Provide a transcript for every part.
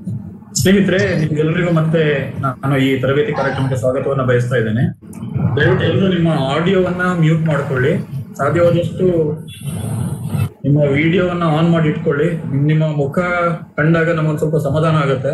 ಸ್ನೇಹಿತರೆ ನಿಮ್ಗೆಲ್ರಿಗೂ ಮತ್ತೆ ನಾನು ಈ ತರಬೇತಿ ಕಾರ್ಯಕ್ರಮಕ್ಕೆ ಸ್ವಾಗತವನ್ನ ಬಯಸ್ತಾ ಇದ್ದೇನೆ ದಯವಿಟ್ಟು ಎಲ್ಲರೂ ನಿಮ್ಮ ಆಡಿಯೋವನ್ನ ಮ್ಯೂಟ್ ಮಾಡ್ಕೊಳ್ಳಿ ಸಾಧ್ಯವಾದಷ್ಟು ನಿಮ್ಮ ವಿಡಿಯೋವನ್ನ ಆನ್ ಮಾಡಿ ಇಟ್ಕೊಳ್ಳಿ ನಿಮ್- ನಿಮ್ಮ ಮುಖ ಕಂಡಾಗ ನಮಗೊಂದು ಸ್ವಲ್ಪ ಸಮಾಧಾನ ಆಗುತ್ತೆ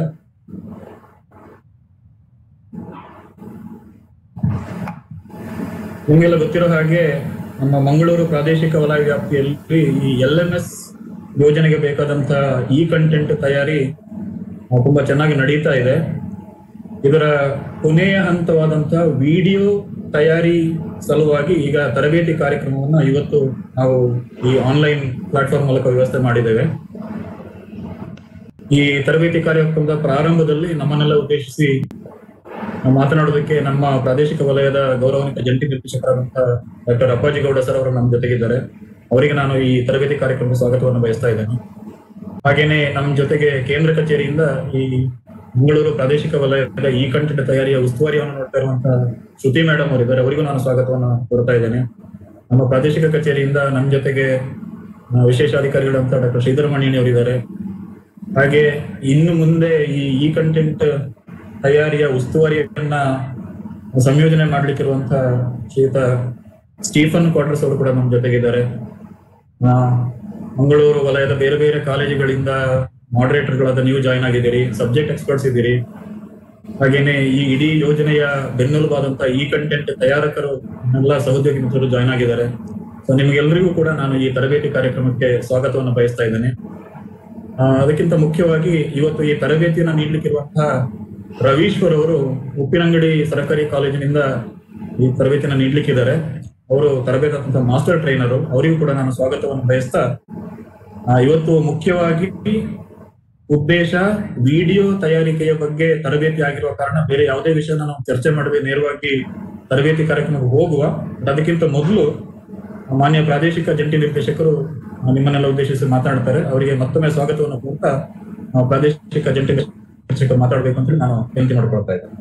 ನಿಮಗೆಲ್ಲ ಗೊತ್ತಿರೋ ಹಾಗೆ ನಮ್ಮ ಮಂಗಳೂರು ಪ್ರಾದೇಶಿಕ ವಲಯ ವ್ಯಾಪ್ತಿಯಲ್ಲಿ ಈ ಎಲ್ ಎಂ ಎಸ್ ಯೋಜನೆಗೆ ಬೇಕಾದಂತ ಈ ಕಂಟೆಂಟ್ ತಯಾರಿ ಆ, ತುಂಬಾ ಚೆನ್ನಾಗಿ ನಡೀತಾ ಇದೆ ಇದರ ಕೊನೆಯ ಹಂತವಾದಂತಹ ವಿಡಿಯೋ ತಯಾರಿ ಸಲುವಾಗಿ ಈಗ ತರಬೇತಿ ಕಾರ್ಯಕ್ರಮವನ್ನ ಇವತ್ತು ನಾವು ಈ ಆನ್ಲೈನ್ ಪ್ಲಾಟ್ಫಾರ್ಮ್ ಮೂಲಕ ವ್ಯವಸ್ಥೆ ಮಾಡಿದ್ದೇವೆ ಈ ತರಬೇತಿ ಕಾರ್ಯಕ್ರಮದ ಪ್ರಾರಂಭದಲ್ಲಿ ನಮ್ಮನ್ನೆಲ್ಲ ಉದ್ದೇಶಿಸಿ ಮಾತನಾಡೋದಕ್ಕೆ ನಮ್ಮ ಪ್ರಾದೇಶಿಕ ವಲಯದ ಗೌರವಾನ್ವಿತ ಜಂಟಿ ನಿರ್ದೇಶಕರಾದಂತಹ ಡಾಕ್ಟರ್ ಅಪ್ಪಾಜಿ ಗೌಡ ಸರ್ ಅವರು ನಮ್ಮ ಜೊತೆಗಿದ್ದಾರೆ ಅವರಿಗೆ ನಾನು ಈ ತರಬೇತಿ ಕಾರ್ಯಕ್ರಮದ ಸ್ವಾಗತವನ್ನು ಬಯಸ್ತಾ ಇದ್ದೇನೆ ಹಾಗೇನೆ ನಮ್ಮ ಜೊತೆಗೆ ಕೇಂದ್ರ ಕಚೇರಿಯಿಂದ ಈ ಮಂಗಳೂರು ಪ್ರಾದೇಶಿಕ ವಲಯದ ಈ ಕಂಟೆಂಟ್ ತಯಾರಿಯ ಉಸ್ತುವಾರಿಯನ್ನು ನೋಡ್ತಾ ಇರುವಂತಹ ಶ್ರುತಿ ಮೇಡಮ್ ಅವರಿದ್ದಾರೆ ಅವರಿಗೂ ನಾನು ಸ್ವಾಗತವನ್ನು ಕೋರ್ತಾ ಇದ್ದೇನೆ ನಮ್ಮ ಪ್ರಾದೇಶಿಕ ಕಚೇರಿಯಿಂದ ನಮ್ಮ ಜೊತೆಗೆ ಆ, ವಿಶೇಷ ಅಧಿಕಾರಿಗಳಂತ ಡಾಕ್ಟರ್ ಶ್ರೀಧರ ಮಣಿಯಣಿ ಅವರಿದ್ದಾರೆ ಹಾಗೆ ಇನ್ನು ಮುಂದೆ ಈ ಈ ಕಂಟೆಂಟ್ ತಯಾರಿಯ ಉಸ್ತುವಾರಿಯನ್ನ ಸಂಯೋಜನೆ ಮಾಡ್ಲಿಕ್ಕಿರುವಂತಹ ಶ್ರೀಯುತ ಸ್ಟೀಫನ್ ಕ್ವಾರ್ಟರ್ಸ್ ಅವರು ಕೂಡ ನಮ್ಮ ಜೊತೆಗಿದ್ದಾರೆ ಆ, ಮಂಗಳೂರು ವಲಯದ ಬೇರೆ ಬೇರೆ ಕಾಲೇಜುಗಳಿಂದ ಮಾಡರೇಟರ್ಗಳಾದ ನೀವು ಜಾಯ್ನ್ ಆಗಿದ್ದೀರಿ ಸಬ್ಜೆಕ್ಟ್ ಎಕ್ಸ್ಪರ್ಟ್ಸ್ ಇದ್ದೀರಿ ಹಾಗೇನೆ ಈ ಇಡೀ ಯೋಜನೆಯ ಬೆನ್ನೆಲುಬಾದಂತ ಈ ಕಂಟೆಂಟ್ ತಯಾರಕರು ಎಲ್ಲ ಸಹೋದ್ಯೋಗಿ ಮಿತ್ರರು ಜಾಯ್ನ್ ಆಗಿದ್ದಾರೆ ಸೊ ನಿಮ್ಗೆಲ್ಲರಿಗೂ ಕೂಡ ನಾನು ಈ ತರಬೇತಿ ಕಾರ್ಯಕ್ರಮಕ್ಕೆ ಸ್ವಾಗತವನ್ನು ಬಯಸ್ತಾ ಇದ್ದೇನೆ ಆ, ಅದಕ್ಕಿಂತ ಮುಖ್ಯವಾಗಿ ಇವತ್ತು ಈ ತರಬೇತಿಯನ್ನು ನೀಡಲಿಕ್ಕಿರುವಂತಹ ರವೀಶ್ವರ್ ಅವರು ಉಪ್ಪಿನಂಗಡಿ ಸರ್ಕಾರಿ ಕಾಲೇಜಿನಿಂದ ಈ ತರಬೇತಿಯನ್ನು ನೀಡಲಿಕ್ಕಿದ್ದಾರೆ ಅವರು ತರಬೇತಿ ಮಾಸ್ಟರ್ ಟ್ರೈನರು ಅವರಿಗೂ ಕೂಡ ನಾನು ಸ್ವಾಗತವನ್ನು ಬಯಸ್ತಾ ಆ, ಇವತ್ತು ಮುಖ್ಯವಾಗಿ ಉದ್ದೇಶ ವಿಡಿಯೋ ತಯಾರಿಕೆಯ ಬಗ್ಗೆ ತರಬೇತಿ ಆಗಿರುವ ಕಾರಣ ಬೇರೆ ಯಾವುದೇ ವಿಷಯನ ನಾವು ಚರ್ಚೆ ಮಾಡದೆ ನೇರವಾಗಿ ತರಬೇತಿ ಕಾರ್ಯಕ್ರಮಕ್ಕೆ ಹೋಗುವ But ಅದಕ್ಕಿಂತ ಮೊದಲು ಮಾನ್ಯ ಪ್ರಾದೇಶಿಕ ಜಂಟಿ ನಿರ್ದೇಶಕರು ಆ, ನಿಮ್ಮನ್ನೆಲ್ಲ ಉದ್ದೇಶಿಸಿ ಮಾತನಾಡ್ತಾರೆ ಅವರಿಗೆ ಮತ್ತೊಮ್ಮೆ ಸ್ವಾಗತವನ್ನು ಕೋರ್ತಾ ಆ, ಪ್ರಾದೇಶಿಕ ಜಂಟಿ ನಿರ್ದೇಶಕರು ಮಾತಾಡಬೇಕು ಅಂತ ಹೇಳಿ ನಾನು ವಿನಂತಿ ಮಾಡ್ಕೊಳ್ತಾ ಇದ್ದೇನೆ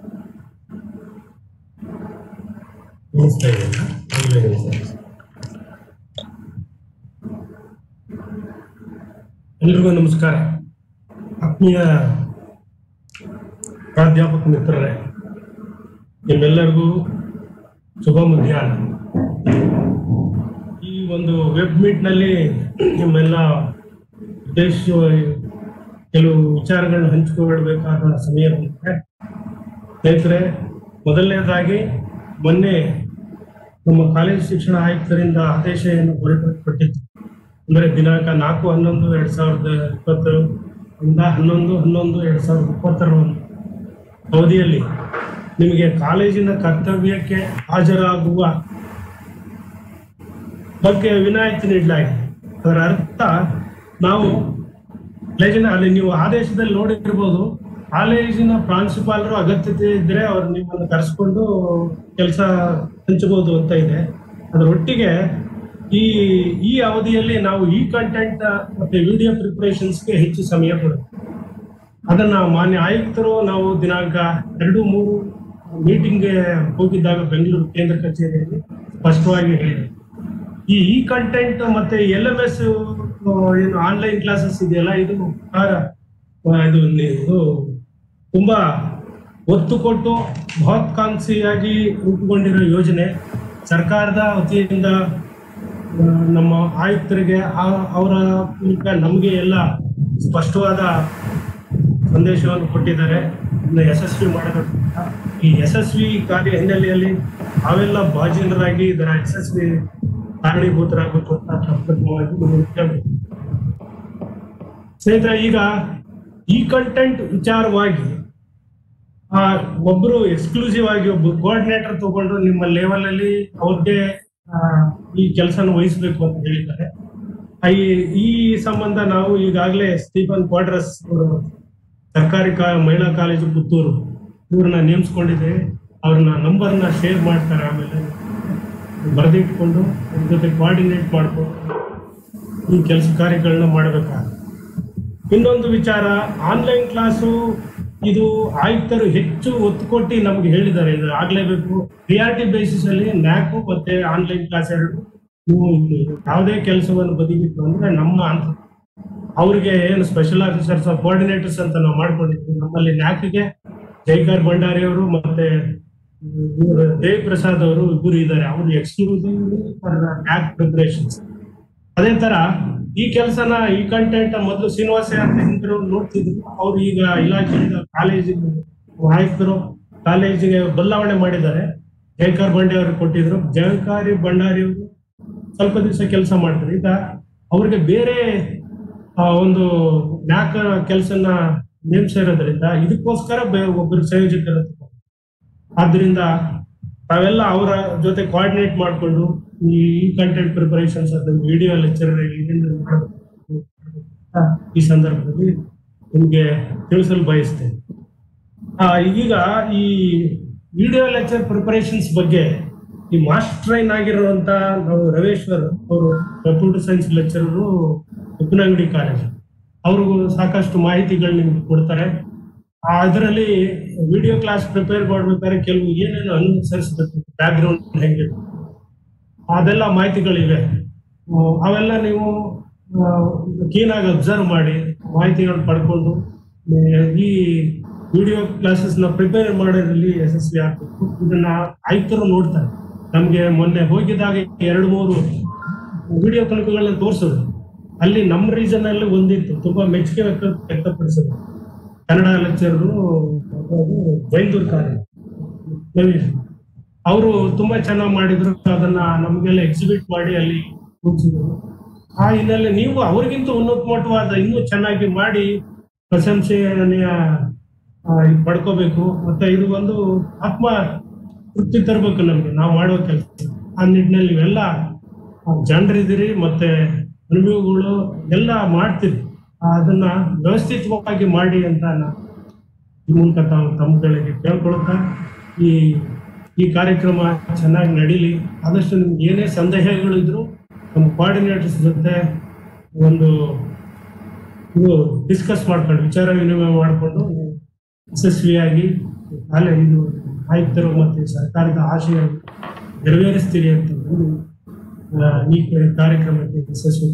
ಕೇಳಿಸ್ತಾ ಇದೆಯಾ? ಒಳ್ಳೆಯದು ಸರ್. ಎಲ್ರಿಗೂ ನಮಸ್ಕಾರ ಆತ್ಮೀಯ ಪ್ರಾಧ್ಯಾಪಕ ಮಿತ್ರರೇ ನಿಮ್ಮೆಲ್ಲರಿಗೂ ಶುಭ ಮಧ್ಯಾಹ್ನ ಈ ಒಂದು ವೆಬ್ ಮೀಟ್ನಲ್ಲಿ ನಿಮ್ಮೆಲ್ಲ ಉದ್ದೇಶವಾಗಿ ಕೆಲವು ವಿಚಾರಗಳನ್ನ ಹಂಚಿಕೊಳ್ಳಬೇಕಾದ ಸಮಯ ಬಂದಿದೆ ಸ್ನೇಹಿತರೆ ಮೊದಲನೇದಾಗಿ ಮೊನ್ನೆ ನಮ್ಮ ಕಾಲೇಜು ಶಿಕ್ಷಣ ಆಯುಕ್ತರಿಂದ ಆದೇಶವನ್ನು ಹೊರಡಿಸಿಕೊಟ್ಟಿತ್ತು ಅಂದರೆ ದಿನಾಂಕ ನಾಲ್ಕು ಹನ್ನೊಂದು ಎರಡ್ ಸಾವಿರದ ಇಪ್ಪತ್ತರ ಇಂದ ಹನ್ನೊಂದು ಹನ್ನೊಂದು ಎರಡ್ ಸಾವಿರದ ಇಪ್ಪತ್ತರ ಒಂದು ಅವಧಿಯಲ್ಲಿ ನಿಮಗೆ ಕಾಲೇಜಿನ ಕರ್ತವ್ಯಕ್ಕೆ ಹಾಜರಾಗುವ ಬಗ್ಗೆ ವಿನಾಯಿತಿ ನೀಡಲಾಗಿದೆ ಅದರ ಅರ್ಥ ನಾವು ಕಾಲೇಜಿನ ಅಲ್ಲಿ ನೀವು ಆದೇಶದಲ್ಲಿ ನೋಡಿರ್ಬೋದು ಕಾಲೇಜಿನ ಪ್ರಾಂಶುಪಾಲರು ಅಗತ್ಯತೆ ಇದ್ರೆ ಅವ್ರು ನಿಮ್ಮನ್ನು ಕರೆಸ್ಕೊಂಡು ಕೆಲಸ ಹಂಚಬಹುದು ಅಂತ ಇದೆ ಅದರೊಟ್ಟಿಗೆ ಈ ಈ ಅವಧಿಯಲ್ಲಿ ನಾವು ಈ ಕಂಟೆಂಟ್ ಮತ್ತೆ ವಿಡಿಯೋ ಪ್ರಿಪರೇಷನ್ಸ್ಗೆ ಹೆಚ್ಚು ಸಮಯ ಕೊಡುತ್ತೆ ಅದನ್ನ ಮಾನ್ಯ ಆಯುಕ್ತರು ನಾವು ದಿನಾಂಕ ಎರಡು ಮೂರು ಮೀಟಿಂಗ್ಗೆ ಹೋಗಿದ್ದಾಗ ಬೆಂಗಳೂರು ಕೇಂದ್ರ ಕಚೇರಿಯಲ್ಲಿ ಸ್ಪಷ್ಟವಾಗಿ ಹೇಳಿದೆ ಈ ಈ ಕಂಟೆಂಟ್ ಮತ್ತೆ ಎಲ್ ಎಂ ಎಸ್ ಏನು ಆನ್ಲೈನ್ ಕ್ಲಾಸಸ್ ಇದೆಯಲ್ಲ ಇದು ಆ, ಇದು ನಿ- ಇದು ತುಂಬಾ ಒತ್ತು ಕೊಟ್ಟು ಮಹತ್ಕಾಂಕ್ಷಿಯಾಗಿ ರೂಪುಗೊಂಡಿರೋ ಯೋಜನೆ ಸರ್ಕಾರದ ವತಿಯಿಂದ ಆ, ನಮ್ಮ ಆಯುಕ್ತರಿಗೆ ಆ- ಅವರ ಮೂಲಕ ನಮಗೆ ಎಲ್ಲ ಸ್ಪಷ್ಟವಾದ ಸಂದೇಶವನ್ನು ಕೊಟ್ಟಿದ್ದಾರೆ ಇದನ್ನ ಯಶಸ್ವಿ ಮಾಡಬೇಕು ಅಂತ. ಈ ಯಶಸ್ವಿ ಕಾರ್ಯ ಹಿನ್ನೆಲೆಯಲ್ಲಿ ನಾವೆಲ್ಲ ಬಾಜಿನರಾಗಿ ಇದರ ಯಶಸ್ವಿ ಕಾರಣೀಭೂತರಾಗಬೇಕು ಅಂತ ಪ್ರಪ್ರಥಮವಾಗಿ ನಿಮ್ಮನ್ನು ಕೇಳ್ಬೇಕು. ಸ್ನೇಹಿತರೆ ಈಗ ಈ ಕಂಟೆಂಟ್ ವಿಚಾರವಾಗಿ ಆ ಒಬ್ರು ಎಕ್ಸ್ಕ್ಲೂಸಿವ್ ಆಗಿ ಒಬ್ಬ ಕೋಆರ್ಡಿನೇಟರ್ ತಗೊಂಡು ನಿಮ್ಮ ಲೆವೆಲ್ ಅಲ್ಲಿ ಅವ್ರಿಗೆ ಆ, ಈ ಕೆಲಸನ ವಹಿಸಬೇಕು ಅಂತ ಹೇಳಿದ್ದಾರೆ ಆ, ಈ- ಈ ಸಂಬಂಧ ನಾವು ಈಗಾಗಲೇ ಸ್ಟೀಫನ್ ಕ್ವಾಡ್ರಸ್ ಅವರು ಸರ್ಕಾರಿ ಕಾ ಮಹಿಳಾ ಕಾಲೇಜು ಪುತ್ತೂರು ಇವ್ರನ್ನ ನೇಮಿಸ್ಕೊಂಡಿದ್ದೇವೆ ಅವ್ರನ್ನ ನಂಬರ್ನ ಶೇರ್ ಮಾಡ್ತಾರೆ ಆಮೇಲೆ ಬರೆದಿಟ್ಕೊಂಡು ಅವ್ರ ಜೊತೆ ಕೋಆರ್ಡಿನೇಟ್ ಮಾಡ್ಕೊಂಡು ಈ ಕೆಲಸ ಕಾರ್ಯಗಳನ್ನ ಮಾಡಬೇಕಾಗುತ್ತೆ ಇನ್ನೊಂದು ವಿಚಾರ ಆನ್ಲೈನ್ ಕ್ಲಾಸು ಇದು ಆಯುಕ್ತರು ಹೆಚ್ಚು ಒತ್ತು ಕೊಟ್ಟು ನಮ್ಗೆ ಹೇಳಿದ್ದಾರೆ ಇದು ಆಗ್ಲೇಬೇಕು ರಿಯಾಲಿಟಿ ಬೇಸಿಸ್ ಅಲ್ಲಿ ನ್ಯಾಕು ಮತ್ತೆ ಆನ್ಲೈನ್ ಕ್ಲಾಸ್ ಎರಡು ನೀವು ಯಾವುದೇ ಕೆಲಸವನ್ನು ಬದಿಗಿಟ್ಟು ಅಂದ್ರೆ ನಮ್ಮ ಅಂತ ಅವ್ರಿಗೆ ಏನು ಸ್ಪೆಷಲ್ ಆಫೀಸರ್ಸ್ ಕೋಆರ್ಡಿನೇಟರ್ಸ್ ಅಂತ ನಾವು ಮಾಡ್ಕೊಂಡಿದ್ವಿ ನಮ್ಮಲ್ಲಿ ನ್ಯಾಕ್ಗೆ ಜೈಕಾರ್ ಭಂಡಾರಿ ಅವರು ಮತ್ತೆ ಇವರು ದೇವಿ ಪ್ರಸಾದ್ ಅವರು ಇಬ್ಬರು ಇದ್ದಾರೆ ಅವರು ಎಕ್ಸ್ಕ್ಲೂಸಿವ್ ನ್ಯಾಕ್ ಪ್ರಿಪರೇಷನ್ಸ್ ಅದೇ ತರ ಈ ಕೆಲಸನ ಈ ಕಂಟೆಂಟ್ ಮೊದಲು ಶ್ರೀನಿವಾಸ ಅಂತ ಹಿಂದಿರು ನೋಡ್ತಿದ್ರು ಅವ್ರು ಈಗ ಇಲಾಖೆಯಿಂದ ಕಾಲೇಜಿಗೆ ಆಯುಕ್ತರು ಕಾಲೇಜಿಗೆ ಬದಲಾವಣೆ ಮಾಡಿದ್ದಾರೆ ಜಯಕಾರ್ ಬಂಡೆ ಅವರು ಕೊಟ್ಟಿದ್ರು ಜಯಕಾರಿ ಭಂಡಾರಿ ಅವರು ಸ್ವಲ್ಪ ದಿವಸ ಕೆಲಸ ಮಾಡ್ತಾರೆ ಈಗ ಅವ್ರಿಗೆ ಬೇರೆ ಆ, ಒಂದು ನ್ಯಾಕ್ ಕೆಲಸನ ನೇಮಿಸಿರೋದ್ರಿಂದ ಇದಕ್ಕೋಸ್ಕರ ಬೇ- ಒಬ್ಬರು ಸಂಯೋಜಕರು ತಗೊಂಡ್ರು. ಆದ್ರಿಂದ ತಾವೆಲ್ಲ ಅವರ ಜೊತೆ ಕೋಆರ್ಡಿನೇಟ್ ಮಾಡಿಕೊಂಡು ಈ ಕಂಟೆಂಟ್ ಪ್ರಿಪರೇಷನ್ಸ್ ಅದು ವಿಡಿಯೋ ಲೆಕ್ಚರ್ ಈ ಸಂದರ್ಭದಲ್ಲಿ ನಿಮ್ಗೆ ತಿಳಿಸಲು ಬಯಸ್ತೇನೆ ಆ, ಈಗ ಈ ವಿಡಿಯೋ ಲೆಕ್ಚರ್ ಪ್ರಿಪರೇಷನ್ಸ್ ಬಗ್ಗೆ ಈ ಮಾಸ್ಟರ್ ಟ್ರೈನ್ ಆಗಿರುವಂತ ನಾವು ರವೇಶ್ವರ್ ಅವರು ಕಂಪ್ಯೂಟರ್ ಸೈನ್ಸ್ ಲೆಕ್ಚರರು ಉಪ್ಪನಂಗಡಿ ಕಾಲೇಜ್ ಅವ್ರಿಗೂ ಸಾಕಷ್ಟು ಮಾಹಿತಿಗಳು ನಿಮ್ಗೆ ಕೊಡ್ತಾರೆ ಅದರಲ್ಲಿ ವಿಡಿಯೋ ಕ್ಲಾಸ್ ಪ್ರಿಪೇರ್ ಮಾಡ್ಬೇಕಾದ್ರೆ ಕೆಲವು ಏನೇನು ಅನುಸರಿಸಬೇಕು ಬ್ಯಾಕ್ ಗ್ರೌಂಡ್ ಹೆಂಗೆ ಅದೆಲ್ಲ ಮಾಹಿತಿಗಳಿವೆ ಆ, ಅವೆಲ್ಲ ನೀವು ಕ್ಲೀನಾಗಿ ಅಬ್ಸರ್ವ್ ಮಾಡಿ ಮಾಹಿತಿಗಳನ್ನ ಪಡ್ಕೊಂಡು ಆ, ಈ ವಿಡಿಯೋ ಕ್ಲಾಸಸ್ ನ ಪ್ರಿಪೇರ್ ಮಾಡೋದ್ರಲ್ಲಿ ಯಶಸ್ವಿ ಆಗ್ಬೇಕು ಇದನ್ನ ಆಯುಕ್ತರು ನೋಡ್ತಾರೆ ನಮ್ಗೆ ಮೊನ್ನೆ ಹೋಗಿದಾಗ ಎರಡು ಮೂರು ವಿಡಿಯೋ ಕಣಕಗಳನ್ನ ತೋರಿಸಿದ್ರು ಅಲ್ಲಿ ನಮ್ಮ ರೀಜನ್ ಅಲ್ಲಿ ಒಂದಿತ್ತು ತುಂಬಾ ಮೆಚ್ಚುಗೆ ವ್ಯಕ್ತ ವ್ಯಕ್ತಪಡಿಸಿದ್ರು ಕನ್ನಡ ಲೆಕ್ಚರರು ಬೈಂದೂರು ಕಾಲೇಜ್ ಅವರು ತುಂಬಾ ಚೆನ್ನಾಗಿ ಮಾಡಿದ್ರು ಅದನ್ನ ನಮಗೆಲ್ಲ ಎಕ್ಸಿಬಿಟ್ ಮಾಡಿ ಅಲ್ಲಿ ಕೂರಿಸಿದ್ರು ಆ ಹಿನ್ನೆಲೆ ನೀವು ಅವ್ರಿಗಿಂತ ಉನ್ನತ ಮಟ್ಟವಾದ ಇನ್ನೂ ಚೆನ್ನಾಗಿ ಮಾಡಿ ಪ್ರಶಂಸೆಯ ಆ, ಇದ್ ಪಡ್ಕೋಬೇಕು ಮತ್ತೆ ಇದು ಒಂದು ಆತ್ಮ ತೃಪ್ತಿ ತರಬೇಕು ನಮ್ಗೆ ನಾವು ಮಾಡುವ ಕೆಲಸ ಆ ನಿಟ್ಟಿನಲ್ಲಿ ನೀವೆಲ್ಲ ಜನರಿದ್ದೀರಿ ಮತ್ತೆ ಅನುಭವಗಳು ಎಲ್ಲ ಮಾಡ್ತೀರಿ ಆ, ಅದನ್ನ ವ್ಯವಸ್ಥಿತವಾಗಿ ಮಾಡಿ ಅಂತ ನಾನು ಈ ಮೂಲಕ ತಾವು ತಮ್ಮಗಳಿಗೆ ಕೇಳ್ಕೊಳ್ತಾ ಈ ಈ ಕಾರ್ಯಕ್ರಮ ಚೆನ್ನಾಗಿ ನಡೀಲಿ ಆದಷ್ಟು ನಿಮ್ಗೆ ಏನೇ ಸಂದೇಹಗಳು ಇದ್ರು ನಮ್ಮ ಕೋಆರ್ಡಿನೇಟರ್ಸ್ ಜೊತೆ ಒಂದು ಇದು ಡಿಸ್ಕಸ್ ಮಾಡ್ಕೊಂಡು ವಿಚಾರ ವಿನಿಮಯ ಮಾಡಿಕೊಂಡು ಯಶಸ್ವಿಯಾಗಿ ಅಲ್ಲೇ ಇದು ಆಯುಕ್ತರು ಮತ್ತು ಸರ್ಕಾರದ ಆಶಯ ನೆರವೇರಿಸ್ತೀರಿ ಅಂತ ಒಂದು, ಆ, ಈ ಕಾರ್ಯಕ್ರಮಕ್ಕೆ ಯಶಸ್ವಿ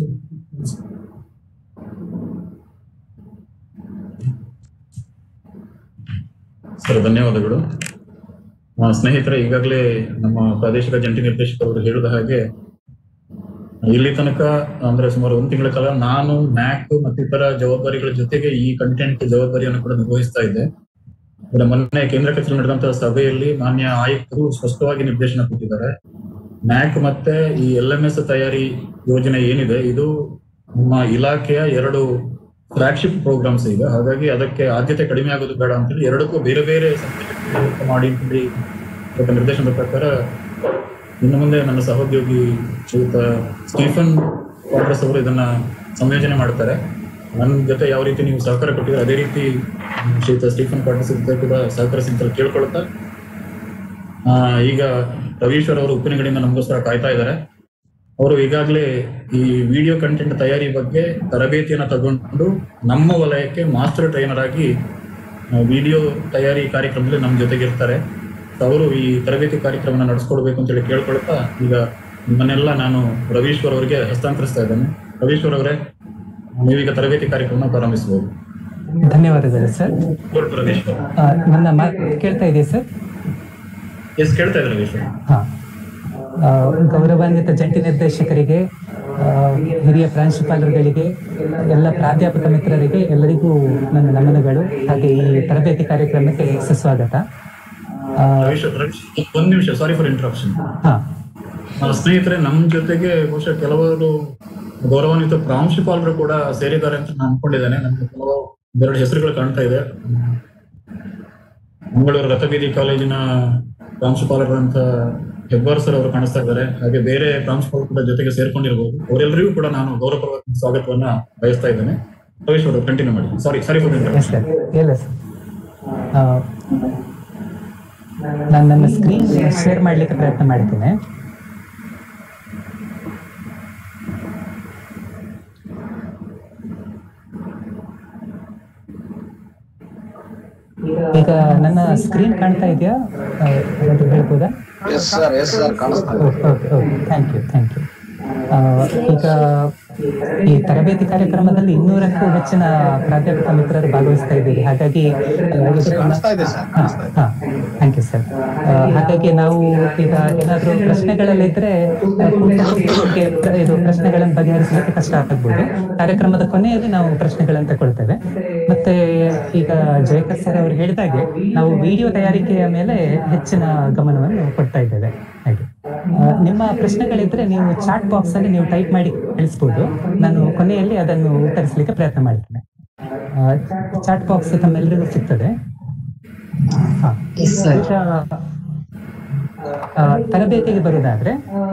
ಸರ್ ಧನ್ಯವಾದಗಳು ಆ, ಸ್ನೇಹಿತರೆ ಈಗಾಗಲೇ ನಮ್ಮ ಪ್ರಾದೇಶಿಕ ಜಂಟಿ ನಿರ್ದೇಶಕರು ಹೇಳಿದ ಹಾಗೆ ಇಲ್ಲಿ ತನಕ ಅಂದ್ರೆ ಸುಮಾರು ಒಂದು ತಿಂಗಳ ಕಾಲ ನಾನು ನ್ಯಾಕ್ ಮತ್ತಿತರ ಜವಾಬ್ದಾರಿಗಳ ಜೊತೆಗೆ ಈ ಕಂಟೆಂಟ್ ಜವಾಬ್ದಾರಿಯನ್ನು ಕೂಡ ನಿರ್ವಹಿಸ್ತಾ ಇದ್ದೆ ಇದರ ಮೊನ್ನೆ ಕೇಂದ್ರ ಕಚೇರಿ ನಡೆದಂತಹ ಸಭೆಯಲ್ಲಿ ಮಾನ್ಯ ಆಯುಕ್ತರು ಸ್ಪಷ್ಟವಾಗಿ ನಿರ್ದೇಶನ ಕೊಟ್ಟಿದ್ದಾರೆ ನ್ಯಾಕ್ ಮತ್ತೆ ಈ ಎಲ್ ಎಂ ಎಸ್ ತಯಾರಿ ಯೋಜನೆ ಏನಿದೆ ಇದು ನಮ್ಮ ಇಲಾಖೆಯ ಎರಡು ಫ್ಲಾಗ್ಶಿಪ್ ಪ್ರೋಗ್ರಾಮ್ಸ್ ಈಗ ಹಾಗಾಗಿ ಅದಕ್ಕೆ ಆದ್ಯತೆ ಕಡಿಮೆ ಆಗೋದು ಬೇಡ ಅಂತೇಳಿ ಎರಡಕ್ಕೂ ಬೇರೆ ಬೇರೆ ಸಂಸ್ಥೆಗಳಿಗೆ ಮಾಡಿ ಅಂತೇಳಿ ಇವತ್ತು ನಿರ್ದೇಶನದ ಪ್ರಕಾರ ಇನ್ನು ಮುಂದೆ ನನ್ನ ಸಹೋದ್ಯೋಗಿ ಶ್ರೀಯುತ ಸ್ಟೀಫನ್ ಕಾಂಗ್ರೆಸ್ ಅವರು ಇದನ್ನ ಸಂಯೋಜನೆ ಮಾಡ್ತಾರೆ ನನ್ನ ಜೊತೆ ಯಾವ ರೀತಿ ನೀವು ಸಹಕಾರ ಕೊಟ್ಟಿದ್ರೆ ಅದೇ ರೀತಿ ಹ್ಮ್, ಶ್ರೀಯುತ ಸ್ಟೀಫನ್ ಕಾಂಗ್ರೆಸ್ ಜೊತೆ ಕೂಡ ಸಹಕರಿಸಿ ಅಂತ ಕೇಳ್ಕೊಳ್ತಾ ಆ, ಈಗ ರವೀಶ್ವರ್ ಅವರು ಉಪ್ಪಿನಗಡಿಯಿಂದ ನಮಗೋಸ್ಕರ ಕಾಯ್ತಾ ಇದ್ದಾರೆ ಅವರು ಈಗಾಗಲೇ ಈ ವಿಡಿಯೋ ಕಂಟೆಂಟ್ ತಯಾರಿ ಬಗ್ಗೆ ತರಬೇತಿಯನ್ನು ತಗೊಂಡು ನಮ್ಮ ವಲಯಕ್ಕೆ ಮಾಸ್ಟರ್ ಟ್ರೈನರ್ ಆಗಿ ವಿಡಿಯೋ ತಯಾರಿ ಕಾರ್ಯಕ್ರಮದಲ್ಲಿ ನಮ್ಮ ಜೊತೆಗೆ ಇರ್ತಾರೆ ಅವರು ಈ ತರಬೇತಿ ಕಾರ್ಯಕ್ರಮನ ನಡೆಸ್ಕೊಡ್ಬೇಕು ಅಂತೇಳಿ ಕೇಳ್ಕೊಳ್ತಾ ಈಗ ನಿಮ್ಮನ್ನೆಲ್ಲ ನಾನು ರವೀಶ್ವರ್ ಅವರಿಗೆ ಹಸ್ತಾಂತರಿಸ್ತಾ ಇದ್ದೇನೆ ರವೀಶ್ವರ್ ಅವರೇ ನೀವೀಗ ತರಬೇತಿ ಕಾರ್ಯಕ್ರಮ ಪ್ರಾರಂಭಿಸಬಹುದು ಧನ್ಯವಾದಗಳು ಸರ್ ಕೋರ್ಟ್ ರವೀಶ್ವರ್ ಆ, ನನ್ನ ಮಾತು ಕೇಳ್ತಾ ಇದೆಯಾ ಸರ್ ಎಸ್ ಕೇಳ್ತಾ ಇದ್ದಾರೆ ರವೀಶ್ವರ್ ಹಾ ಆ, ಗೌರವಾನ್ವಿತ ಜಂಟಿ ನಿರ್ದೇಶಕರಿಗೆ ಆ, ಹಿರಿಯ ಪ್ರಾಂಶುಪಾಲರುಗಳಿಗೆ ಎಲ್ಲ ಪ್ರಾಧ್ಯಾಪಕ ಮಿತ್ರರಿಗೆ ಎಲ್ಲರಿಗೂ ನನ್ನ ನಮನಗಳು ಹಾಗೆ ಈ ತರಬೇತಿ ಕಾರ್ಯಕ್ರಮಕ್ಕೆ ಸುಸ್ವಾಗತ ಆ, ರವೀಶ್ವರ್ ರವೀಶ್ವರ್, ಒಂದ್ ನಿಮಿಷ ಸಾರಿ ಫಾರ್ ಇಂಟ್ರಪ್ಷನ್ ಹಾ ಆ, ಸ್ನೇಹಿತರೆ ನಮ್ಮ ಜೊತೆಗೆ ಬಹುಶಃ ಕೆಲವರು ಗೌರವಾನ್ವಿತ ಪ್ರಾಂಶುಪಾಲರು ಕೂಡ ಸೇರಿದ್ದಾರೆ ಅಂತ ನಾನು ಅನ್ಕೊಂಡಿದ್ದೇನೆ ನಮ್ಗೆ ಕೆಲವು ಎರಡು ಹೆಸರುಗಳು ಕಾಣ್ತಾ ಇದೆ ಮಂಗಳೂರು ರಥಬೀದಿ ಕಾಲೇಜಿನ ಪ್ರಾಂಶುಪಾಲರಂತ ಹೆಬ್ಬಾರ್ ಸರ್ ಅವರು ಕಾಣಿಸ್ತಾ ಇದ್ದಾರೆ ಹಾಗೆ ಬೇರೆ ಪ್ರಾಂಶುಪಾಲರು ಕೂಡ ಜೊತೆಗೆ ಸೇರ್ಕೊಂಡಿರ್ಬೋದು ಅವರೆಲ್ಲರಿಗೂ ಕೂಡ ನಾನು ಗೌರವಪೂರ್ವಕ ಸ್ವಾಗತವನ್ನ ಬಯಸ್ತಾ ಇದ್ದೇನೆ ರವೀಶ್ ಅವರು ಕಂಟಿನ್ಯೂ ಮಾಡಿ sorry sorry for yes sir ಇಲ್ಲ ಸರ್ ಆ, ನಾನು ನನ್ನ ಸ್ಕ್ರೀನ್ ಶೇರ್ ಮಾಡಲಿಕ್ಕೆ ಪ್ರಯತ್ನ ಮಾಡ್ತೇನೆ ಈಗ ನನ್ನ ಸ್ಕ್ರೀನ್ ಕಾಣ್ತಾ ಇದೆಯಾ ಆ, ಏನಾದ್ರು ಹೇಳ್ಬೋದಾ ಎಸ್ ಸರ್ ಎಸ್ ಸರ್ ಕಾಣಿಸ್ತಾ ಇದೆ okay okay thank you thank you ಈಗ ಈ ತರಬೇತಿ ಕಾರ್ಯಕ್ರಮದಲ್ಲಿ ಇನ್ನೂರಕ್ಕೂ ಹೆಚ್ಚಿನ ಪ್ರಾಧ್ಯಾಪಕ ಮಿತ್ರರು ಭಾಗವಹಿಸ್ತಾ ಇದ್ದೀರಿ ಹಾಗಾಗಿ ಆ, ಇದು- ಕಾಣಿಸ್ತಾ ಇದೆ ಸರ್ ಹಾ ಹಾ ಥ್ಯಾಂಕ್ ಯು ಸರ್ ಹಾಗಾಗಿ ನಾವು ಈಗ ಏನಾದ್ರೂ ಪ್ರಶ್ನೆಗಳಲ್ಲಿದ್ರೆ ಆ, ಕೂತ್ಕೊಳ್ಳೋಕೆ ಪ್ರ- ಇದು ಪ್ರಶ್ನೆಗಳನ್ನು ಬಗೆಹರಿಸಲಿಕ್ಕೆ ಕಷ್ಟ ಆಗ್ಬೋದು ಕಾರ್ಯಕ್ರಮದ ಕೊನೆಯಲ್ಲಿ ನಾವು ಪ್ರಶ್ನೆಗಳನ್ನು ತಗೊಳ್ತೇವೆ ಮತ್ತೆ ಈಗ ಜಯಕರ್ ಸರ್ ಅವರು ಹೇಳಿದಾಗೆ ನಾವು ವಿಡಿಯೋ ತಯಾರಿಕೆಯ ಮೇಲೆ ಹೆಚ್ಚಿನ ಗಮನವನ್ನು ಕೊಡ್ತಾ ಇದ್ದೇವೆ ಹಾಗೆ ಆ, ನಿಮ್ಮ ಪ್ರಶ್ನೆಗಳಿದ್ರೆ ನೀವು ಚಾಟ್ ಬಾಕ್ಸ್ ಅಲ್ಲಿ ನೀವು ಟೈಪ್ ಮಾಡಿ ಕಳಿಸ್ಬೋದು ನಾನು ಕೊನೆಯಲ್ಲಿ ಅದನ್ನು ಉತ್ತರಿಸಲಿಕ್ಕೆ ಪ್ರಯತ್ನ ಮಾಡ್ತೇನೆ ಚಾಟ್ ಬಾಕ್ಸ್ ತಮ್ಮೆಲ್ಲರಿಗೂ ಸಿಗ್ತದೆ ಹಾ. ಈಗ, ಆ, ತರಬೇತಿಗೆ ಬರುವುದಾದ್ರೆ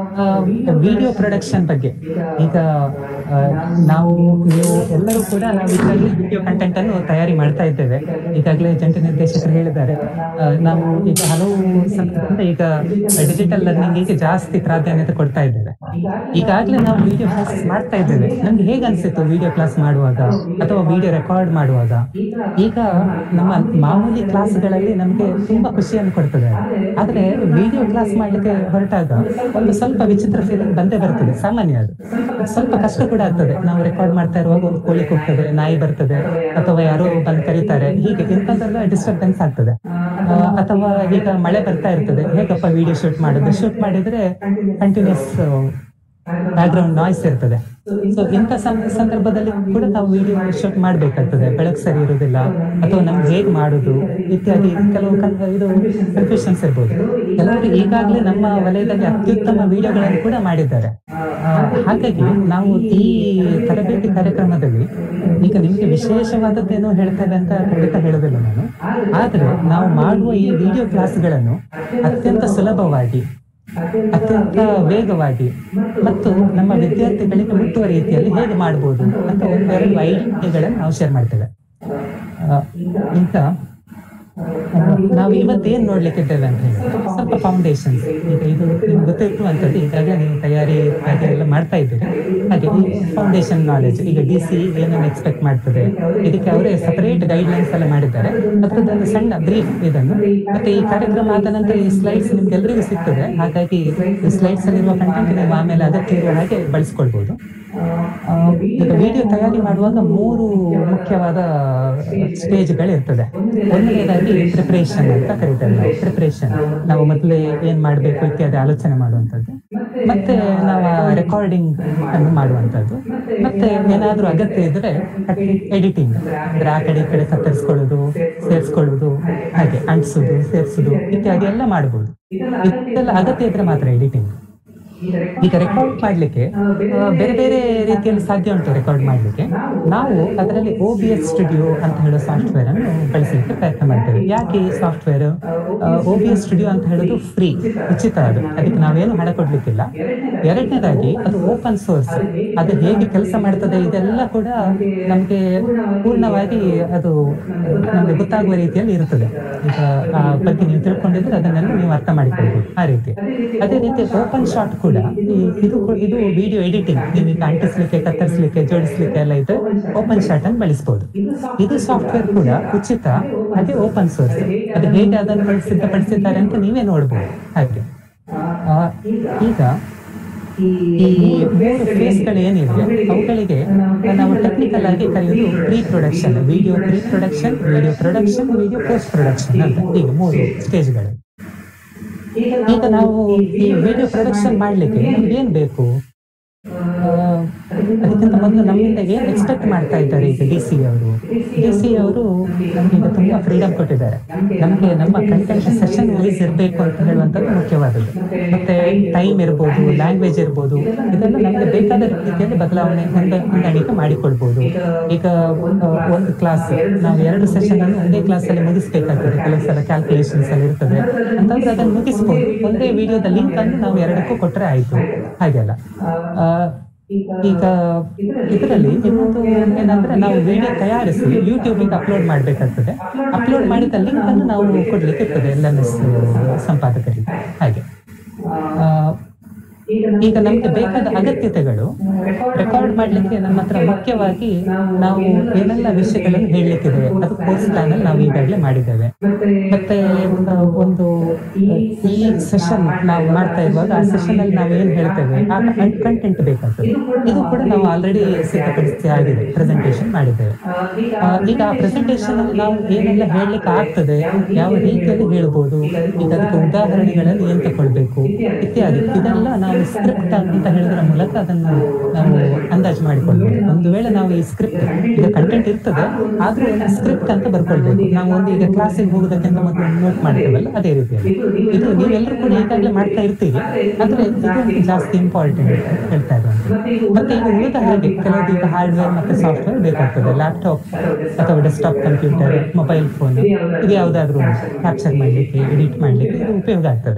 ವಿಡಿಯೋ ಪ್ರೊಡಕ್ಷನ್ ಬಗ್ಗೆ ಈಗ ಆ, ನಾವು ನೀವು ಎಲ್ಲರೂ ಕೂಡ ನಾವು ಇದರಲ್ಲಿ ವಿಡಿಯೋ ಕಂಟೆಂಟ್ ಅನ್ನು ತಯಾರಿ ಮಾಡ್ತಾ ಇದ್ದೇವೆ ಈಗಾಗಲೇ ಜಂಟಿ ನಿರ್ದೇಶಕರು ಹೇಳಿದ್ದಾರೆ ಆ, ನಾವು ಈಗ ಹಲವು ಸಂದರ್ಭದಿಂದ ಈಗ ಡಿಜಿಟಲ್ ಲರ್ನಿಂಗ್ ಜಾಸ್ತಿ ಪ್ರಾಧಾನ್ಯತೆ ಕೊಡ್ತಾ ಇದ್ದೇವೆ ಈಗಾಗಲೇ ನಾವು ವಿಡಿಯೋ ಕ್ಲಾಸಸ್ ಮಾಡ್ತಾ ಇದ್ದೇವೆ ನಮ್ಗೆ ಹೇಗೆ ಅನ್ಸಿತ್ತು ವಿಡಿಯೋ ಕ್ಲಾಸ್ ಮಾಡುವಾಗ ಅಥವಾ ವಿಡಿಯೋ ರೆಕಾರ್ಡ್ ಮಾಡುವಾಗ ಈಗ ನಮ್ಮ ಮಾಮೂಲಿ ಕ್ಲಾಸ್ಗಳಲ್ಲಿ ನಮ್ಗೆ ತುಂಬಾ ಖುಷಿಯನ್ನು ಕೊಡ್ತದೆ ಆದ್ರೆ ವಿಡಿಯೋ ಕ್ಲಾಸ್ ಮಾಡ್ಲಿಕ್ಕೆ ಹೊರಟಾಗ ಒಂದು ಸ್ವಲ್ಪ ವಿಚಿತ್ರ ಫೀಲಿಂಗ್ ಬಂದೇ ಬರ್ತದೆ ಸಾಮಾನ್ಯ ಅದು ಸ್ವಲ್ಪ ಕಷ್ಟ ಕೂಡ ಆಗ್ತದೆ ನಾವು ರೆಕಾರ್ಡ್ ಮಾಡ್ತಾ ಇರುವಾಗ ಒಂದು ಕೋಳಿ ಕೂಗ್ತದೆ ನಾಯಿ ಬರ್ತದೆ ಅಥವಾ ಯಾರೋ ಬಂದು ಕರೀತಾರೆ ಹೀಗೆ ಇಂಥದ್ದೆಲ್ಲ ಡಿಸ್ಟರ್ಬೆನ್ಸ್ ಆಗ್ತದೆ ಆ, ಅಥವಾ ಈಗ ಮಳೆ ಬರ್ತಾ ಇರ್ತದೆ ಹೇಗಪ್ಪ ವಿಡಿಯೋ ಶೂಟ್ ಮಾಡೋದು ಶೂಟ್ ಮಾಡಿದ್ರೆ ಕಂಟಿನ್ಯೂಸ್ ಬ್ಯಾಕ್ಗ್ರೌಂಡ್ ನಾಯ್ಸ್ ಇರ್ತದೆ ಸೊ ಇಂಥ ಸಂ- ಸಂದರ್ಭದಲ್ಲಿ ಕೂಡ ನಾವು ವಿಡಿಯೋ ಶೂಟ್ ಮಾಡ್ಬೇಕಾಗ್ತದೆ ಬೆಳಕು ಸರಿ ಇರುವುದಿಲ್ಲ ಅಥವಾ ನಮ್ಗೆ ಹೇಗೆ ಮಾಡುದು ಇತ್ಯಾದಿ ಕೆಲವು ಕನ್- ಇದು ಕನ್ಫ್ಯೂಷನ್ಸ್ ಇರ್ಬೋದು ಕೆಲವರು ಈಗಾಗಲೇ ನಮ್ಮ ವಲಯದಲ್ಲಿ ಅತ್ಯುತ್ತಮ ವಿಡಿಯೋಗಳನ್ನು ಕೂಡ ಮಾಡಿದ್ದಾರೆ ಆ, ಹಾಗಾಗಿ ನಾವು ಈ ತರಬೇತಿ ಕಾರ್ಯಕ್ರಮದಲ್ಲಿ ಈಗ ನಿಮ್ಗೆ ವಿಶೇಷವಾದದ್ದೇನೋ ಹೇಳ್ತೇವೆ ಅಂತ ಖಂಡಿತ ಹೇಳೋದಿಲ್ಲ ನಾನು ಆದ್ರೆ ನಾವು ಮಾಡುವ ಈ ವಿಡಿಯೋ ಕ್ಲಾಸ್ಗಳನ್ನು ಅತ್ಯಂತ ಸುಲಭವಾಗಿ ಅತ್ಯಂತ ವೇಗವಾಗಿ ಮತ್ತು ನಮ್ಮ ವಿದ್ಯಾರ್ಥಿಗಳಿಗೆ ಮುಟ್ಟುವ ರೀತಿಯಲ್ಲಿ ಹೇಗೆ ಮಾಡಬಹುದು ಅಂತ ಒಂದೆರಡು ಐಡಿಯಾಗಳನ್ನು ನಾವು ಶೇರ್ ಮಾಡ್ತೇವೆ ಆ, ಈಗ ಆ, ನಾವು ಇವತ್ತು ಏನ್ ನೋಡ್ಲಿಕ್ಕಿದ್ದೇವೆ ಅಂತ ಹೇಳಿದ್ರೆ ಸ್ವಲ್ಪ ಫೌಂಡೇಶನ್ ಈಗ ಇದು ನಿಮ್ಗೆ ಗೊತ್ತಿರುವಂತದ್ದು ಈಗಾಗಲೇ ನೀವು ತಯಾರಿ ಹಾಗೆ ಎಲ್ಲ ಮಾಡ್ತಾ ಇದ್ದೀರಿ ಹಾಗೆ ಈ ಫೌಂಡೇಶನ್ ನಾಲೆಜ್ ಈಗ ಡಿ ಸಿ ಏನನ್ನು ಎಕ್ಸ್ಪೆಕ್ಟ್ ಮಾಡ್ತದೆ ಇದಕ್ಕೆ ಅವರೇ ಸಪರೇಟ್ ಗೈಡ್ ಲೈನ್ಸ್ ಎಲ್ಲ ಮಾಡಿದ್ದಾರೆ ಅದ್ರದ್ದೊಂದು ಸಣ್ಣ ಬ್ರೀಫ್ ಇದನ್ನು ಮತ್ತೆ ಈ ಕಾರ್ಯಕ್ರಮ ಆದ ನಂತರ ಈ ಸ್ಲೈಡ್ಸ್ ನಿಮ್ಗೆಲ್ಲರಿಗೂ ಸಿಗ್ತದೆ ಹಾಗಾಗಿ ಈ ಸ್ಲೈಡ್ಸ್ ಅಲ್ಲಿರುವ ಕಂಟೆಂಟ್ ನೀವು ಆಮೇಲೆ ಅಗತ್ಯ ಇರುವ ಹಾಗೆ ಬಳಸ್ಕೊಳ್ಬಹುದು ಆ, ಈಗ ವಿಡಿಯೋ ತಯಾರಿ ಮಾಡುವಾಗ ಮೂರು ಮುಖ್ಯವಾದ ಸ್ಟೇಜ್ಗಳು ಇರ್ತದೆ ಒಂದನೇದಾಗಿ ಪ್ರಿಪರೇಷನ್ ಅಂತ ಕರೀತೇವೆ ನಾವು ಪ್ರಿಪರೇಷನ್ ನಾವು ಮೊದಲೇ ಏನ್ ಮಾಡ್ಬೇಕು ಇತ್ಯಾದಿ ಆಲೋಚನೆ ಮಾಡುವಂಥದ್ದು ಮತ್ತೆ ನಾವು ರೆಕಾರ್ಡಿಂಗ್ ಅನ್ನು ಮಾಡುವಂಥದ್ದು ಮತ್ತೆ ಏನಾದ್ರೂ ಅಗತ್ಯ ಇದ್ರೆ ಎಡಿಟಿಂಗ್ ಅಂದ್ರೆ ಆ ಕಡೆ ಈ ಕಡೆ ಕತ್ತರಿಸ್ಕೊಳ್ಳೋದು ಸೇರಿಸ್ಕೊಳ್ಳೋದು ಹಾಗೆ ಅಂಟಿಸೋದು ಸೇರಿಸೋದು ಇತ್ಯಾದಿ ಎಲ್ಲ ಮಾಡಬಹುದು ಇದೆಲ್ಲ ಅಗತ್ಯ ಇದ್ರೆ ಮಾತ್ರ ಎಡಿಟಿಂಗ್ ಈಗ ರೆಕಾರ್ಡ್ ಮಾಡ್ಲಿಕ್ಕೆ ಆ, ಬೇರೆ ಬೇರೆ ರೀತಿಯಲ್ಲಿ ಸಾಧ್ಯ ಉಂಟು ರೆಕಾರ್ಡ್ ಮಾಡ್ಲಿಕ್ಕೆ ನಾವು ಅದರಲ್ಲಿ ಒ ಬಿ ಎಸ್ ಸ್ಟುಡಿಯೋ ಅಂತ ಹೇಳೋ ಸಾಫ್ಟ್ವೇರ್ ಅನ್ನು ಬಳಸಲಿಕ್ಕೆ ಪ್ರಯತ್ನ ಮಾಡ್ತೇವೆ ಯಾಕೆ ಈ software O B S studio ಅಂತ ಹೇಳೋದು ಫ್ರೀ ಉಚಿತ ಅದು ಅದಕ್ಕೆ ನಾವೇನು ಹಣ ಕೊಡ್ಲಿಕ್ಕಿಲ್ಲ ಎರಡನೇದಾಗಿ ಅದು ಓಪನ್ ಸೋರ್ಸ್ ಅದು ಹೇಗೆ ಕೆಲಸ ಮಾಡ್ತದೆ ಇದೆಲ್ಲ ಕೂಡ ನಮ್ಗೆ ಪೂರ್ಣವಾಗಿ ಅದು ನಮ್ಗೆ ಗೊತ್ತಾಗುವ ರೀತಿಯಲ್ಲಿ ಇರುತ್ತದೆ ಈಗ ಆ ಬಗ್ಗೆ ನೀವು ತಿಳ್ಕೊಂಡಿದ್ರೆ ಅದನ್ನೆಲ್ಲ ನೀವು ಅರ್ಥ ಮಾಡಿಕೊಳ್ಬೋದು ಆ ರೀತಿ ಅದೇ ರೀತಿ ಓಪನ್ ಶಾಟ್ ಕೂಡ ಈ- ಇದು ಕೂ- ಇದು ವಿಡಿಯೋ ಎಡಿಟಿಂಗ್ ನೀವು ಈಗ ಅಂಟಿಸ್ಲಿಕ್ಕೆ ಕತ್ತರಿಸ್ಲಿಕ್ಕೆ ಜೋಡಿಸ್ಲಿಕ್ಕೆ ಎಲ್ಲ ಇದ್ರೆ ಓಪನ್ ಶಾಟ್ ಅನ್ನು ಬಳಸಬಹುದು ಇದು ಸಾಫ್ಟ್ವೇರ್ ಕೂಡ ಉಚಿತ ಹಾಗೆ ಓಪನ್ ಸೋರ್ಸ್ ಅದು ಹೇಗೆ ಅದನ್ನು ಸಿದ್ಧಪಡಿಸಿದ್ದಾರೆ ಅಂತ ನೀವೇ ನೋಡ್ಬೋದು ಹಾಗೆ ಆ, ಈಗ ಈ ಮೂರು ಫೇಸ್ಗಳು ಏನಿವೆ ಅವುಗಳಿಗೆ ನಾವು ಟೆಕ್ನಿಕಲ್ ಆಗಿ ಕರೆಯೋದು pre production video pre production video production video post production ಅಂತ ಈಗ ಮೂರು ಸ್ಟೇಜ್ಗಳು ಈಗ ನಾವು ಈ ವಿಡಿಯೋ ಪ್ರೊಡಕ್ಷನ್ ಮಾಡ್ಲಿಕ್ಕೆ ನಮ್ಗೆ ಏನ್ ಬೇಕು ಆ, ಅದಕ್ಕಿಂತ ಮೊದಲು ನಮ್ಮಿಂದ ಏನ್ ಎಕ್ಸ್ಪೆಕ್ಟ್ ಮಾಡ್ತಾ ಇದ್ದಾರೆ ಈಗ ಡಿ ಸಿ ಅವರು ಡಿ ಸಿ ಅವರು ನಮ್ಗೆ ಈಗ ತುಂಬಾ ಫ್ರೀಡಮ್ ಕೊಟ್ಟಿದ್ದಾರೆ ನಮ್ಗೆ ನಮ್ಮ ಕಂಟೆಂಟ್ ಸೆಷನ್ ರಿಲೀಸ್ ಇರಬೇಕು ಅಂತ ಹೇಳುವಂಥದ್ದು ಮುಖ್ಯವಾದದ್ದು ಮತ್ತೆ ಟೈಮ್ ಇರ್ಬೋದು ಲ್ಯಾಂಗ್ವೇಜ್ ಇರ್ಬೋದು ಇದೆಲ್ಲ ನಮ್ಗೆ ಬೇಕಾದ ರೀತಿಯಲ್ಲಿ ಬದಲಾವಣೆ ಹೊಂದ ಹೊಂದಾಣಿಕೆ ಮಾಡಿಕೊಳ್ಬಹುದು ಈಗ ಆ, ಒಂದು ಕ್ಲಾಸ್ ನಾವು ಎರಡು ಸೆಷನ್ ಅನ್ನು ಒಂದೇ ಕ್ಲಾಸ್ ಅಲ್ಲಿ ಮುಗಿಸ್ಬೇಕಾಗ್ತದೆ ಕೆಲವು ಸಲ ಕ್ಯಾಲ್ಕುಲೇಷನ್ಸ್ ಅಲ್ಲಿ ಇರ್ತದೆ ಅಂತಂದ್ರೆ ಅದನ್ನು ಮುಗಿಸ್ಬೋದು ಒಂದೇ ವಿಡಿಯೋದ ಲಿಂಕ್ ಅನ್ನು ನಾವು ಎರಡಕ್ಕೂ ಕೊಟ್ಟರೆ ಆಯ್ತು ಹಾಗೆಲ್ಲ ಆ, ಈಗ ಇದರಲ್ಲಿ ಇನ್ನೊಂದು ಏನಂದ್ರೆ ನಾವು ವಿಡಿಯೋ ತಯಾರಿಸಿ ಯೂಟ್ಯೂಬಿಗೆ ಅಪ್ಲೋಡ್ ಮಾಡಬೇಕಾಗ್ತದೆ ಅಪ್ಲೋಡ್ ಮಾಡಿದ ಲಿಂಕ್ ಅನ್ನು ನಾವು ಕೊಡ್ಲಿಕ್ಕೆ ಇರ್ತದೆ ಎಲ್ ಎಂ ಎಸ್ ಸಂಪಾದಕರಿಗೆ ಹಾಗೆ ಆ, ಈಗ ನಮ್ಗೆ ಬೇಕಾದ ಅಗತ್ಯತೆಗಳು ರೆಕಾರ್ಡ್ ಮಾಡ್ಲಿಕ್ಕೆ ನಮ್ಮ ಹತ್ರ ಮುಖ್ಯವಾಗಿ ನಾವು ಏನೆಲ್ಲ ವಿಷಯಗಳನ್ನು ಹೇಳಲಿಕ್ಕಿದೆ ಅದು ಕೋರ್ಸ್ ಪ್ಲಾನ್ ಅಲ್ಲಿ ನಾವು ಈಗಾಗಲೇ ಮಾಡಿದ್ದೇವೆ ಮತ್ತೆ ಆ, ಒಂದು ಈ ಸೆಷನ್ ನಾವು ಮಾಡ್ತಾ ಇರುವಾಗ ಆ ಸೆಷನ್ ಅಲ್ಲಿ ನಾವು ಏನ್ ಹೇಳ್ತೇವೆ ಆ ಕಂಟೆಂಟ್ ಬೇಕಾಗ್ತದೆ ಇದು ಕೂಡ ನಾವು ಆಲ್ರೆಡಿ ಸಿದ್ಧಪಡಿಸಿ ಆಗಿದೆ ಪ್ರೆಸೆಂಟೇಶನ್ ಮಾಡಿದ್ದೇವೆ ಆ, ಈಗ ಆ ಪ್ರೆಸೆಂಟೇಶನ್ ಅಲ್ಲಿ ನಾವು ಏನೆಲ್ಲ ಹೇಳಲಿಕ್ಕೆ ಆಗ್ತದೆ ಯಾವ ರೀತಿಯಲ್ಲಿ ಹೇಳ್ಬೋದು ಈಗ ಅದಕ್ಕೆ ಉದಾಹರಣೆಗಳಲ್ಲಿ ಏನ್ ತಗೊಳ್ಬೇಕು ಇತ್ಯಾದಿ ಇದೆಲ್ಲ ನಾವು ಸ್ಕ್ರಿಪ್ಟ್ ಅಂತ ಹೇಳಿದ್ರ ಮೂಲಕ ಅದನ್ನು ನಾವು ಅಂದಾಜು ಮಾಡಿಕೊಳ್ಬೇಕು ಒಂದು ವೇಳೆ ನಾವು ಈ ಸ್ಕ್ರಿಪ್ಟ್ ಈಗ ಕಂಟೆಂಟ್ ಇರ್ತದೆ ಆದ್ರೂ ಒಂದು ಸ್ಕ್ರಿಪ್ಟ್ ಅಂತ ಬರ್ಕೊಳ್ಬೇಕು ನಾವು ಒಂದು ಈಗ ಕ್ಲಾಸಿಗೆ ಹೋಗೋದಕ್ಕಿಂತ ಮೊದಲು ನೋಟ್ ಮಾಡ್ತೇವಲ್ಲ ಅದೇ ರೀತಿಯಲ್ಲಿ ಇದು ನೀವೆಲ್ಲರೂ ಕೂಡ ಈಗಾಗಲೇ ಮಾಡ್ತಾ ಇರ್ತೀರಿ ಆದ್ರೆ ಇದು ಜಾಸ್ತಿ ಇಂಪಾರ್ಟೆಂಟ್ ಹೇಳ್ತಾ ಇರುವಂತ ಮತ್ತೆ ಈಗ ಉಳಿದ ಹಾಗೆ ಕೆಲವು ಈಗ ಹಾರ್ಡ್ವೇರ್ ಮತ್ತೆ ಸಾಫ್ಟ್ವೇರ್ ಬೇಕಾಗ್ತದೆ ಲ್ಯಾಪ್ಟಾಪ್ ಅಥವಾ ಡೆಸ್ಕ್ಟಾಪ್ ಕಂಪ್ಯೂಟರ್ ಮೊಬೈಲ್ ಫೋನ್ ಇದು ಯಾವುದಾದ್ರೂ ಕ್ಯಾಪ್ಚರ್ ಮಾಡ್ಲಿಕ್ಕೆ ಎಡಿಟ್ ಮಾಡ್ಲಿಕ್ಕೆ ಇದು ಉಪಯೋಗ ಆಗ್ತದೆ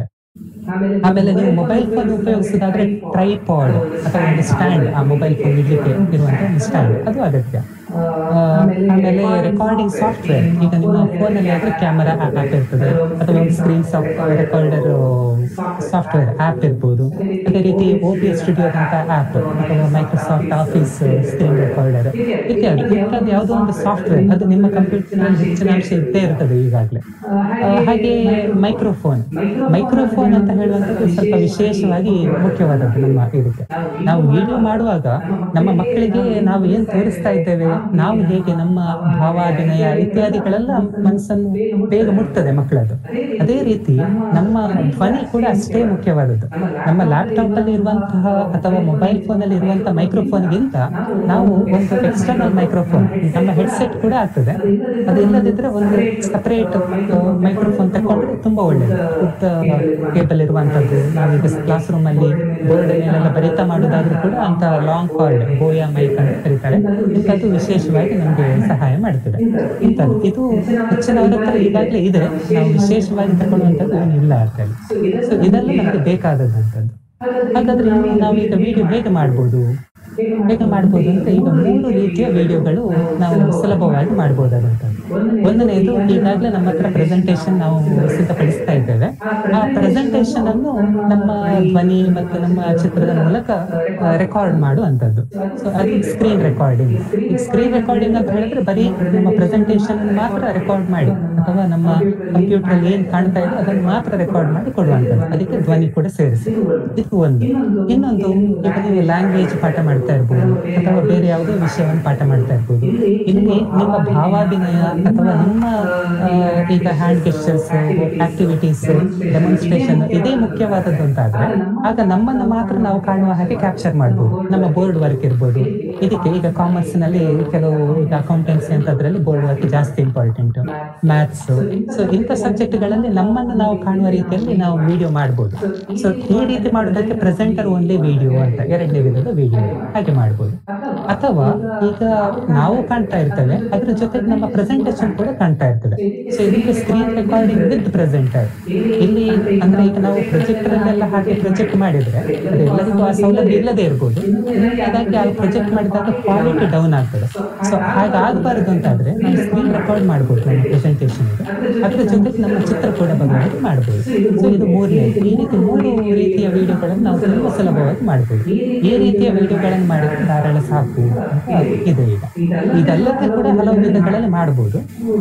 ಆಮೇಲೆ ನೀವು ಮೊಬೈಲ್ ಫೋನ್ ಉಪಯೋಗಿಸೋದಾದ್ರೆ ಟ್ರೈಪಾಡ್ ಅಥವಾ ಒಂದು ಸ್ಟ್ಯಾಂಡ್ ಆ ಮೊಬೈಲ್ ಫೋನ್ ಇಡ್ಲಿಕ್ಕೆ ಇರುವಂತ ಒಂದು ಸ್ಟ್ಯಾಂಡ್ ಅದು ಅಗತ್ಯ ಆ, ಆಮೇಲೆ ರೆಕಾರ್ಡಿಂಗ್ ಸಾಫ್ಟ್ವೇರ್ ಈಗ ನಿಮ್ಮ ಫೋನಲ್ಲಿ ಆದ್ರೆ ಕ್ಯಾಮರಾ ಆಪ್ ಇರ್ತದೆ ಅಥವಾ ಒಂದು ಸ್ಕ್ರೀನ್ ರೆಕಾರ್ಡರ್ ಸಾಫ್ಟ್ವೇರ್ ಆಪ್ ಇರ್ಬೋದು ಅದೇ ರೀತಿ ಓ ಪಿ ಎಸ್ ಸ್ಟುಡಿಯೋ ಅಂತ ಆಪ್ ಅಥವಾ ಮೈಕ್ರೋಸಾಫ್ಟ್ ಆಫೀಸ್ ಸ್ಕ್ರೀನ್ ರೆಕಾರ್ಡರ್ ಇತ್ಯಾದಿ ಇಂಥದ್ದು ಯಾವುದೋ ಒಂದು ಸಾಫ್ಟ್ವೇರ್ ಅದು ನಿಮ್ಮ ಕಂಪ್ಯೂಟರ್ ಹೆಚ್ಚಿನ ಅಂಶ ಇದ್ದೇ ಇರ್ತದೆ ಈಗಾಗಲೇ ಹಾಗೆ ಮೈಕ್ರೋಫೋನ್ ಮೈಕ್ರೋಫೋನ್ ಅಂತ ಹೇಳುವಂಥದ್ದು ಸ್ವಲ್ಪ ವಿಶೇಷವಾಗಿ ಮುಖ್ಯವಾದದ್ದು ನಮ್ಮ ಇದಕ್ಕೆ ನಾವು ವಿಡಿಯೋ ಮಾಡುವಾಗ ನಮ್ಮ ಮಕ್ಕಳಿಗೆ ನಾವು ಏನ್ ತೋರಿಸ್ತಾ ಇದ್ದೇವೆ ನಾವು ಹೇಗೆ ನಮ್ಮ ಭಾವಾಭಿನಯ ಇತ್ಯಾದಿಗಳೆಲ್ಲ ಮನಸ್ಸನ್ನು ಬೇಗ ಮುಟ್ತದೆ ಮಕ್ಕಳದು ಅದೇ ರೀತಿ ನಮ್ಮ ಧ್ವನಿ ಕೂಡ ಅಷ್ಟೇ ಮುಖ್ಯವಾದದ್ದು ನಮ್ಮ ಲ್ಯಾಪ್ಟಾಪ್ ಅಲ್ಲಿ ಇರುವಂತಹ ಅಥವಾ ಮೊಬೈಲ್ ಫೋನ್ ಅಲ್ಲಿ ಇರುವಂತಹ ಮೈಕ್ರೋಫೋನ್ಗಿಂತ ನಾವು ಒಂದು ಎಕ್ಸ್ಟರ್ನಲ್ ಮೈಕ್ರೋಫೋನ್ ನಮ್ಮ ಹೆಡ್ಸೆಟ್ ಕೂಡ ಆಗ್ತದೆ ಅದು ಇಲ್ಲದಿದ್ರೆ ಒಂದು ಸಪರೇಟ್ ಮೈಕ್ರೋಫೋನ್ ತಕೊಂಡ್ರೆ ತುಂಬಾ ಒಳ್ಳೆಯದು ಉದ್ದ ಕೇಬಲ್ ಇರುವಂತದ್ದು ನಾವೀಗ ಕ್ಲಾಸ್ ರೂಮ್ ಅಲ್ಲಿ ಬೋರ್ಡ್ ಮೇಲೆಲ್ಲ ಬರಿತಾ ಮಾಡೋದಾದ್ರೂ ಕೂಡ ಅಂತ ಲಾಂಗ್ ಕಾರ್ಡ್ ಬೋಯಾ ಮೈಕ್ ಅಂತ ಕರೀತಾರೆ ಇಂಥದ್ದು ವಿಶೇಷವಾಗಿ ನಮಗೆ ಸಹಾಯ ಮಾಡ್ತದೆ ಇಂಥದ್ದು ಇದು ಹೆಚ್ಚಿನವರ ಹತ್ರ ಈಗಾಗಲೇ ಇದೆ ನಾವು ವಿಶೇಷವಾಗಿ ತಗೊಳ್ಳುವಂಥದ್ದು ಏನಿಲ್ಲ ಅಂತ ಸೊ ಇದೆಲ್ಲ ನಮಗೆ ಬೇಕಾದದಂಥದ್ದು ಹಾಗಾದ್ರೆ ಇನ್ನು ನಾವೀಗ ವಿಡಿಯೋ ಹೇಗೆ ಮಾಡ್ಬೋದು ಹೇಗೆ ಮಾಡ್ಬೋದು ಅಂತ ಈಗ ಮೂರು ರೀತಿಯ ವಿಡಿಯೋಗಳು ನಾವು ಸುಲಭವಾಗಿ ಮಾಡ್ಬೋದಾದಂಥದ್ದು ಒಂದನೇದು ಈಗಾಗಲೇ ನಮ್ಮ ಹತ್ರ ಪ್ರೆಸೆಂಟೇಶನ್ ನಾವು ಸಿದ್ಧಪಡಿಸ್ತಾ ಇದ್ದೇವೆ ಆ ಪ್ರೆಸೆಂಟೇಶನ್ ಅನ್ನು ನಮ್ಮ ಧ್ವನಿ ಮತ್ತು ನಮ್ಮ ಚಿತ್ರದ ಮೂಲಕ ರೆಕಾರ್ಡ್ ಮಾಡುವಂಥದ್ದು ಸೊ ಅದು ಸ್ಕ್ರೀನ್ ರೆಕಾರ್ಡಿಂಗ್ ಈ ಸ್ಕ್ರೀನ್ ರೆಕಾರ್ಡಿಂಗ್ ಅಂತ ಹೇಳಿದ್ರೆ ಬರೀ ನಮ್ಮ ಪ್ರೆಸೆಂಟೇಶನ್ ಮಾತ್ರ ರೆಕಾರ್ಡ್ ಮಾಡಿ ಅಥವಾ ನಮ್ಮ ಕಂಪ್ಯೂಟರ್ ಅಲ್ಲಿ ಏನ್ ಕಾಣ್ತಾ ಇದೆ ಅದನ್ನು ಮಾತ್ರ ರೆಕಾರ್ಡ್ ಮಾಡಿ ಕೊಡುವಂಥದ್ದು ಅದಕ್ಕೆ ಧ್ವನಿ ಕೂಡ ಸೇರಿಸಿ ಇದು ಒಂದು ಇನ್ನೊಂದು ಈಗ ನೀವು ಲ್ಯಾಂಗ್ವೇಜ್ ಪಾಠ ಮಾಡ್ತಾ ಇರ್ಬೋದು ಅಥವಾ ಬೇರೆ ಯಾವುದೋ ವಿಷಯವನ್ನು ಪಾಠ ಮಾಡ್ತಾ ಇರ್ಬೋದು ಇಲ್ಲಿ ನಿಮ್ಮ ಭಾವಾಭಿನಯ ಅಥವಾ ನಿಮ್ಮ ಆ, ಈಗ ಹ್ಯಾಂಡ್ ಗೆಸ್ಟರ್ಸ್ ಆಕ್ಟಿವಿಟೀಸ್ ಡೆಮಾನ್ಸ್ಟ್ರೇಷನ್ ಇದೇ ಮುಖ್ಯವಾದದ್ದು ಅಂತ ಆದ್ರೆ ಆಗ ನಮ್ಮನ್ನ ಮಾತ್ರ ನಾವು ಕಾಣುವ ಹಾಗೆ ಕ್ಯಾಪ್ಚರ್ ಮಾಡ್ಬೋದು ನಮ್ಮ ಬೋರ್ಡ್ ವರ್ಕ್ ಇರ್ಬೋದು ಇದಕ್ಕೆ ಈಗ ಕಾಮರ್ಸ್ ನಲ್ಲಿ ಕೆಲವು ಈಗ ಅಕೌಂಟೆನ್ಸಿ ಅಂತದ್ರಲ್ಲಿ ಬೋರ್ಡ್ ವರ್ಕ್ ಜಾಸ್ತಿ ಇಂಪಾರ್ಟೆಂಟ್ ಮ್ಯಾಥ್ಸ್ ಸೊ ಇಂಥ ಸಬ್ಜೆಕ್ಟ್ಗಳಲ್ಲಿ ನಮ್ಮನ್ನು ನಾವು ಕಾಣುವ ರೀತಿಯಲ್ಲಿ ನಾವು ವಿಡಿಯೋ ಮಾಡ್ಬೋದು ಸೊ ಈ ರೀತಿ ಮಾಡೋದಕ್ಕೆ ಪ್ರೆಸೆಂಟರ್ ಓನ್ಲಿ ವಿಡಿಯೋ ಅಂತ ಎರಡನೇ ವಿಧದ ವಿಡಿಯೋ ಹಾಗೆ ಮಾಡ್ಬೋದು ಅಥವಾ ಈಗ ನಾವು ಕಾಣ್ತಾ ಇರ್ತೇವೆ ಅದ್ರ ಜೊತೆಗೆ ನಮ್ಮ ಪ್ರೆಸೆಂಟೇಷನ್ ಕೂಡ ಕಾಣ್ತಾ ಇರ್ತದೆ ಸೊ ಇದಕ್ಕೆ ಸ್ಕ್ರೀನ್ ರೆಕಾರ್ಡಿಂಗ್ ವಿತ್ ಪ್ರೆಸೆಂಟರ್ ಇಲ್ಲಿ ಅಂದ್ರೆ ಈಗ ನಾವು ಪ್ರೊಜೆಕ್ಟರ್ ಅಲ್ಲೆಲ್ಲ ಹಾಗೆ ಪ್ರೊಜೆಕ್ಟ್ ಮಾಡಿದ್ರೆ ಅದು ಎಲ್ಲರಿಗೂ ಆ ಸೌಲಭ್ಯ ಇಲ್ಲದೆ ಇರ್ಬೋದು ಹಾಗಾಗಿ ಆ ಪ್ರೊಜೆಕ್ಟ್ ಮಾಡಿದಾಗ ಕ್ವಾಲಿಟಿ ಡೌನ್ ಆಗ್ತದೆ ಸೊ ಹಾಗಾಗಬಾರದು ಅಂತಾದ್ರೆ ನಾವು ಸ್ಕ್ರೀನ್ ರೆಕಾರ್ಡ್ ಮಾಡ್ಬೋದು ನಮ್ಮ ಪ್ರೆಸೆಂಟೇಷನ್ ಅದ್ರ ಜೊತೆಗೆ ನಮ್ಮ ಚಿತ್ರ ಕೂಡ ಬದಲಾವಣೆ ಮಾಡ್ಬೋದು ಸೊ ಇದು ಮೂರನೇ ಈ ರೀತಿ ಮೂರು ರೀತಿಯ ವಿಡಿಯೋಗಳನ್ನು ನಾವು ತುಂಬಾ ಸುಲಭವಾಗಿ ಮಾಡ್ಬೋದು ಈ ರೀತಿಯ ವಿಡಿಯೋಗಳನ್ನು ಮಾಡಿದ್ರೆ ಧಾರಾಳ ಸಾಕು ಅಂತ ಇದೆ ಈಗ ಇದಲ್ಲದೆ ಕೂಡ ಹಲವು ವಿಧಗಳಲ್ಲಿ ಮಾಡ್ಬೋದು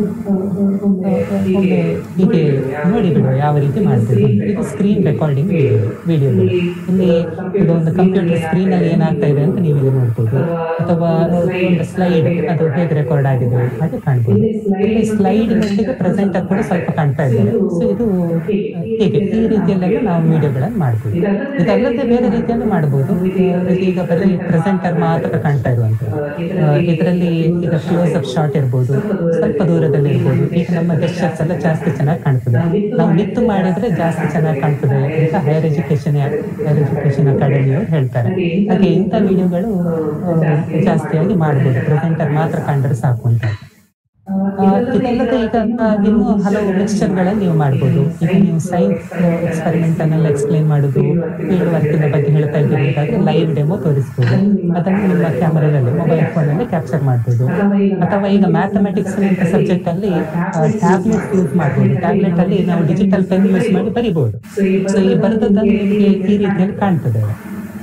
ಒಮ್ಮೆ ಹೀಗೆ ನೋಡಿ ಬಿಡುವ ಯಾವ ರೀತಿ ಮಾಡ್ಬೋದು ಅಂತ. ಇದು ಸ್ಕ್ರೀನ್ ರೆಕಾರ್ಡಿಂಗ್ ವಿಡಿಯೋ ವಿಡಿಯೋಗಳು ಇಲ್ಲಿ ಇದು ಒಂದು ಕಂಪ್ಯೂಟರ್ ಸ್ಕ್ರೀನ್ ಅಲ್ಲಿ ಏನಾಗ್ತಾ ಇದೆ ಅಂತ ನೀವು ಇಲ್ಲಿ ನೋಡ್ಬೋದು ಅಥವಾ ಒಂದು ಸ್ಲೈಡ್ ಅದು ಹೇಗೆ ರೆಕಾರ್ಡ್ ಆಗಿದೆ ಹಾಗೆ ಕಾಣ್ಬೋದು ಇಲ್ಲಿ ಸ್ಲೈಡ್ ನೊಂದಿಗೆ ಪ್ರೆಸೆಂಟರ್ ಕೂಡ ಸ್ವಲ್ಪ ಕಾಣ್ತಾ ಇದ್ದಾರೆ ಸೊ ಇದು ಹೀಗೆ ಈ ರೀತಿಯಲ್ಲೆಲ್ಲ ನಾವು ವಿಡಿಯೋಗಳನ್ನು ಮಾಡ್ಬೋದು ಇದಲ್ಲದೆ ಬೇರೆ ರೀತಿಯಲ್ಲಿ ಮಾಡ್ಬೋದು ಇದು ಈಗ ಬರೀ ಪ್ರೆಸೆಂಟರ್ ಮಾತ್ರ ಕಾಣ್ತಾ ಇರುವಂತದ್ದು ಇದರಲ್ಲಿ ಈಗ ಕ್ಲೋಸ್ ಅಪ್ ಶಾಟ್ ಇರ್ಬೋದು ಸ್ವಲ್ಪ ದೂರದಲ್ಲಿ ಇರ್ಬೋದು ಈಗ ನಮ್ಮ ಗೆಸ್ಟರ್ಸ್ ಎಲ್ಲ ಜಾಸ್ತಿ ಚೆನ್ನಾಗಿ ಕಾಣ್ತದೆ ನಾವು ನಿಂತು ಮಾಡಿದ್ರೆ ಜಾಸ್ತಿ ಚೆನ್ನಾಗಿ ಕಾಣ್ತದೆ ಅಂತ ಹೈಯರ್ ಎಜುಕೇಶನ್ ಹೈಯರ್ ಎಜುಕೇಶನ್ ಅಕಾಡೆಮಿಯವರು ಹೇಳ್ತಾರೆ ಹಾಗೆ ಇಂಥ ವಿಡಿಯೋಗಳು ಜಾಸ್ತಿಯಾಗಿ ಮಾಡ್ಬೋದು ಪ್ರೆಸೆಂಟರ್ ಮಾತ್ರ ಕಂಡ್ರೆ ಸಾಕು ಅಂತ ಆ, ಇದಲ್ಲದೆ ಈಗ ಆ, ಇನ್ನೂ ಹಲವು ಮಿಕ್ಸ್ಚರ್ಗಳನ್ನು ನೀವು ಮಾಡ್ಬೋದು ಈಗ ನೀವು ಸೈನ್ಸ್ ಎಕ್ಸ್ಪೆರಿಮೆಂಟ್ ಅನ್ನೆಲ್ಲ ಎಕ್ಸ್ಪ್ಲೈನ್ ಮಾಡೋದು ಫೀಲ್ಡ್ ವರ್ಕಿನ ಬಗ್ಗೆ ಹೇಳ್ತಾ ಇದ್ದೀರಿ ಅಂತಾದ್ರೆ ಲೈವ್ ಡೆಮೋ ತೋರಿಸ್ಬೋದು ಅದನ್ನು ನಿಮ್ಮ ಕ್ಯಾಮರಾದಲ್ಲಿ ಮೊಬೈಲ್ ಫೋನಲ್ಲಿ ಕ್ಯಾಪ್ಚರ್ ಮಾಡ್ಬೋದು ಅಥವಾ ಈಗ ಮ್ಯಾಥಮೆಟಿಕ್ಸ್ ಅಂತ ಸಬ್ಜೆಕ್ಟ್ ಅಲ್ಲಿ ಟ್ಯಾಬ್ಲೆಟ್ ಯೂಸ್ ಮಾಡ್ಬೋದು ಟ್ಯಾಬ್ಲೆಟ್ ಅಲ್ಲಿ ನಾವು ಡಿಜಿಟಲ್ ಪೆನ್ ಯೂಸ್ ಮಾಡಿ ಬರಿಬಹುದು ಸೊ ಈ ಬರೆದದ್ದನ್ನು ನಿಮಗೆ ಈ ರೀತಿಯಲ್ಲಿ ಕಾಣ್ತದೆ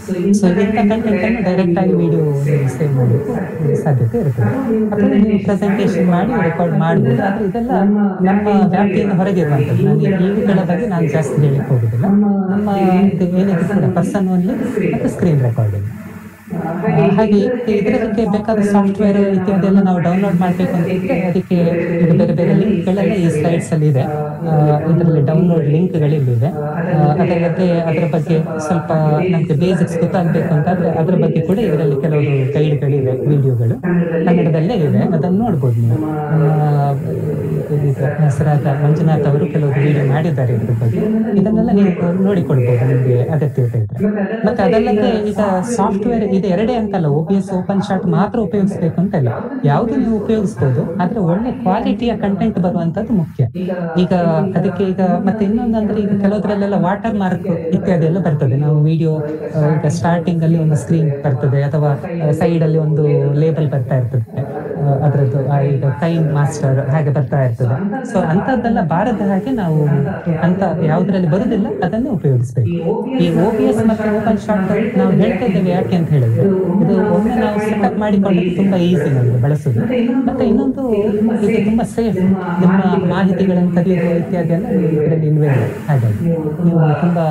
ಸೊ ಇಂಥ ಕಂಟೆಂಟ್ ಅನ್ನು ಡೈರೆಕ್ಟ್ ಆಗಿ ವಿಡಿಯೋ ಸೇವ್ ಮಾಡಲಿಕ್ಕೆ ಸಾಧ್ಯತೆ ಇರ್ತದೆ ಅಥವಾ ನೀವು ಪ್ರೆಸೆಂಟೇಷನ್ ಮಾಡಿ ರೆಕಾರ್ಡ್ ಮಾಡ್ಬೋದು ಆದ್ರೆ ಇದೆಲ್ಲ ನಮ್ಮ ವ್ಯಾಪ್ತಿಯಿಂದ ಹೊರಗಿರುವಂಥದ್ದು ನಾನು ಇವುಗಳ ಬಗ್ಗೆ ನಾನು ಜಾಸ್ತಿ ಹೇಳಿಕ್ಕೆ ಹೋಗುದಿಲ್ಲ ನಮ್ಮ ಇದು ಏನಿದೆ ಕೂಡ ಪರ್ಸನ್ ಓನ್ಲಿ ಮತ್ತು ಸ್ಕ್ರೀನ್ ರೆಕಾರ್ಡಿಂಗ್ ಹಾಗೆ ಇದಕ್ಕೆ ಬೇಕಾದ ಸಾಫ್ಟ್ವೇರ್ ಇತ್ಯಾದಿ ಎಲ್ಲ ನಾವು ಡೌನ್ಲೋಡ್ ಮಾಡಬೇಕು ಅಂತ ಇದ್ರೆ ಅದಕ್ಕೆ ಈಗ ಬೇರೆ ಬೇರೆ ಲಿಂಕ್ಗಳೆಲ್ಲ ಈ ಸ್ಲೈಡ್ಸ್ ಅಲ್ಲಿ ಇದೆ ಇದರಲ್ಲಿ ಡೌನ್ಲೋಡ್ ಲಿಂಕ್ಗಳು ಇಲ್ಲಿದೆ ಅದಲ್ಲದೆ ಅದರ ಬಗ್ಗೆ ಸ್ವಲ್ಪ ನಮಗೆ ಬೇಸಿಕ್ಸ್ ಗೊತ್ತಾಗಬೇಕು ಅಂತಾದ್ರೆ ಅದರ ಬಗ್ಗೆ ಕೂಡ ಇದರಲ್ಲಿ ಕೆಲವು ಗೈಡ್ಗಳಿವೆ ವಿಡಿಯೋಗಳು ಕನ್ನಡದಲ್ಲೇ ಇದೆ ಅದನ್ನು ನೋಡ್ಬೋದು ನೀವು ನಮ್ಮ ಇದು ಹೆಸರಾದ ಮಂಜುನಾಥ್ ಅವರು ಕೆಲವು ವಿಡಿಯೋ ಮಾಡಿದ್ದಾರೆ ಇದ್ರ ಬಗ್ಗೆ ಇದನ್ನೆಲ್ಲ ನೀವು ನೋಡಿಕೊಳ್ಬಹುದು ನಿಮಗೆ ಅಗತ್ಯತೆ ಇದ್ರೆ ಮತ್ತೆ ಅದಲ್ಲದೆ ಈಗ ಸಾಫ್ಟ್ವೇರ್ ಇದು ಎರಡೇ ಅಂತಲ್ಲ O P S open shot ಮಾತ್ರ ಉಪಯೋಗಿಸ್ಬೇಕು ಅಂತ ಇಲ್ಲ ಯಾವುದು ನೀವು ಉಪಯೋಗಿಸ್ಬೋದು ಆದ್ರೆ ಒಳ್ಳೆ ಕ್ವಾಲಿಟಿಯ ಕಂಟೆಂಟ್ ಬರುವಂತದ್ದು ಮುಖ್ಯ ಈಗ ಅದಕ್ಕೆ ಈಗ ಮತ್ತೆ ಇನ್ನೊಂದಂದ್ರೆ ಈಗ ಕೆಲವದ್ರಲ್ಲೆಲ್ಲ ವಾಟರ್ ಮಾರ್ಕ್ ಇತ್ಯಾದಿ ಎಲ್ಲ ಬರ್ತದೆ ನಾವು ವಿಡಿಯೋ ಈಗ ಸ್ಟಾರ್ಟಿಂಗ್ ಅಲ್ಲಿ ಒಂದು ಸ್ಕ್ರೀನ್ ಬರ್ತದೆ ಅಥವಾ ಸೈಡ್ ಅಲ್ಲಿ ಒಂದು ಲೇಬಲ್ ಬರ್ತಾ ಇರ್ತದೆ ಆ, ಅದ್ರದ್ದು ಆ, ಈಗ ಕೈನ್ ಮಾಸ್ಟರ್ ಹಾಗೆ ಬರ್ತಾ ಇರ್ತದೆ ಸೊ ಅಂತದ್ದೆಲ್ಲ ಬಾರದ ಹಾಗೆ ನಾವು ಅಂತ ಯಾವ್ದ್ರಲ್ಲಿ ಬರುದಿಲ್ಲ ಅದನ್ನೇ ಉಪಯೋಗಿಸ್ಬೇಕು ಈ ಓ ಬಿ ಎಸ್ ಮತ್ತೆ ಓಪನ್ ಶಾಟ್ ನಾವು ಹೇಳ್ತಾ ಇದ್ದೇವೆ ಯಾಕೆ ಅಂತ ಹೇಳಿದ್ರೆ ಇದು ಒಮ್ಮೆ ನಾವು ಸೆಟಪ್ ಮಾಡಿಕೊಂಡ್ರೆ ತುಂಬಾ ಈಸಿ ನಮಗೆ ಬಳಸೋದು ಮತ್ತೆ ಇನ್ನೊಂದು ಇದು ತುಂಬಾ ಸೇಫ್ ನಿಮ್ಮ ಮಾಹಿತಿಗಳನ್ನು ತೆಗೆಯೋದು ಇತ್ಯಾದಿ ಎಲ್ಲ ಇದರಲ್ಲಿ ಇನ್ವೆಂಟ್ ಹಾಗಾಗಿ ನೀವು ತುಂಬಾ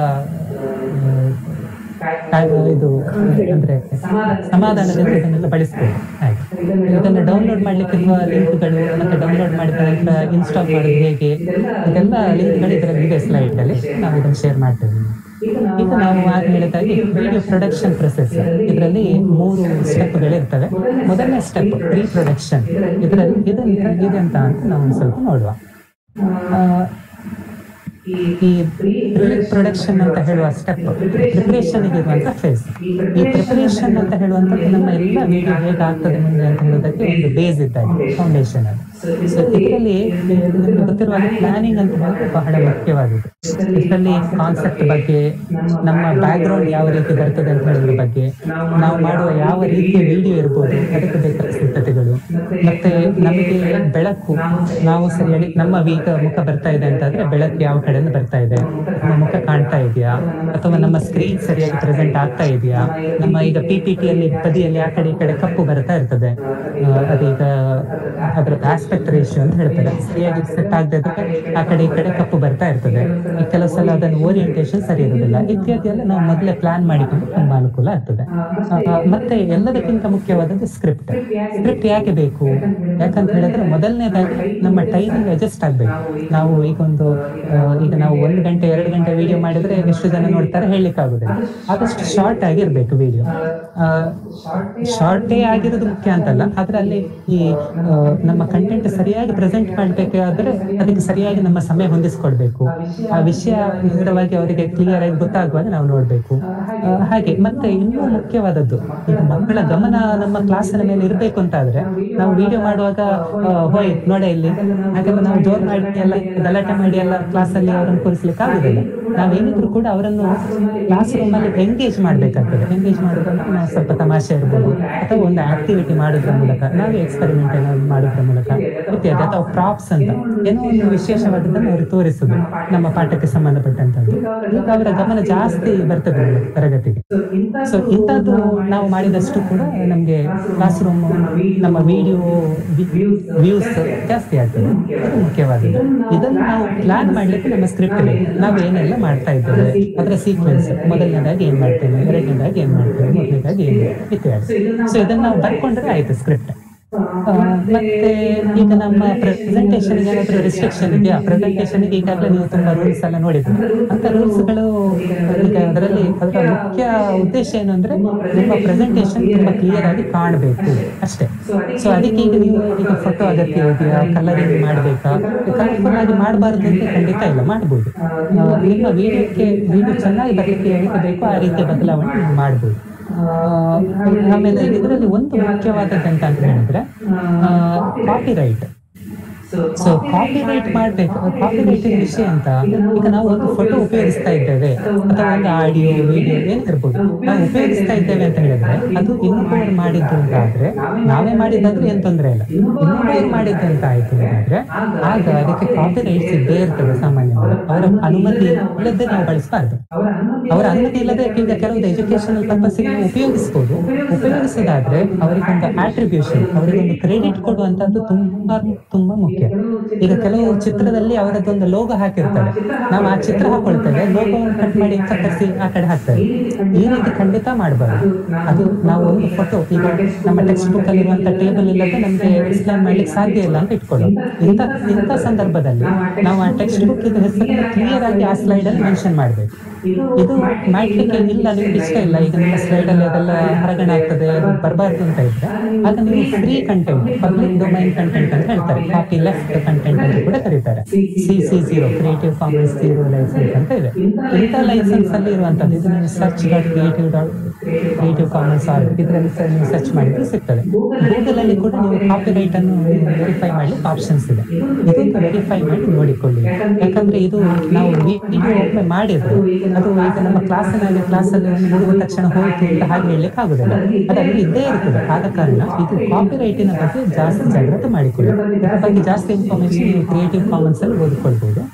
ಆ, ಕಾಯ್ದು ಇದು ಅಂದ್ರೆ ಸಮಾಧಾನದಿಂದ ಇದನ್ನೆಲ್ಲ ಬಳಸ್ಬೋದು ಹಾಗೆ ಇದನ್ನ ಡೌನ್ಲೋಡ್ ಮಾಡ್ಲಿಕ್ಕೆ ಇರುವ ಲಿಂಕ್ಗಳು ಮತ್ತೆ ಡೌನ್ಲೋಡ್ ಮಾಡಿದ ನಂತರ ಇನ್ಸ್ಟಾಲ್ ಮಾಡೋದು ಹೇಗೆ ಇದೆಲ್ಲ ಲಿಂಕ್ಗಳು ಇದರಲ್ಲಿ ಇದೆ ಸ್ಲೈಡ್ ಅಲ್ಲಿ ನಾವು ಇದನ್ನು ಶೇರ್ ಮಾಡ್ತೇವೆ ಈಗ ನಾವು ಆಗ ಹೇಳಿದಾಗೆ ವಿಡಿಯೋ ಪ್ರೊಡಕ್ಷನ್ ಪ್ರೊಸೆಸ್ ಇದರಲ್ಲಿ ಮೂರು ಸ್ಟೆಪ್ಗಳಿರ್ತವೆ ಮೊದಲನೇ ಸ್ಟೆಪ್ ಪ್ರೀ ಪ್ರೊಡಕ್ಷನ್ ಇದರಲ್ಲಿ ಇದನ್ನ ಇದೆ ಅಂತ ಅಂತ ನಾವು ಒಂದು ಸ್ವಲ್ಪ ನೋಡುವ ಆ, ಈ ಪ್ರೀ ಪ್ರೊಡಕ್ಷನ್ ಅಂತ ಹೇಳುವ ಸ್ಟೆಪ್ ಪ್ರಿಪರೇಷನ್ ಇರುವಂತ ಫೇಸ್ ಈ ಪ್ರಿಪರೇಷನ್ ಅಂತ ಹೇಳುವಂಥದ್ದು ನಮ್ಮ ಎಲ್ಲ ವಿಡಿಯೋ ಹೇಗೆ ಆಗ್ತದೆ ಮುಂದೆ ಅಂತ ಹೇಳೋದಕ್ಕೆ ಒಂದು ಬೇಸ್ ಇದ್ದಾಗ ಫೌಂಡೇಶನ್ ಅದು ಸೊ ಇದರಲ್ಲಿ ನಿಮ್ಗೆ ಗೊತ್ತಿರುವ ಪ್ಲಾನಿಂಗ್ ಅಂತ ಹೇಳಿದ್ರೆ ಬಹಳ ಮುಖ್ಯವಾಗಿದೆ ಇದರಲ್ಲಿ ಕಾನ್ಸೆಪ್ಟ್ ಬಗ್ಗೆ ನಮ್ಮ ಬ್ಯಾಕ್ ಗ್ರೌಂಡ್ ಯಾವ ರೀತಿ ಬರ್ತದೆ ಅಂತ ಹೇಳೋದ್ರ ಬಗ್ಗೆ ನಾವು ಮಾಡುವ ಯಾವ ರೀತಿಯ ವಿಡಿಯೋ ಇರ್ಬೋದು ಅದಕ್ಕೆ ಬೇಕಾದ ಸಿದ್ಧತೆಗಳು ಮತ್ತೆ ನಮಗೆ ಬೆಳಕು ನಾವು ಸರಿಯಾಗಿ ನಮ್ಮ ಈಗ ಮುಖ ಬರ್ತಾ ಇದೆ ಅಂತಾದ್ರೆ ಬೆಳಕು ಯಾವ ಕಡೆಯಿಂದ ಬರ್ತಾ ಇದೆ ನಮ್ಮ ಮುಖ ಕಾಣ್ತಾ ಇದೆಯಾ ಅಥವಾ ನಮ್ಮ ಸ್ಕ್ರೀನ್ ಸರಿಯಾಗಿ ಪ್ರೆಸೆಂಟ್ ಆಗ್ತಾ ಇದೆಯಾ ನಮ್ಮ ಈಗ ಪಿ ಪಿ ಟಿಯಲ್ಲಿ ಬದಿಯಲ್ಲಿ ಆ ಕಡೆ ಈ ಕಡೆ ಕಪ್ಪು ಬರ್ತಾ ಇರ್ತದೆ ಆ, ಅದೀಗ ಅದರ ಆಸ್ಪೆಕ್ಟ್ ರೇಷಿಯೋ ಅಂತ ಹೇಳ್ತಾರೆ ಸರಿಯಾಗಿ ಸೆಟ್ ಆಗದೆ ಆ ಕಡೆ ಈ ಕಡೆ ಕಪ್ಪು ಬರ್ತಾ ಇರ್ತದೆ ಈ ಕೆಲವು ಸಲ ಅದನ್ನು ಓರಿಯಂಟೇಶನ್ ಸರಿ ಇರೋದಿಲ್ಲ ಇತ್ಯಾದಿ ಎಲ್ಲ ನಾವು ಮೊದಲೇ ಪ್ಲಾನ್ ಮಾಡಿಕೊಂಡು ತುಂಬಾ ಅನುಕೂಲ ಆಗ್ತದೆ ಆ, ಆ, ಮತ್ತೆ ಎಲ್ಲದಕ್ಕಿಂತ ಮುಖ್ಯವಾದದ್ದು ಸ್ಕ್ರಿಪ್ಟ್ ಸ್ಕ್ರಿಪ್ಟ್ ಯಾಕೆ ಬೇಕು ಯಾಕಂತ ಹೇಳಿದ್ರೆ ಮೊದಲನೇದಾಗಿ ನಮ್ಮ ಟೈಮಿಂಗ್ ಅಡ್ಜಸ್ಟ್ ಆಗ್ಬೇಕು ನಾವು ಈಗ ಒಂದು ಆ, ಈಗ ನಾವು ಒಂದು ಗಂಟೆ ಎರಡು ಗಂಟೆ ವಿಡಿಯೋ ಮಾಡಿದ್ರೆ ಎಷ್ಟು ಜನ ನೋಡ್ತಾರೆ ಹೇಳಲಿಕ್ಕೆ ಆಗುದಿಲ್ಲ ಆದಷ್ಟು ಶಾರ್ಟ್ ಆಗಿರ್ಬೇಕು ವಿಡಿಯೋ ಶಾರ್ಟೇ ಆಗಿರೋದು ಮುಖ್ಯ ಅಂತಲ್ಲ ಆದ್ರೆ ಅಲ್ಲಿ ಈ ಆ, ನಮ್ಮ ಕಂಟೆಂಟ್ ಸರಿಯಾಗಿ ಪ್ರೆಸೆಂಟ್ ಮಾಡ್ಬೇಕಾದ್ರೆ ಅದಕ್ಕೆ ಸರಿಯಾಗಿ ನಮ್ಮ ಸಮಯ ಹೊಂದಿಸ್ಕೊಳ್ಬೇಕು ಆ ವಿಷಯ ನೇರವಾಗಿ ಅವರಿಗೆ ಕ್ಲಿಯರ್ ಆಗಿ ಗೊತ್ತಾಗುವಾಗ ನಾವು ನೋಡ್ಬೇಕು ಆ, ಹಾಗೆ ಮತ್ತೆ ಇನ್ನೂ ಮುಖ್ಯವಾದದ್ದು ಈಗ ಮಕ್ಕಳ ಗಮನ ನಮ್ಮ ಕ್ಲಾಸಿನ ಮೇಲೆ ಇರಬೇಕು ಅಂತ ಆದ್ರೆ ನಾವು ವಿಡಿಯೋ ಮಾಡುವಾಗ ಆ, ಹೋಯ್ ನೋಡ ಇಲ್ಲಿ ಹಾಗೆಲ್ಲ ನಾವು ಜೋರ್ ಮಾಡಿ ಎಲ್ಲ ಗಲಾಟೆ ಮಾಡಿ ಎಲ್ಲ ಕ್ಲಾಸಲ್ಲಿ ಅವರನ್ನು ಕೂರಿಸ್ಲಿಕ್ಕೆ ಆಗುದಿಲ್ಲ ನಾವೇನಿದ್ರು ಕೂಡ ಅವರನ್ನು ಕ್ಲಾಸ್ ರೂಮ್ ಅಲ್ಲಿ ಎಂಗೇಜ್ ಮಾಡ್ಬೇಕಾಗ್ತದೆ ಎಂಗೇಜ್ ಮಾಡೋದಂದ್ರೆ ನಾವು ಸ್ವಲ್ಪ ತಮಾಷೆ ಇರ್ಬೋದು ಅಥವಾ ಒಂದು ಆಕ್ಟಿವಿಟಿ ಮಾಡೋದ್ರ ಮೂಲಕ ನಾವೇ ಎಕ್ಸ್ಪೆರಿಮೆಂಟ್ ಏನಾದ್ರು ಮಾಡೋದ್ರ ಮೂಲಕ ಇತ್ಯಾದಿ ಅಥವಾ ಪ್ರಾಪ್ಸ್ ಅಂತ ಏನೋ ಒಂದು ವಿಶೇಷವಾದದ್ದನ್ನು ಅವರು ತೋರಿಸುದು ನಮ್ಮ ಪಾಠಕ್ಕೆ ಸಂಬಂಧಪಟ್ಟಂತದ್ದು ಈಗ ಅವರ ಗಮನ ಜಾಸ್ತಿ ಬರ್ತದೆ ತರಗತಿಗೆ ಸೊ ಇಂಥದ್ದು ನಾವು ಮಾಡಿದಷ್ಟು ಕೂಡ ನಮ್ಗೆ ಕ್ಲಾಸ್ ರೂಮ್ ನಮ್ಮ ವಿಡಿಯೋ ವ್ಯೂಸ್ ಜಾಸ್ತಿ ಆಗ್ತದೆ ಅದು ಮುಖ್ಯವಾದದ್ದು ಇದನ್ನು ನಾವು ಪ್ಲಾನ್ ಮಾಡ್ಲಿಕ್ಕೆ ನಮ್ಮ ಸ್ಕ್ರಿಪ್ಟ್ ಇದೆ ನಾವು ಏನೆಲ್ಲ ಮಾಡ್ತಾ ಇದ್ದೇವೆ ಅದರ ಸೀಕ್ವೆನ್ಸ್ ಮೊದಲನೇದಾಗಿ ಏನ್ ಮಾಡ್ತೇವೆ ಎರಡನೇದಾಗಿ ಏನ್ ಮಾಡ್ತೇವೆ ಮೂರನೇದಾಗಿ ಏನ್ ಇತ್ಯಾದಿ ಸೊ ಇದನ್ನ ನಾವು ಬರ್ಕೊಂಡ್ರೆ ಆಯ್ತು ಸ್ಕ್ರಿಪ್ಟ್ ಮತ್ತೆ ಈಗ ನಮ್ಮ ಪ್ರೆಸೆಂಟೇಷನ್ ಏನಾದ್ರು ರಿಸ್ಟ್ರಿಕ್ಷನ್ ಇದೆಯಾ ಪ್ರೆಸೆಂಟೇಷನ್ ಈಗಾಗಲೇ ನೀವು ತುಂಬಾ ರೂಲ್ಸ್ ಎಲ್ಲ ನೋಡಿದ್ರಿ ಅಂತ ರೂಲ್ಸ್ಗಳು ಈಗ ಅದರಲ್ಲಿ ಅದರ ಮುಖ್ಯ ಉದ್ದೇಶ ಏನು ಅಂದ್ರೆ ನಿಮ್ಮ ಪ್ರೆಸೆಂಟೇಷನ್ ತುಂಬಾ ಕ್ಲಿಯರ್ ಆಗಿ ಕಾಣಬೇಕು ಅಷ್ಟೇ ಸೊ ಅದಕ್ಕೆ ಈಗ ನೀವು ಈಗ ಫೋಟೋ ಅಗತ್ಯ ಇದೆಯಾ ಕಲರಿಂಗ್ ಮಾಡ್ಬೇಕಾ ಕಲರ್ಫುಲ್ ಆಗಿ ಮಾಡಬಾರ್ದು ಅಂತ ಖಂಡಿತ ಇಲ್ಲ ಮಾಡ್ಬೋದು ಆ, ನಿಮ್ಮ ವಿಡಿಯೋಕ್ಕೆ ವಿಡಿಯೋ ಚೆನ್ನಾಗಿ ಬರಲಿಕ್ಕೆ ಹೇಗೆ ಬೇಕೋ ಆ ರೀತಿಯ ಬದಲಾವಣೆ ನೀವು ಮಾಡ್ಬೋದು ಆ, ಆಮೇಲೆ ಇದರಲ್ಲಿ ಒಂದು ಮುಖ್ಯವಾದದ್ದು ಅಂತ ಅಂತ ಹೇಳಿದ್ರೆ copy right so copy right ಮಾಡ್ಬೇಕು ಕಾಪಿ ರೈಟಿಂಗ್ ವಿಷಯ ಅಂತ ಈಗ ನಾವು ಒಂದು ಫೋಟೋ ಉಪಯೋಗಿಸ್ತಾ ಇದ್ದೇವೆ ಅಥವಾ ಒಂದು ಆಡಿಯೋ ವಿಡಿಯೋ ಏನಿರ್ಬೋದು ನಾವು ಉಪಯೋಗಿಸ್ತಾ ಇದ್ದೇವೆ ಅಂತ ಹೇಳಿದ್ರೆ ಅದು ಇನ್ನೊಬ್ಬರು ಮಾಡಿದ್ದು ಅಂತ ಆದ್ರೆ ನಾವೇ ಮಾಡಿದ್ದಾದ್ರೆ ಏನ್ ತೊಂದರೆ ಇಲ್ಲ ಇನ್ನೊಬ್ಬರು ಮಾಡಿದ್ದು ಅಂತ ಆಯ್ತು ಅಂತಾದ್ರೆ ಆಗ ಅದಕ್ಕೆ ಕಾಪಿ ರೈಟ್ಸ್ ಇದ್ದೇ ಇರ್ತದೆ ಸಾಮಾನ್ಯವಾಗಿ ಅವರ ಅನುಮತಿ ಇಲ್ಲದೆ ನಾವು ಬಳಸಬಾರ್ದು ಅವರ ಅನುಮತಿ ಇಲ್ಲದೆ ಈಗ ಕೆಲವೊಂದು ಎಜುಕೇಶನಲ್ ಪರ್ಪಸ್ಗೆ ಉಪಯೋಗಿಸಬಹುದು ಉಪಯೋಗಿಸೋದಾದ್ರೆ ಅವರಿಗೊಂದು ಆಟ್ರಿಬ್ಯೂಷನ್ ಅವರಿಗೊಂದು ಕ್ರೆಡಿಟ್ ಕೊಡುವಂತದ್ದು ತುಂಬಾ ತುಂಬಾ ಮುಖ್ಯ ಈಗ ಕೆಲವು ಚಿತ್ರದಲ್ಲಿ ಅವರದ್ದೊಂದು ಲೋಗೋ ಹಾಕಿರ್ತಾರೆ ನಾವು ಆ ಚಿತ್ರ ಹಾಕೊಳ್ತೇವೆ ಲೋಗೋವನ್ನು ಕಟ್ ಮಾಡಿ ಕತ್ತರಿಸಿ ಆ ಕಡೆ ಹಾಕ್ತೇವೆ ಈ ರೀತಿ ಖಂಡಿತ ಮಾಡಬಾರ್ದು ಅದು ನಾವು ಒಂದು ಫೋಟೋ ಈಗ ನಮ್ಮ ಟೆಕ್ಸ್ಟ್ ಬುಕ್ ಅಲ್ಲಿರುವಂತ ಟೇಬಲ್ ಇಲ್ಲದೆ ನಮ್ಗೆ ಎಕ್ಸ್ಪ್ಲೈನ್ ಮಾಡ್ಲಿಕ್ಕೆ ಸಾಧ್ಯ ಇಲ್ಲ ಅಂತ ಇಟ್ಕೊಳ್ಳೋದು ಇಂಥ ಇಂಥ ಸಂದರ್ಭದಲ್ಲಿ ನಾವು ಆ ಟೆಕ್ಸ್ಟ್ ಬುಕ್ ಇದು ಹೆಸರನ್ನು ಕ್ಲಿಯರ್ ಆಗಿ ಆ ಸ್ಲೈಡ್ ಅಲ್ಲಿ ಮೆನ್ಷನ್ ಮಾಡಬೇಕು ಇದು ಮಾಡ್ಲಿಕ್ಕೆ ಇಲ್ಲ ನಿಮ್ಗೆ ಇಷ್ಟ ಇಲ್ಲ ಈಗ ನಿಮ್ಮ ಸ್ಲೈಡ್ ಅಲ್ಲಿ ಅದೆಲ್ಲ ಹೊರಗಡೆ ಆಗ್ತದೆ ಅದು ಬರಬಾರ್ದು ಅಂತ ಇದ್ರೆ ಆಗ ನೀವು free content public domain content ಅಂತ ಹೇಳ್ತಾರೆ ಕಾಪಿ ಲೆಫ್ಟ್ ಕಂಟೆಂಟ್ ಅಂತ ಕೂಡ ಕರೀತಾರೆ C C zero creative commons zero license ಅಂತ ಇದೆ ಇಂಥ ಲೈಸೆನ್ಸ್ ಅಲ್ಲಿ ಇರುವಂತದ್ದು ಇದು ನೀವು search dot creative dot creative commons org ಇದರಲ್ಲಿ ಸ- ನೀವು ಸರ್ಚ್ ಮಾಡಿದ್ರೆ ಸಿಗ್ತದೆ ಗೂಗಲ್ ಅಲ್ಲಿ ಕೂಡ ನೀವು ಕಾಪಿ ರೈಟ್ ಅನ್ನು ವೆರಿಫೈ ಮಾಡ್ಲಿಕ್ಕೆ ಆಪ್ಷನ್ಸ್ ಇದೆ ಇದನ್ನು ವೆರಿಫೈ ಮಾಡಿ ನೋಡಿಕೊಳ್ಳಿ ಯಾಕಂದ್ರೆ ಇದು ನಾವು ವಿಡಿಯೋ ಒಮ್ಮೆ ಮಾಡಿದ್ರೆ ಅದು ಈಗ ನಮ್ಮ ಕ್ಲಾಸಿನಲ್ಲಿ ಕ್ಲಾಸಲ್ಲಿ ಒಂದು ಮುಗಿದ ತಕ್ಷಣ ಹೋಯ್ತು ಅಂತ ಹಾಗೆ ಹೇಳಲಿಕ್ಕೆ ಆಗುದಿಲ್ಲ ಅದು ಅಲ್ಲಿ ಇದ್ದೇ ಇರ್ತದೆ ಆದ ಕಾರಣ ಇದು ಕಾಪಿ ರೈಟಿನ ಬಗ್ಗೆ ಜಾಸ್ತಿ ಜಾಗ್ರತೆ ಮಾಡಿಕೊಳ್ಳಿ ಇದರ ಬಗ್ಗೆ ಜಾಸ್ತಿ ಇನ್ಫಾರ್ಮೇಶನ್ ನೀವು ಕ್ರಿಯೇಟಿವ್ ಕಾಮನ್ಸ್ ಅಲ್ಲಿ ಓದಿಕೊಳ್ಬಹುದು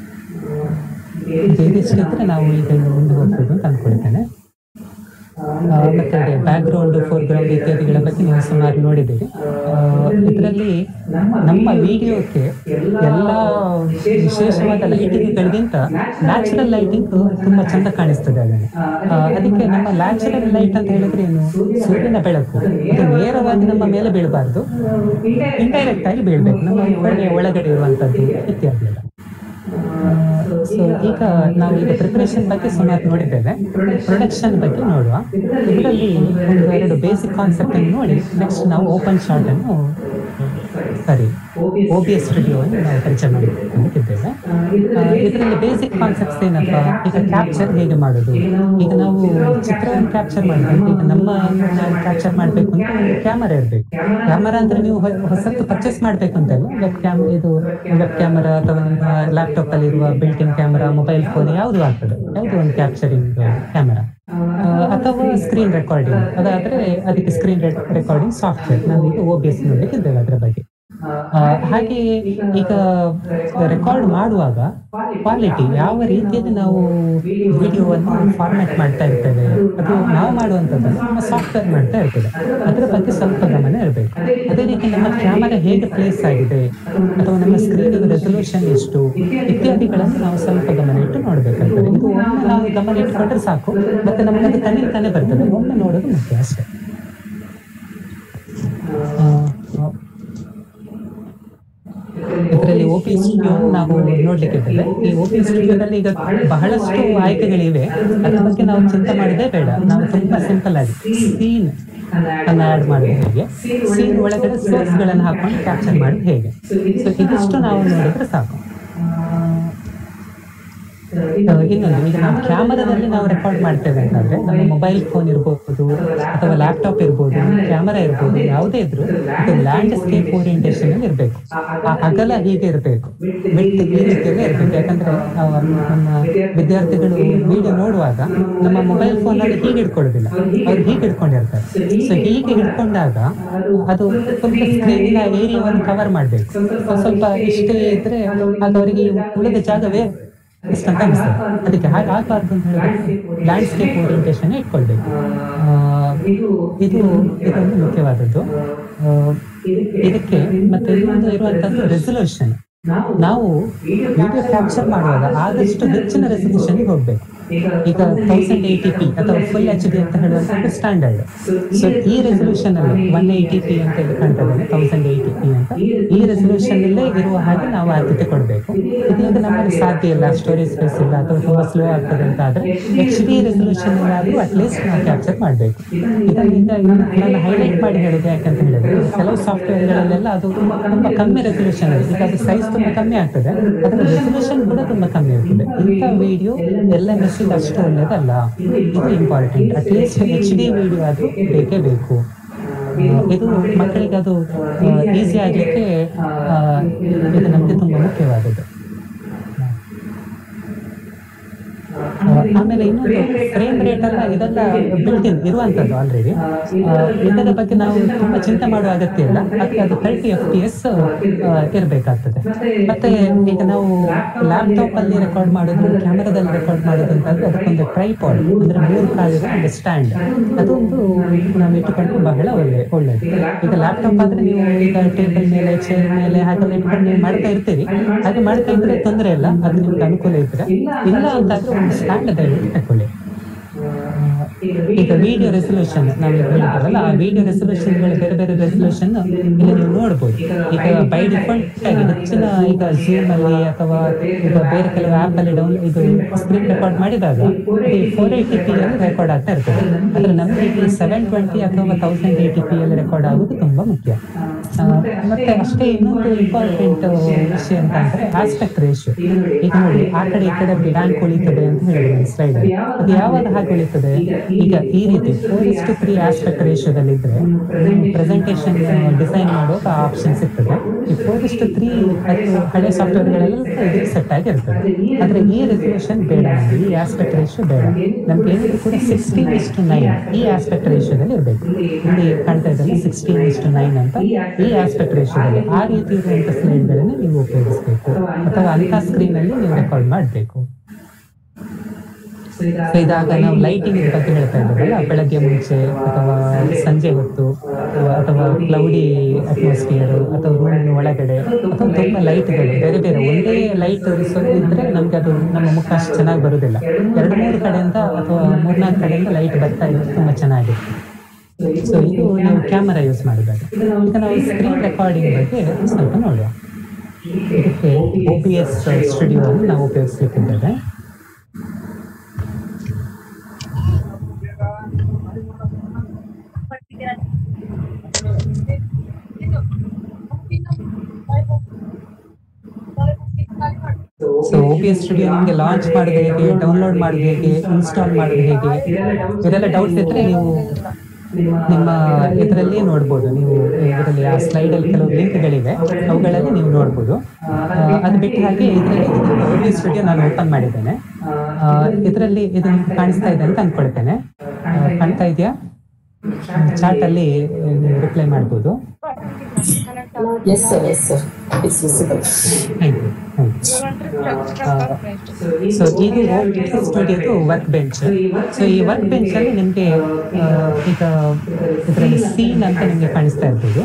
ಇದಿಷ್ಟಿದ್ರೆ ನಾವು ಈಗ ಇನ್ನು ಮುಂದೆ ಹೋಗ್ಬೋದು ಅಂತ ಅನ್ಕೊಳ್ತೇನೆ ಆ, ಮತ್ತೆ ಬ್ಯಾಕ್ ಗ್ರೌಂಡ್ ಫೋರ್ ಗ್ರೌಂಡ್ ಇತ್ಯಾದಿಗಳ ಬಗ್ಗೆ ನೀವು ಸುಮಾರು ನೋಡಿದ್ದೀರಿ ಇದರಲ್ಲಿ ನಮ್ಮ ವಿಡಿಯೋಕ್ಕೆ ಎಲ್ಲ ವಿಶೇಷವಾದ ಲೈಟಿಂಗ್ಗಳಿಗಿಂತ ನ್ಯಾಚುರಲ್ ಲೈಟಿಂಗ್ ತುಂಬಾ ಚಂದ ಕಾಣಿಸ್ತದೆ ಅದನ್ನು ಆ, ಅದಕ್ಕೆ ನಮ್ಮ ನ್ಯಾಚುರಲ್ ಲೈಟ್ ಅಂತ ಹೇಳಿದ್ರೆ ಏನು ಸೂರ್ಯನ ಬೆಳಕು ಇದು ನೇರವಾಗಿ ನಮ್ಮ ಮೇಲೆ ಬೀಳಬಾರ್ದು ಇಂಡೈರೆಕ್ಟ್ ಆಗಿ ಬೀಳ್ಬೇಕು ನಮ್ಮ ಕೋಣೆಯ ಒಳಗಡೆ ಇರುವಂತದ್ದು ಇತ್ಯಾದಿ ಎಲ್ಲ ಸೊ ಈಗ ನಾವು ಈಗ ಪ್ರಿಪರೇಷನ್ ಬಗ್ಗೆ ಸುಮಾರು ನೋಡಿದ್ದೇವೆ ಪ್ರೊಡಕ್ಷನ್ ಬಗ್ಗೆ ನೋಡುವ ಇದರಲ್ಲಿ ಒಂದು ಎರಡು ಬೇಸಿಕ್ ಕಾನ್ಸೆಪ್ಟ್ ಅನ್ನು ನೋಡಿ ನೆಕ್ಸ್ಟ್ ನಾವು ಓಪನ್ ಶಾರ್ಟ್ ಅನ್ನು ಸರಿ ಒ ಬಿ ಎಸ್ ಸ್ಟುಡಿಯೋವನ್ನು ನಾವು ಪರಿಚಯ ಮಾಡಿಕೊಂಡಿದ್ದೇವೆ ಇದರಲ್ಲಿ ಬೇಸಿಕ್ ಕಾನ್ಸೆಪ್ಟ್ಸ್ ಏನಪ್ಪ ಈಗ ಕ್ಯಾಪ್ಚರ್ ಹೇಗೆ ಮಾಡೋದು ಈಗ ನಾವು ಚಿತ್ರವನ್ನು ಕ್ಯಾಪ್ಚರ್ ಮಾಡಬೇಕು ಈಗ ನಮ್ಮ ಕ್ಯಾಪ್ಚರ್ ಮಾಡಬೇಕು ಅಂತ ಒಂದು ಕ್ಯಾಮರಾ ಇರಬೇಕು ಕ್ಯಾಮರಾ ಅಂದ್ರೆ ನೀವು ಹೊ- ಹೊಸತ್ತು ಪರ್ಚೇಸ್ ಮಾಡಬೇಕು ಅಂತಲ್ಲ ವೆಬ್ ಕ್ಯಾಮ್ ಇದು ವೆಬ್ ಕ್ಯಾಮರಾ ಅಥವಾ ನಿಮ್ಮ ಲ್ಯಾಪ್ಟಾಪ್ ಅಲ್ಲಿ ಇರುವ ಬಿಲ್ಟಿನ್ ಕ್ಯಾಮರಾ ಮೊಬೈಲ್ ಫೋನ್ ಯಾವುದು ಆಗ್ತದೆ ಯಾವುದು ಒಂದು ಕ್ಯಾಪ್ಚರಿಂಗ್ ಕ್ಯಾಮರಾ ಅಥವಾ ಸ್ಕ್ರೀನ್ ರೆಕಾರ್ಡಿಂಗ್ ಅದಾದ್ರೆ ಅದಕ್ಕೆ ಸ್ಕ್ರೀನ್ ರೆಕಾರ್ಡಿಂಗ್ ಸಾಫ್ಟ್ವೇರ್ ನಾವು ಈಗ ಓ ಬಿ ಎಸ್ ನೋಡ್ಲಿಕ್ಕಿದ್ದೇವೆ ಅದರ ಬಗ್ಗೆ ಆ, ಹಾಗೆ ಈಗ ರೆಕಾರ್ಡ್ ಮಾಡುವಾಗ ಕ್ವಾಲಿಟಿ ಯಾವ ರೀತಿಯಲ್ಲಿ ನಾವು ವಿಡಿಯೋವನ್ನು ಫಾರ್ಮ್ಯಾಟ್ ಮಾಡ್ತಾ ಇರ್ತೇವೆ ಅದು ನಾವು ಮಾಡುವಂಥದ್ದನ್ನು ನಮ್ಮ ಸಾಫ್ಟ್ವೇರ್ ಮಾಡ್ತಾ ಇರ್ತದೆ ಅದರ ಬಗ್ಗೆ ಸ್ವಲ್ಪ ಗಮನ ಇರಬೇಕು ಅದೇ ರೀತಿ ನಮ್ಮ ಕ್ಯಾಮರಾ ಹೇಗೆ ಪ್ಲೇಸ್ ಆಗಿದೆ ಅಥವಾ ನಮ್ಮ ಸ್ಕ್ರೀನ್ ರೆಸೊಲ್ಯೂಷನ್ ಎಷ್ಟು ಇತ್ಯಾದಿಗಳನ್ನು ನಾವು ಸ್ವಲ್ಪ ಗಮನ ಇಟ್ಟು ನೋಡಬೇಕಾಗ್ತದೆ ಇದು ಒಮ್ಮೆ ನಾವು ಗಮನ ಇಟ್ಟುಕೊಂಡ್ರೆ ಸಾಕು ಮತ್ತೆ ನಮಗೆ ಅದು ಕಣ್ಣಿಗೆ ತಾನೇ ಬರ್ತದೆ ಒಮ್ಮೆ ನೋಡೋದು ಮುಖ್ಯ ಅಷ್ಟೇ ಆ, ಇದರಲ್ಲಿ ಓಪಿ ಸ್ಟುಡಿಯೋ ನಾವು ನೋಡ್ಲಿಕ್ಕಿದ್ದೇವೆ ಈ ಓಪಿ ಸ್ಟುಡಿಯೋದಲ್ಲಿ ಈಗ ಬಹಳಷ್ಟು ಆಯ್ಕೆಗಳಿವೆ ಅದ್ರ ಬಗ್ಗೆ ನಾವು ಚಿಂತೆ ಮಾಡಿದೇ ಬೇಡ ನಾವು ತುಂಬಾ ಸಿಂಪಲ್ ಆಗಿ ಸೀನ್ ಅನ್ನ ಆಡ್ ಮಾಡೋದು ಹೇಗೆ ಸೀನ್ ಒಳಗಡೆ ಸೋರ್ಸ್ ಗಳನ್ನು ಹಾಕೊಂಡು ಕ್ಯಾಪ್ಚರ್ ಮಾಡೋದು ಹೇಗೆ ಸೊ ಇದಿಷ್ಟು ನಾವು ನೋಡಿದ್ರೆ ಸಾಕು ಆ, ಇನ್ನೊಂದು ಈಗ ನಾವು ಕ್ಯಾಮರಾದಲ್ಲಿ ನಾವು ರೆಕಾರ್ಡ್ ಮಾಡ್ತೇವೆ ಅಂತಂದ್ರೆ ನಮ್ಮ ಮೊಬೈಲ್ ಫೋನ್ ಇರ್ಬೋದು ಅಥವಾ ಲ್ಯಾಪ್ಟಾಪ್ ಇರ್ಬೋದು ಕ್ಯಾಮರಾ ಇರ್ಬೋದು ಯಾವುದೇ ಇದ್ರು ಇದು ಲ್ಯಾಂಡ್ಸ್ಕೇಪ್ ಓರಿಯಂಟೇಷನ್ ಅಲ್ಲಿ ಇರಬೇಕು ಆ ಅಗಲ ಹೀಗೆ ಇರಬೇಕು ಬಿಟ್ಟು ಈ ರೀತಿಯಲ್ಲೇ ಇರಬೇಕು ಯಾಕಂದ್ರೆ ಆ, ನಮ್ಮ ವಿದ್ಯಾರ್ಥಿಗಳು ವಿಡಿಯೋ ನೋಡುವಾಗ ನಮ್ಮ ಮೊಬೈಲ್ ಫೋನ್ ಅಲ್ಲಿ ಹೀಗೆ ಹಿಡ್ಕೊಳ್ಳೋದಿಲ್ಲ ಅವ್ರು ಹೀಗೆ ಹಿಡ್ಕೊಂಡಿರ್ತಾರೆ ಸೊ ಹೀಗೆ ಹಿಡ್ಕೊಂಡಾಗ ಅದು ಸ್ವಲ್ಪ ಸ್ಕ್ರೀನಿನ ಏರಿಯಾವನ್ನು ಕವರ್ ಮಾಡಬೇಕು ಸ್ವಲ್ಪ ಇಷ್ಟೇ ಇದ್ರೆ ಆಗ ಅವರಿಗೆ ಉಳಿದ ಜಾಗವೇ ಇಷ್ಟಂತ ಅನಿಸ್ತದೆ ಅದಕ್ಕೆ ಹಾಗೆ ಆಗಬಾರ್ದು ಅಂತ ಹೇಳಿದ್ರೆ ಲ್ಯಾಂಡ್ಸ್ಕೇಪ್ ಓರಿಯಂಟೇಷನ್ ಇಟ್ಕೊಳ್ಬೇಕು ಆ, ಇದು ಇದೊಂದು ಮುಖ್ಯವಾದದ್ದು ಆ, ಇದಕ್ಕೆ ಮತ್ತೆ ಇನ್ನೊಂದು ಇರುವಂತದ್ದು ರೆಸೊಲ್ಯೂಷನ್ ನಾವು ವಿಡಿಯೋ ಕ್ಯಾಪ್ಚರ್ ಮಾಡುವಾಗ ಆದಷ್ಟು ಹೆಚ್ಚಿನ ರೆಸೊಲ್ಯೂಷನ್ಗೆ ಹೋಗ್ಬೇಕು ಈಗ ತೌಸಂಡ್ ಏಯ್ಟಿ ಪಿ ಅಥವಾ ಫುಲ್ ಎಚ್ ಡಿ ಅಂತ ಹೇಳುವಂಥದ್ದು ಸ್ಟ್ಯಾಂಡರ್ಡ್ ಸೊ ಈ ರೆಸೊಲ್ಯೂಷನ್ ಅಲ್ಲಿ ಒನ್ ಏಯ್ಟಿ ಪಿ ಅಂತ ಇಲ್ಲಿ ಕಾಣ್ತದೆ ತೌಸಂಡ್ ಏಯ್ಟಿ ಪಿ ಅಂತ ಈ ರೆಸೊಲ್ಯೂಷನ್ ಅಲ್ಲೇ ಇರುವ ಹಾಗೆ ನಾವು ಆದ್ಯತೆ ಕೊಡಬೇಕು ಇದೀಗ ನಮ್ಮಲ್ಲಿ ಸಾಧ್ಯ ಇಲ್ಲ ಸ್ಟೋರೇಜ್ ಸ್ಪೇಸ್ ಇಲ್ಲ ಅಥವಾ ತುಂಬಾ ಸ್ಲೋ ಆಗ್ತದೆ ಅಂತ ಆದ್ರೆ ಎಚ್ ಡಿ ರೆಸೊಲ್ಯೂಷನ್ ಆದ್ರೂ ಅಟ್ಲೀಸ್ಟ್ ನಾವು ಕ್ಯಾಪ್ಚರ್ ಮಾಡಬೇಕು ಇದರಿಂದ ನಾನು ಹೈಲೈಟ್ ಮಾಡಿ ಹೇಳಿದೆ ಯಾಕಂತ ಹೇಳಿದ್ರೆ ಕೆಲವು ಸಾಫ್ಟ್ವೇರ್ಗಳಲ್ಲೆಲ್ಲ ಅದು ತುಂಬಾ ಕಮ್ಮಿ ರೆಸೊಲ್ಯೂಷನ್ ಇದೆ ಈಗ ಅದು ಸೈಜ್ ತುಂಬಾ ಕಮ್ಮಿ ಆಗ್ತದೆ ಅದರ ರೆಸೊಲ್ಯೂಷನ್ ಕೂಡ ತುಂಬಾ ಕಮ್ಮಿ ಇರ್ತದೆ ಇಂಥ ವಿಡಿಯೋ ಎಲ್ಲ ಮೆಸೇಜ್ ಅಷ್ಟು ಒಳ್ಳೇದಲ್ಲ ಇದು important at least H D video ಅದು ಬೇಕೇ ಬೇಕು ಇದು ಮಕ್ಕಳಿಗೆ ಅದು ಈಸಿ ಆಗ್ಲಿಕ್ಕೆ ಆ, ಇದು ನಮಗೆ ತುಂಬಾ ಮುಖ್ಯವಾದದ್ದು ಆ, ಆಮೇಲೆ ಇನ್ನೊಂದು ಫ್ರೇಮ್ ರೇಟ್ ಎಲ್ಲ ಇದೆಲ್ಲ ಬಿಲ್ಟ್ ಇನ್ ಇರುವಂತದ್ದು ಆಲ್ರೆಡಿ ಇದರ ಬಗ್ಗೆ ನಾವು ತುಂಬಾ ಚಿಂತೆ ಮಾಡುವ ಅಗತ್ಯ ಇಲ್ಲ ಅದಕ್ಕೆ ಅದು ತರ್ಟಿ ಎಫ್ ಪಿ ಎಸ್ ಇರಬೇಕಾಗ್ತದೆ ಮತ್ತೆ ಈಗ ನಾವು ಲ್ಯಾಪ್ಟಾಪ್ ಅಲ್ಲಿ ರೆಕಾರ್ಡ್ ಮಾಡೋದು ಕ್ಯಾಮೆರಾದಲ್ಲಿ ರೆಕಾರ್ಡ್ ಮಾಡೋದು ಅಂತಂದ್ರೆ ಅದಕ್ಕೊಂದು ಟ್ರೈಪಾಡ್ ಅಂದ್ರೆ ಮೂರು ಕಾಲಿನ ಒಂದು ಸ್ಟ್ಯಾಂಡ್ ಅದೊಂದು ನಾವು ಇಟ್ಟುಕೊಂಡ್ರೆ ಬಹಳ ಒಳ್ಳೆ ಒಳ್ಳೇದು ಈಗ ಲ್ಯಾಪ್ಟಾಪ್ ಆದ್ರೆ ನೀವು ಈಗ ಟೇಬಲ್ ಮೇಲೆ ಚೇರ್ ಮೇಲೆ ಹಾಗೆಲ್ಲ ಇಟ್ಕೊಂಡು ನೀವು ಮಾಡ್ತಾ ಇರ್ತೀರಿ ಹಾಗೆ ಮಾಡ್ತಾ ಇದ್ರೆ ತೊಂದರೆ ಇಲ್ಲ ಅದು ನಿಮ್ಗೆ ಅನುಕೂಲ ಇದ್ರೆ ಇಲ್ಲ ಅಂತಾದ್ರೆ ಒಂದು ಸ್ಟ್ಯಾಂಡ್ ದಯವಿಟ್ಟು ತಕೊಳ್ಳಿ ಆ, ಈಗ ವಿಡಿಯೋ ರೆಸೊಲ್ಯೂಷನ್ ನಾವು ಹೇಳಿದ್ರಲ್ಲ ಆ ವಿಡಿಯೋ ರೆಸೊಲ್ಯೂಷನ್ಗಳು ಬೇರೆ ಬೇರೆ ರೆಸೊಲ್ಯೂಷನ್ ಇಲ್ಲಿ ನೀವು ನೋಡ್ಬೋದು ಈಗ ಬೈ ಡಿಫಾಲ್ಟ್ ಆಗಿ ಹೆಚ್ಚಿನ ಈಗ ಝೂಮ್ ಅಲ್ಲಿ ಅಥವಾ ಈಗ ಬೇರೆ ಕೆಲವು ಆಪ್ ಅಲ್ಲಿ ಡೌನ್ ಇದು ಸ್ಕ್ರೀನ್ ರೆಕಾರ್ಡ್ ಮಾಡಿದಾಗ ಈ ಫೋರ್ ಏಯ್ಟಿ ಪಿ ಅಲ್ಲಿ ರೆಕಾರ್ಡ್ ಆಗ್ತಾ ಇರ್ತದೆ ಆದ್ರೆ ನಮಗೆ ಈ ಸೆವೆನ್ ಟ್ವೆಂಟಿ ಅಥವಾ ತೌಸಂಡ್ ಏಯ್ಟಿ ಪಿ ಅಲ್ಲಿ ರೆಕಾರ್ಡ್ ಆಗೋದು ತುಂಬಾ ಮುಖ್ಯ ಆ, ಮತ್ತೆ ಅಷ್ಟೇ ಇನ್ನೊಂದು ಇಂಪಾರ್ಟೆಂಟ್ ವಿಷಯ ಅಂತ ಅಂದ್ರೆ ಆಸ್ಪೆಕ್ಟ್ ರೇಷಿಯೋ ಈಗ ನೋಡಿ ಆ ಕಡೆ ಈ ಕಡೆ ಬ್ಯಾಂಕ್ ಉಳಿತದೆ ಅಂತ ಹೇಳಿದ್ರೆ ಸ್ಲೈಡ್ ಅದು ಯಾವಾಗ ಹಾಗೆ ಉಳಿತದೆ ಈಗ ಈ ರೀತಿ ಫೋರ್ ಇಷ್ಟು ತ್ರೀ ಆಸ್ಪೆಕ್ಟ್ ರೇಷಿಯೋದಲ್ಲಿ ಇದ್ರೆ ಪ್ರೆಸೆಂಟೇಷನ್ ಡಿಸೈನ್ ಮಾಡುವಾಗ ಆ ಆಪ್ಷನ್ ಸಿಗ್ತದೆ ಈ ಫೋರ್ ಇಷ್ಟು ತ್ರೀ ಅದು ಹಳೆ ಸಾಫ್ಟ್ವೇರ್ಗಳೆಲ್ಲ ಇದಕ್ಕೆ ಸೆಟ್ ಆಗಿರ್ತದೆ ಆದ್ರೆ ಈ ರೆಸಲ್ಯೂಷನ್ ಬೇಡ ನಮ್ಗೆ ಈ ಆಸ್ಪೆಕ್ಟ್ ರೇಷಿಯೋ ಬೇಡ ನಮ್ಗೆ ಏನಿದ್ರು ಕೂಡ ಸಿಕ್ಸ್ಟೀನ್ ಇಷ್ಟು ನೈನ್ ಈ ಆಸ್ಪೆಕ್ಟ್ ರೇಷಿಯೋದಲ್ಲಿ ಇರಬೇಕು ಇಲ್ಲಿ ಕಾಣ್ತಾ ಇದ್ದಾರೆ ಸಿಕ್ಸ್ಟೀನ್ ಇಷ್ಟು ನೈನ್ ಅಂತ ಈ ಆಸ್ಪೆಕ್ಟ್ ರೇಷಿಯೋದಲ್ಲಿ ಆ ರೀತಿ ಇರುವಂತ ಸ್ಲೈಡ್ಗಳನ್ನ ನೀವು ಉಪಯೋಗಿಸಬೇಕು ಅಥವಾ ಅಂತ ಸ್ಕ್ರೀನ್ ಅಲ್ಲಿ ನೀವು ರೆಕಾರ್ಡ್ ಮಾಡಬೇಕು ಸೊ ಇದಾಗ ನಾವು ಲೈಟಿಂಗ್ ಬಗ್ಗೆ ಹೇಳ್ತಾ ಇದ್ದೇವಲ್ಲ ಬೆಳಗ್ಗೆ ಮುಂಚೆ ಅಥವಾ ಸಂಜೆ ಹೊತ್ತು ಅಥವಾ ಕ್ಲೌಡಿ ಅಟ್ಮಾಸ್ಫಿಯರ್ ಅಥವಾ ರೂಮಿನ ಒಳಗಡೆ ಅಥವಾ ತುಂಬ ಲೈಟ್ಗಳು ಬೇರೆ ಬೇರೆ ಒಂದೇ ಲೈಟ್ ಇದ್ರೆ ನಮ್ಗೆ ಅದು ನಮ್ಮ ಮುಖ ಅಷ್ಟು ಚೆನ್ನಾಗಿ ಬರುದಿಲ್ಲ ಎರಡು ಮೂರು ಕಡೆಯಿಂದ ಅಥವಾ ಮೂರ್ನಾಲ್ಕು ಕಡೆಯಿಂದ ಲೈಟ್ ಬರ್ತಾ ಇದ್ರೆ ತುಂಬಾ ಚೆನ್ನಾಗಿರುತ್ತೆ ಸೊ ಇದು ನೀವು ಕ್ಯಾಮರಾ ಯೂಸ್ ಮಾಡಿದಾಗ ಈಗ ನಾವು ಸ್ಕ್ರೀನ್ ರೆಕಾರ್ಡಿಂಗ್ ಬಗ್ಗೆ ಸ್ವಲ್ಪ ನೋಡುವ ಇದಕ್ಕೆ ಒ ಪಿ ಎಸ್ ಸ್ಟುಡಿಯೋ ಅನ್ನು ನಾವು ಉಪಯೋಗಿಸ್ಲಿಕ್ಕಿದ್ದೇವೆ so O P S studio ನಿಮಗೆ ಲಾಂಚ್ ಮಾಡೋದು ಹೇಗೆ ಡೌನ್ಲೋಡ್ ಮಾಡೋದು ಹೇಗೆ ಇನ್ಸ್ಟಾಲ್ ಮಾಡೋದು ಹೇಗೆ ಇದೆಲ್ಲ ಡೌಟ್ಸ್ ಇದ್ರೆ ನೀವು ನಿಮ್ಮ ಇದರಲ್ಲಿ ನೋಡ್ಬೋದು ನೀವು ಇದರಲ್ಲಿ ಆ ಸ್ಲೈಡ್ ಅಲ್ಲಿ ಕೆಲವು ಲಿಂಕ್ಗಳಿವೆ ಅವುಗಳಲ್ಲಿ ನೀವು ನೋಡ್ಬೋದು ಆ, ಅದು ಬಿಟ್ಟು ಹಾಗೆ ಇದರಲ್ಲಿ ಒ ಪಿ ಎಸ್ ಸ್ಟುಡಿಯೋ ನಾನು ಓಪನ್ ಮಾಡಿದ್ದೇನೆ ಇದರಲ್ಲಿ ಇದು ನಿಮ್ಗೆ ಕಾಣಿಸ್ತಾ ಇದೆ ಅಂತ ಅಂದ್ಕೊಳ್ತೇನೆ ಆ, ಕಾಣ್ತಾ ಇದೆಯಾ ಚಾಟ್ ಅಲ್ಲಿ ನೀವು ರಿಪ್ಲೈ ಮಾಡ್ಬೋದು Yes, sir. Yes, sir. It's visible. Thank you so ಇದು ಸ್ಟುಡಿಯೋದು ವರ್ಕ್ ಬೆಂಚ್ ಸೊ ಈ ವರ್ಕ್ ಬೆಂಚ್ ಅಲ್ಲಿ ನಿಮಗೆ ಈಗ ಇದರಲ್ಲಿ ಸೀನ್ ಅಂತ ನಿಮಗೆ ಕಾಣಿಸ್ತಾ ಇರ್ಬೋದು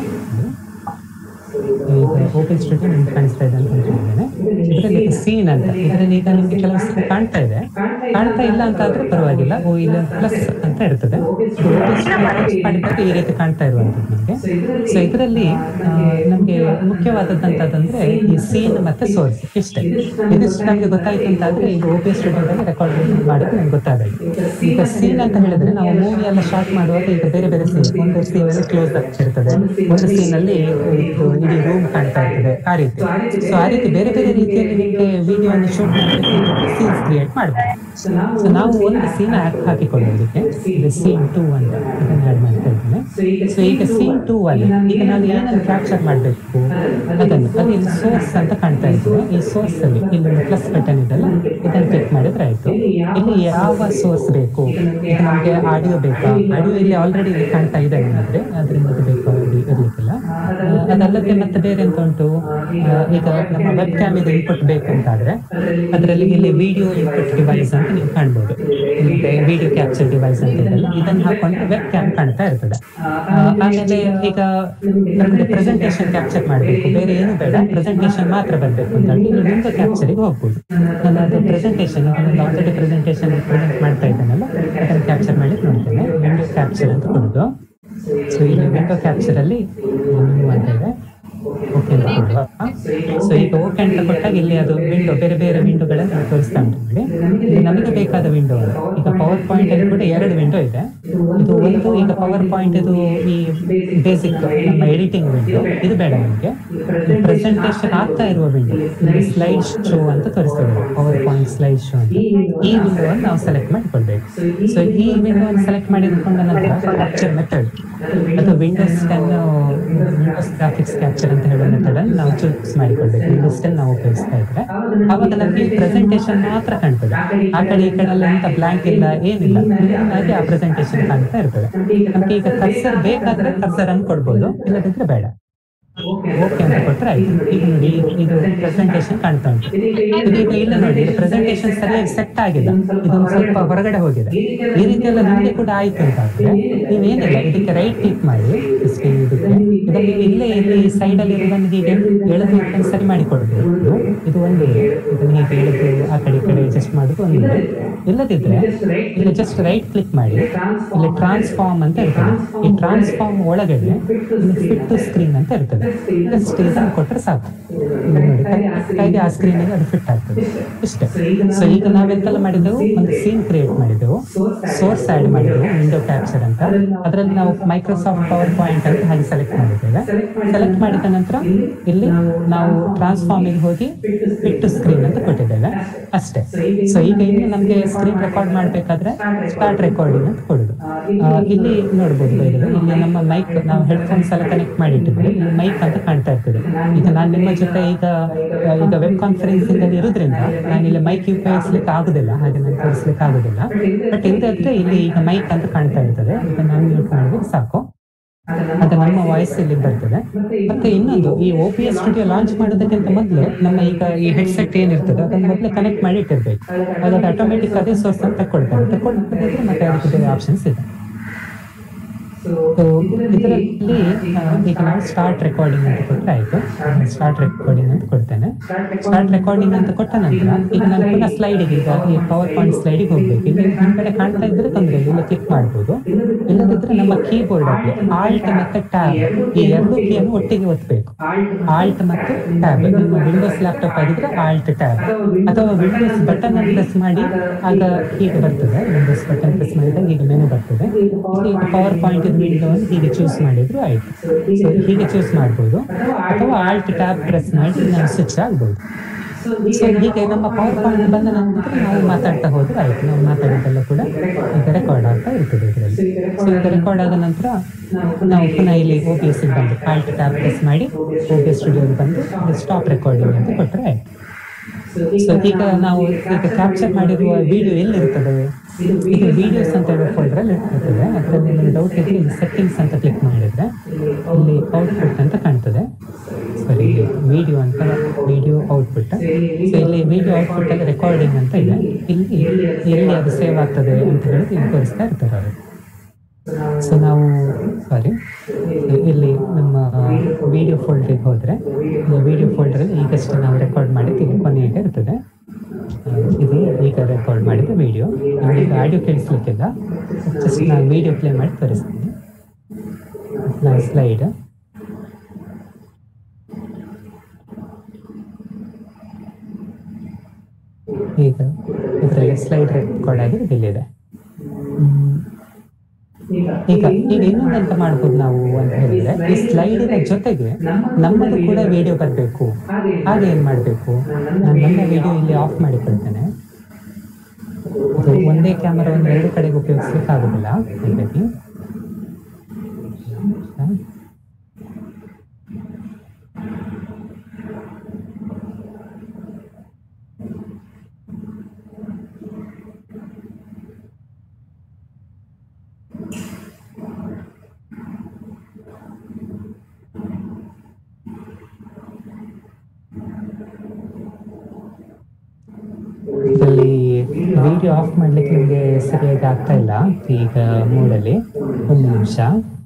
ಈಗ ಓಪನ್ ಸ್ಟುಡಿಯೋ ನಿಮ್ಗೆ ಕಾಣಿಸ್ತಾ ಇದೆ ಅಂತ ಅನ್ಕೊಂಡಿದ್ದೇನೆ ಇದರಲ್ಲಿ ಸೀನ್ ಅಂತ ಇದರಲ್ಲಿ ಈಗ ನಿಮ್ಗೆ ಕೆಲವು scene ಕಾಣ್ತಾ ಇದೆ ಕಾಣ್ತಾ ಇಲ್ಲ ಅಂತ ಆದ್ರೆ ಪರವಾಗಿಲ್ಲ ಓ ಇಲ್ಲ ಪ್ಲಸ್ ಅಂತ ಇರ್ತದೆ ಮಾಡಿದಾಗ ಈ ರೀತಿ ಕಾಣ್ತಾ ಇರುವಂತದ್ದು ನಮಗೆ ಸೊ ಇದರಲ್ಲಿ ನಮಗೆ ಮುಖ್ಯವಾದದ್ದಂತಂದ್ರೆ ಈ ಸೀನ್ ಮತ್ತೆ ಸೋರ್ಸ್ ಇಷ್ಟೇ ಇದಿಷ್ಟು ನಮಗೆ ಗೊತ್ತಾಯ್ತು ಅಂತ ಆದ್ರೆ ಈಗ ಓಪಿ ಸ್ಟುಡಿಯೋದಲ್ಲಿ ರೆಕಾರ್ಡ್ ಮಾಡೋದು ನಮ್ಗೆ ಗೊತ್ತಾಗಬೇಕು ಈಗ ಸೀನ್ ಅಂತ ಹೇಳಿದ್ರೆ ನಾವು ಮೂವಿ ಎಲ್ಲ ಶಾರ್ಟ್ ಮಾಡುವಾಗ ಈಗ ಬೇರೆ ಬೇರೆ ಸೀನ್ ಒಂದು ಸೀನ್ ಅಲ್ಲಿ ಕ್ಲೋಸ್ ಅಪ್ ಇರ್ತದೆ ಒಂದು ಸೀನ್ ಅಲ್ಲಿ ಇದು ಇಡೀ ರೂಮ್ ಕಾಣ್ತಾ ಇರ್ತದೆ ಆ ರೀತಿ ಸೊ ಆ ರೀತಿ ಬೇರೆ ಬೇರೆ ರೀತಿಯಲ್ಲಿ ನಿಮಗೆ ವಿಡಿಯೋ ಅನ್ನು ಶೂಟ್ ಮಾಡಲಿಕ್ಕೆ ಸೀನ್ಸ್ ಕ್ರಿಯೇಟ್ ಮಾಡ್ತಾರೆ ಸೊ ನಾವು ಒಂದು ಸೀನ್ ಹಾಕಿಕೊಳ್ಳೋದಕ್ಕೆ ಇದು ಸೀನ್ ಟೂ ಅಂತ ಇದನ್ನ ಆಡ್ ಮಾಡ್ತಾ ಇದ್ದೇನೆ ಸೊ ಈಗ ಸೀನ್ ಟೂ ಅಲ್ಲಿ ಈಗ ನಾವು ಏನನ್ನು ಕ್ಯಾಪ್ಚರ್ ಮಾಡಬೇಕು ಅದನ್ನು ಅದು ಇಲ್ಲಿ ಸೋರ್ಸ್ ಅಂತ ಕಾಣ್ತಾ ಇರ್ತದೆ ಈ ಸೋರ್ಸ್ ಅಲ್ಲಿ ಇಲ್ಲಿ ಪ್ಲಸ್ ಬಟನ್ ಇದೆಲ್ಲ ಇದನ್ನು ಕ್ಲಿಕ್ ಮಾಡಿದ್ರೆ ಆಯ್ತು ಇಲ್ಲಿ ಯಾವ ಸೋರ್ಸ್ ಬೇಕು ಈಗ ನಮಗೆ ಆಡಿಯೋ ಬೇಕಾ ಆಡಿಯೋ ಇಲ್ಲಿ ಆಲ್ರೆಡಿ ಇಲ್ಲಿ ಕಾಣ್ತಾ ಇದೆ ನಿಮಗೆ ಅದರಿಂದ ಅದು ಬೇಕು ಅದು ಇರ್ಲಿಕ್ಕಿಲ್ಲ ಆ, ಅದಲ್ಲದೆ ಮತ್ತೆ ಬೇರೆ ಎಂತ ಉಂಟು ಆ, ಈಗ ನಮ್ಮ ವೆಬ್ ಕ್ಯಾಮ್ ಇದು ಇನ್ಪುಟ್ ಬೇಕು ಅಂತಾದ್ರೆ ಅದರಲ್ಲಿ ಇಲ್ಲಿ ವಿಡಿಯೋ ಇನ್ಪುಟ್ ಡಿವೈಸ್ ಅಂತ ನೀವು ಕಾಣ್ಬೋದು ಇಲ್ಲಿ ವಿಡಿಯೋ ಕ್ಯಾಪ್ಚರ್ ಡಿವೈಸ್ ಅಂತ ಇದೆಲ್ಲ ಇದನ್ನು ಹಾಕೊಂಡ್ರೆ ವೆಬ್ ಕ್ಯಾಮ್ ಕಾಣ್ತಾ ಇರ್ತದೆ ಆ, ಆಮೇಲೆ ಈಗ ನಮಗೆ ಪ್ರೆಸೆಂಟೇಷನ್ ಕ್ಯಾಪ್ಚರ್ ಮಾಡಬೇಕು ಬೇರೆ ಏನು ಬೇಡ ಪ್ರೆಸೆಂಟೇಷನ್ ಮಾತ್ರ ಬರಬೇಕು ಅಂತ ಹೇಳಿ ಇಲ್ಲಿ ವಿಂಡೋ ಕ್ಯಾಪ್ಚರಿಗೆ ಹೋಗ್ಬೋದು ನಾನು ಅದು ಪ್ರೆಸೆಂಟೇಷನ್ ನಾನು ಆಲ್ರೆಡಿ ಪ್ರೆಸೆಂಟೇಷನ್ ಪ್ರೆಸೆಂಟ್ ಮಾಡ್ತಾ ಇದ್ದೇನಲ್ಲ ಅದನ್ನು ಕ್ಯಾಪ್ಚರ್ ಮಾಡಿ ನೋಡ್ತೇನೆ ವಿಂಡೋ ಕ್ಯಾಪ್ಚರ್ ಅಂತ ಕೊಡೋದು ಸೊ ಇಲ್ಲಿ ವಿಂಡೋ ಕ್ಯಾಪ್ಚರ್ ಅಲ್ಲಿ ನೀವು ಅಂತ ಇದೆ ಓಕೆ ಅಂತ ಕೊಡುವ ಸೊ ಈಗ ಓಕೆ ಅಂತ ಕೊಟ್ಟಾಗ ಇಲ್ಲಿ ಅದು ವಿಂಡೋ ಬೇರೆ ಬೇರೆ ವಿಂಡೋಗಳನ್ನು ತೋರಿಸ್ತಾ ಉಂಟು ನೋಡಿ ಇದು ನಮಗೆ ಬೇಕಾದ ವಿಂಡೋ ಈಗ ಪವರ್ ಪಾಯಿಂಟ್ ಅಲ್ಲಿ ಕೂಡ ಎರಡು ವಿಂಡೋ ಇದೆ ಇದು ಒಂದು ಈಗ ಪವರ್ ಪಾಯಿಂಟ್ ಇದು ಈ ಬೇಸಿಕ್ ನಮ್ಮ ಎಡಿಟಿಂಗ್ ವಿಂಡೋ ಇದು ಬೇಡ ನಮಗೆ ಪ್ರೆಸೆಂಟೇಷನ್ ಆಗ್ತಾ ಇರುವ ವಿಂಡೋ ಸ್ಲೈಡ್ ಶೋ ಅಂತ ತೋರಿಸ್ತದೆ ಪವರ್ ಪಾಯಿಂಟ್ ಸ್ಲೈಡ್ ಶೋ ಅಂತ ಈ ವಿಂಡೋ ನಾವು ಸೆಲೆಕ್ಟ್ ಮಾಡಿಕೊಳ್ಬೇಕು ಸೊ ಈ ವಿಂಡೋ ಸೆಲೆಕ್ಟ್ ಮಾಡಿಕೊಂಡ ನಂತರ ಕ್ಯಾಪ್ಚರ್ ಮೆಥಡ್ ಅದು windows ten windows graphics capture ಅಂತ ಹೇಳೋ ಮೆಥಡ್ ಅನ್ನು ನಾವು ಚೂಸ್ ಮಾಡಿಕೊಳ್ಬೇಕು ವಿಂಡೋಸ್ ಟೆನ್ ನಾವು ಉಪಯೋಗಿಸ್ತಾ ಇದ್ರೆ ಅವಾಗ ನಮಗೆ ಪ್ರೆಸೆಂಟೇಶನ್ ಮಾತ್ರ ಕಾಣ್ತದೆ ಆ ಕಡೆ ಈ ಕಡೆ ಎಲ್ಲ ಎಂತ ಬ್ಲಾಂಕ್ ಇಲ್ಲ ಏನಿಲ್ಲ ಹಾಗೆ ಆ ಪ್ರೆಸೆಂಟೇಶನ್ ಕಾಣ್ತಾ ಇರ್ತದೆ ನಮ್ಗೆ ಈಗ ಕರ್ಸರ್ ಬೇಕಾದ್ರೆ ಕರ್ಸರ್ ಅನ್ನು ಕೊಡ್ಬೋದು ಇಲ್ಲದಿದ್ರೆ ಬೇಡ ಓಕೆ ಅಂತ ಕೊಟ್ರೆ ಆಯ್ತು ಈಗ ನೋಡಿ ಇದು ಪ್ರೆಸೆಂಟೇಶನ್ ಕಾಣ್ತಾ ಉಂಟು ಇದು ಈಗ ಇಲ್ಲ ನೋಡಿ ಇದು ಪ್ರೆಸೆಂಟೇಶನ್ ಸರಿಯಾಗಿ ಸೆಟ್ ಆಗಿಲ್ಲ ಇದೊಂದು ಸ್ವಲ್ಪ ಹೊರಗಡೆ ಹೋಗಿದೆ ಈ ರೀತಿ ಎಲ್ಲ ನಿಮಗೆ ಕೂಡ ಆಯ್ತು ಅಂತ ಆದ್ರೆ ನೀವೇನಿಲ್ಲ ಇದಕ್ಕೆ ರೈಟ್ ಕ್ಲಿಕ್ ಮಾಡಿ ಇಷ್ಟೇ ಇದಕ್ಕೆ ಇದನ್ನು ಇಲ್ಲೇ ಇಲ್ಲಿ ಸೈಡ್ ಅಲ್ಲಿ ಇರೋದನ್ನು ಹೀಗೆ ಎಳೆದು ಇದನ್ನು ಸರಿ ಮಾಡಿ ಕೊಡ್ಬೇಕು ಇದು ಒಂದು ಇದನ್ನು ಹೀಗೆ ಎಳೆದು ಆ ಕಡೆ ಈ ಕಡೆ ಅಡ್ಜಸ್ಟ್ ಮಾಡೋದು ಒಂದು ಇಲ್ಲದಿದ್ರೆ ಇಲ್ಲಿ ಜಸ್ಟ್ ರೈಟ್ ಕ್ಲಿಕ್ ಮಾಡಿ ಇಲ್ಲಿ ಟ್ರಾನ್ಸ್ಫಾರ್ಮ್ ಅಂತ ಇರ್ತದೆ ಈ ಟ್ರಾನ್ಸ್ಫಾರ್ಮ್ ಒಳಗಡೆ ಇಲ್ಲಿ ಫಿಟ್ ಟು ಸ್ಕ್ರೀನ್ ಅಂತ ಇರ್ತದೆ ಜಸ್ಟ್ ಇದನ್ನು ಕೊಟ್ಟರೆ ಸಾಕು ಇಲ್ಲಿ ನೋಡಿ ಕರೆಕ್ಟಾಗಿ ಆ ಸ್ಕ್ರೀನಿಗೆ ಅದು ಫಿಟ್ ಆಗ್ತದೆ ಇಷ್ಟೇ ಸೊ ಈಗ ನಾವೆಂತೆಲ್ಲ ಮಾಡಿದೆವು ಒಂದು ಸೀನ್ ಕ್ರಿಯೇಟ್ ಮಾಡಿದೆವು ಸೋರ್ಸ್ ಆಡ್ ಮಾಡಿದೆವು ವಿಂಡೋ ಕ್ಯಾಪ್ಚರ್ ಅಂತ ಅದರಲ್ಲಿ ನಾವು ಮೈಕ್ರೋಸಾಫ್ಟ್ ಪವರ್ ಪಾಯಿಂಟ್ ಅಂತ ಹಾಗೆ ಸೆಲೆಕ್ಟ್ ಮಾಡಿದ್ದೇವೆ ಸೆಲೆಕ್ಟ್ ಮಾಡಿದ ನಂತರ ಇಲ್ಲಿ ನಾವು ಟ್ರಾನ್ಸ್ಫಾರ್ಮಿಗೆ ಹೋಗಿ ಫಿಟ್ ಟು ಸ್ಕ್ರೀನ್ ಅಂತ ಕೊಟ್ಟಿದ್ದೇವೆ ಅಷ್ಟೇ ಸೊ ಈಗ ಇನ್ನು ನಮಗೆ ಸ್ಕ್ರೀನ್ ರೆಕಾರ್ಡ್ ಮಾಡಬೇಕಾದ್ರೆ ಸ್ಟಾರ್ಟ್ ರೆಕಾರ್ಡಿಂಗ್ ಅಂತ ಕೊಡುದು ಆ, ಇಲ್ಲಿ ನೋಡ್ಬೋದು ಬೇರೆ ಇಲ್ಲಿ ನಮ್ಮ ಮೈಕ್ ನಾವು ಹೆಡ್ಫೋನ್ಸ್ ಎಲ್ಲ ಕನೆಕ್ಟ್ ಮಾಡಿ ಇಟ್ಟಿದ್ರೆ ಇಲ್ಲಿ ಮೈಕ್ ಅಂತ ಕಾಣ್ತಾ ಇರ್ತದೆ ಈಗ ನಾನು ನಿಮ್ಮ ಜೊತೆ ಈಗ ಆ, ಈಗ ವೆಬ್ ಕಾನ್ಫರೆನ್ಸಿಂಗ್ ಅಲ್ಲಿ ಇರೋದ್ರಿಂದ ನಾನು ಇಲ್ಲಿ ಮೈಕ್ ಉಪಯೋಗಿಸ್ಲಿಕ್ಕೆ ಆಗುದಿಲ್ಲ ಹಾಗೆ ನಾನು ತೋರಿಸ್ಲಿಕ್ಕೆ ಆಗುದಿಲ್ಲ ಬಟ್ ಇಲ್ಲದಿದ್ರೆ ಇಲ್ಲಿ ಈಗ ಮೈಕ್ ಅಂತ ಕಾಣ್ತಾ ಇರ್ತದೆ ಈಗ ನಾನು ಮ್ಯೂಟ್ ಮಾಡಿದ್ರೆ ಸಾಕು ಅದು ನಮ್ಮ ವಾಯ್ಸ್ ಇಲ್ಲಿ ಬರ್ತದೆ ಮತ್ತೆ ಇನ್ನೊಂದು ಈ O P S studio launch ಮಾಡೋದಕ್ಕಿಂತ ಮೊದಲು ನಮ್ಮ ಈಗ ಈ ಹೆಡ್ಸೆಟ್ ಏನಿರ್ತದೆ ಅದನ್ನ ಮೊದಲೇ ಕನೆಕ್ಟ್ ಮಾಡಿ ಇಟ್ಟಿರ್ಬೇಕು ಅದು ಆಟೋಮೆಟಿಕ್ ಅದೇ ಸೋರ್ಸ್ ಅಂತ ತಗೊಳ್ತಾರೆ ತಗೊಳ್ತಿದ್ರೆ ಮತ್ತೆ ಅದಕ್ಕೆ ಬೇರೆ ಆಪ್ಷನ್ಸ್ ಇದೆ ಸೊ ಇದರಲ್ಲಿ ಆ, ಈಗ ನಾವು ಸ್ಟಾರ್ಟ್ ರೆಕಾರ್ಡಿಂಗ್ ಅಂತ ಕೊಟ್ಟರೆ ಆಯ್ತು ಸ್ಟಾರ್ಟ್ ರೆಕಾರ್ಡಿಂಗ್ ಅಂತ ಕೊಡ್ತೇನೆ ಸ್ಟಾರ್ಟ್ ರೆಕಾರ್ಡಿಂಗ್ ಅಂತ ಕೊಟ್ಟ ನಂತರ ಈಗ ನಾನು ಪುನಃ ಸ್ಲೈಡಿಗೆ ಈಗ ಈ ಪವರ್ ಪಾಯಿಂಟ್ ಸ್ಲೈಡಿಗೆ ಹೋಗ್ಬೇಕು ಇಲ್ಲಿ ಈ ಕಡೆ ಕಾಣ್ತಾ ಇದ್ರೆ ತೊಂದರೆ ಇಲ್ಲ ಇಲ್ಲಿ ಕ್ಲಿಕ್ ಮಾಡ್ಬೋದು ಇಲ್ಲದಿದ್ರೆ ನಮ್ಮ ಕೀಬೋರ್ಡ್ ಅಲ್ಲಿ ಆಲ್ಟ್ ಮತ್ತೆ ಟ್ಯಾಬ್ ಈ ಎರಡು ಕೀಯನ್ನು ಒಟ್ಟಿಗೆ ಒತ್ತಬೇಕು ಆಲ್ಟ್ ಮತ್ತು ಟ್ಯಾಬ್ ನಿಮ್ಮ ವಿಂಡೋಸ್ ಲ್ಯಾಪ್ಟಾಪ್ ಆಗಿದ್ರೆ ಆಲ್ಟ್ ಟ್ಯಾಬ್ ಅಥವಾ ವಿಂಡೋಸ್ ಬಟನ್ ಅನ್ನು ಪ್ರೆಸ್ ಮಾಡಿ ಆಗ ಹೀಗೆ ಬರ್ತದೆ ವಿಂಡೋಸ್ ಬಟನ್ ಪ್ರೆಸ್ ಮಾಡಿದಾಗ ಈಗ ಮೆನು ಬರ್ತದೆ ಈಗ ಪವರ್ ಪಾಯಿಂಟ್ ವಿಂಡೋ ಅನ್ನು ಹೀಗೆ ಚೂಸ್ ಮಾಡಿದ್ರು ಆಯ್ತು ಸೊ ಹೀಗೆ ಚೂಸ್ ಮಾಡ್ಬೋದು ಅಥವಾ ಆಲ್ಟ್ ಟ್ಯಾಬ್ ಪ್ರೆಸ್ ಮಾಡಿ ನಾವು ಸ್ವಿಚ್ ಆಗ್ಬೋದು ಸೊ ಹೀಗೆ ನಮ್ಮ ಪವರ್ ಪಾಯಿಂಟ್ ಬಂದ ನಂತರ ನಾವು ಮಾತಾಡ್ತಾ ಹೋದ್ರೆ ಆಯ್ತು ನಾವು ಮಾತಾಡಿದ್ದೆಲ್ಲ ಕೂಡ ಈಗ ರೆಕಾರ್ಡ್ ಆಗ್ತಾ ಇರ್ತದೆ ಇದರಲ್ಲಿ ಸೊ ಈಗ ರೆಕಾರ್ಡ್ ಆದ ನಂತರ ನಾವು ಪುನಃ ಇಲ್ಲಿ ಓ ಬಿ ಎಸ್ ಬಂದು ಆಲ್ಟ್ ಟ್ಯಾಬ್ ಪ್ರೆಸ್ ಮಾಡಿ ಓ ಬಿ ಎಸ್ ಸ್ಟುಡಿಯೋಗೆ ಬಂದು ಸ್ಟಾಪ್ ರೆಕಾರ್ಡಿಂಗ್ ಅಂತ ಕೊಟ್ಟರೆ ಆಯ್ತು ಸೊ ಈಗ ನಾವು ಈಗ ಕ್ಯಾಪ್ಚರ್ ಮಾಡಿರುವ ವಿಡಿಯೋ ಎಲ್ಲಿರ್ತದೆ ಇದು ವಿಡಿಯೋಸ್ ಅಂತ ಹೇಳೋ ಫೋಲ್ಡರ್ ಅಲ್ಲಿ ಇರ್ತದೆ ಅದರಲ್ಲಿ ನಿಮಗೆ ಡೌಟ್ ಇದ್ರೆ ಇಲ್ಲಿ ಸೆಟ್ಟಿಂಗ್ಸ್ ಅಂತ ಕ್ಲಿಕ್ ಮಾಡಿದ್ರೆ ಇಲ್ಲಿ ಔಟ್ಪುಟ್ ಅಂತ ಕಾಣ್ತದೆ ಸಾರಿ ವಿಡಿಯೋ ಅಂತ ವಿಡಿಯೋ ಔಟ್ಪುಟ್ ಸೊ ಇಲ್ಲಿ ವಿಡಿಯೋ ಔಟ್ಪುಟ್ ಅಲ್ಲಿ ರೆಕಾರ್ಡಿಂಗ್ ಅಂತ ಇದೆ ಇಲ್ಲಿ ಎಲ್ಲಿ ಅದು ಸೇವ್ ಆಗ್ತದೆ ಅಂತ ಹೇಳಿ ಇಲ್ಲಿ ತೋರಿಸ್ತಾ ಇರ್ತಾರೆ ಅವರು ಸೊ ನಾವು ಸಾರಿ ಇಲ್ಲಿ ನಮ್ಮ ವಿಡಿಯೋ ಫೋಲ್ಡರ್ಗೆ ಹೋದರೆ ವಿಡಿಯೋ ಫೋಲ್ಡರಲ್ಲಿ ಈಗಷ್ಟೇ ನಾವು ರೆಕಾರ್ಡ್ ಮಾಡಿದ್ದು ಇದು ಕೊನೆಗೆ ಇರ್ತದೆ ಆ, ಇದು ಈಗ ರೆಕಾರ್ಡ್ ಮಾಡಿದ ವಿಡಿಯೋ ಈಗ ಆಡಿಯೋ ಕೇಳಿಸ್ಲಿಕ್ಕಿಲ್ಲ ಜಸ್ಟ್ ನಾನು ವಿಡಿಯೋ ಪ್ಲೇ ಮಾಡಿ ತೋರಿಸ್ತೀನಿ ನಾವು ಸ್ಲೈಡ್ ಈಗ ಇದರಲ್ಲಿ ಸ್ಲೈಡ್ ರೆಕಾರ್ಡ್ ಆಗಿ ಇಲ್ಲಿದೆ ಹ್ಮ್. ಈಗ ಈಗ ಇನ್ನೊಂದು ಎಂತ ಮಾಡ್ಬೋದು ನಾವು ಅಂತ ಹೇಳಿದ್ರೆ ಈ ಸ್ಲೈಡಿನ ಜೊತೆಗೆ ನಮ್ಮದು ಕೂಡ ವಿಡಿಯೋ ಬರಬೇಕು ಹಾಗೆ ಏನ್ ಮಾಡ್ಬೇಕು ನಾನು ನನ್ನ ವಿಡಿಯೋ ಇಲ್ಲಿ ಆಫ್ ಮಾಡಿಕೊಳ್ತೇನೆ ಅದು ಒಂದೇ ಕ್ಯಾಮರಾವನ್ನು ಎರಡು ಕಡೆಗೆ ಉಪಯೋಗಿಸ್ಲಿಕ್ಕೆ ಆಗುದಿಲ್ಲ ಹಾಗಾಗಿ ಇದರಲ್ಲಿ ವಿಡಿಯೋ ಆಫ್ ಮಾಡ್ಲಿಕ್ಕೆ ನಿಮಗೆ ಸರಿಯಾಗಿ ಆಗ್ತಾ ಇಲ್ಲ ಈಗ ಮೂಡಲ್ಲಿ ಒಂದು ನಿಮಿಷ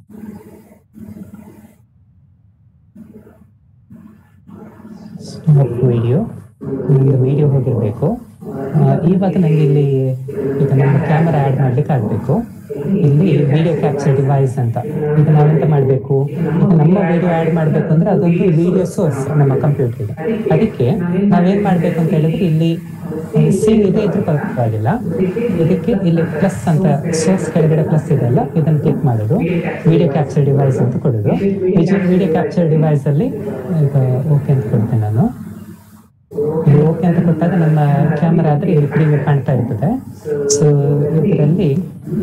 ಸ್ಟಾಪ್ ವಿಡಿಯೋ ಒಂದು ವಿಡಿಯೋ ಹೋಗಿರಬೇಕು ಇವಾಗ ನನಗೆ ಇಲ್ಲಿ ಈಗ ನಮ್ಮ ಕ್ಯಾಮರಾ ಆ್ಯಡ್ ಮಾಡ್ಲಿಕ್ಕೆ ಆಗಬೇಕು ಇಲ್ಲಿ ವಿಡಿಯೋ ಕ್ಯಾಪ್ಚರ್ ಡಿವೈಸ್ ಅಂತ ಈಗ ನಾವೆಂತ ಮಾಡಬೇಕು ಈಗ ನಮ್ಮ ವಿಡಿಯೋ ಆ್ಯಡ್ ಮಾಡಬೇಕು ಅಂದ್ರೆ ಅದೊಂದು ವಿಡಿಯೋ ಸೋರ್ಸ್ ನಮ್ಮ ಕಂಪ್ಯೂಟರ್ಗೆ ಅದಕ್ಕೆ ನಾವೇನ್ ಮಾಡ್ಬೇಕು ಅಂತ ಹೇಳಿದ್ರೆ ಇಲ್ಲಿ ಸೀನ್ ಇದೆ ಇದ್ರ ಪರವಾಗಿಲ್ಲ ಇದಕ್ಕೆ ಇಲ್ಲಿ ಪ್ಲಸ್ ಅಂತ ಸೋರ್ಸ್ ಕೆಳಗಡೆ ಪ್ಲಸ್ ಇದೆಲ್ಲ ಇದನ್ನು ಕ್ಲಿಕ್ ಮಾಡೋದು ವಿಡಿಯೋ ಕ್ಯಾಪ್ಚರ್ ಡಿವೈಸ್ ಅಂತ ಕೊಡೋದು ವಿಡಿಯೋ ಕ್ಯಾಪ್ಚರ್ ಡಿವೈಸ್ ಅಲ್ಲಿ ಈಗ ಓಕೆ ಅಂತ ಕೊಡ್ತೇನೆ ನಾನು ಇದು ಓಕೆ ಅಂತ ಕೊಟ್ಟಾಗ ನಮ್ಮ ಕ್ಯಾಮರಾ ಆದ್ರೆ ಇಲ್ಲಿ ಪ್ರೀವ್ಯೂ ಕಾಣ್ತಾ ಇರ್ತದೆ ಸೊ ಇದರಲ್ಲಿ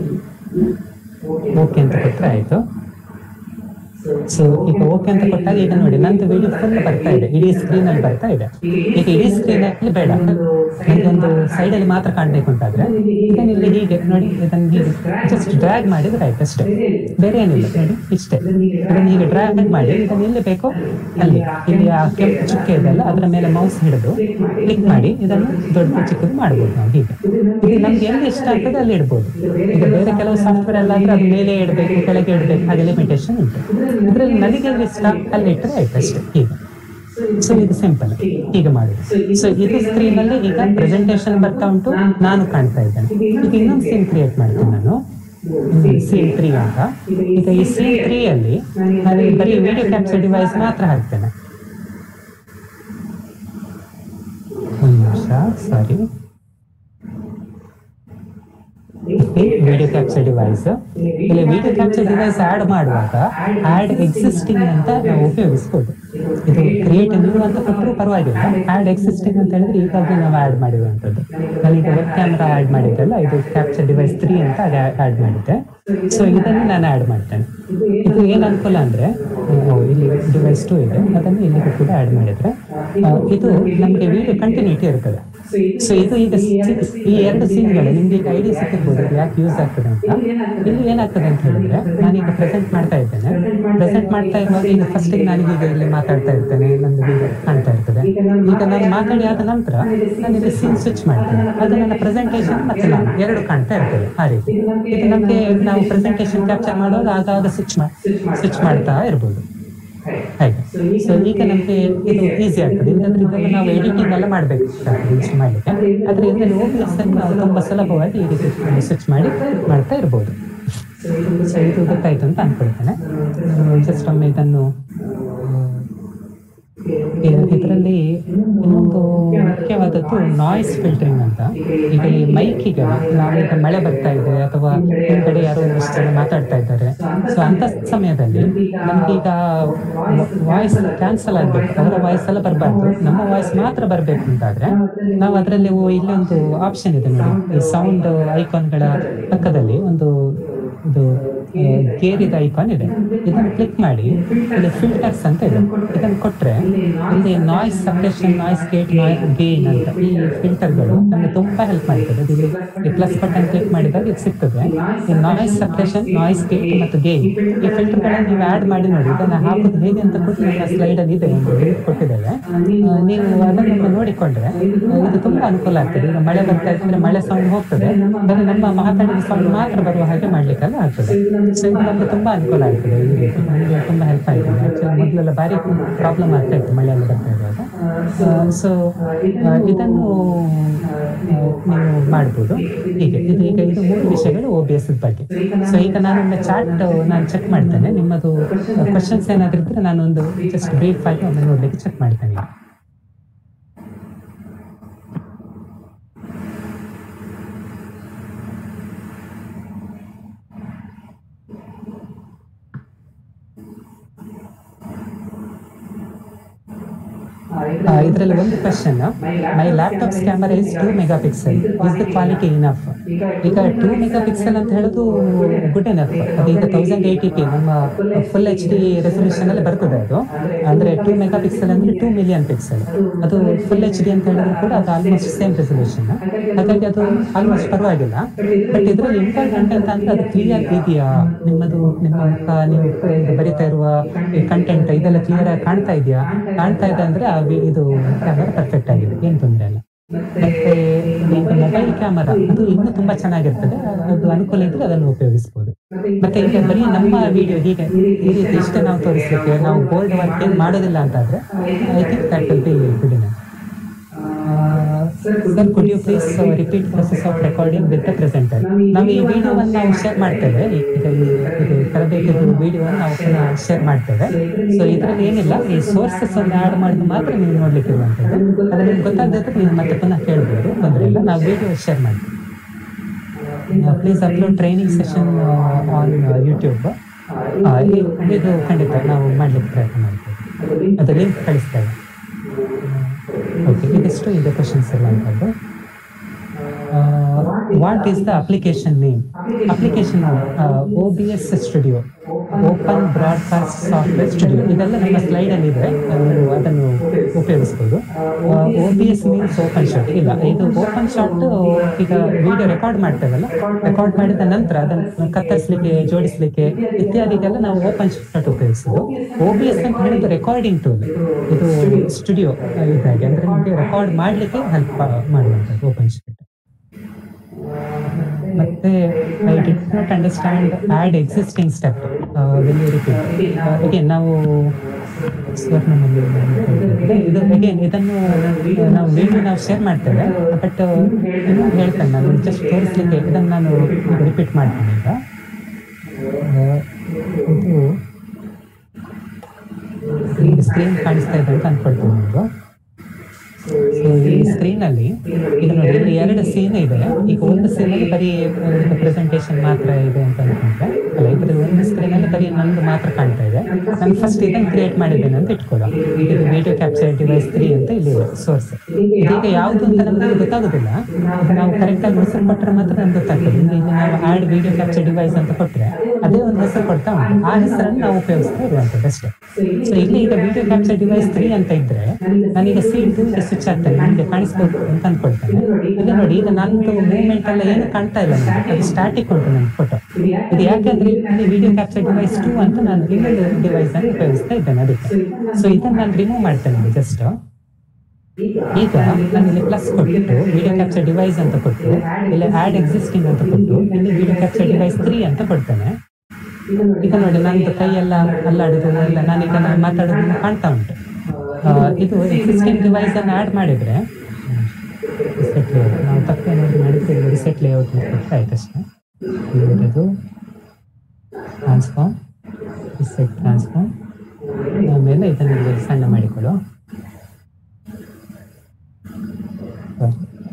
ಓಕೆ ಅಂತ ಕೊಟ್ಟರೆ ಆಯ್ತು ಸೊ ಈಗ ಓಕೆ ಅಂತ ಕೊಟ್ಟಾಗ ಈಗ ನೋಡಿ ನಂದು ವಿಡಿಯೋ ಫುಲ್ ಬರ್ತಾ ಇದೆ ಇಡೀ ಸ್ಕ್ರೀನ್ ಅಲ್ಲಿ ಬರ್ತಾ ಇದೆ ಈಗ ಇಡೀ ಸ್ಕ್ರೀನ್ ಅಲ್ಲಿ ಬೇಡ ನನಗೆ ಒಂದು ಸೈಡ್ ಅಲ್ಲಿ ಮಾತ್ರ ಕಾಣ್ಬೇಕು ಅಂತಾದ್ರೆ ಇದನ್ನ ಇಲ್ಲಿ ಹೀಗೆ ನೋಡಿ ಇದನ್ನ ಹೀಗೆ ಜಸ್ಟ್ ಡ್ರ್ಯಾಗ್ ಮಾಡಿದ್ರೆ ಆಯ್ತು ಅಷ್ಟೇ ಬೇರೆ ಏನಿಲ್ಲ ನೋಡಿ ಇಷ್ಟೇ ಇದನ್ನ ಹೀಗೆ ಡ್ರ್ಯಾಗ್ ಮಾಡಿ ಇದನ್ನ ಎಲ್ಲಿ ಬೇಕೋ ಅಲ್ಲಿ ಇಲ್ಲಿ ಆ ಕೆಂಪು ಚುಕ್ಕೆ ಇದೆಯಲ್ಲ ಅದರ ಮೇಲೆ ಮೌಸ್ ಹಿಡಿದು ಕ್ಲಿಕ್ ಮಾಡಿ ಇದನ್ನು ದೊಡ್ಡ ಚಿಕ್ಕದು ಮಾಡ್ಬೋದು ನಾವು ಹೀಗೆ ಇದು ನಮ್ಗೆ ಎಲ್ಲಿ ಇಷ್ಟ ಆಗ್ತದೆ ಅಲ್ಲಿ ಇಡ್ಬೋದು ಈಗ ಬೇರೆ ಕೆಲವು ಸಾಫ್ಟ್ವೇರ್ ಎಲ್ಲ ಅಂದ್ರೆ ಅದು ಮೇಲೆ ಇಡಬೇಕು ಕೆಳಗೆ ಇಡಬೇಕು ಹಾಗೆ ಲಿಮಿಟೇಷನ್ ಉಂಟು ಇದ್ರಲ್ಲಿ ನನಗೆ ಎಲ್ಲಿ ಇಷ್ಟ ಅಲ್ಲಿ ಇಟ್ಟರೆ ಆಯ್ತು ಅಷ್ಟೇ ಹೀಗೆ ಸೊ ಇದು ಸಿಂಪಲ್ ಹೀಗೆ ಮಾಡಿ ಸೊ ಇದು ಸ್ಕ್ರೀನ್ ಅಲ್ಲಿ ಈಗ ಪ್ರೆಸೆಂಟೇಶನ್ ಬರ್ತಾ ಉಂಟು ನಾನು ಕಾಣ್ತಾ ಇದ್ದೇನೆ ಈಗ ಇನ್ನೊಂದು ಸೀನ್ ಕ್ರಿಯೇಟ್ ಮಾಡ್ತೀನಿ ನಾನು ಸೀನ್ ತ್ರೀ ಅಂತ ಈಗ ಈ ಸೀನ್ ತ್ರೀ ಅಲ್ಲಿ ನಾನು ಬರೀ ವಿಡಿಯೋ ಕ್ಯಾಪ್ಚರ್ ಡಿವೈಸ್ ಮಾತ್ರ ಹಾಕ್ತೇನೆ ಒಂದು ನಿಮಿಷ ಸಾರಿ ವಿಡಿಯೋ ಕ್ಯಾಪ್ಚರ್ ಡಿವೈಸ್ ಇಲ್ಲಿ ವಿಡಿಯೋ ಕ್ಯಾಪ್ಚರ್ ಡಿವೈಸ್ ಆಡ್ ಮಾಡುವಾಗ ಆಡ್ ಎಕ್ಸಿಸ್ಟಿಂಗ್ ಅಂತ ನಾವು ಉಪಯೋಗಿಸ್ಬೋದು ಇದು ಕ್ರಿಯೇಟ್ ನ್ಯೂ ಅಂತ ಕೊಟ್ಟರು ಪರವಾಗಿಲ್ಲ ಆಡ್ ಎಕ್ಸಿಸ್ಟಿಂಗ್ ಅಂತ ಹೇಳಿದ್ರೆ ಈಗಾಗಲೇ ನಾವು ಆಡ್ ಮಾಡಿರುವಂಥದ್ದು ನಾನೀಗ ವೆಬ್ ಕ್ಯಾಮ್ರಾ ಆಡ್ ಮಾಡಿದ್ದೆಲ್ಲ ಇದು ಕ್ಯಾಪ್ಚರ್ ಡಿವೈಸ್ ತ್ರೀ ಅಂತ ಆಡ್ ಮಾಡಿದ್ದೆ ಸೊ ಇದನ್ನು ನಾನು ಆಡ್ ಮಾಡ್ತೇನೆ ಇದು ಏನು ಅನುಕೂಲ ಅಂದ್ರೆ ಆ, ಇಲ್ಲಿ ಡಿವೈಸ್ ಟು ಇದೆ ಅದನ್ನು ಇಲ್ಲಿಗೂ ಕೂಡ ಆಡ್ ಮಾಡಿದ್ರೆ ಆ, ಇದು ನಮಗೆ ವಿಡಿಯೋ ಕಂಟಿನ್ಯೂಟಿ ಇರ್ತದೆ ಸೊ ಇದು ಈಗ ಸಿ- ಈ ಎರಡು ಸೀನ್ಗಳು ನಿಮ್ಗೆ ಈಗ ಐಡಿಯಾ ಸಿಕ್ಕಿರ್ಬೋದು ಇದು ಯಾಕೆ ಯೂಸ್ ಆಗ್ತದೆ ಅಂತ ಇಲ್ಲಿ ಏನಾಗ್ತದೆ ಅಂತ ಹೇಳಿದ್ರೆ ನಾನೀಗ ಪ್ರೆಸೆಂಟ್ ಮಾಡ್ತಾ ಇದ್ದೇನೆ ಪ್ರೆಸೆಂಟ್ ಮಾಡ್ತಾ ಇರುವಾಗ ಈಗ ಫಸ್ಟ್ ನಾನು ಈಗ ಇಲ್ಲಿ ಮಾತಾಡ್ತಾ ಇರ್ತೇನೆ ನಂದು ವಿಡಿಯೋ ಕಾಣ್ತಾ ಇರ್ತದೆ ಈಗ ನಾನು ಮಾತಾಡಿ ಆದ ನಂತರ ನಾನು ಇಲ್ಲಿ ಸೀನ್ ಸ್ವಿಚ್ ಮಾಡ್ತೇನೆ ಅದು ನನ್ನ ಪ್ರೆಸೆಂಟೇಷನ್ ಮತ್ತೆ ನಾನು ಎರಡು ಕಾಣ್ತಾ ಇರ್ತದೆ ಆ ರೀತಿ ಇದು ನಮಗೆ ನಾವು ಪ್ರೆಸೆಂಟೇಷನ್ ಕ್ಯಾಪ್ಚರ್ ಮಾಡುವಾಗ ಆಗಾಗ ಸ್ವಿಚ್ ಸ್ವಿಚ್ ಮಾಡ್ತಾ ಇರ್ಬೋದು ಹಾಗೆ ಸೊ ಈಗ ನಮಗೆ ಇದು ಈಸಿ ಆಗ್ತದೆ ಇಲ್ಲಂದ್ರೆ ಇದನ್ನು ನಾವು ಎಡಿಟಿಂಗ್ ಎಲ್ಲ ಮಾಡಬೇಕು ಇನ್ಸ್ಟ್ ಮಾಡಲಿಕ್ಕೆ ಆದರೆ ಇದರಲ್ಲಿ ಓ ಬಿ ಎಸ್ ನಾವು ತುಂಬ ಸುಲಭವಾಗಿ ಈ ರೀತಿ ಸ್ವಿಚ್ ಮಾಡಿ ಮಾಡ್ತಾ ಇರ್ಬೋದು ಸೊ ಇದು ಗೊತ್ತಾಯ್ತು ಅಂತ ಅನ್ಕೊಳ್ತೇನೆ ಜಸ್ಟ್ ಒಮ್ಮೆ ಇದನ್ನು ಇದರಲ್ಲಿ ಇನ್ನೊಂದು ಮುಖ್ಯವಾದದ್ದು ನಾಯ್ಸ್ ಫಿಲ್ಟರಿಂಗ್ ಅಂತ ಈಗ ಈ ಮೈಕಿಗೆ ನಾವು ಈಗ ಮಳೆ ಬರ್ತಾ ಇದೆ ಅಥವಾ ಕಡೆ ಯಾರೋ ಒಂದಷ್ಟು ಜನ ಮಾತಾಡ್ತಾ ಇದ್ದಾರೆ ಸೊ ಅಂತ ಸಮಯದಲ್ಲಿ ನಮ್ಗೀಗ ವಾಯ್ಸ್ ಕ್ಯಾನ್ಸಲ್ ಆಗ್ಬೇಕು ಅವರ ವಾಯ್ಸ್ ಎಲ್ಲ ಬರಬಾರ್ದು ನಮ್ಮ ವಾಯ್ಸ್ ಮಾತ್ರ ಬರಬೇಕು ಅಂತಾದ್ರೆ ನಾವು ಅದರಲ್ಲಿ ಇಲ್ಲಿ ಒಂದು ಆಪ್ಷನ್ ಇದೆ ನೋಡಿ ಈ ಸೌಂಡ್ ಐಕಾನ್ಗಳ ಪಕ್ಕದಲ್ಲಿ ಒಂದು ಇದು ಆ, ಗೇರಿದ ಐಕಾನ್ ಇದೆ ಇದನ್ನು ಕ್ಲಿಕ್ ಮಾಡಿ ಇಲ್ಲಿ ಫಿಲ್ಟರ್ಸ್ ಅಂತ ಇದೆ ಇದನ್ನು ಕೊಟ್ರೆ ಇಲ್ಲಿ noise suppression noise gate gain ಅಂತ ಈ ಫಿಲ್ಟರ್ಗಳು ನಮಗೆ ತುಂಬಾ ಹೆಲ್ಪ್ ಮಾಡ್ತದೆ ಅದು ಇಲ್ಲಿ ಈ ಪ್ಲಸ್ ಬಟನ್ ಕ್ಲಿಕ್ ಮಾಡಿದಾಗ ಇದು ಸಿಗ್ತದೆ ಈ ನಾಯ್ಸ್ ಸಪ್ರೇಷನ್ ನಾಯ್ಸ್ ಗೇಟ್ ಮತ್ತು ಗೇನ್ ಈ ಫಿಲ್ಟರ್ಗಳನ್ನು ನೀವು ಆಡ್ ಮಾಡಿ ನೋಡಿ ಇದನ್ನು ಹಾಕೋದು ಹೇಗೆ ಅಂತ ಕೊಟ್ಟು ನನ್ನ ಸ್ಲೈಡ್ ಅಲ್ಲಿ ಇದೆ ಒಂದು ಲಿಂಕ್ ಕೊಟ್ಟಿದ್ದೇವೆ ಆ, ನೀವು ಅದನ್ನು ನೋಡಿಕೊಂಡ್ರೆ ಆ, ಇದು ತುಂಬಾ ಅನುಕೂಲ ಆಗ್ತದೆ ಈಗ ಮಳೆ ಬರ್ತಾ ಇದ್ರೆ ಮಳೆ ಸೌಂಡ್ ಹೋಗ್ತದೆ ಬರೀ ನಮ್ಮ ಮಾತಾಡಿದ ಸೌಂಡ್ ಮಾತ್ರ ಬರುವ ಹಾಗೆ ಮಾಡ್ಲಿಕ್ಕೆಲ್ಲ ಆಗ್ತದೆ ಸೊ ಇದು ನಮ್ಗೆ ತುಂಬಾ ಅನುಕೂಲ ಆಗ್ತದೆ ಈ ರೀತಿ ನಮಗೆ ತುಂಬಾ ಹೆಲ್ಪ್ ಆಯ್ತದೆ ಆಕ್ಚುಲಿ ಮೊದಲೆಲ್ಲ ಭಾರಿ ಪ್ರಾಬ್ಲಮ್ ಆಗ್ತಾ ಇತ್ತು ಮಳೆ ಎಲ್ಲ ಬರ್ತಾ ಇರುವಾಗ ಸೊ ಇದನ್ನು ಆ, ನೀವು ಮಾಡ್ಬೋದು ಹೀಗೆ ಇದು ಈಗ ಇದು ಮೂರು ವಿಷಯಗಳು ಓ ಬಿ ಎಸ್ ಬಗ್ಗೆ ಸೊ ಈಗ ನಾನೊಮ್ಮೆ ಚಾಟ್ ನಾನು ಚೆಕ್ ಮಾಡ್ತೇನೆ ನಿಮ್ಮದು ಕ್ವಶನ್ಸ್ ಏನಾದ್ರೂ ಇದ್ರೆ ನಾನೊಂದು ಜಸ್ಟ್ ಬ್ರೀಫ್ ಆಗಿ ಒಮ್ಮೆ ನೋಡ್ಲಿಕ್ಕೆ ಚೆಕ್ ಮಾಡ್ತೇನೆ ಈಗ. ಆ, ಇದರಲ್ಲಿ ಒಂದು question my laptop's camera is two mega pixel is the quality enough ಈಗ ಟೂ ಮೆಗಾ ಪಿಕ್ಸೆಲ್ ಅಂತ ಹೇಳೋದು ಗುಡ್ ಎನಫ್ ಅದು ಈಗ ತೌಸಂಡ್ ಏಯ್ಟಿ ಪಿ ನಮ್ಮ ಫುಲ್ ಎಚ್ ಡಿ ರೆಸೊಲ್ಯೂಷನ್ ಅಲ್ಲಿ ಬರ್ತದೆ ಅದು ಅಂದ್ರೆ ಟೂ ಮೆಗಾ ಪಿಕ್ಸೆಲ್ ಅಂದ್ರೆ ಟೂ ಮಿಲಿಯನ್ ಪಿಕ್ಸೆಲ್ ಅದು ಫುಲ್ ಎಚ್ ಡಿ ಅಂತ ಹೇಳಿದ್ರು ಕೂಡ ಅದು ಆಲ್ಮೋಸ್ಟ್ ಸೇಮ್ ರೆಸೊಲ್ಯೂಷನ್ ಹಾಗಾಗಿ ಅದು ಆಲ್ಮೋಸ್ಟ್ ಪರವಾಗಿಲ್ಲ ಬಟ್ ಇದರಲ್ಲಿ ಇಂಪಾರ್ಟೆಂಟ್ ಅಂತ ಅಂದ್ರೆ ಅದು ಕ್ಲಿಯರ್ ಇದೆಯಾ ನಿಮ್ಮದು ನಿಮ್ಮ ಮುಖ ನೀವು ಇದು ಬರಿತಾ ಇರುವ ಕಂಟೆಂಟ್ ಇದೆಲ್ಲ ಕ್ಲಿಯರ್ ಆಗಿ ಕಾಣ್ತಾ ಇದೆಯಾ ಕಾಣ್ತಾ ಇದೆ ಅಂದ್ರೆ ಆ ವಿ- ಇದು ಕ್ಯಾಮರಾ ಪರ್ಫೆಕ್ಟ್ ಆಗಿದೆ ಏನು ತೊಂದರೆ ಇಲ್ಲ ಮತ್ತೆ ಈಗ ಮೊಬೈಲ್ ಕ್ಯಾಮರಾ ಅದು ಇನ್ನೂ ತುಂಬಾ ಚೆನ್ನಾಗಿರ್ತದೆ ಅದು ಅನುಕೂಲ ಇದ್ರೆ ಅದನ್ನು ಉಪಯೋಗಿಸಬಹುದು ಮತ್ತೆ ಈಗ ಬರೀ ನಮ್ಮ ವಿಡಿಯೋ ಹೀಗೆ ಈ ರೀತಿ ಇಷ್ಟೇ ನಾವು ತೋರಿಸ್ಲಿಕ್ಕೆ ನಾವು ಬೋರ್ಡ್ ವರ್ಕ್ ಏನು ಮಾಡೋದಿಲ್ಲ ಅಂತಾದ್ರೆ I think that will be good enough sir could you please repeat process of recording with the presenter ನಾವು ಈ ವಿಡಿಯೋವನ್ನು ನಾವು ಶೇರ್ ಮಾಡ್ತೇವೆ ಈಗ ಈ ಇದು ತರಬೇತಿದು ವಿಡಿಯೋವನ್ನು ನಾವು ಪುನಃ ಶೇರ್ ಮಾಡ್ತೇವೆ ಸೊ ಇದರಲ್ಲಿ ಏನಿಲ್ಲ ಈ ಸೋರ್ಸಸ್ ಅನ್ನು ಆ್ಯಡ್ ಮಾಡಿದ್ದು ಮಾತ್ರ ನೀವು ನೋಡ್ಲಿಕ್ಕೆ ಇರುವಂಥದ್ದು ಅದು ನಿಮ್ಗೆ ಗೊತ್ತಾಗದಿದ್ರೆ ನೀವು ಮತ್ತೆ ಪುನಃ ಕೇಳ್ಬೋದು ತೊಂದರೆ ಇಲ್ಲ ನಾವು ವಿಡಿಯೋ ಶೇರ್ ಮಾಡ್ತೀವಿ please upload training session on YouTube ಇದು ಖಂಡಿತ ನಾವು ಮಾಡ್ಲಿಕ್ಕೆ ಪ್ರಯತ್ನ ಮಾಡ್ತೇವೆ ಅದು ಲಿಂಕ್ ಕಳಿಸ್ತೇವೆ ಓಕೆ ಇದಿಷ್ಟು ಇದೆ ಕ್ವಶನ್ಸ್ ಎಲ್ಲ ಅಂತದ್ದು ಆ, what is the application name application OBS studio open broadcast software studio ಇದೆಲ್ಲ ನಮ್ಮ ಸ್ಲೈಡ್ ಅಲ್ಲಿ ಇದೆ ನೀವು ಅದನ್ನು ಉಪಯೋಗಿಸಬಹುದು O B S means open shot ಇಲ್ಲ ಇದು ಓಪನ್ ಶಾಟ್ ಈಗ ವಿಡಿಯೋ ರೆಕಾರ್ಡ್ ಮಾಡ್ತೇವಲ್ಲ ರೆಕಾರ್ಡ್ ಮಾಡಿದ ನಂತರ ಅದನ್ನು ಕತ್ತರಿಸಲಿಕ್ಕೆ ಜೋಡಿಸಲಿಕ್ಕೆ ಇತ್ಯಾದಿಗೆಲ್ಲ ನಾವು ಓಪನ್ ಶಾಟ್ ಉಪಯೋಗಿಸೋದು ಒ ಬಿ ಎಸ್ ಅಂತ ಹೇಳಿದ್ದು ರೆಕಾರ್ಡಿಂಗ್ ಟೂಲ್ ಇದು ಸ್ಟುಡಿಯೋ ಇದಾಗಿ ಅಂದ್ರೆ ನಿಮಗೆ ರೆಕಾರ್ಡ್ ಮಾಡ್ಲಿಕ್ಕೆ ಹೆಲ್ಪ್ ಮಾಡುವಂಥದ್ದು ಓಪನ್ ಶಾಟ್ ಮತ್ತೆ I did not understand add existing step when you repeat again ನಾವು ಸ್ವರ್ಣಮಲ್ಲಿ ಇದು ಅಗೇನ್ ಇದನ್ನು ನಾವು ವಿಡಿಯೋ ನಾವು ಶೇರ್ ಮಾಡ್ತೇವೆ ಬಟ್ ಇನ್ನೂ ಹೇಳ್ತೇನೆ ನಾನು ಜಸ್ಟ್ ತೋರಿಸ್ಲಿಕ್ಕೆ ಇದನ್ನು ನಾನು ರಿಪೀಟ್ ಮಾಡ್ತೇನೆ ಈಗ ಆ, ಇದು ನಿಮಗೆ ಸ್ಕ್ರೀನ್ ಕಾಣಿಸ್ತಾ ಇದೆ ಅಂತ ಅನ್ಕೊಳ್ತೀನಿ ನೀವು ಸೊ ಈ ಸ್ಕ್ರೀನ್ ಅಲ್ಲಿ ಇದು ನೋಡಿ ಇಲ್ಲಿ ಎರಡು ಸೀನ್ ಇದೆ ಈಗ ಒಂದು ಸೀನ್ ಅಲ್ಲಿ ಬರೀ ಪ್ರೆಸೆಂಟೇಶನ್ ಮಾತ್ರ ಇದೆ ಅಂತ ಅನ್ಕೊಂಡ್ರೆ ಅಲ್ಲ ಇದ್ರಲ್ಲಿ ಒಂದು ಸ್ಕ್ರೀನ್ ಅಲ್ಲಿ ಬರೀ ನಂದು ಮಾತ್ರ ಕಾಣ್ತಾ ಇದೆ ನಾನು ಫಸ್ಟ್ ಇದನ್ನು ಕ್ರಿಯೇಟ್ ಮಾಡಿದ್ದೇನೆ ಅಂತ ಇಟ್ಕೊಳ್ಳೋ ಇದು ವಿಡಿಯೋ ಕ್ಯಾಪ್ಚರ್ ಡಿವೈಸ್ ತ್ರೀ ಅಂತ ಇಲ್ಲಿ ಸೋರ್ಸ್ ಇದೀಗ ಯಾವುದು ಅಂತ ನಮ್ಗೆ ಗೊತ್ತಾಗೋದಿಲ್ಲ ನಾವು ಕರೆಕ್ಟ್ ಆಗಿ ಹೆಸರು ಕೊಟ್ಟರೆ ಮಾತ್ರ ನಮ್ಗೆ ಗೊತ್ತಾಗ್ತದೆ ಇಲ್ಲಿ ಇಲ್ಲಿ ನಾವು ಆಡ್ ವಿಡಿಯೋ ಕ್ಯಾಪ್ಚರ್ ಡಿವೈಸ್ ಅಂತ ಕೊಟ್ರೆ ಅದೇ ಒಂದು ಹೆಸರು ಕೊಡ್ತಾ ಉಂಟು ಆ ಹೆಸರನ್ನು ನಾವು ಉಪಯೋಗಿಸ್ತಾ ಇರುವಂತದ್ದು ಅಷ್ಟೇ ಸೊ ಇಲ್ಲಿ ಈಗ ವಿಡಿಯೋ ಕ್ಯಾಪ್ಚರ್ ಡಿವೈಸ್ ತ್ರೀ ಅಂತ ಇದ್ರೆ ನಾನೀಗ ಸೀಟ್ ಸ್ವಿಚ್ ಆಗ್ತೇನೆ ನಿಮಗೆ ಕಾಣಿಸ್ಬೇಕು ಅಂತ ಅನ್ಕೊಳ್ತೇನೆ ಈಗ ನೋಡಿ ಈಗ ನಂದು ಮೂವ್ಮೆಂಟ್ ಎಲ್ಲ ಏನು ಕಾಣ್ತಾ ಇಲ್ಲ ನನಗೆ ಅದು ಸ್ಟಾಟಿಕ್ ಉಂಟು ನನ್ನ ಫೋಟೋ ಇದು ಯಾಕಂದ್ರೆ ಇಲ್ಲಿ ವಿಡಿಯೋ ಕ್ಯಾಪ್ಚರ್ ಡಿವೈಸ್ ಟೂ ಅಂತ ನಾನು ಇನ್ನೊಂದು ಡಿವೈಸ್ ಅನ್ನು ಉಪಯೋಗಿಸ್ತಾ ಇದ್ದೇನೆ ಅದಕ್ಕೆ ಸೊ ಇದನ್ನ ನಾನು ರಿಮೂವ್ ಮಾಡ್ತೇನೆ ಜಸ್ಟ್ ಈಗ ನಾನು ಇಲ್ಲಿ ಪ್ಲಸ್ ಕೊಟ್ಟು ವಿಡಿಯೋ ಕ್ಯಾಪ್ಚರ್ ಡಿವೈಸ್ ಅಂತ ಕೊಟ್ಟು ಇಲ್ಲಿ ಆಡ್ ಎಕ್ಸಿಸ್ಟಿಂಗ್ ಅಂತ ಕೊಟ್ಟು ಇಲ್ಲಿ ವಿಡಿಯೋ ಕ್ಯಾಪ್ಚರ್ ಡಿವೈಸ್ ತ್ರೀ ಅಂತ ಕೊಡ್ತೇನೆ ಈಗ ನೋಡಿ ನಂದು ಕೈ ಎಲ್ಲ ಅಲ್ಲಾಡುದು ಎಲ್ಲ ನಾನೀಗ ನಾನು ಮಾತಾಡೋದು ಕಾಣ್ತಾ ಉಂಟು ಆ, ಇದು ಎಕ್ಸಿಸ್ಟಿಂಗ್ ಡಿವೈಸ್ ಅನ್ನು ಆಡ್ ಮಾಡಿದ್ರೆ ರಿಸೆಟ್ ಲೇಔಟ್ ನಾವು ತಪ್ಪೇನಾದ್ರು ಮಾಡಿದ್ರೆ ರಿಸೆಟ್ ಲೇಔಟ್ ಅಂತ ಕೊಟ್ಟರೆ ಆಯ್ತಷ್ಟೇ ಇದು ಟ್ರಾನ್ಸ್ಫಾರ್ಮ್ ರಿಸೆಟ್ ಟ್ರಾನ್ಸ್ಫಾರ್ಮ್ ಆಮೇಲೆ ಇದನ್ನು ಇಲ್ಲಿ ಸಣ್ಣ ಮಾಡಿಕೊಡು Sorry.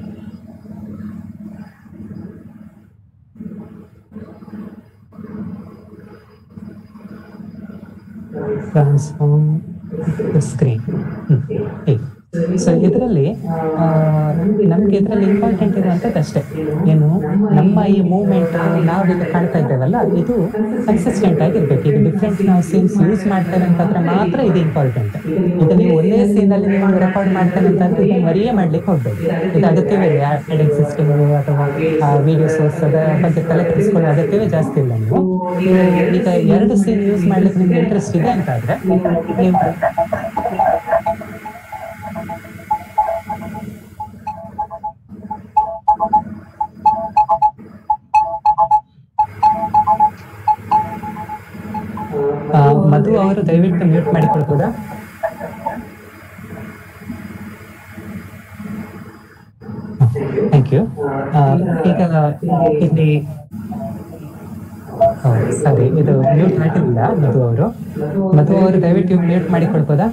ಟ್ರಾನ್ಸ್ಫಾರ್ಮ್ ಸ್ಕ್ರೀನ್ ಸೊ ಇದರಲ್ಲಿ ನಮ್ಗೆ ಇದರಲ್ಲಿ ಇಂಪಾರ್ಟೆಂಟ್ ಇರುವಂಥದ್ದು ಅಷ್ಟೇ ಏನು ನಮ್ಮ ಈ ಮೂವ್ಮೆಂಟ್ ನಾವೀಗ ಕಾಣ್ತಾ ಇದ್ದೇವಲ್ಲ ಇದು ಕನ್ಸಿಸ್ಟೆಂಟ್ ಆಗಿರ್ಬೇಕು ಈಗ ಡಿಫ್ರೆಂಟ್ ನಾವು ಸೀನ್ಸ್ ಯೂಸ್ ಮಾಡ್ತೇವೆ ಅಂತಂದ್ರೆ ಮಾತ್ರ ಇದು ಇಂಪಾರ್ಟೆಂಟ್ ಈಗ ನೀವು ಒಂದೇ ಸೀನ್ ಅಲ್ಲಿ ನೀವು ರೆಕಾರ್ಡ್ ಮಾಡ್ತೇನೆ ಅಂತಂದ್ರೆ ಇದನ್ನು ಮರಿಯೇ ಮಾಡ್ಲಿಕ್ಕೆ ಹೋಗ್ಬೇಕು ಇದು ಅಗತ್ಯವೇ ಇಲ್ಲ ಆಡ್ ಎಕ್ಸಿಸ್ಟಿಂಗ್ ಅಥವಾ ವಿಡಿಯೋ ಸೋರ್ಸ್ ಅದ ಬಗ್ಗೆ ತಲೆ ಕೆಡಿಸ್ಕೊಳ್ಳೋ ಅಗತ್ಯವೇ ಜಾಸ್ತಿ ಇಲ್ಲ ನೀವು ಈಗ ಎರಡು ಸೀನ್ ಯೂಸ್ ಮಾಡ್ಲಿಕ್ಕೆ ನಿಮ್ಗೆ ಇಂಟ್ರೆಸ್ಟ್ ಇದೆ ಅಂತ ಆದ್ರೆ ನೀವು ಆ, ಮಧು ಅವರು ದಯವಿಟ್ಟು ಮ್ಯೂಟ್ ಮಾಡಿಕೊಡ್ಬೋದಾ ಥ್ಯಾಂಕ್ ಯು ಈಗ ಇಲ್ಲಿ ಹೌದು, ಸರಿ ಇದು ಮ್ಯೂಟ್ ಮಾಡಿಲ್ಲ ಮಧು ಅವರು ಮಧು ಅವರು ದಯವಿಟ್ಟು ಮ್ಯೂಟ್ ಮಾಡಿಕೊಡ್ಬೋದಾ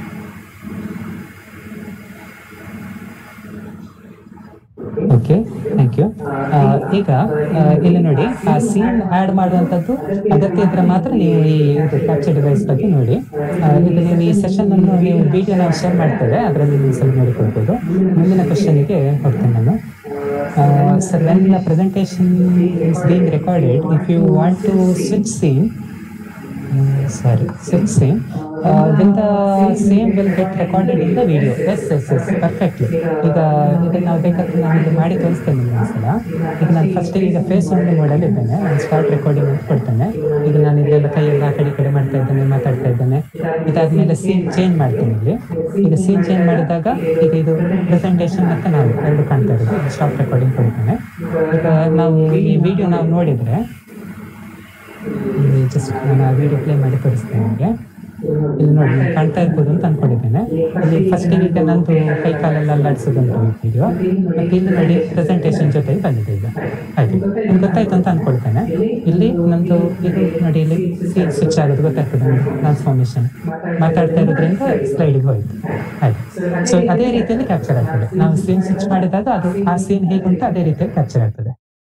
ಓಕೆ ಥ್ಯಾಂಕ್ ಯು ಈಗ ಆ, ಇಲ್ಲಿ ನೋಡಿ ಆ ಸೀನ್ ಆಡ್ ಮಾಡುವಂಥದ್ದು ಅಗತ್ಯ ಇದ್ರೆ ಮಾತ್ರ ನೀವು ಈ ಇದು ಕ್ಯಾಪ್ಚರ್ ಡಿವೈಸ್ ಬಗ್ಗೆ ನೋಡಿ ಆ, ಇದು ನೀವು ಈ ಸೆಷನ್ ಅನ್ನು ನೀವು ವಿಡಿಯೋ ನಾವು ಶೇರ್ ಮಾಡ್ತೇವೆ ಅದರಲ್ಲಿ ನೀವು ಸ್ವಲ್ಪ ನೋಡಿಕೊಳ್ಬೋದು ಮುಂದಿನ ಕ್ವಶನ್ಗೆ ಹೋಗ್ತೇನೆ ನಾನು sir when the presentation is being recorded if you want to switch scene sorry switch same uh, then the same will get recorded in the video yes yes yes perfectly ಈಗ ಇದನ್ನ ನಾವು ಬೇಕಾದ್ರೆ ನಾನು ಇದು ಮಾಡಿ ತೋರಿಸ್ತೇನೆ ನಿಮ್ಗೆ ಒಂದ್ಸಲ ಈಗ ನಾನು ಫಸ್ಟ್ ಈಗ ಫೇಸ್ ಒಂದು ಮಾಡಲ್ ಇದ್ದೇನೆ ನಾನು ಸ್ಟಾರ್ಟ್ ರೆಕಾರ್ಡಿಂಗ್ ಅಂತ ಕೊಡ್ತೇನೆ ಈಗ ನಾನು ಇದೆಲ್ಲ ಕೈಯೆಲ್ಲ ಆ ಕಡೆ ಈ ಕಡೆ ಮಾಡ್ತಾ ಇದ್ದೇನೆ ಮಾತಾಡ್ತಾ ಇದ್ದೇನೆ ಇದಾದ್ಮೇಲೆ ಸೀನ್ ಚೇಂಜ್ ಮಾಡ್ತೀನಿ ಇಲ್ಲಿ ಈಗ ಸೀನ್ ಚೇಂಜ್ ಮಾಡಿದಾಗ ಈಗ ಇದು ಪ್ರೆಸೆಂಟೇಷನ್ ಮತ್ತೆ ನಾವು ಎರಡು ಕಾಣ್ತಾ ಇರೋದು ಸ್ಟಾಪ್ ರೆಕಾರ್ಡಿಂಗ್ ಕೊಡ್ತೇನೆ ಈಗ ನಾವು ಈ ವಿಡಿಯೋ ನಾವು ನೋಡಿದ್ರೆ ಇಲ್ಲಿ ಜಸ್ಟ್ ನಾನು ಆ ವಿಡಿಯೋ ಪ್ಲೇ ಮಾಡಿ ತೋರಿಸ್ತೇನೆ ನಿಮಗೆ ಇಲ್ಲಿ ನೋಡಿ ನೀವು ಕಾಣ್ತಾ ಇರ್ಬೋದು ಅಂತ ಅನ್ಕೊಂಡಿದ್ದೇನೆ ಇಲ್ಲಿ ಫಸ್ಟ್ ಈಗ ನಂದು ಕೈ ಕಾಲೆಲ್ಲ ಅಲ್ಲಾಡಿಸೋದುಂಟು ಈ ವಿಡಿಯೋ ಮತ್ತೆ ಇಲ್ಲಿ ನೋಡಿ ಪ್ರೆಸೆಂಟೇಷನ್ ಜೊತೆ ಬಂದಿದೆ ಈಗ ಹಾಗೆ ನಿಮ್ಗೆ ಗೊತ್ತಾಯ್ತು ಅಂತ ಅನ್ಕೊಳ್ತೇನೆ ಇಲ್ಲಿ ನಂದು ಇದು ನೋಡಿ ಇಲ್ಲಿ ಸೀನ್ ಸ್ವಿಚ್ ಆಗೋದು ಗೊತ್ತಾಗ್ತದೆ ಟ್ರಾನ್ಸ್ಫಾರ್ಮೇಶನ್ ಮಾತಾಡ್ತಾ ಇರೋದ್ರಿಂದ ಸ್ಲೈಡಿಗೆ ಹೋಯ್ತು ಹಾಗೆ ಸೊ ಅದೇ ರೀತಿಯಲ್ಲಿ ಕ್ಯಾಪ್ಚರ್ ಆಗ್ತದೆ ನಾವು ಸೀನ್ ಸ್ವಿಚ್ ಮಾಡಿದಾಗ ಅದು ಆ ಸೀನ್ ಹೇಗುಂಟು ಅದೇ ರೀತಿಯಲ್ಲಿ ಕ್ಯಾಪ್ಚರ್ ಆಗ್ತದೆ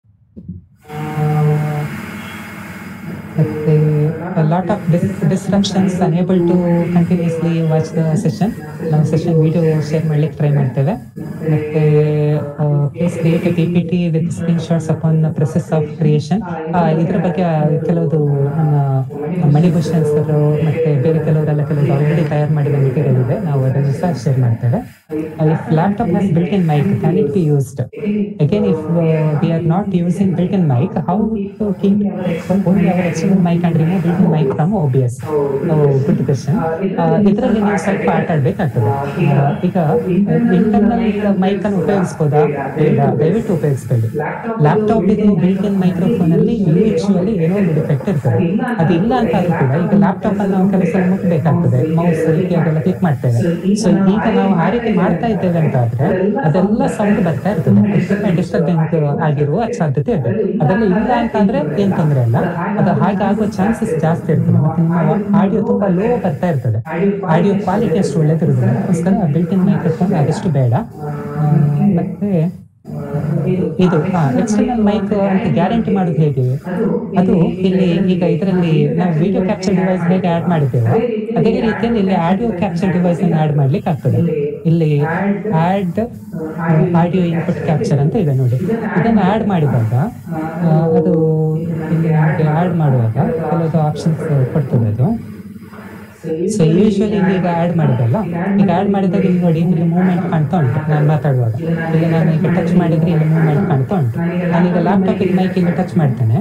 ಮತ್ತೆ lot of distractions unable to continuously watch the session ನಾವು ಸೆಷನ್ ವಿಡಿಯೋ ಶೇರ್ ಮಾಡ್ಲಿಕ್ಕೆ ಟ್ರೈ ಮಾಡ್ತೇವೆ ಮತ್ತೆ please create P P T with screen shots upon process of creation ಇದ್ರ ಬಗ್ಗೆ ಕೆಲವುದು ನಮ್ಮ ಮಣಿಭೂಷಣ್ ಸರ್ ಮತ್ತೆ ಬೇರೆ ಕೆಲವರೆಲ್ಲ ಕೆಲವರು ಆಲ್ರೆಡಿ ತಯಾರು ಮಾಡಿದ ಮೆಟೀರಿಯಲ್ ಇದೆ ನಾವು ಅದನ್ನು ಸಹ ಶೇರ್ ಮಾಡ್ತೇವೆ if laptop has built in mic can it be used again if we are not using built in mic how to keep only our external mic and remove built in mic from OBS good question ಇದರಲ್ಲಿ ನೀವು ಸ್ವಲ್ಪ ಆಟ ಆಡ್ಬೇಕಾಗ್ತದೆ ಆ, ಈಗ internal mic ಅನ್ನು ಉಪಯೋಗಿಸಬಹುದಾ ಬೇಡ ದಯವಿಟ್ಟು ಉಪಯೋಗಿಸಬೇಡಿ ಲ್ಯಾಪ್ಟಾಪ್ ಇದು ಬಿಲ್ಟ್ ಇನ್ ಮೈಕ್ರೋಫೋನ್ ಅಲ್ಲಿ ಯೂಶುವಲಿ ಏನೋ ಒಂದು ಡಿಫೆಕ್ಟ್ ಇರ್ತದೆ ಅದು ಇಲ್ಲ ಅಂತ ಆದ್ರೂ ಕೂಡ ಈಗ ಲ್ಯಾಪ್ಟಾಪ್ ಅನ್ನು ನಾವು ಕೆಲಸ ಮುಟ್ಟಬೇಕಾಗ್ತದೆ ಮೌಸ್ ರೀತಿ ಅದೆಲ್ಲ ಕ್ಲಿಕ್ ಮಾಡ್ತೇವೆ ಸೊ ಈಗ ನಾವು ಆ ರೀತಿ ಮಾಡ್ತಾ ಇದ್ದೇವೆ ಅಂತ ಆದ್ರೆ ಅದೆಲ್ಲ ಸೌಂಡ್ ಬರ್ತಾ ಇರ್ತದೆ ಡಿಸ್ಟರ್ಬೆನ್ಸ್ ಆಗಿರುವ ಸಾಧ್ಯತೆ ಇದೆ ಅದೆಲ್ಲ ಇಲ್ಲ ಅಂತ ಆದ್ರೆ ಏನ್ ತೊಂದರೆ ಇಲ್ಲ ಅದು ಹಾಗೆ ಆಗುವ ಚಾನ್ಸಸ್ ಜಾಸ್ತಿ ಇರ್ತದೆ ಮತ್ತೆ ನಿಮ್ಮ ಆಡಿಯೋ ತುಂಬಾ ಲೋ ಬರ್ತಾ ಇರ್ತದೆ ಆಡಿಯೋ ಕ್ವಾಲಿಟಿ ಅಷ್ಟು ಒಳ್ಳೇದಿರುವುದಿಲ್ಲ ಅದಕ್ಕೋಸ್ಕರ ಬಿಲ್ಟ್ ಇನ್ ಮೈಕ್ರೋಫೋನ್ ಆದಷ್ಟು ಬೇಡ ಆ, ಮತ್ತೆ ಇದು ಎಕ್ಸ್ಟರ್ನಲ್ ಮೈಕ್ ಅಂತ ಗ್ಯಾರಂಟಿ ಮಾಡೋದು ಹೇಗೆ ಅದು ಇಲ್ಲಿ ಈಗ ಇದರಲ್ಲಿ ನಾವು ವಿಡಿಯೋ ಕ್ಯಾಪ್ಚರ್ ಡಿವೈಸ್ ಹೇಗೆ ಆಡ್ ಮಾಡಿದ್ದೇವೆ ಅದೇ ರೀತಿಯಲ್ಲಿ ಇಲ್ಲಿ ಆಡಿಯೋ ಕ್ಯಾಪ್ಚರ್ ಡಿವೈಸ್ ಅನ್ನು ಆಡ್ ಮಾಡ್ಲಿಕ್ಕೆ ಆಗ್ತದೆ ಇಲ್ಲಿ ಆಡ್ ಆಡಿಯೋ ಇನ್ಪುಟ್ ಕ್ಯಾಪ್ಚರ್ ಅಂತ ಇದೆ ನೋಡಿ ಇದನ್ನು ಆಡ್ ಮಾಡಿದಾಗ ಆ, ಅದು ಇಲ್ಲಿ ನಮಗೆ ಆಡ್ ಮಾಡುವಾಗ ಕೆಲವು ಆಪ್ಷನ್ಸ್ ಕೊಡ್ತದೆ ಅದು ಸೊ ಯೂಶುವಲಿ ಈಗ ಆಡ್ ಮಾಡಿದಲ್ಲ ಈಗ ಆಡ್ ಮಾಡಿದಾಗ ಇಲ್ಲಿ ನೋಡಿ ಇಲ್ಲಿ ಮೂವ್ಮೆಂಟ್ ಕಾಣ್ತಾ ಉಂಟು ನಾನು ಮಾತಾಡುವಾಗ ಇಲ್ಲಿ ನಾನು ಈಗ ಟಚ್ ಮಾಡಿದ್ರೆ ಇಲ್ಲಿ ಮೂವ್ಮೆಂಟ್ ಕಾಣ್ತಾ ಉಂಟು ನಾನೀಗ ಲ್ಯಾಪ್ಟಾಪ್ ಇಲ್ಲಿ ಮೈಕ್ ಇಲ್ಲಿ ಟಚ್ ಮಾಡ್ತೇನೆ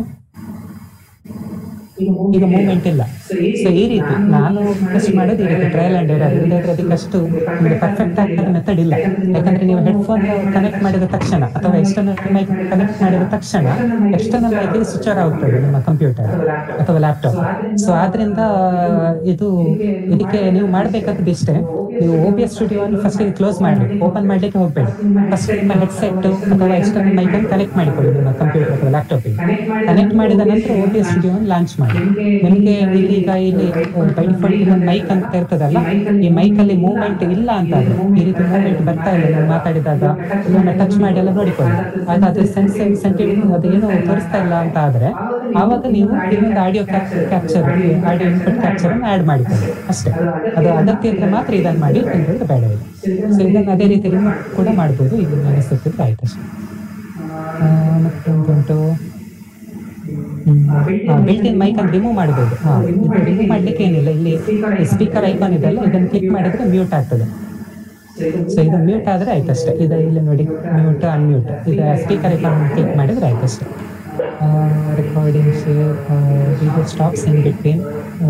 ಈಗ ಮೂವ್ಮೆಂಟ್ ಇಲ್ಲ ಸೊ ಈ ರೀತಿ ನಾನು ರಿಕ್ವೆಸ್ಟ್ ಮಾಡೋದು ಈ ರೀತಿ ಟ್ರಯಲ್ ಅಂಡ್ ಎರರ್ ಇಲ್ಲದೆ ಇದ್ರೆ ಅದಕ್ಕಷ್ಟು ನಿಮಗೆ ಪರ್ಫೆಕ್ಟ್ ಆಗಿರೋ ಮೆಥಡ್ ಇಲ್ಲ ಯಾಕಂದ್ರೆ ನೀವು ಹೆಡ್ಫೋನ್ ಕನೆಕ್ಟ್ ಮಾಡಿದ ತಕ್ಷಣ ಅಥವಾ ಎಕ್ಸ್ಟರ್ನಲ್ ಮೈಕ್ ಕನೆಕ್ಟ್ ಮಾಡಿದ ತಕ್ಷಣ ಎಕ್ಸ್ಟರ್ನಲ್ ಮೈಕ್ ಸ್ವಿಚ್ ಆರ್ ಆಗುತ್ತದೆ ನಿಮ್ಮ ಕಂಪ್ಯೂಟರ್ ಅಥವಾ ಲ್ಯಾಪ್ಟಾಪ್ ಸೊ ಆದ್ರಿಂದ ಇದು ಇದಕ್ಕೆ ನೀವು ಮಾಡಬೇಕಾದ್ದು ಇಷ್ಟೇ ನೀವು O B S studio first close ಮಾಡಿ ಓಪನ್ ಮಾಡ್ಲಿಕ್ಕೆ ಹೋಗ್ಬೇಡಿ ಫಸ್ಟ್ ನಿಮ್ಮ ಹೆಡ್ಸೆಟ್ ಅಥವಾ ಎಕ್ಸ್ಟರ್ನಲ್ ಮೈಕ್ ಅನ್ನು ಕನೆಕ್ಟ್ ಮಾಡಿಕೊಳ್ಳಿ ನಿಮ್ಮ ಕಂಪ್ಯೂಟರ್ ಅಥವಾ ಲ್ಯಾಪ್ಟಾಪಿಗೆ ಕನೆಕ್ಟ್ ಮಾಡಿದ ನಂತರ O B S studio launch ಮಾಡಿ ನಿಮಗೆ ಇಲ್ಲಿ ಈಗ ಇಲ್ಲಿ ಬೈ ಡಿಫಾಲ್ಟ್ ಒಂದು ಮೈಕ್ ಅಂತ ಇರ್ತದಲ್ಲ ಈ ಮೈಕ್ ಅಲ್ಲಿ ಮೂವ್ಮೆಂಟ್ ಇಲ್ಲ ಅಂತ ಆದ್ರೆ ಈ ರೀತಿ ಮೂವ್ಮೆಂಟ್ ಬರ್ತಾ ಇಲ್ಲ ನೀವು ಮಾತಾಡಿದಾಗ ಇದನ್ನ ಟಚ್ ಮಾಡಿ ಎಲ್ಲ ನೋಡಿಕೊಳ್ಳಿ ಆಗ ಅದು ಸೆನ್ಸಿವ್ ಸೆಂಟಿಮೆಂಟ್ ಅದೇನು ತೋರಿಸ್ತಾ ಇಲ್ಲ ಅಂತ ಆದ್ರೆ ಆವಾಗ ನೀವು ಇನ್ನೊಂದು audio capture audio input capture ಅನ್ನು ಆಡ್ ಮಾಡಿಕೊಳ್ಳಿ ಅಷ್ಟೇ ಅದು ಅಗತ್ಯ ಇದ್ರೆ ಮಾತ್ರ ಇದನ್ನು ಮಾಡಿ ಇಲ್ಲದ್ರೆ ಬೇಡ ಇದೆ ಸೊ ಇದನ್ನು ಅದೇ ರೀತಿ ರಿಮೂವ್ ಕೂಡ ಮಾಡ್ಬೋದು ಇದು ಅನಿಸುತ್ತಿದ್ರೆ ಆಯ್ತು ಅಷ್ಟೇ ಆ, ಮತ್ತೊಂದುಂಟು ಬಿಲ್ಟ್ ಇನ್ ಮೈಕ್ ಅನ್ನು ರಿಮೂವ್ ಮಾಡಬಹುದು ಹಾ ಇದು ರಿಮೂವ್ ಮಾಡ್ಲಿಕ್ಕೆ ಏನಿಲ್ಲ ಇಲ್ಲಿ ಸ್ಪೀಕರ್ ಐಕಾನ್ ಇದೆಲ್ಲ ಇದನ್ನು ಕ್ಲಿಕ್ ಮಾಡಿದ್ರೆ ಮ್ಯೂಟ್ ಆಗ್ತದೆ ಸೊ ಇದು ಮ್ಯೂಟ್ ಆದ್ರೆ ಆಯ್ತು ಅಷ್ಟೇ ಇದು ಇಲ್ಲಿ ನೋಡಿ ಮ್ಯೂಟ್ ಅನ್ಮ್ಯೂಟ್ ಇದು ಸ್ಪೀಕರ್ ಐಕಾನ್ ಕ್ಲಿಕ್ ಮಾಡಿದ್ರೆ ಆಯ್ತು ಅಷ್ಟೇ recording share video stops in between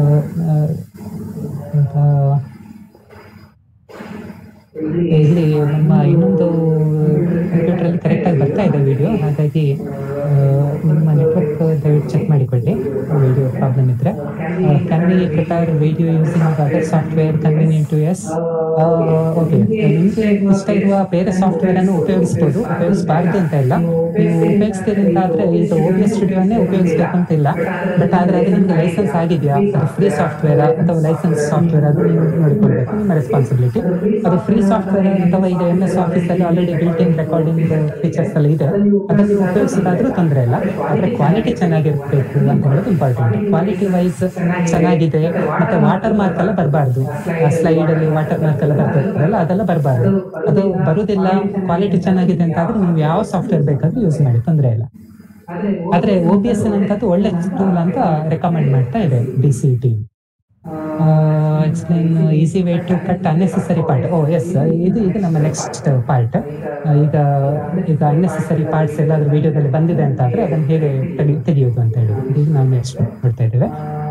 ಇಲ್ಲಿ ನಮ್ಮ ಇನ್ನೊಂದು ಕಂಪ್ಯೂಟರ್ ಅಲ್ಲಿ ಕರೆಕ್ಟ್ ಆಗಿ ಬರ್ತಾ ಇದೆ ವಿಡಿಯೋ ಹಾಗಾಗಿ ಆ, ನಿಮ್ಮ ನೆಟ್ವರ್ಕ್ ದಯವಿಟ್ಟು ಚೆಕ್ ಮಾಡಿಕೊಳ್ಳಿ ವಿಡಿಯೋ ಪ್ರಾಬ್ಲಮ್ ಇದ್ರೆ can we prepare video using other software convenient to us okay ನಿಮಗೆ ಇಷ್ಟ ಇರುವ ಬೇರೆ ಸಾಫ್ಟ್ವೇರ್ ಅನ್ನು ಉಪಯೋಗಿಸ್ಬೋದು ಉಪಯೋಗಿಸಬಾರ್ದು ಅಂತ ಇಲ್ಲ ನೀವು ಉಪಯೋಗಿಸ್ತೀರಿ ಅಂತ ಆದ್ರೆ ಇದು ಓ ಬಿ ಎಸ್ ಸ್ಟುಡಿಯೋನೇ ಉಪಯೋಗಿಸ್ಬೇಕು ಅಂತ ಇಲ್ಲ ಬಟ್ ಆದ್ರೆ ಅದು ನಿಮ್ಗೆ ಲೈಸೆನ್ಸ್ ಆಗಿದೆಯಾ ಅದು ಫ್ರೀ ಸಾಫ್ಟ್ವೇರ್ ಅಥವಾ ಲೈಸೆನ್ಸ್ ಸಾಫ್ಟ್ವೇರ್ ಅದು ನೀವು ನೋಡಿಕೊಳ್ಬೇಕು ನಿಮ್ಮ ರೆಸ್ಪಾನ್ಸಿಬಿಲಿಟಿ ಅದು ಫ್ರೀ ಸಾಫ್ಟ್ವೇರ್ ಅಥವಾ ಈಗ ಎಂ ಎಸ್ ಆಫೀಸ್ ಅಲ್ಲಿ already built in recording features ಎಲ್ಲ ಇದೆ ಅದನ್ನು ನೀವು ಉಪಯೋಗಿಸೋದಾದ್ರೂ ತೊಂದರೆ ಇಲ್ಲ ಆದ್ರೆ ಕ್ವಾಲಿಟಿ ಚೆನ್ನಾಗಿರ್ಬೇಕು ಅಂತ ಹೇಳೋದು ಇಂಪಾರ್ಟೆಂಟ್ ಕ್ವಾಲಿಟಿ ವೈಸ್ ಚೆನ್ನಾಗಿದೆ ಮತ್ತೆ ವಾಟರ್ ಮಾರ್ಕ್ ಎಲ್ಲ ಬರಬಾರ್ದು ಸ್ಲೈಡ್ ಅಲ್ಲಿ ವಾಟರ್ ಮಾರ್ಕ್ ಎಲ್ಲ ಬರ್ತಿರ್ತಾರಲ್ಲ ಅದೆಲ್ಲ ಬರಬಾರ್ದು ಅದು ಬರುವುದಿಲ್ಲ ಕ್ವಾಲಿಟಿ ಚೆನ್ನಾಗಿದೆ ಅಂತ ಆದ್ರೆ ನೀವು ಯಾವ ಸಾಫ್ಟ್ವೇರ್ ಬೇಕಾದ್ರೂ ಯೂಸ್ ಮಾಡಿ ತೊಂದರೆ ಇಲ್ಲ ಆದ್ರೆ ಒ ಬಿ ಎಸ್ ಅಂತದ್ದು ಒಳ್ಳೆ ಟೂಲ್ ಅಂತ ರೆಕಮೆಂಡ್ ಮಾಡ್ತಾ ಇದೆ D C T explain easy way to cut unnecessary part O S ಇದು ಇದು ನಮ್ಮ ನೆಕ್ಸ್ಟ್ ಪಾರ್ಟ್ ಈಗ ಈಗ ಅನ್ನೆಸೆಸರಿ ಪಾರ್ಟ್ಸ್ ಎಲ್ಲಾದ್ರೂ ವಿಡಿಯೋದಲ್ಲಿ ಬಂದಿದೆ ಅಂತ ಆದ್ರೆ ಅದನ್ನ ಹೇಗೆ ತೆಗಿ ತೆಗೆಯೋದು ಅಂತ ಹೇಳಿ ಇದು ನಾವು ನೆಕ್ಸ್ಟ್ ನೋಡ್ತಾ ಇದ್ದೇವೆ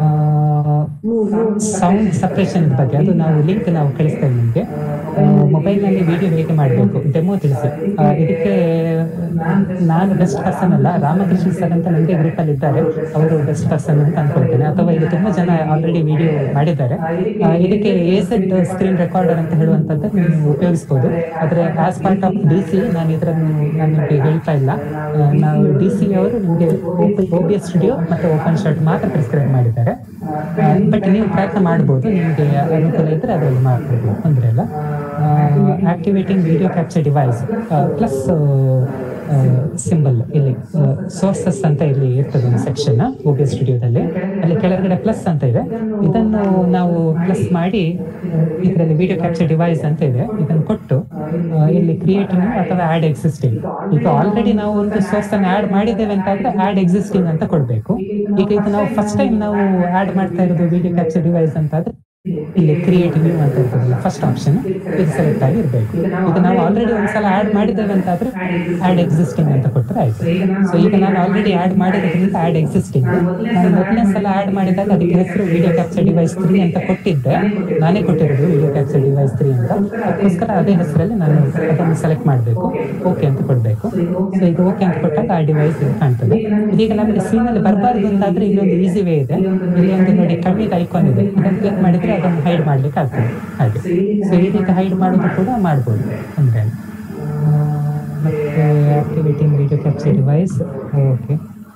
ಸೌಂಡ್ ಸಪ್ರೇಷನ್ ಬಗ್ಗೆ ಅದು ನಾವು ಲಿಂಕ್ ನಾವು ಕಳಿಸ್ತೇವೆ ನಿಮಗೆ ಮೊಬೈಲ್ನಲ್ಲಿ ವಿಡಿಯೋ ಹೇಗೆ ಮಾಡಬೇಕು ಡೆಮೋ ತಿಳಿಸಿ ಆ, ಇದಕ್ಕೆ ನಾನು ಬೆಸ್ಟ್ ಪರ್ಸನ್ ಅಲ್ಲ ರಾಮಕೃಷ್ಣ ಸರ್ ಅಂತ ನನಗೆ ಗ್ರೂಪಲ್ಲಿ ಇದ್ದಾರೆ ಅವರು ಬೆಸ್ಟ್ ಪರ್ಸನ್ ಅಂತ ಅನ್ಕೊಳ್ತೇನೆ ಅಥವಾ ಈಗ ತುಂಬಾ ಜನ ಆಲ್ರೆಡಿ ವಿಡಿಯೋ ಮಾಡಿದ್ದಾರೆ ಆ, ಇದಕ್ಕೆ ಎ ಸೆಡ್ ಸ್ಕ್ರೀನ್ ರೆಕಾರ್ಡರ್ ಅಂತ ಹೇಳುವಂಥದ್ದು ನೀವು ಉಪಯೋಗಿಸ್ಬೋದು ಆದರೆ as part of D C ನಾನು ಇದನ್ನು ನಾನು ನಿಮಗೆ ಹೇಳ್ತಾ ಇಲ್ಲ ಆ, ನಾವು ಡಿ ಸಿ ಅವರು ನಿಮಗೆ ಒ ಬಿ ಎಸ್ ಸ್ಟುಡಿಯೋ ಮತ್ತು ಓಪನ್ ಶಾಟ್ ಮಾತ್ರ ಪ್ರಿಸ್ಕ್ರೈಬ್ ಮಾಡಿದ್ದಾರೆ ಬಟ್ ನೀವು ಪ್ರಯತ್ನ ಮಾಡ್ಬೋದು ನಿಮಗೆ ಅನುಕೂಲ ಇದ್ರೆ ಅದರಲ್ಲಿ ಮಾಡ್ಬೋದು ತೊಂದರೆ ಇಲ್ಲ activating video capture device plus symbol ಇಲ್ಲಿ ಸೋರ್ಸಸ್ ಅಂತ ಇಲ್ಲಿ ಇರ್ತದೆ ಒಂದು ಸೆಕ್ಷನ್ ಓಬಿ ಸ್ಟುಡಿಯೋದಲ್ಲಿ ಅಲ್ಲಿ ಕೆಳಗಡೆ ಪ್ಲಸ್ ಅಂತ ಇದೆ ಇದನ್ನು ನಾವು ಪ್ಲಸ್ ಮಾಡಿ ಇದರಲ್ಲಿ ವಿಡಿಯೋ ಕ್ಯಾಪ್ಚರ್ ಡಿವೈಸ್ ಅಂತ ಇದೆ ಇದನ್ನು ಕೊಟ್ಟು ಆ, ಇಲ್ಲಿ ಕ್ರಿಯೇಟ್ ಅಥವಾ ಆಡ್ ಎಕ್ಸಿಸ್ಟಿಂಗ್ ಈಗ ಆಲ್ರೆಡಿ ನಾವು ಒಂದು ಸೋರ್ಸ್ ಅನ್ನು ಆಡ್ ಮಾಡಿದ್ದೇವೆ ಅಂತ ಆದ್ರೆ ಆಡ್ ಎಕ್ಸಿಸ್ಟಿಂಗ್ ಅಂತ ಕೊಡ್ಬೇಕು ಈಗ ಇದು ನಾವು ಫಸ್ಟ್ ಟೈಮ್ ನಾವು ಆಡ್ ಮಾಡ್ತಾ ಇರೋದು ವಿಡಿಯೋ ಕ್ಯಾಪ್ಚರ್ ಡಿವೈಸ್ ಅಂತ ಆದ್ರೆ ಇಲ್ಲಿ ಕ್ರಿಯೇಟ್ ನ್ಯೂ ಅಂತ ಇರ್ತದಲ್ಲ ಫಸ್ಟ್ ಆಪ್ಷನ್ ಇದು ಸೆಲೆಕ್ಟ್ ಆಗಿ ಇರಬೇಕು ಈಗ ನಾವು ಆಲ್ರೆಡಿ ಒಂದ್ಸಲ ಆಡ್ ಮಾಡಿದ್ದೇವೆ ಅಂತ ಆದ್ರೆ ಆಡ್ ಎಕ್ಸಿಸ್ಟಿಂಗ್ ಅಂತ ಕೊಟ್ಟರೆ ಆಯ್ತು ಸೊ ಈಗ ನಾನು ಆಲ್ರೆಡಿ ಆಡ್ ಮಾಡಿರೋದ್ರಿಂದ ಆಡ್ ಎಕ್ಸಿಸ್ಟಿಂಗ್ ನಾನು ಮೊದಲನೇ ಸಲ ಆಡ್ ಮಾಡಿದಾಗ ಅದಕ್ಕೆ ಹೆಸರು ವಿಡಿಯೋ ಕ್ಯಾಪ್ಚರ್ ಡಿವೈಸ್ ತ್ರೀ ಅಂತ ಕೊಟ್ಟಿದ್ದೆ ನಾನೇ ಕೊಟ್ಟಿರೋದು ವಿಡಿಯೋ ಕ್ಯಾಪ್ಚರ್ ಡಿವೈಸ್ ತ್ರೀ ಅಂತ ಅದಕ್ಕೋಸ್ಕರ ಅದೇ ಹೆಸರಲ್ಲಿ ನಾನು ಅದನ್ನು ಸೆಲೆಕ್ಟ್ ಮಾಡಬೇಕು ಓಕೆ ಅಂತ ಕೊಡಬೇಕು ಸೊ ಈಗ ಓಕೆ ಅಂತ ಕೊಟ್ಟಾಗ ಆ ಡಿವೈಸ್ ಕಾಣ್ತದೆ ಇದೀಗ ನಮಗೆ screen ಅಲ್ಲಿ ಬರಬಾರ್ದು ಅಂತಾದ್ರೆ ಇಲ್ಲೊಂದು ಈಸಿ ವೇ ಇದೆ ಇಲ್ಲಿ ಒಂದು ನೋಡಿ ಕಣ್ಣಿಗೆ ಐಕಾನ್ ಇದೆ ಇದನ್ನು ಕ್ಲಿಕ್ ಮಾಡಿದ್ರೆ ಅದನ್ನು ಹೈಡ್ ಮಾಡ್ಲಿಕ್ಕೆ ಆಗ್ತದೆ ಹಾಗೆ ಸೊ ಈ ರೀತಿ ಹೈಡ್ ಮಾಡೋದು ಕೂಡ ಮಾಡ್ಬೋದು ಅಂದ್ರೆ ಮತ್ತೆ activating video capture device okay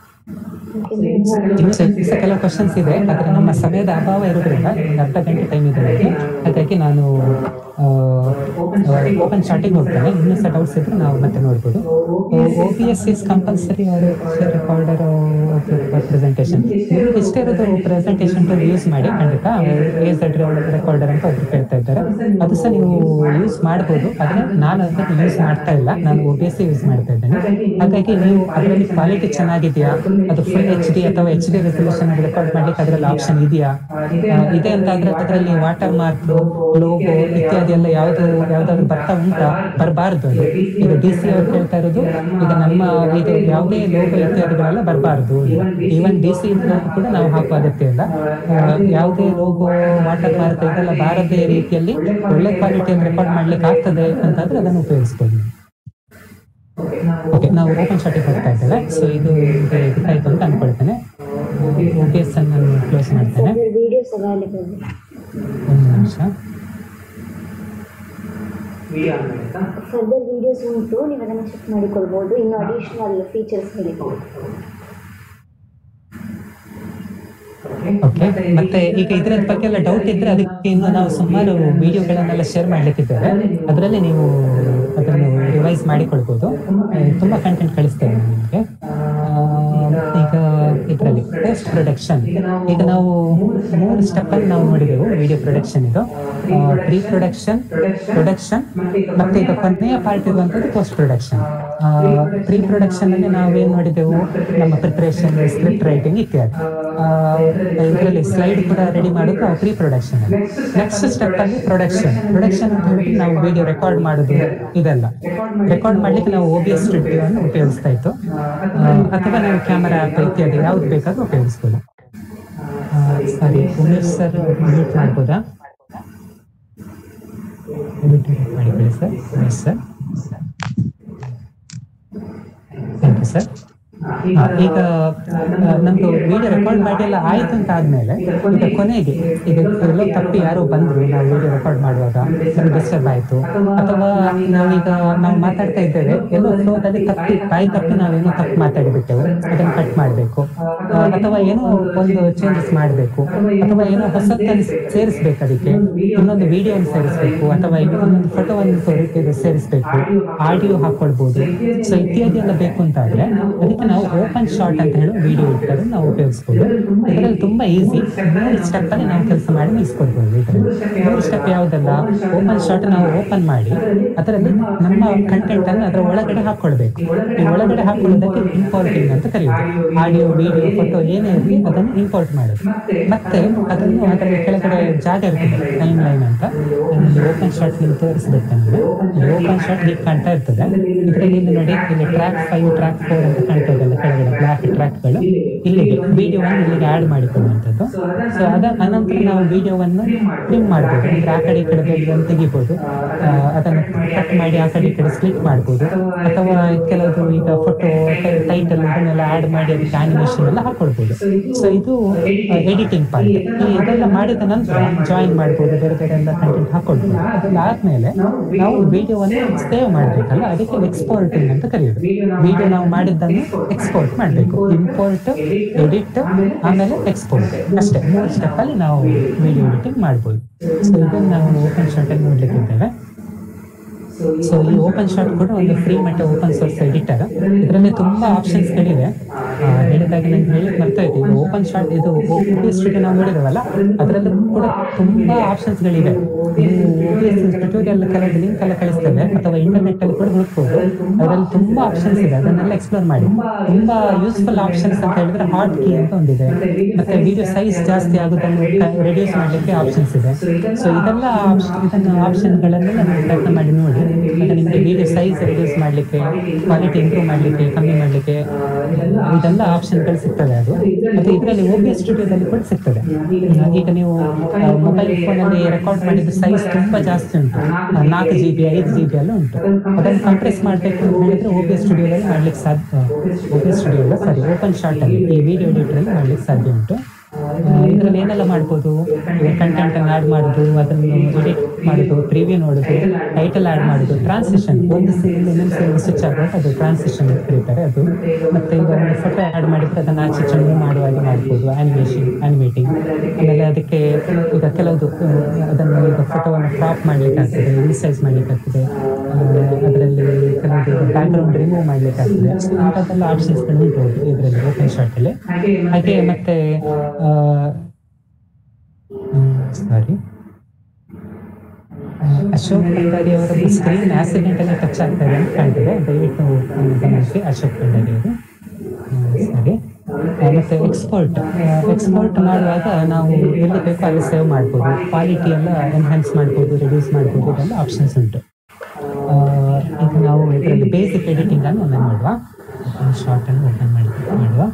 ಇನ್ನು ಸ್ವಲ್ಪ ದಿವಸ ಕೆಲವು ಕ್ವಶನ್ಸ್ ಇದೆ ಆದ್ರೆ ನಮ್ಮ ಸಮಯದ ಅಭಾವ ಇರೋದ್ರಿಂದ ಒಂದು ಅರ್ಧ ಗಂಟೆ ಟೈಮ್ ಇದೆ ನನಗೆ ಹಾಗಾಗಿ ನಾನು ಓಪನ್ ಚಾಟಿಂಗ್ ಹೋಗ್ತೇನೆ ಇನ್ನೂ ಸಹ ಡೌಟ್ಸ್ ಇದ್ರೆ ನಾವು ಮತ್ತೆ ನೋಡ್ಬೋದು O P S is compulsory recorder presentation ಇಷ್ಟೇ ಇರೋದು ಪ್ರೆಸೆಂಟೇಷನ್ ಯೂಸ್ ಮಾಡಿ ಖಂಡಿತ ಎಸ್ ರೆಕಾರ್ಡರ್ ಅಂತ ಒಬ್ರು ಕೇಳ್ತಾ ಇದ್ದಾರೆ ಅದು ಸಹ ನೀವು ಯೂಸ್ ಮಾಡ್ಬೋದು ಆದ್ರೆ ನಾನು ಅದನ್ನು ಯೂಸ್ ಮಾಡ್ತಾ ಇಲ್ಲ ನಾನು ಒ ಬಿ ಎಸ್ ಯೂಸ್ ಮಾಡ್ತಾ ಇದ್ದೇನೆ ಹಾಗಾಗಿ ನೀವು ಅದರಲ್ಲಿ ಕ್ವಾಲಿಟಿ ಚೆನ್ನಾಗಿದೆಯಾ ಅದು ಫುಲ್ ಎಚ್ ಡಿ ಅಥವಾ ಎಚ್ ಡಿ ರೆಸಲ್ಯೂಷನ್ ರೆಕಾರ್ಡ್ ಮಾಡ್ಲಿಕ್ಕೆ ಅದರಲ್ಲಿ ಆಪ್ಷನ್ ಇದೆಯಾ ಆ, ಇದೆ ಅಂತ ಆದ್ರೆ ಅದರಲ್ಲಿ ವಾಟರ್ ಮಾರ್ಕ್ ಲೋಗೋ ಇತ್ಯಾದಿ ಎಲ್ಲ ಯಾವ್ದು ಯಾವ್ದಾದ್ರು ಬರ್ತಾ ಉಂಟಾ ಬರಬಾರ್ದು ಅದು ಈಗ ಡಿ ಸಿ ಅವ್ರು ಕೇಳ್ತಾ ಇರೋದು ಈಗ ನಮ್ಮ ಇದು ಯಾವುದೇ ಲೋಗೋ ಇತ್ಯಾದಿಗಳೆಲ್ಲ ಬರಬಾರ್ದು ಈವನ್ ಡಿ ಸಿ ಕೂಡ ನಾವು ಹಾಕುವ ಅಗತ್ಯ ಇಲ್ಲ ಆ, ಯಾವುದೇ ಲೋಗೋ ವಾಟರ್ ಮಾರ್ಕ್ ಇದೆಲ್ಲ ಬಾರದೇ ರೀತಿಯಲ್ಲಿ ಒಳ್ಳೆ ಕ್ವಾಲಿಟಿಯನ್ನು ರೆಕಾರ್ಡ್ ಮಾಡ್ಲಿಕ್ಕೆ ಆಗ್ತದೆ ಅಂತಂದ್ರೆ ಅದನ್ನು ಉಪಯೋಗಿಸ್ಬೋದು ಓಕೆ ನಾವು ಓಪನ್ ಶಾಟಿಗೆ ಹೋಗ್ತಾ ಇದ್ದೇವೆ ಸೊ ಇದು ನಿಮಗೆ ಗೊತ್ತಾಯ್ತು ಅಂತ ಅನ್ಕೊಳ್ತೇನೆ ಓ ಪಿ ಎಸ್ ಅನ್ನು ಕ್ಲೋಸ್ ಮಾಡ್ತೇನೆ videos available. ಒಂದು ನಿಮಿಷ ಫರ್ದರ್ ವಿಡಿಯೋಸ್ ಉಂಟು ನೀವು ಅದನ್ನು ಚೆಕ್ ಮಾಡಿಕೊಳ್ಬೋದು ಇನ್ನು ಅಡಿಷನಲ್ ಫೀಚರ್ಸ್ ಹೇಳಿಕೊಡಿ ಓಕೆ ಮತ್ತೆ ಈಗ ಇದರ ಬಗ್ಗೆ ಎಲ್ಲ ಡೌಟ್ ಇದ್ರೆ ಅದಕ್ಕೆ ಇನ್ನು ನಾವು ಸುಮಾರು ವಿಡಿಯೋಗಳನ್ನೆಲ್ಲ ಶೇರ್ ಮಾಡ್ಲಿಕ್ಕಿದ್ದೇವೆ ಅದರಲ್ಲಿ ನೀವು ಅದನ್ನು ರಿವೈಸ್ ಮಾಡಿಕೊಳ್ಬೋದು ಆ, ತುಂಬಾ ಕಂಟೆಂಟ್ ಕಳಿಸ್ತೇವೆ ನಾನು ನಿಮಗೆ ಈಗ ಇದರಲ್ಲಿ ಪೋಸ್ಟ್ ಪ್ರೊಡಕ್ಷನ್ ಈಗ ನಾವು ಮೂರು ಸ್ಟೆಪ್ ಅಲ್ಲಿ ನಾವು ನೋಡಿದೆವು ವಿಡಿಯೋ ಪ್ರೊಡಕ್ಷನ್ ಇದು ಪ್ರೀ ಪ್ರೊಡಕ್ಷನ್ ಪ್ರೊಡಕ್ಷನ್ ಮತ್ತೆ ಈಗ ಕೊನೆಯ ಪಾರ್ಟ್ ಇರುವಂತದ್ದು ಪೋಸ್ಟ್ ಪ್ರೊಡಕ್ಷನ್ ಪ್ರೀ ಪ್ರೊಡಕ್ಷನ್ ಅಲ್ಲಿ ನಾವೇನ್ ನೋಡಿದೆವು ನಮ್ಮ ಪ್ರಿಪರೇಷನ್ ಸ್ಕ್ರಿಪ್ಟ್ ರೈಟಿಂಗ್ ಇತ್ಯಾದಿ ಇದರಲ್ಲಿ ಸ್ಲೈಡ್ ಕೂಡ ರೆಡಿ ಮಾಡೋದು ನಾವು ಪ್ರೀ ಪ್ರೊಡಕ್ಷನ್ ನೆಕ್ಸ್ಟ್ ಸ್ಟೆಪ್ ಅಲ್ಲಿ ಪ್ರೊಡಕ್ಷನ್ ಪ್ರೊಡಕ್ಷನ್ ಅಂತ ಹೇಳಿದ್ರೆ ನಾವು ವಿಡಿಯೋ ರೆಕಾರ್ಡ್ ಮಾಡೋದು ಇದೆಲ್ಲ ರೆಕಾರ್ಡ್ ಮಾಡ್ಲಿಕ್ಕೆ ನಾವು ಓ ಬಿ ಎಸ್ ಸ್ಟುಡಿಯೋ ಅನ್ನು ಉಪಯೋಗಿಸ್ತಾ ಇತ್ತು ಆ, ಅಥವಾ ನಾವು ಕ್ಯಾಮರಾ ಆ್ಯಪ್ ಇತ್ಯಾದಿ ಯಾವ್ದು ಬೇಕಾದ್ರೂ ಉಪಯೋಗಿಸ್ಬೋದು ಸಾರಿ ಉಮೇಶ್ ಸರ್ ಮ್ಯೂಟ್ ಮಾಡ್ಬೋದಾ ಮ್ಯೂಟ್ ಮಾಡಿಕೊಳ್ಳಿ sir Umesh sir thank you sir ಈಗ ಆ, ನಮ್ದು ವಿಡಿಯೋ ರೆಕಾರ್ಡ್ ಮಾಡಿ ಎಲ್ಲ ಆಯ್ತು ಅಂತ ಆದ್ಮೇಲೆ ಈಗ ಕೊನೆಗೆ ಈಗ ಎಲ್ಲೋ ತಪ್ಪಿ ಯಾರೋ ಬಂದ್ರು ನಾವು ವಿಡಿಯೋ ರೆಕಾರ್ಡ್ ಮಾಡುವಾಗ ಡಿಸ್ಟರ್ಬ್ ಆಯ್ತು ಅಥವಾ ನಾವೀಗ ನಾವು ಮಾತಾಡ್ತಾ ಇದ್ದೇವೆ ಎಲ್ಲೋ ಫ್ಲೋದಲ್ಲಿ ತಪ್ಪಿ ಬಾಯಿ ತಪ್ಪಿ ನಾವೇನೋ ತಪ್ಪು ಮಾತಾಡಿಬಿಟ್ಟೆವು ಅದನ್ನು ಕಟ್ ಮಾಡಬೇಕು ಅಥವಾ ಏನೋ ಒಂದು ಚೇಂಜಸ್ ಮಾಡಬೇಕು ಅಥವಾ ಏನೋ ಹೊಸತನ್ನು ಸೇರಿಸ್ಬೇಕು ಅದಕ್ಕೆ ಇನ್ನೊಂದು ವಿಡಿಯೋವನ್ನು ಸೇರಿಸ್ಬೇಕು ಅಥವಾ ಇನ್ನೊಂದು ಫೋಟೋವನ್ನು ಸೇರಿಸ್ಬೇಕು ಆಡಿಯೋ ಹಾಕೊಳ್ಬಹುದು ಸೊ ಇತ್ಯಾದಿ ಎಲ್ಲ ಬೇಕು ಅಂತ ಆದ್ರೆ ಅದಕ್ಕೆ ನಾವು ಓಪನ್ ಶಾರ್ಟ್ ಅಂತ ಹೇಳಿ ವಿಡಿಯೋ ಇಟ್ಟರೆ ನಾವು ಉಪಯೋಗಿಸ್ಬೋದು ಇದರಲ್ಲಿ ತುಂಬಾ ಈಸಿ ಮೂರು ಸ್ಟೆಪ್ ಅಲ್ಲಿ ನಾವು ಕೆಲಸ ಮಾಡಿ ನಿಲ್ಸ್ಕೊಳ್ಬಹುದು ಇದರಲ್ಲಿ ಮೂರು ಸ್ಟೆಪ್ ಯಾವುದಲ್ಲ ಓಪನ್ ಶಾರ್ಟ್ ನಾವು ಓಪನ್ ಮಾಡಿ ಅದರಲ್ಲಿ ನಮ್ಮ ಕಂಟೆಂಟ್ ಅನ್ನು ಅದರ ಒಳಗಡೆ ಹಾಕೊಳ್ಬೇಕು ಈ ಒಳಗಡೆ ಹಾಕೊಳ್ಳೋದಕ್ಕೆ ಇಂಪೋರ್ಟಿಂಗ್ ಅಂತ ಕರೆಯುವುದು ಆಡಿಯೋ ವಿಡಿಯೋ ಫೋಟೋ ಏನೇ ಇರಲಿ ಅದನ್ನು ಇಂಪೋರ್ಟ್ ಮಾಡೋದು ಮತ್ತೆ ಅದನ್ನು ಅದರಲ್ಲಿ ಕೆಳಗಡೆ ಜಾಗ ಇರ್ತದೆ ಟೈಮ್ ಲೈನ್ ಅಂತ ಓಪನ್ ಶಾರ್ಟ್ ನಿಮ್ಗೆ ತೋರಿಸ್ಬೇಕು ನನಗೆ ಓಪನ್ ಶಾರ್ಟ್ ಹೀಗೆ ಕಾಣ್ತಾ ಇರ್ತದೆ ಇದರಲ್ಲಿ ಇಲ್ಲಿ ನೋಡಿ ಇಲ್ಲಿ ಟ್ರ್ಯಾಕ್ ಫೈವ್ ಟ್ರ್ಯಾಕ್ ಫೋರ್ ಅಂತ ಕಾಣ್ತಾ ಇದೆಲ್ಲ ಕೆಳಗಡೆ ಬ್ಲಾಕ್ ಟ್ರ್ಯಾಕ್ಗಳು ಇಲ್ಲಿಗೆ ವಿಡಿಯೋವನ್ನು ಇಲ್ಲಿಗೆ ಆಡ್ ಮಾಡಿಕೊಳ್ಳುವಂಥದ್ದು ಸೊ ಅದ ಅನಂತರ ನಾವು ವಿಡಿಯೋವನ್ನು ಟ್ರಿಮ್ ಮಾಡ್ಬೋದು ಅಂದ್ರೆ ಆ ಕಡೆ ಈ ಕಡೆ ಬೇಗವನ್ನು ತೆಗಿಬೋದು ಆ, ಅದನ್ನು ಕಟ್ ಮಾಡಿ ಆ ಕಡೆ ಈ ಕಡೆ ಸ್ಪ್ಲಿಟ್ ಮಾಡ್ಬೋದು ಅಥವಾ ಕೆಲವು ಈಗ ಫೋಟೋ ಟೈಟಲ್ ಇದನ್ನೆಲ್ಲ ಆಡ್ ಮಾಡಿ ಅದಕ್ಕೆ ಆನಿಮೇಷನ್ ಎಲ್ಲ ಹಾಕೊಳ್ಬೋದು ಸೊ ಇದು ಎಡಿಟಿಂಗ್ ಪಾರ್ಟ್ ಈ ಇದೆಲ್ಲ ಮಾಡಿದ ನಂತರ ಜಾಯಿನ್ ಮಾಡ್ಬೋದು ಬೇರೆ ಬೇರೆ ಎಲ್ಲ ಕಂಟೆಂಟ್ ಹಾಕೊಳ್ಬೋದು ಅದೆಲ್ಲ ಆದ್ಮೇಲೆ ನಾವು ವಿಡಿಯೋವನ್ನು ಸೇವ್ ಮಾಡ್ಬೇಕಲ್ಲ ಅದಕ್ಕೆ ಎಕ್ಸ್ಪೋರ್ಟಿಂಗ್ ಅಂತ ಕರೆಯೋದು ವಿಡಿಯೋ ನಾವು ಮಾಡಿದ್ದನ್ನು ಎಕ್ಸ್ಪೋರ್ಟ್ ಮಾಡಬೇಕು ಇಂಪೋರ್ಟ್ ಎಡಿಟ್ ಆಮೇಲೆ ಎಕ್ಸ್ಪೋರ್ಟ್ ಅಷ್ಟೇ ಮೂರು ಸ್ಟೆಪ್ ಅಲ್ಲಿ ನಾವು ವಿಡಿಯೋ ಎಡಿಟಿಂಗ್ ಮಾಡ್ಬೋದು ಸೊ ಇದನ್ನು ನಾವು ಓಪನ್ ಶಾರ್ಟ್ ಅಲ್ಲಿ ನೋಡ್ಲಿಕ್ಕೆ ಇದ್ದೇವೆ ಸೊ ಈ ಓಪನ್ ಶಾಟ್ ಕೂಡ ಒಂದು ಫ್ರೀ ಮತ್ತೆ ಓಪನ್ ಸೋರ್ಸ್ ಎಡಿಟರ್ ಇದರಲ್ಲಿ ತುಂಬಾ ಆಪ್ಷನ್ಸ್ ಗಳಿವೆ ಆ, ಹೇಳಿದಾಗ ನಂಗೆ ಹೇಳಿ ಬರ್ತಾ ಇತ್ತು ಇದು ಓಪನ್ ಶಾಟ್ ಇದು ಸ್ಟುಡಿಯೋ ನಾವು ನೋಡಿರವಲ್ಲ ಅದರಲ್ಲೂ ಕೂಡ ತುಂಬಾ ಆಪ್ಷನ್ಸ್ ಗಳಿವೆ ನೀವು ಟ್ಯೂಟೋರಿಯಲ್ ಕೆಲವು ಲಿಂಕ್ ಎಲ್ಲ ಕಳಿಸ್ತೇವೆ ಅಥವಾ ಇಂಟರ್ನೆಟ್ ಅಲ್ಲಿ ಕೂಡ ಹುಡುಕ್ಬೋದು ಅದರಲ್ಲಿ ತುಂಬಾ ಆಪ್ಷನ್ಸ್ ಇದೆ ಅದನ್ನೆಲ್ಲ ಎಕ್ಸ್ಪ್ಲೋರ್ ಮಾಡಿ ತುಂಬಾ ಯೂಸ್ಫುಲ್ ಆಪ್ಷನ್ಸ್ ಅಂತ ಹೇಳಿದ್ರೆ ಹಾಟ್ ಕೀ ಅಂತ ಒಂದಿದೆ ಮತ್ತೆ ವಿಡಿಯೋ ಸೈಜ್ ಜಾಸ್ತಿ ಆಗೋದನ್ನು ರೆಡ್ಯೂಸ್ ಮಾಡ್ಲಿಕ್ಕೆ ಆಪ್ಷನ್ಸ್ ಇದೆ ಸೊ ಇದೆಲ್ಲ option- ಇದನ್ನ ಆಪ್ಷನ್ಗಳನ್ನೆಲ್ಲ ನೀವು ಪ್ರಯತ್ನ ಮಾಡಿ ನೋಡಿ ಮತ್ತೆ ನಿಮಗೆ ವಿಡಿಯೋ ಸೈಜ್ ರೆಡ್ಯೂಸ್ ಮಾಡ್ಲಿಕ್ಕೆ ಕ್ವಾಲಿಟಿ ಇಂಪ್ರೂವ್ ಮಾಡ್ಲಿಕ್ಕೆ ಕಮ್ಮಿ ಮಾಡ್ಲಿಕ್ಕೆ ಇದೆಲ್ಲ ಆಪ್ಷನ್ಗಳು ಸಿಗ್ತದೆ ಅದು ಮತ್ತೆ ಇದರಲ್ಲಿ ಓ ಬಿ ಎಸ್ ಸ್ಟುಡಿಯೋದಲ್ಲಿ ಕೂಡ ಸಿಗ್ತದೆ ಆ, ಈಗ ನೀವು ಮೊಬೈಲ್ ಫೋನಲ್ಲಿ ರೆಕಾರ್ಡ್ ಮಾಡಿದ ಸೈಜ್ ತುಂಬಾ ಜಾಸ್ತಿ ಉಂಟು ಆ, ನಾಲ್ಕು ಜಿ ಬಿ ಐದು ಜಿ ಬಿ ಎಲ್ಲ ಉಂಟು ಅದನ್ನು ಕಂಪ್ರೆಸ್ ಮಾಡಬೇಕು ಅಂತ ಹೇಳಿದ್ರೆ ಓ ಬಿ ಎಸ್ ಸ್ಟುಡಿಯೋದಲ್ಲಿ ಮಾಡ್ಲಿಕ್ಕೆ ಸಾಧ್ಯ O B S studio sorry OpenShot ಅಲ್ಲಿ ಈ ವಿಡಿಯೋ ಎಡಿಟರ್ ಅಲ್ಲಿ ಮಾಡ್ಲಿಕ್ಕೆ ಸಾಧ್ಯ ಉಂಟು ಇದರಲ್ಲಿ ಏನೆಲ್ಲ ಮಾಡ್ಬೋದು ಕಂಟೆಂಟ್ ಅನ್ನು ಆಡ್ ಮಾಡೋದು ಅದನ್ನು ಎಡಿಟ್ ಮಾಡೋದು ಪ್ರಿವ್ಯೂ ನೋಡೋದು ಟೈಟಲ್ ಆಡ್ ಮಾಡೋದು ಟ್ರಾನ್ಸಿಷನ್ ಒಂದು ಸೀನ್ ಇನ್ನೊಂದು ಸೀನ್ ಸ್ವಿಚ್ ಆಗುವಾಗ ಅದು ಟ್ರಾನ್ಸಿಷನ್ ಅಂತ ಕರೀತಾರೆ ಅದು ಮತ್ತೆ ಈಗ ಒಂದು ಫೋಟೋ ಆಡ್ ಮಾಡಿದ್ರೆ ಅದನ್ನ ಆಚೆ ಚೆಂಡು ಮಾಡುವಾಗ ಮಾಡ್ಬೋದು ಆನಿಮೇಷನ್ ಆನಿಮೇಟಿಂಗ್ ಆಮೇಲೆ ಅದಕ್ಕೆ ಈಗ ಕೆಲವುದು ಆ, ಅದನ್ನು ಈಗ ಫೋಟೋವನ್ನು ಕ್ರಾಪ್ ಮಾಡ್ಲಿಕ್ಕೆ ಆಗ್ತದೆ ರಿಸೈಸ್ ಮಾಡ್ಲಿಕ್ಕೆ ಆಗ್ತದೆ ಅದರಲ್ಲಿ ಕೆಲವು ಬ್ಯಾಕ್ಗ್ರೌಂಡ್ ರಿಮೂವ್ ಮಾಡ್ಲಿಕ್ಕೆ ಆಗ್ತದೆ ಸೊ ಇಂಥದ್ದೆಲ್ಲ ಆಪ್ಷನ್ಸ್ಗಳು ಉಂಟು ಇದರಲ್ಲಿ ಓಪನ್ ಶಾರ್ಟ್ ಅಲ್ಲಿ ಹಾಗೆ ಮತ್ತೆ ಸಾರಿ ಅಶೋಕ್ ಭಂಡಾರಿ ಅವರ ಸ್ಕ್ರೀನ್ ಆಕ್ಸಿಡೆಂಟ್ ಅಲ್ಲಿ ಟಚ್ ಆಗ್ತಾ ಇದೆ ಅಂತ ಕಾಣ್ತದೆ ದಯವಿಟ್ಟು ಅದನ್ನ ಗಮನಿಸಿ ಅಶೋಕ್ ಭಂಡಾರಿ ಅವರು ಸರಿ ಆ, ಮತ್ತೆ ಎಕ್ಸ್ಪೋರ್ಟ್ ಎಕ್ಸ್ಪೋರ್ಟ್ ಮಾಡುವಾಗ ನಾವು ಎಲ್ಲಿ ಬೇಕೋ ಅಲ್ಲಿ ಸೇವ್ ಮಾಡ್ಬೋದು ಕ್ವಾಲಿಟಿ ಎಲ್ಲ ಎನ್ಹಾನ್ಸ್ ಮಾಡ್ಬೋದು ರಿಡ್ಯೂಸ್ ಮಾಡ್ಬೋದು ಇದೆಲ್ಲ ಆಪ್ಷನ್ಸ್ ಉಂಟು ಆ, ಈಗ ನಾವು ಇದರಲ್ಲಿ ಬೇಸಿಕ್ ಎಡಿಟಿಂಗ್ ಅನ್ನು ಒಮ್ಮೆ ಮಾಡುವ ಶಾರ್ಟ್ ಅನ್ನು ಓಪನ್ ಮಾಡಿ ಮಾಡುವ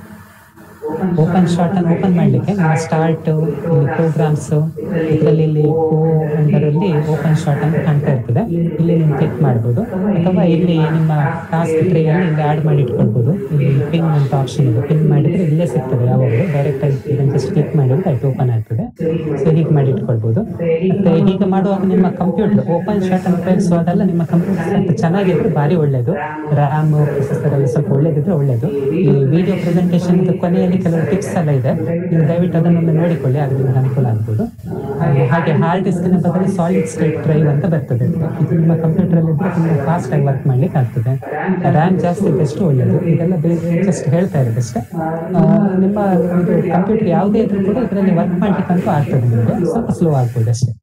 ಓಪನ್ ಶಾರ್ಟ್ ಅನ್ನು ಓಪನ್ ಮಾಡಲಿಕ್ಕೆ ನಮ್ಮ ಸ್ಟಾರ್ಟ್ ಇಲ್ಲಿ ಪ್ರೋಗ್ರಾಮ್ಸ್ ಇದರಲ್ಲಿ ಇಲ್ಲಿ ಓ ಒಂದರಲ್ಲಿ ಓಪನ್ ಶಾರ್ಟ್ ಅಂತ ಕಾಣ್ತಾ ಇರ್ತದೆ ಇಲ್ಲಿ ನೀವು ಕ್ಲಿಕ್ ಮಾಡ್ಬೋದು ಅಥವಾ ಇಲ್ಲಿ ನಿಮ್ಮ ಟಾಸ್ಕ್ ಟ್ರೇಯಲ್ಲಿ ಇಲ್ಲಿ ಆಡ್ ಮಾಡಿ ಇಟ್ಕೊಳ್ಬೋದು ಇಲ್ಲಿ ಪಿನ್ ಅಂತ ಆಪ್ಷನ್ ಇದೆ ಪಿನ್ ಮಾಡಿದ್ರೆ ಇಲ್ಲೇ ಸಿಗ್ತದೆ ಯಾವಾಗಲೂ ಡೈರೆಕ್ಟ್ ಆಗಿ ಇದನ್ನು ಜಸ್ಟ್ ಕ್ಲಿಕ್ ಮಾಡಿದ್ರೆ ಆಯ್ತು ಓಪನ್ ಆಗ್ತದೆ ಸೊ ಹೀಗೆ ಮಾಡಿ ಇಟ್ಕೊಳ್ಬೋದು ಮತ್ತೆ ಹೀಗೆ ಮಾಡುವಾಗ ನಿಮ್ಮ ಕಂಪ್ಯೂಟರ್ ಓಪನ್ ಶಾರ್ಟ್ ಅನ್ನು ಉಪಯೋಗಿಸುವಾಗೆಲ್ಲ ನಿಮ್ಮ ಕಂಪ್ಯೂಟರ್ ಸ್ವಲ್ಪ ಚೆನ್ನಾಗಿದ್ರೆ ಭಾರಿ ಒಳ್ಳೇದು ರ್ಯಾಮ್ ಪ್ರೊಸೆಸರ್ ಎಲ್ಲ ಸ್ವಲ್ಪ ಒಳ್ಳೇದಿದ್ರೆ ಒಳ್ಳೇದು ಈ ವಿಡಿಯೋ ಪ್ರೆಸೆಂಟೇಷನ್ ಕೊನೆಯಲ್ಲಿ ಕೆಲವು ಟಿಪ್ಸ್ ಎಲ್ಲ ಇದೆ ನೀವು ದಯವಿಟ್ಟು ಅದನ್ನೊಮ್ಮೆ ನೋಡಿಕೊಳ್ಳಿ ಆಗ ನಿಮ್ಗೆ ಅನುಕೂಲ ಆಗ್ಬೋದು ಆ, ಹಾಗೆ ಹಾರ್ಡ್ ಡಿಸ್ಕ್ನ ಬದಲು ಸಾಲಿಡ್ ಸ್ಟೇಟ್ ಡ್ರೈವ್ ಅಂತ ಬರ್ತದೆ ಇದು ನಿಮ್ಮ ಕಂಪ್ಯೂಟರ್ ಅಲ್ಲಿ ಇದ್ರೆ ತುಂಬಾ ಫಾಸ್ಟ್ ಆಗಿ ವರ್ಕ್ ಮಾಡ್ಲಿಕ್ಕೆ ಆಗ್ತದೆ ರ್ಯಾಮ್ ಜಾಸ್ತಿ ಇದ್ದಷ್ಟು ಒಳ್ಳೆಯದು ಇದೆಲ್ಲ ಜಸ್ಟ್ ಹೇಳ್ತಾ ಇರೋದಷ್ಟೇ ಆ, ನಿಮ್ಮ ಇದು ಕಂಪ್ಯೂಟರ್ ಯಾವುದೇ ಇದ್ರೂ ಕೂಡ ಇದರಲ್ಲಿ ವರ್ಕ್ ಮಾಡ್ಲಿಕ್ಕಂತೂ ಆಗ್ತದೆ ನಿಮಗೆ ಸ್ವಲ್ಪ ಸ್ಲೋ ಆಗ್ಬೋದು ಅಷ್ಟೇ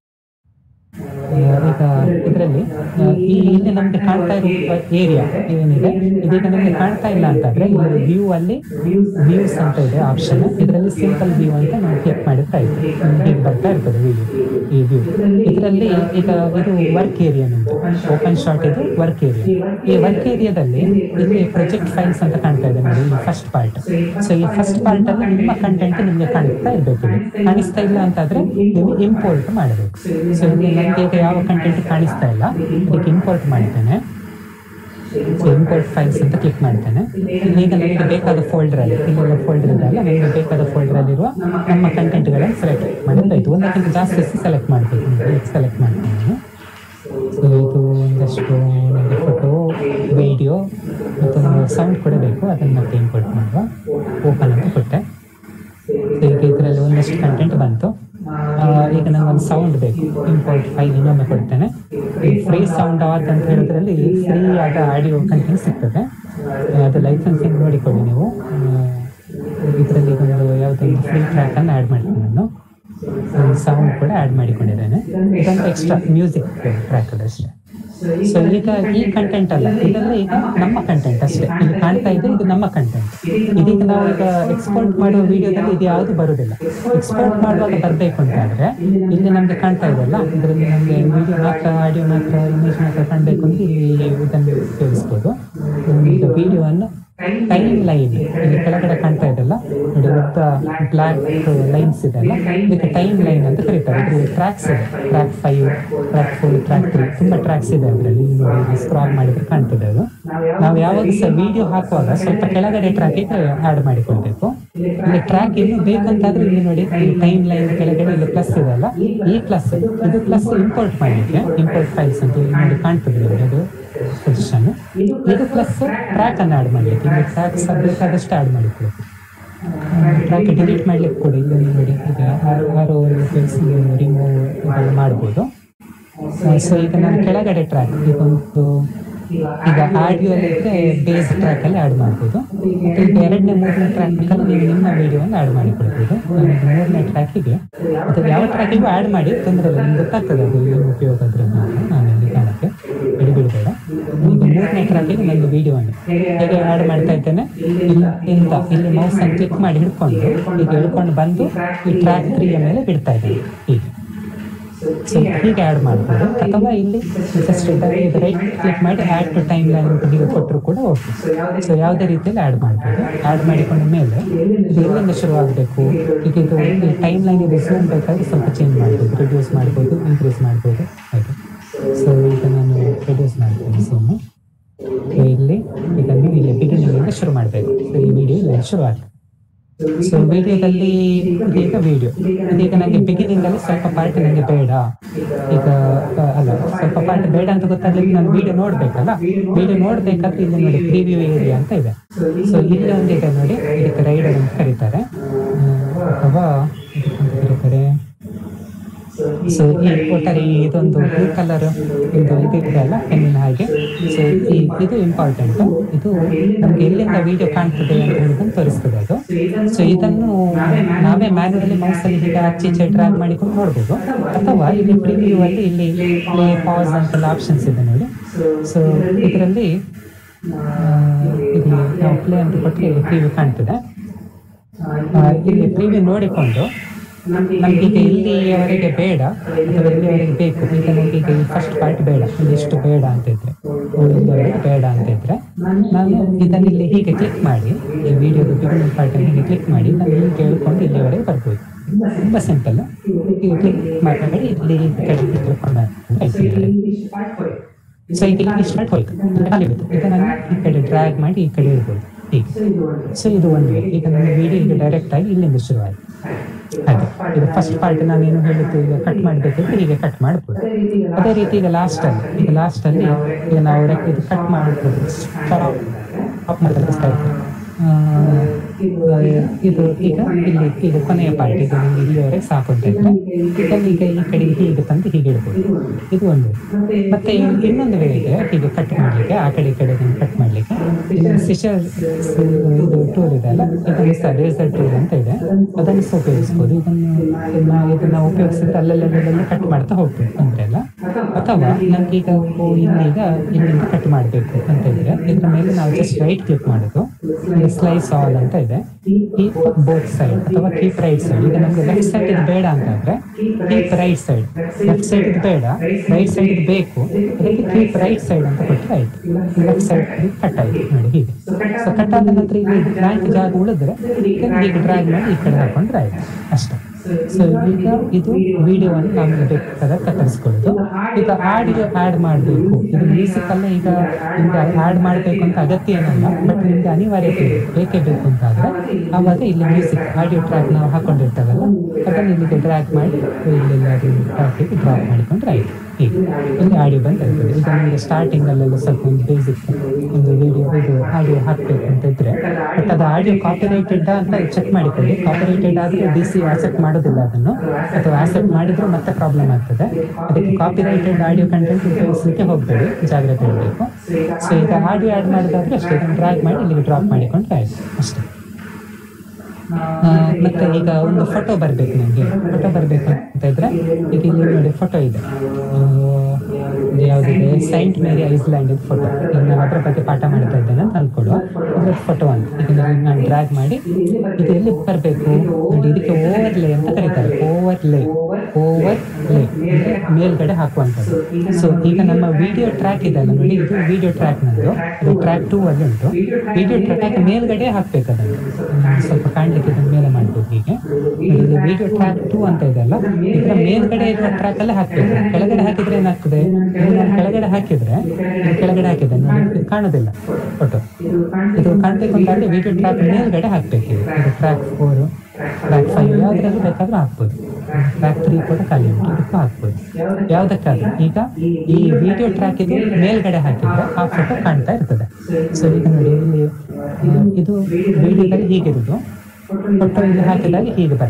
ಆ, ಈಗ ಇದರಲ್ಲಿ ಈ ಇಲ್ಲಿ ನಮ್ಗೆ ಕಾಣ್ತಾ ಇರುವ ಏರಿಯಾ ಏನಿದೆ ಇದೀಗ ನಮ್ಗೆ ಕಾಣ್ತಾ ಇಲ್ಲ ಅಂತಂದ್ರೆ ಇಲ್ಲಿ ವ್ಯೂ ಅಲ್ಲಿ ವ್ಯೂಸ್ ಅಂತ ಇದೆ ಆಪ್ಷನ್ ಇದರಲ್ಲಿ ಸಿಂಪಲ್ ವ್ಯೂ ಅಂತ ನಾವು ಕ್ಲಿಕ್ ಮಾಡಿದ್ರೆ ಆಯ್ತು ನಮ್ಗೆ ಹೀಗೆ ಬರ್ತಾ ಇರ್ತದೆ ವ್ಯೂ ಈ ವ್ಯೂ ಇದರಲ್ಲಿ ಈಗ ಇದು ವರ್ಕ್ ಏರಿಯಾ ನಮ್ದು ಓಪನ್ ಶಾರ್ಟ್ ಇದು ವರ್ಕ್ ಏರಿಯಾ ಈ ವರ್ಕ್ ಏರಿಯಾದಲ್ಲಿ ಇಲ್ಲಿ ಪ್ರೊಜೆಕ್ಟ್ ಫೈಲ್ಸ್ ಅಂತ ಕಾಣ್ತಾ ಇದೆ ನೋಡಿ ಈ ಫಸ್ಟ್ ಪಾರ್ಟ್ ಸೊ ಈ ಫಸ್ಟ್ ಪಾರ್ಟ್ ಅಲ್ಲಿ ನಿಮ್ಮ ಕಂಟೆಂಟ್ ನಿಮ್ಗೆ ಕಾಣಿಸ್ತಾ ಇರ್ಬೇಕು ಇಲ್ಲಿ. ಕಾಣಿಸ್ತಾ ಇಲ್ಲ ಅಂತಾದ್ರೆ ನೀವು ಇಂಪೋರ್ಟ್ ಮಾಡಬೇಕು ಸೊ ಇಲ್ಲಿ ನನಗೆ ಈಗ ಯಾವ ಕಂಟೆಂಟ್ ಕಾಣಿಸ್ತಾ ಇಲ್ಲ ಅದಕ್ಕೆ ಇಂಪೋರ್ಟ್ ಮಾಡ್ತೇನೆ ಸೊ ಇಂಪೋರ್ಟ್ ಫೈಲ್ಸ್ ಅಂತ ಕ್ಲಿಕ್ ಮಾಡ್ತೇನೆ ಈಗ ನನಗೆ ಬೇಕಾದ ಫೋಲ್ಡರ್ ಅಲ್ಲಿ ಇಲ್ಲೆಲ್ಲ ಫೋಲ್ಡರ್ ಇದೆ ಅಲ್ಲ ನನಗೆ ಬೇಕಾದ ಫೋಲ್ಡರ್ ಅಲ್ಲಿರುವ ನಮ್ಮ ಕಂಟೆಂಟ್ಗಳನ್ನು ಸೆಲೆಕ್ಟ್ ಮಾಡಿದ್ರೆ ಆಯ್ತು ಒಂದಕ್ಕಿಂತ ಜಾಸ್ತಿ ಸೆಲೆಕ್ಟ್ ಮಾಡಬೇಕು ಸೆಲೆಕ್ಟ್ ಮಾಡ್ತೀನಿ ಸೊ ಇದು ಒಂದಷ್ಟು ನನಗೆ ಫೋಟೋ ವಿಡಿಯೋ ಮತ್ತು ಸೌಂಡ್ ಕೂಡ ಬೇಕು ಅದನ್ನು ಮತ್ತೆ ಇಂಪೋರ್ಟ್ ಮಾಡುವ ಓಪನ್ ಅಂತ ಕೊಟ್ಟೆ ಸೊ ಈಗ ಇದರಲ್ಲಿ ಒಂದಷ್ಟು ಕಂಟೆಂಟ್ ಬಂತು ಆ, ಈಗ ನಂಗೆ ಒಂದು ಸೌಂಡ್ ಬೇಕು ಇಂಪೋರ್ಟ್ ಫೈಲ್ ಇನ್ನೊಮ್ಮೆ ಕೊಡ್ತೇನೆ ಈ ಫ್ರೀ ಸೌಂಡ್ ಆತ್ ಅಂತ ಹೇಳಿದ್ರಲ್ಲಿ ಫ್ರೀ ಆದ ಆಡಿಯೋ ಕಂಟೆಂಟ್ ಸಿಗ್ತದೆ ಆ, ಅದು ಲೈಸೆನ್ಸಿಂಗ್ ನೋಡಿಕೊಳ್ಳಿ ನೀವು ಇದರಲ್ಲಿ ಒಂದು ಯಾವುದೊಂದು ಫ್ರೀ ಟ್ರ್ಯಾಕನ್ನು ಆ್ಯಡ್ ಮಾಡ್ತೀನಿ ನಾನು ಸೌಂಡ್ ಕೂಡ ಆ್ಯಡ್ ಮಾಡಿಕೊಂಡಿದ್ದೇನೆ ಇದೊಂದು ಎಕ್ಸ್ಟ್ರಾ ಮ್ಯೂಸಿಕ್ ಟ್ರ್ಯಾಕ್ ಅದು ಅಷ್ಟೇ ಸೊ ಈಗ ಈ ಕಂಟೆಂಟ್ ಅಲ್ಲ ಇದೆಲ್ಲ ಈಗ ನಮ್ಮ ಕಂಟೆಂಟ್ ಅಷ್ಟೇ ಇಲ್ಲಿ ಕಾಣ್ತಾ ಇದೆ ಇದು ನಮ್ಮ ಕಂಟೆಂಟ್ ಇದೀಗ ನಾವು ಈಗ ಎಕ್ಸ್ಪೋರ್ಟ್ ಮಾಡುವ ವಿಡಿಯೋದಲ್ಲಿ ಇದು ಯಾವುದು ಬರುವುದಿಲ್ಲ ಎಕ್ಸ್ಪೋರ್ಟ್ ಮಾಡುವಾಗ ಬರಬೇಕು ಅಂತ ಆದ್ರೆ ಇಲ್ಲಿ ನಮ್ಗೆ ಕಾಣ್ತಾ ಇದೆಯಲ್ಲ ಇದರಲ್ಲಿ ನಮಗೆ ವಿಡಿಯೋ ಮಾತ್ರ ಆಡಿಯೋ ಮಾತ್ರ ಇಮೇಜ್ ಮಾತ್ರ ಕಾಣಬೇಕು ಅಂದ್ರೆ ಇಲ್ಲಿ ಇದನ್ನು ಉಪಯೋಗಿಸ್ಬೋದು ಈಗ ವಿಡಿಯೋವನ್ನು ಟೈಮ್ ಲೈನ್ ಇಲ್ಲಿ ಕೆಳಗಡೆ ಕಾಣ್ತಾ ಇದೆಲ್ಲ ನೋಡಿ ಉದ್ದ ಬ್ಲಾಕ್ ಲೈನ್ಸ್ ಇದೆಲ್ಲ ಇದಕ್ಕೆ ಟೈಮ್ ಲೈನ್ ಅಂತ ಕರೀತಾರೆ ಇದ್ರಲ್ಲಿ ಟ್ರ್ಯಾಕ್ಸ್ ಇದೆ track five track four track three ತುಂಬಾ ಟ್ರ್ಯಾಕ್ಸ್ ಇದೆ ಅದರಲ್ಲಿ ನೋಡಿ ಸ್ಕ್ರಾಲ್ ಮಾಡಿದ್ರೆ ಕಾಣ್ತದೆ ಅದು ನಾವು ಯಾವಾಗ ಸಹ ವಿಡಿಯೋ ಹಾಕುವಾಗ ಸ್ವಲ್ಪ ಕೆಳಗಡೆ ಟ್ರ್ಯಾಕ್ ಆಡ್ ಮಾಡಿಕೊಳ್ಬೇಕು ಇಲ್ಲಿ ಟ್ರ್ಯಾಕ್ ಇನ್ನು ಬೇಕಂತಾದ್ರೆ ಇಲ್ಲಿ ನೋಡಿ ಟೈಮ್ ಲೈನ್ ಕೆಳಗಡೆ ಇಲ್ಲಿ ಪ್ಲಸ್ ಇದೆ ಅಲ್ಲ ಈ ಪ್ಲಸ್ ಇದು ಪ್ಲಸ್ ಇಂಪೋರ್ಟ್ ಮಾಡಲಿಕ್ಕೆ ಇಂಪೋರ್ಟ್ ಫೈಲ್ಸ್ ಅಂತ ಇಲ್ಲಿ ನೋಡಿ ಕಾಣ್ತದೆ ನಿಮಗೆ ಅದು ಪೊಸಿಷನ್ ಇದು ಪ್ಲಸ್ ಟ್ರ್ಯಾಕ್ ಅನ್ನು ಆಡ್ ಮಾಡಲಿಕ್ಕೆ ಇಲ್ಲಿ ಟ್ರ್ಯಾಕ್ಸ್ ಬೇಕಾದಷ್ಟು ಆಡ್ ಮಾಡಿಕೊಳ್ಬೇಕು ಟ್ರ್ಯಾಕ್ ಡಿಲೀಟ್ ಮಾಡ್ಲಿಕ್ಕೆ ಕೂಡ ಇಲ್ಲಿ ನೋಡಿ ಈಗ ಆರೋ ಉಪಯೋಗಿಸಿ ರಿಮೂವ್ ಇದೆಲ್ಲ ಮಾಡ್ಬೋದು ಸೊ ಈಗ ನಾನು ಕೆಳಗಡೆ ಟ್ರ್ಯಾಕ್ ಈಗ ಒಂದು ಈಗ ಆಡಿಯೋ ಇದ್ರೆ ಬೇಸ್ ಟ್ರ್ಯಾಕ್ ಅಲ್ಲಿ ಆಡ್ ಮಾಡ್ಬೋದು ಮತ್ತೆ ಈಗ ಎರಡನೇ ಮೂರನೇ ಟ್ರ್ಯಾಕ್ ಬೇಕಾದ್ರೆ ನೀವು ನಿಮ್ಮ ವಿಡಿಯೋವನ್ನು ಆಡ್ ಮಾಡಿಕೊಳ್ಬೋದು ನಾನು ಈಗ ಮೂರನೇ ಟ್ರ್ಯಾಕಿಗೆ ಅಥವಾ ಯಾವ ಟ್ರ್ಯಾಕಿಗೂ ಆಡ್ ಮಾಡಿ ತೊಂದರೆ ಇಲ್ಲ ನಿಮ್ಗೆ ಗೊತ್ತಾಗ್ತದೆ ಅದು ಏನು ಉಪಯೋಗ ಅದ್ರದ್ದು ಅಂತ ನಾನು ಇಲ್ಲಿ ಕಾಣಕ್ಕೆ ಬಿಡಬೇಡ ಈಗ ಮೂರನೇ ಟ್ರ್ಯಾಕಿಗೆ ನನ್ನ ವಿಡಿಯೋವನ್ನು ಹೇಗೆ ಆಡ್ ಮಾಡ್ತಾ ಇದ್ದೇನೆ ಇಲ್ಲಿ ಇಂದ ಇಲ್ಲಿ ಮೌಸ್ ಅನ್ನು ಕ್ಲಿಕ್ ಮಾಡಿ ಹಿಡ್ಕೊಂಡು ಈಗ ಹಿಡ್ಕೊಂಡು ಬಂದು ಈ ಟ್ರ್ಯಾಕ್ ತ್ರೀಯ ಮೇಲೆ ಬಿಡ್ತಾ ಇದ್ದೇನೆ ಹೀಗೆ ಸೊ ಹೀಗೆ ಆ್ಯಡ್ ಮಾಡ್ಬೋದು ಅಥವಾ ಇಲ್ಲಿ ಜಸ್ಟ್ ಇದು ರೈಟ್ ಕ್ಲಿಕ್ ಮಾಡಿ ಆ್ಯಡ್ ಟು ಟೈಮ್ ಲೈನ್ ಅಂತ ಹೀಗೆ ಕೊಟ್ಟರು ಕೂಡ ಓಕೆ ಸೊ ಯಾವುದೇ ರೀತಿಯಲ್ಲಿ ಆ್ಯಡ್ ಮಾಡ್ಬೋದು ಆ್ಯಡ್ ಮಾಡಿಕೊಂಡ ಮೇಲೆ ಇದು ಎಲ್ಲಿಂದ ಶುರುವಾಗಬೇಕು ಈಗ ಇದು ಈ ಟೈಮ್ ಲೈನ್ ಇದು ಝೂಮ್ ಬೇಕಾದ್ರೆ ಸ್ವಲ್ಪ ಚೇಂಜ್ ಮಾಡ್ಬೋದು ರಿಡ್ಯೂಸ್ ಮಾಡ್ಬೋದು ಇನ್ಕ್ರೀಸ್ ಮಾಡ್ಬೋದು ಹಾಗೆ ಸೊ ಈಗ ನಾನು ರಿಡ್ಯೂಸ್ ಮಾಡ್ತೀನಿ ಝೂಮು ಇಲ್ಲಿ ಇದನ್ನು ಇಲ್ಲಿ ಬಿಗಿನಿಂಗಿಂದ ಶುರು ಮಾಡಬೇಕು ಸೊ ಈ ವಿಡಿಯೋ ಇಲ್ಲಿ ಶುರು ಆಗ್ತದೆ ಸೊ ವಿಡಿಯೋದಲ್ಲಿ ಇದೀಗ ವಿಡಿಯೋ ಇದೀಗ ನನಗೆ ಬಿಗಿನಿಂಗ್ ಅಲ್ಲಿ ಸ್ವಲ್ಪ ಪಾರ್ಟ್ ನನಗೆ ಬೇಡ ಈಗ ಆ, ಅಲ್ಲ ಸ್ವಲ್ಪ ಪಾರ್ಟ್ ಬೇಡ ಅಂತ ಗೊತ್ತಾಗ್ಲಿಕ್ಕೆ ನಾನು ವಿಡಿಯೋ ನೋಡ್ಬೇಕಲ್ಲ ವಿಡಿಯೋ ನೋಡ್ಬೇಕಾದ್ರೆ ಇಲ್ಲಿ ನೋಡಿ ಪ್ರಿವ್ಯೂ ಏರಿಯಾ ಅಂತ ಇದೆ ಸೊ ಇಲ್ಲಿ ಒಂದು ಇದೆ ನೋಡಿ ಇದಕ್ಕೆ ರೈಡರ್ ಅಂತ ಕರೀತಾರೆ ಆ, ಅಥವಾ ಇದಕ್ಕೆ ಅಂತ ಕರೀತಾರೆ ಸೊ ಈ ಒಟ್ಟಾರೆ ಈ ಇದೊಂದು ಬ್ಲೂ ಕಲರ್ ಇದು ಇದು ಇದೆ ಅಲ್ಲ ಪೆನ್ನಿನ ಹಾಗೆ ಸೊ ಈ ಇದು ಇಂಪಾರ್ಟೆಂಟ್ ಇದು ನಮ್ಗೆ ಎಲ್ಲಿಂದ ವಿಡಿಯೋ ಕಾಣ್ತದೆ ಅಂತ ಹೇಳೋದನ್ನು ತೋರಿಸ್ತದೆ ಅದು ಸೊ ಇದನ್ನು ನಾವೇ ಮ್ಯಾನುವಲಿ ಮೌಸ್ ಅಲ್ಲಿ ಹೀಗೆ ಆಚೆ ಈಚೆ ಡ್ರ್ಯಾಗ್ ಮಾಡಿಕೊಂಡು ನೋಡ್ಬೋದು ಅಥವಾ ಇಲ್ಲಿ ಪ್ರಿವ್ಯೂ ಅಲ್ಲಿ ಇಲ್ಲಿ ಪ್ಲೇ ಪಾಸ್ ಅಂತೆಲ್ಲ ಆಪ್ಷನ್ಸ್ ಇದೆ ನೋಡಿ ಸೊ ಇದರಲ್ಲಿ ಇಲ್ಲಿ ನಾವು ಪ್ಲೇ ಅಂತ ಕೊಟ್ಟರೆ ಇಲ್ಲಿ ಪ್ರಿವ್ಯೂ ಕಾಣ್ತದೆ ಆ, ಇಲ್ಲಿ ಪ್ರಿವ್ಯೂ ನೋಡಿಕೊಂಡು ನಮ್ಗೆ ಈಗ ಇಲ್ಲಿಯವರೆಗೆ ಬೇಡ ಅಥವಾ ಇಲ್ಲಿಯವರೆಗೆ ಬೇಕು ಈಗ ನಮ್ಗೆ ಈಗ ಈ ಫಸ್ಟ್ ಪಾರ್ಟ್ ಬೇಡ ಇಲ್ಲಿ ಇಷ್ಟು ಬೇಡ ಅಂತ ಇದ್ರೆ ಇಲ್ಲಿವರೆಗೆ ಬೇಡ ಅಂತ ಇದ್ರೆ ನಾನು ಇದನ್ನ ಇಲ್ಲಿ ಹೀಗೆ ಕ್ಲಿಕ್ ಮಾಡಿ ಈ ವಿಡಿಯೋದ ಬಿಗಿನಿಂಗ್ ಪಾರ್ಟ್ ಅನ್ನು ಹೀಗೆ ಕ್ಲಿಕ್ ಮಾಡಿ ನಾನು ಇಲ್ಲಿ ಕೇಳ್ಕೊಂಡು ಇಲ್ಲಿವರೆಗೆ ಬರ್ಬೋದು ತುಂಬಾ ಸಿಂಪಲ್ ಈಗ ಕ್ಲಿಕ್ ಮಾಡಿ ಇಲ್ಲಿ ಈ ಕಡೆ ತಿಳ್ಕೊಂಡು ಸೊ ಈಗ ಇಲ್ಲಿ ಸ್ಟಾರ್ಟ್ ಹೋಯ್ತು ಖಾಲಿ ಬಿತ್ತು ಇದನ್ನ ಈ ಕಡೆ ಡ್ರ್ಯಾಗ್ ಮಾಡಿ ಈ ಕಡೆ ಇಡ್ಬೋದು ಹೀಗೆ ಸೊ ಇದು ಒಂದು way. ಈಗ ನನ್ನ ವಿಡಿಯೋ ಈಗ ಡೈರೆಕ್ಟ್ ಆಗಿ ಇಲ್ಲಿಂದ ಶುರುವಾಯಿತು ಹಾಗೆ ಈಗ ಫಸ್ಟ್ ಪಾರ್ಟ್ ನಾನು ಏನು ಹೇಳಿದ್ದು ಈಗ ಕಟ್ ಮಾಡಬೇಕಿದ್ರೆ ಹೀಗೆ ಕಟ್ ಮಾಡ್ಬೋದು ಅದೇ ರೀತಿ ಈಗ ಲಾಸ್ಟ್ ಅಲ್ಲಿ ಈಗ ಲಾಸ್ಟ್ ಅಲ್ಲಿ ಈಗ ನಾವು ರೆಕ್- ಇದು ಕಟ್ ಮಾಡ್ಬೋದು ಸ್ಟಾಪ್ ಮಾಡಿ ತೋರಿಸ್ತಾ ಇರ್ತೀನಿ. ಆ, ಇದು ಈಗ ಇಲ್ಲಿ ಈಗ ಕೊನೆಯ ಪಾರ್ಟ್ ಈಗ ನಿಮ್ಗೆ ಇಲ್ಲಿವರೆಗೆ ಸಾಕು ಅಂತ ಇದ್ರೆ ಇದನ್ನು ಈಗ ಈ ಕಡೆ ಹೀಗೆ ತಂದು ಹೀಗೆ ಇಡ್ಬೋದು ಇದು ಒಂದು ಮತ್ತೆ ಇನ್- ಇನ್ನೊಂದು ವೇ ಇದೆ ಹೀಗೆ ಕಟ್ ಮಾಡ್ಲಿಕ್ಕೆ ಆ ಕಡೆ ಈ ಕಡೆ ಕಟ್ ಮಾಡ್ಲಿಕ್ಕೆ ಇದನ್ನು ಸಿಶರ್ ಇದು ಟೂಲ್ ಇದೆ ಅಲ್ಲ ಇದನ್ನು ಸಹ ರೇಸರ್ ಟೂಲ್ ಅಂತ ಇದೆ ಅದನ್ನು ಸಹ ಉಪಯೋಗಿಸ್ಬೋದು ಇದನ್ನು ಇದನ್ನ ಇದನ್ನ ಉಪಯೋಗಿಸಿದ್ರೆ ಅಲ್ಲಲ್ಲಿ ಕಟ್ ಮಾಡ್ತಾ ಹೋಗ್ಬೋದು ತೊಂದ್ರೆ ಇಲ್ಲ ಅಥವಾ ನಮ್ಗೆ ಈಗ ಓ, ಇನ್ನೀಗ ಇಲ್ಲಿಂದ ಕಟ್ ಮಾಡಬೇಕು ಅಂತ ಇದ್ರೆ ಇದ್ರ ಮೇಲೆ ನಾವು ಜಸ್ಟ್ ರೈಟ್ ಕ್ಲಿಕ್ ಮಾಡೋದು ಸ್ಲೈಸ್ ಆಲ್ ಅಂತ ಇದೆ ಕೀಪ್ ಬೋತ್ ಸೈಡ್ ಅಥವಾ ಕೀಪ್ ರೈಟ್ ಸೈಡ್ ಈಗ ನಮ್ಗೆ ಲೆಫ್ಟ್ ಸೈಡ್ ಇದು ಬೇಡ ಅಂತಂದ್ರೆ keep right side left side ಇದು ಬೇಡ ರೈಟ್ ಸೈಡ್ ಇದು ಬೇಕು ಅದಕ್ಕೆ ಕೀಪ್ ರೈಟ್ ಸೈಡ್ ಅಂತ ಕೊಟ್ಟರೆ ಆಯ್ತು ಲೆಫ್ಟ್ ಸೈಡ್ ಕಟ್ ಆಯ್ತು ನೋಡಿ ಹೀಗೆ ಸೊ ಕಟ್ ಆದ ನಂತರ ಇಲ್ಲಿ ಬ್ಲಾಂಕ್ ಜಾಗ ಉಳಿದ್ರೆ ಇದನ್ನ ಹೀಗೆ ಡ್ರ್ಯಾಗ್ ಮಾಡಿ ಈ ಕಡೆ ಹಾಕೊಂಡ್ರೆ ಆಯ್ತು ಅಷ್ಟೇ ಸೊ ಈಗ ಇದು ವಿಡಿಯೋವನ್ನು ನಮಗೆ ಬೇಕಾದ ಕತ್ತರಿಸ್ಕೊಳ್ಳೋದು ಈಗ ಆಡಿಯೋ ಆಡ್ ಮಾಡಬೇಕು ಇದು ಮ್ಯೂಸಿಕ್ ಅಲ್ಲ ಈಗ ನಿಮ್ಗೆ ಆಡ್ ಮಾಡಬೇಕು ಅಂತ ಅಗತ್ಯ ಏನಲ್ಲ ಬಟ್ ನಿಮ್ಗೆ ಅನಿವಾರ್ಯತೆ ಇದೆ ಬೇಕೇ ಬೇಕು ಅಂತ ಆದ್ರೆ ಆವಾಗ ಇಲ್ಲಿ ಮ್ಯೂಸಿಕ್ ಆಡಿಯೋ ಟ್ರ್ಯಾಕ್ ನಾವು ಹಾಕೊಂಡಿರ್ತೇವಲ್ಲ ಅದನ್ನು ಇಲ್ಲಿಗೆ ಡ್ರ್ಯಾಗ್ ಮಾಡಿ ಇಲ್ಲಿ ಅದು ಟ್ರ್ಯಾಕಿಗೆ ಡ್ರಾಪ್ ಮಾಡಿಕೊಂಡ್ರೆ ಆಯ್ತು ಹೀಗೆ ಇಲ್ಲಿ ಆಡಿಯೋ ಬಂದಿರ್ತದೆ ಈಗ ನಿಮಗೆ ಸ್ಟಾರ್ಟಿಂಗ್ ಅಲ್ಲೆಲ್ಲ ಸ್ವಲ್ಪ ಒಂದು ಬೇಸಿಕ್ ಒಂದು ವಿಡಿಯೋ ಇದು ಆಡಿಯೋ ಹಾಕ್ಬೇಕು ಅಂತ ಇದ್ರೆ ಬಟ್ ಅದು ಆಡಿಯೋ ಕಾಪಿರೈಟೆಡ್ ಅಂತ ಚೆಕ್ ಮಾಡಿಕೊಳ್ಳಿ ಕಾಪಿರೈಟೆಡ್ ಆದ್ರೆ ಡಿ ಸಿ ಆಕ್ಸೆಪ್ಟ್ ಮಾಡೋದಿಲ್ಲ ಅದನ್ನು ಅಥವಾ ಆಕ್ಸೆಪ್ಟ್ ಮಾಡಿದ್ರೆ ಮತ್ತೆ ಪ್ರಾಬ್ಲಮ್ ಆಗ್ತದೆ ಅದಕ್ಕೆ ಕಾಪಿರೈಟೆಡ್ ಆಡಿಯೋ ಕಂಟೆಂಟ್ ಉಪಯೋಗಿಸಲಿಕ್ಕೆ ಹೋಗಬೇಡಿ ಜಾಗ್ರತೆ ಇರಬೇಕು ಸೊ ಈಗ ಆಡಿಯೋ ಆಡ್ ಮಾಡೋದಾದ್ರೆ ಅಷ್ಟೇ ಇದನ್ನು ಡ್ರಾಗ್ ಮಾಡಿ ಇಲ್ಲಿಗೆ ಡ್ರಾಪ್ ಮಾಡಿಕೊಂಡ್ರೆ ಆಯ್ತು ಅಷ್ಟೇ ಆ, ಮತ್ತೆ ಈಗ ಒಂದು ಫೋಟೋ ಬರ್ಬೇಕು ನನಗೆ ಫೋಟೋ ಬರ್ಬೇಕು ಅಂತ ಇದ್ರೆ ಈಗ ಇಲ್ಲಿ ನೋಡಿ ಫೋಟೋ ಇದೆ ಆ, ಇದು ಯಾವುದಿದೆ ಸೈಂಟ್ ಮೇರಿ ಐಸ್ಲ್ಯಾಂಡ್ ಫೋಟೋ ಈಗ ನಾನು ಅದ್ರ ಬಗ್ಗೆ ಪಾಠ ಮಾಡ್ತಾ ಇದ್ದೇನೆ ಅಂತ ಅನ್ಕೊಳ್ಳುವ ಅದ್ರ ಫೋಟೋ ಅಂತ ಈಗ ನಾನು- ನಾನು ಡ್ರ್ಯಾಗ್ ಮಾಡಿ ಇದು ಎಲ್ಲಿ ಬರಬೇಕು ನೋಡಿ ಇದಕ್ಕೆ ಓವರ್ಲೇ ಅಂತ ಕರೀತಾರೆ ಓವರ್ಲೇ ಓವರ್ ಲೇ ಅಂದ್ರೆ ಮೇಲ್ಗಡೆ ಹಾಕುವಂಥದ್ದು ಸೊ ಈಗ ನಮ್ಮ ವಿಡಿಯೋ ಟ್ರ್ಯಾಕ್ ಇದೆ ಅಲ್ಲ ನೋಡಿ ಇದು ವಿಡಿಯೋ ಟ್ರ್ಯಾಕ್ ನಂದು ಅದು ಟ್ರ್ಯಾಕ್ ಟೂ ಅಲ್ಲಿ ಉಂಟು ವಿಡಿಯೋ ಟ್ರ್ಯಾಕ್ ಮೇಲ್ಗಡೆ ಹಾಕ್ಬೇಕು ಅದನ್ನು ನಾನು ಸ್ವಲ್ಪ ಕಾಣ್ಲಿಕ್ಕೆ ಇದನ್ನ ಮೇಲೆ ಮಾಡ್ಬೋದು ಹೀಗೆ ನೋಡಿ, ಇದು ವಿಡಿಯೋ ಟ್ರ್ಯಾಕ್ ಟೂ ಅಂತ ಇದೆ ಅಲ್ಲ ಇದರ ಮೇಲ್ಗಡೆ ಇರುವ ಟ್ರ್ಯಾಕ್ ಅಲ್ಲೇ ಹಾಕ್ಬೇಕು ಕೆಳಗಡೆ ಹಾಕಿದ್ರೆ ಏನಾಗ್ತದೆ ಇದು ನಾನು ಕೆಳಗಡೆ ಹಾಕಿದ್ರೆ ಇದು ಕೆಳಗಡೆ ಹಾಕಿದೆ ನೋಡಿ ಇದು ಕಾಣೋದಿಲ್ಲ ಫೋಟೋ ಇದು ಕಾಣ್ಬೇಕು ಅಂತಾದ್ರೆ ವಿಡಿಯೋ ಟ್ರ್ಯಾಕ್ ಮೇಲ್ಗಡೆ ಹಾಕ್ಬೇಕು ಇದು ಇದು ಟ್ರ್ಯಾಕ್ ಫೋರ್ ಟ್ರ್ಯಾಕ್ ಫೈವ್ ಯಾವ್ದ್ರಲ್ಲಿ ಬೇಕಾದ್ರೂ ಹಾಕ್ಬೋದು ಟ್ರ್ಯಾಕ್ ತ್ರೀ ಕೂಡ ಖಾಲಿ ಉಂಟು ಇದಕ್ಕೂ ಹಾಕ್ಬೋದು ಯಾವುದಕ್ಕಾದ್ರೂ ಈಗ ಈ ವಿಡಿಯೋ ಟ್ರ್ಯಾಕ್ ಇದು ಮೇಲ್ಗಡೆ ಹಾಕಿದ್ರೆ ಆ ಫೋಟೋ ಕಾಣ್ತಾ ಇರ್ತದೆ ಸೊ ಈಗ ನೋಡಿ ಇಲ್ಲಿ ಆ, ಇದು ವಿಡಿಯೋದಲ್ಲಿ ಹೀಗಿರುದು ಫೋಟೋ ಇಲ್ಲಿ ಹಾಕಿದಾಗ ಹೀಗೆ ಬರ್ತದೆ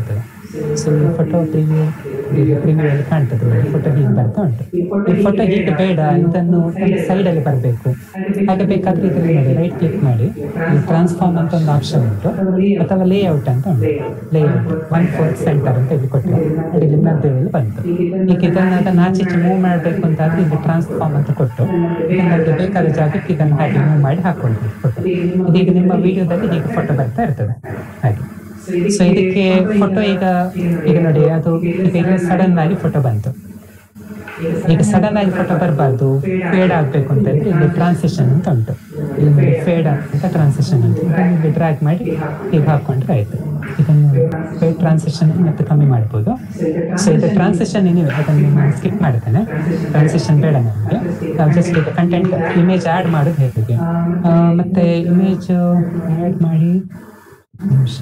ಸೊ ಈ ಫೋಟೋ ಪ್ರಿವ್ಯೂ ಈಗ ಪ್ರಿವ್ಯೂ ಅಲ್ಲಿ ಕಾಣ್ತದೆ ಫೋಟೋ ಹೀಗೆ ಬರ್ತಾ ಉಂಟು ಈ ಫೋಟೋ ಹೀಗೆ ಬೇಡ ಇದನ್ನು ಸೈಡ್ ಅಲ್ಲಿ ಬರಬೇಕು ಹಾಗೆ ಬೇಕಾದ್ರೆ ಇದರಲ್ಲಿ ನೋಡಿ ರೈಟ್ ಕ್ಲಿಕ್ ಮಾಡಿ ಟ್ರಾನ್ಸ್ಫಾರ್ಮ್ ಅಂತ ಒಂದು ಆಪ್ಷನ್ ಉಂಟು ಅಥವಾ ಲೇಔಟ್ ಅಂತ ಉಂಟು ಲೇಔಟ್ ಒನ್ ಫೋರ್ ಸೆಂಟರ್ ಅಂತ ಇಲ್ಲಿ ಕೊಟ್ಟರು ನೋಡಿ ಇಲ್ಲಿ ಮಧ್ಯದಲ್ಲಿ ಬಂತು ಈಗ ಇದನ್ನ ಅದನ್ನ ಆಚೆ ಈಚೆ ಮೂವ್ ಮಾಡಬೇಕು ಅಂತ ಆದ್ರೆ ಇಲ್ಲಿ ಟ್ರಾನ್ಸ್ಫಾರ್ಮ್ ಅಂತ ಕೊಟ್ಟು ಇದನ್ನ ಬೇಕಾದ ಜಾಗಕ್ಕೆ ಇದನ್ನು ಹಾಗೆ ಮೂವ್ ಮಾಡಿ ಹಾಕೊಳ್ಬೇಕು ಫೋಟೋ ಇದೀಗ ನಿಮ್ಮ ವಿಡಿಯೋದಲ್ಲಿ ಹೀಗೆ ಫೋಟೋ ಬರ್ತಾ ಇರ್ತದೆ ಹಾಗೆ ಸೊ ಇದಕ್ಕೆ ಫೋಟೋ ಈಗ ಈಗ ನೋಡಿ ಅದು ಈಗ ಇಲ್ಲಿ ಸಡನ್ ಆಗಿ ಫೋಟೋ ಬಂತು ಈಗ ಸಡನ್ ಆಗಿ ಫೋಟೋ ಬರಬಾರ್ದು ಫೇಡ್ ಆಗ್ಬೇಕು ಅಂತ ಇದ್ರೆ ಇಲ್ಲಿ ಟ್ರಾನ್ಸಿಷನ್ ಅಂತ ಉಂಟು ಇಲ್ಲಿ ನೋಡಿ ಫೇಡ್ ಅಂತ ಟ್ರಾನ್ಸಿಷನ್ ಅಂತ ಇದನ್ನು ಇಲ್ಲಿ ಡ್ರ್ಯಾಗ್ ಮಾಡಿ ಈಗ ಹಾಕೊಂಡ್ರೆ ಆಯ್ತು ಇದನ್ನು ಫೇಡ್ ಟ್ರಾನ್ಸಿಷನ್ ಮತ್ತೆ ಕಮ್ಮಿ ಮಾಡ್ಬೋದು ಸೊ ಇದು ಟ್ರಾನ್ಸಿಷನ್ ಏನಿವೆ ಅದನ್ನು ಸ್ಕಿಪ್ ಮಾಡ್ತೇನೆ ಟ್ರಾನ್ಸಿಷನ್ ಬೇಡ ನಮಗೆ ನಾವು ಜಸ್ಟ್ ಈಗ ಕಂಟೆಂಟ್ ಇಮೇಜ್ ಆ್ಯಡ್ ಮಾಡೋದು ಹೇಗೆ ಆ, ಮತ್ತೆ ಇಮೇಜ್ ಆ್ಯಡ್ ಮಾಡಿ ನಿಮಿಷ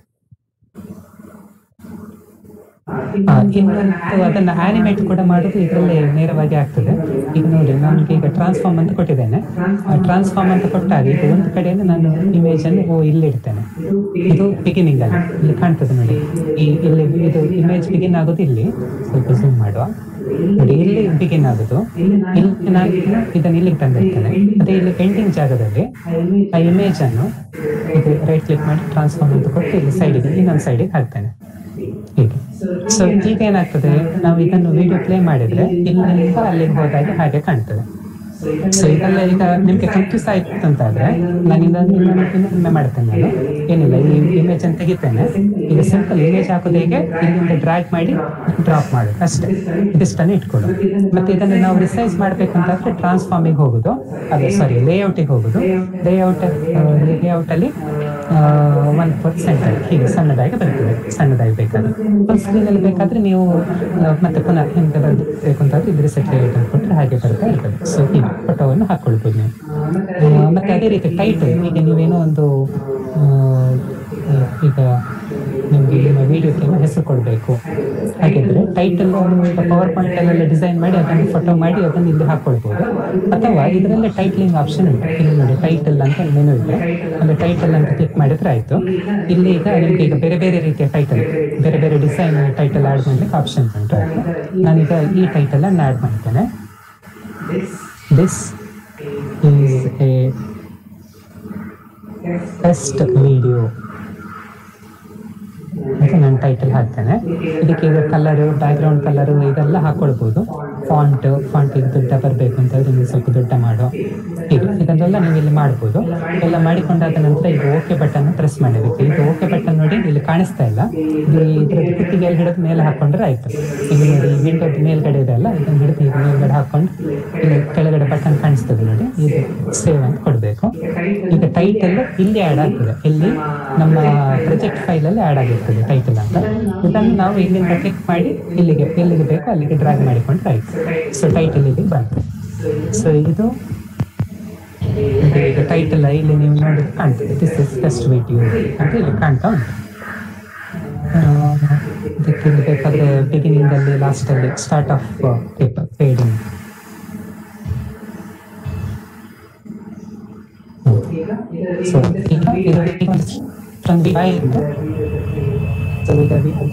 ಆ, ಇನ್ನೊಂದು ಅದನ್ನ ಆನಿಮೇಟ್ ಕೂಡ ಮಾಡೋದು ಇದರಲ್ಲೇ ನೇರವಾಗಿ ಆಗ್ತದೆ ಈಗ ನೋಡಿ ನಮ್ಗೆ ಈಗ ಟ್ರಾನ್ಸ್ಫಾರ್ಮ್ ಅಂತ ಕೊಟ್ಟಿದ್ದೇನೆ ಟ್ರಾನ್ಸ್ಫಾರ್ಮ್ ಅಂತ ಕೊಟ್ಟಾಗ ಈಗ ಒಂದು ಕಡೆಯಿಂದ ನಾನು ಇಮೇಜ್ ಅನ್ನು ಓ ಇಲ್ಲಿ ಇಡ್ತೇನೆ ಇದು ಬಿಗಿನಿಂಗ್ ಅಲ್ಲಿ ಇಲ್ಲಿ ಕಾಣ್ತದೆ ನೋಡಿ ಈ ಇಲ್ಲಿ ಇದು ಇಮೇಜ್ ಬಿಗಿನ್ ಆಗೋದು ಇಲ್ಲಿ ಸ್ವಲ್ಪ ಝೂಮ್ ಮಾಡುವ ನೋಡಿ ಇಲ್ಲಿ ಬಿಗಿನ್ ಆಗೋದು ಇಲ್ಲಿ ನಾನು ಇದನ್ನು ಇಲ್ಲಿಗೆ ತಂದಿರ್ತೇನೆ ಅದೇ ಇಲ್ಲಿ ಎಂಡಿಂಗ್ ಜಾಗದಲ್ಲಿ ಆ ಇಮೇಜ್ ಅನ್ನು ಇದು ರೈಟ್ ಕ್ಲಿಕ್ ಮಾಡಿ ಟ್ರಾನ್ಸ್ಫಾರ್ಮ್ ಅಂತ ಕೊಟ್ಟು ಇಲ್ಲಿ ಸೈಡಿಗೆ ಇನ್ನೊಂದು ಸೈಡಿಗೆ ಹಾಕ್ತೇನೆ ಹೀಗೆ ಸೊ ಈಗ ಏನಾಗ್ತದೆ ನಾವು ಇದನ್ನು ವಿಡಿಯೋ ಪ್ಲೇ ಮಾಡಿದ್ರೆ ಇಲ್ಲಿಂದ ಅಲ್ಲಿಗೆ ಹೋದಾಗೆ ಹಾಗೆ ಕಾಣ್ತದೆ ಸೊ ಇದೆಲ್ಲ ಈಗ ನಿಮ್ಗೆ ಕನ್ಫ್ಯೂಸ್ ಆಯ್ತು ಅಂತಾದ್ರೆ ನಾನು ಇದನ್ನು ಇನ್ನೊಮ್ಮೆ ಇನ್ನೊಮ್ಮೆ ಮಾಡ್ತೇನೆ ನಾನು ಏನಿಲ್ಲ ಈ ಇಮೇಜ್ ಅನ್ನು ತೆಗಿತೇನೆ ಈಗ ಸಿಂಪಲ್ ಇಮೇಜ್ ಹಾಕೋದು ಹೇಗೆ ಇಲ್ಲಿಂದ ಡ್ರ್ಯಾಗ್ ಮಾಡಿ ಡ್ರಾಪ್ ಮಾಡೋದು ಅಷ್ಟೇ ಇದಿಷ್ಟನ್ನು ಇಟ್ಕೊಳ್ಳು ಮತ್ತೆ ಇದನ್ನು ನಾವು ರಿಸೈಸ್ ಮಾಡ್ಬೇಕು ಅಂತಾದ್ರೆ ಟ್ರಾನ್ಸ್ಫಾರ್ಮಿಗೆ ಹೋಗುದು ಅದೇ ಸಾರಿ ಲೇಔಟಿಗೆ ಹೋಗುದು ಲೇಔಟ್ ಲೇಔಟ್ ಅಲ್ಲಿ ಒನ್ ಫೋರ್ ಸೆಂಟರ್ ಹೀಗೆ ಸಣ್ಣದಾಗಿ ಬರ್ತದೆ ಸಣ್ಣದಾಗಿ ಬೇಕಾದ್ರೆ ಫುಲ್ ಸ್ಕ್ರೀನ್ ಅಲ್ಲಿ ಬೇಕಾದ್ರೆ ನೀವು ಆ, ಮತ್ತೆ ಪುನಃ ಹಿಂದೆ ಬರಬೇಕು ಅಂತಾದ್ರೆ ಇದ್ರ ಸೆಟ್ ಲೇಔಟ್ ಅನ್ಕೊಂಡ್ರೆ ಹಾಗೆ ಬರ್ತಾ ಇರ್ತದೆ ಸೊ ಹೀಗೆ ಫೋಟೋವನ್ನು ಹಾಕೊಳ್ಬೋದು ನೀವು ಆ, ಮತ್ತೆ ಅದೇ ರೀತಿ ಟೈಟಲ್ ಈಗ ನೀವೇನೋ ಒಂದು ಆ, ಆ, ಈಗ ನಿಮಗೆ ನಿಮ್ಮ ವಿಡಿಯೋಕ್ಕೆ ಹೆಸರು ಕೊಡಬೇಕು ಹಾಗಿದ್ರೆ ಟೈಟಲ್ ಈಗ ಪವರ್ ಪಾಯಿಂಟ್ ಅಲ್ಲೆಲ್ಲ ಡಿಸೈನ್ ಮಾಡಿ ಅದನ್ನು ಫೋಟೋ ಮಾಡಿ ಅದನ್ನು ಇಲ್ಲಿ ಹಾಕೊಳ್ಬೋದು ಅಥವಾ ಇದರಲ್ಲೇ ಟೈಟ್ಲಿಂಗ್ ಆಪ್ಷನ್ ಉಂಟು ಇಲ್ಲಿ ನೋಡಿ ಟೈಟಲ್ ಅಂತ ಮೆನು ಇದೆ ಅಲ್ಲಿ ಟೈಟಲ್ ಅಂತ ಕ್ಲಿಕ್ ಮಾಡಿದ್ರೆ ಆಯ್ತು ಇಲ್ಲಿ ಈಗ ನಿಮ್ಗೆ ಈಗ ಬೇರೆ ಬೇರೆ ರೀತಿಯ ಟೈಟಲ್ ಬೇರೆ ಬೇರೆ ಡಿಸೈನ್ ಟೈಟಲ್ ಆಡ್ ಮಾಡ್ಲಿಕ್ಕೆ ಆಪ್ಷನ್ ಉಂಟು ನಾನೀಗ ಈ ಟೈಟಲ್ ಅನ್ನು ಆಡ್ ಮಾಡ್ತೇನೆ this is a best video ಅಂತ ನಾನು ಟೈಟಲ್ ಹಾಕ್ತೇನೆ ಇದಕ್ಕೆ ಈಗ ಕಲರು ಬ್ಯಾಕ್ಗ್ರೌಂಡ್ ಕಲರು ಇದೆಲ್ಲ ಹಾಕೊಳ್ಬೋದು ಫಾಂಟ್ ಫಾಂಟ್ ಇದು ದೊಡ್ಡ ಬರಬೇಕು ಅಂತ ಹೇಳಿದ್ರೆ ನೀವು ಸ್ವಲ್ಪ ದೊಡ್ಡ ಮಾಡೋ ಹೀಗೆ ಇದನ್ನೆಲ್ಲ ನೀವು ಇಲ್ಲಿ ಮಾಡ್ಬೋದು ಎಲ್ಲ ಮಾಡಿಕೊಂಡಾದ ನಂತರ ಈಗ ಓಕೆ ಬಟನ್ ಪ್ರೆಸ್ ಮಾಡಬೇಕು ಈಗ ಓಕೆ ಬಟನ್ ನೋಡಿ ಇಲ್ಲಿ ಕಾಣಿಸ್ತಾ ಇಲ್ಲ ಇದು ಇದ್ರ ಕುತ್ತಿಗೆಯಲ್ಲಿ ಹಿಡಿದು ಮೇಲೆ ಹಾಕೊಂಡ್ರೆ ಆಯ್ತು ಇಲ್ಲಿ ನೋಡಿ ಈ ವಿಂಡೋದ ಮೇಲ್ಗಡೆ ಇದೆ ಅಲ್ಲ ಇದನ್ನ ಹಿಡಿದು ಈಗ ಮೇಲ್ಗಡೆ ಹಾಕೊಂಡು ಇಲ್ಲಿ ಕೆಳಗಡೆ ಬಟನ್ ಕಾಣಿಸ್ತದೆ ನೋಡಿ ಇದು ಸೇವ್ ಅಂತ ಕೊಡಬೇಕು ಈಗ ಟೈಟಲ್ ಇಲ್ಲಿ ಆ್ಯಡ್ ಆಗ್ತದೆ ಇಲ್ಲಿ ನಮ್ಮ ಪ್ರೊಜೆಕ್ಟ್ ಫೈಲಲ್ಲಿ ಆ್ಯಡ್ ಆಗಿರ್ತದೆ ಟೈಟಲ್ ಅಂತ ಇದನ್ನು ನಾವು ಇಲ್ಲಿಂದ ಕ್ಲಿಕ್ ಮಾಡಿ ಇಲ್ಲಿಗೆ ಎಲ್ಲಿಗೆ ಬೇಕೋ ಅಲ್ಲಿಗೆ ಡ್ರ್ಯಾಗ್ ಮಾಡಿಕೊಂಡ್ರೆ ಆಯ್ತು ಸೊ ಟೈಟಲ್ ಇಲ್ಲಿ ಬಂತು ಸೊ ಇದು ಇದು ಈಗ ಟೈಟಲ್ ಇಲ್ಲಿ ನೀವು ನೋಡಿ ಕಾಣ್ತದೆ ದಿಸ್ ಇಸ್ ಬೆಸ್ಟ್ ವಿಡಿಯೋ ಅಂತ ಇಲ್ಲಿ ಕಾಣ್ತಾ ಉಂಟು ಆ, ಇದಕ್ಕೆ ಇಲ್ಲಿ ಬೇಕಾದ್ರೆ ಬಿಗಿನಿಂಗ್ ಅಲ್ಲಿ ಲಾಸ್ಟ್ ಅಲ್ಲಿ ಸ್ಟಾರ್ಟ್ ಆಫ್ ಫೇಡಿಂಗ್ ಸೊ ಈಗ ಇದು ಫ್ರಮ್ ದಿ ಫೈಲ್ ಸೊ ಈಗ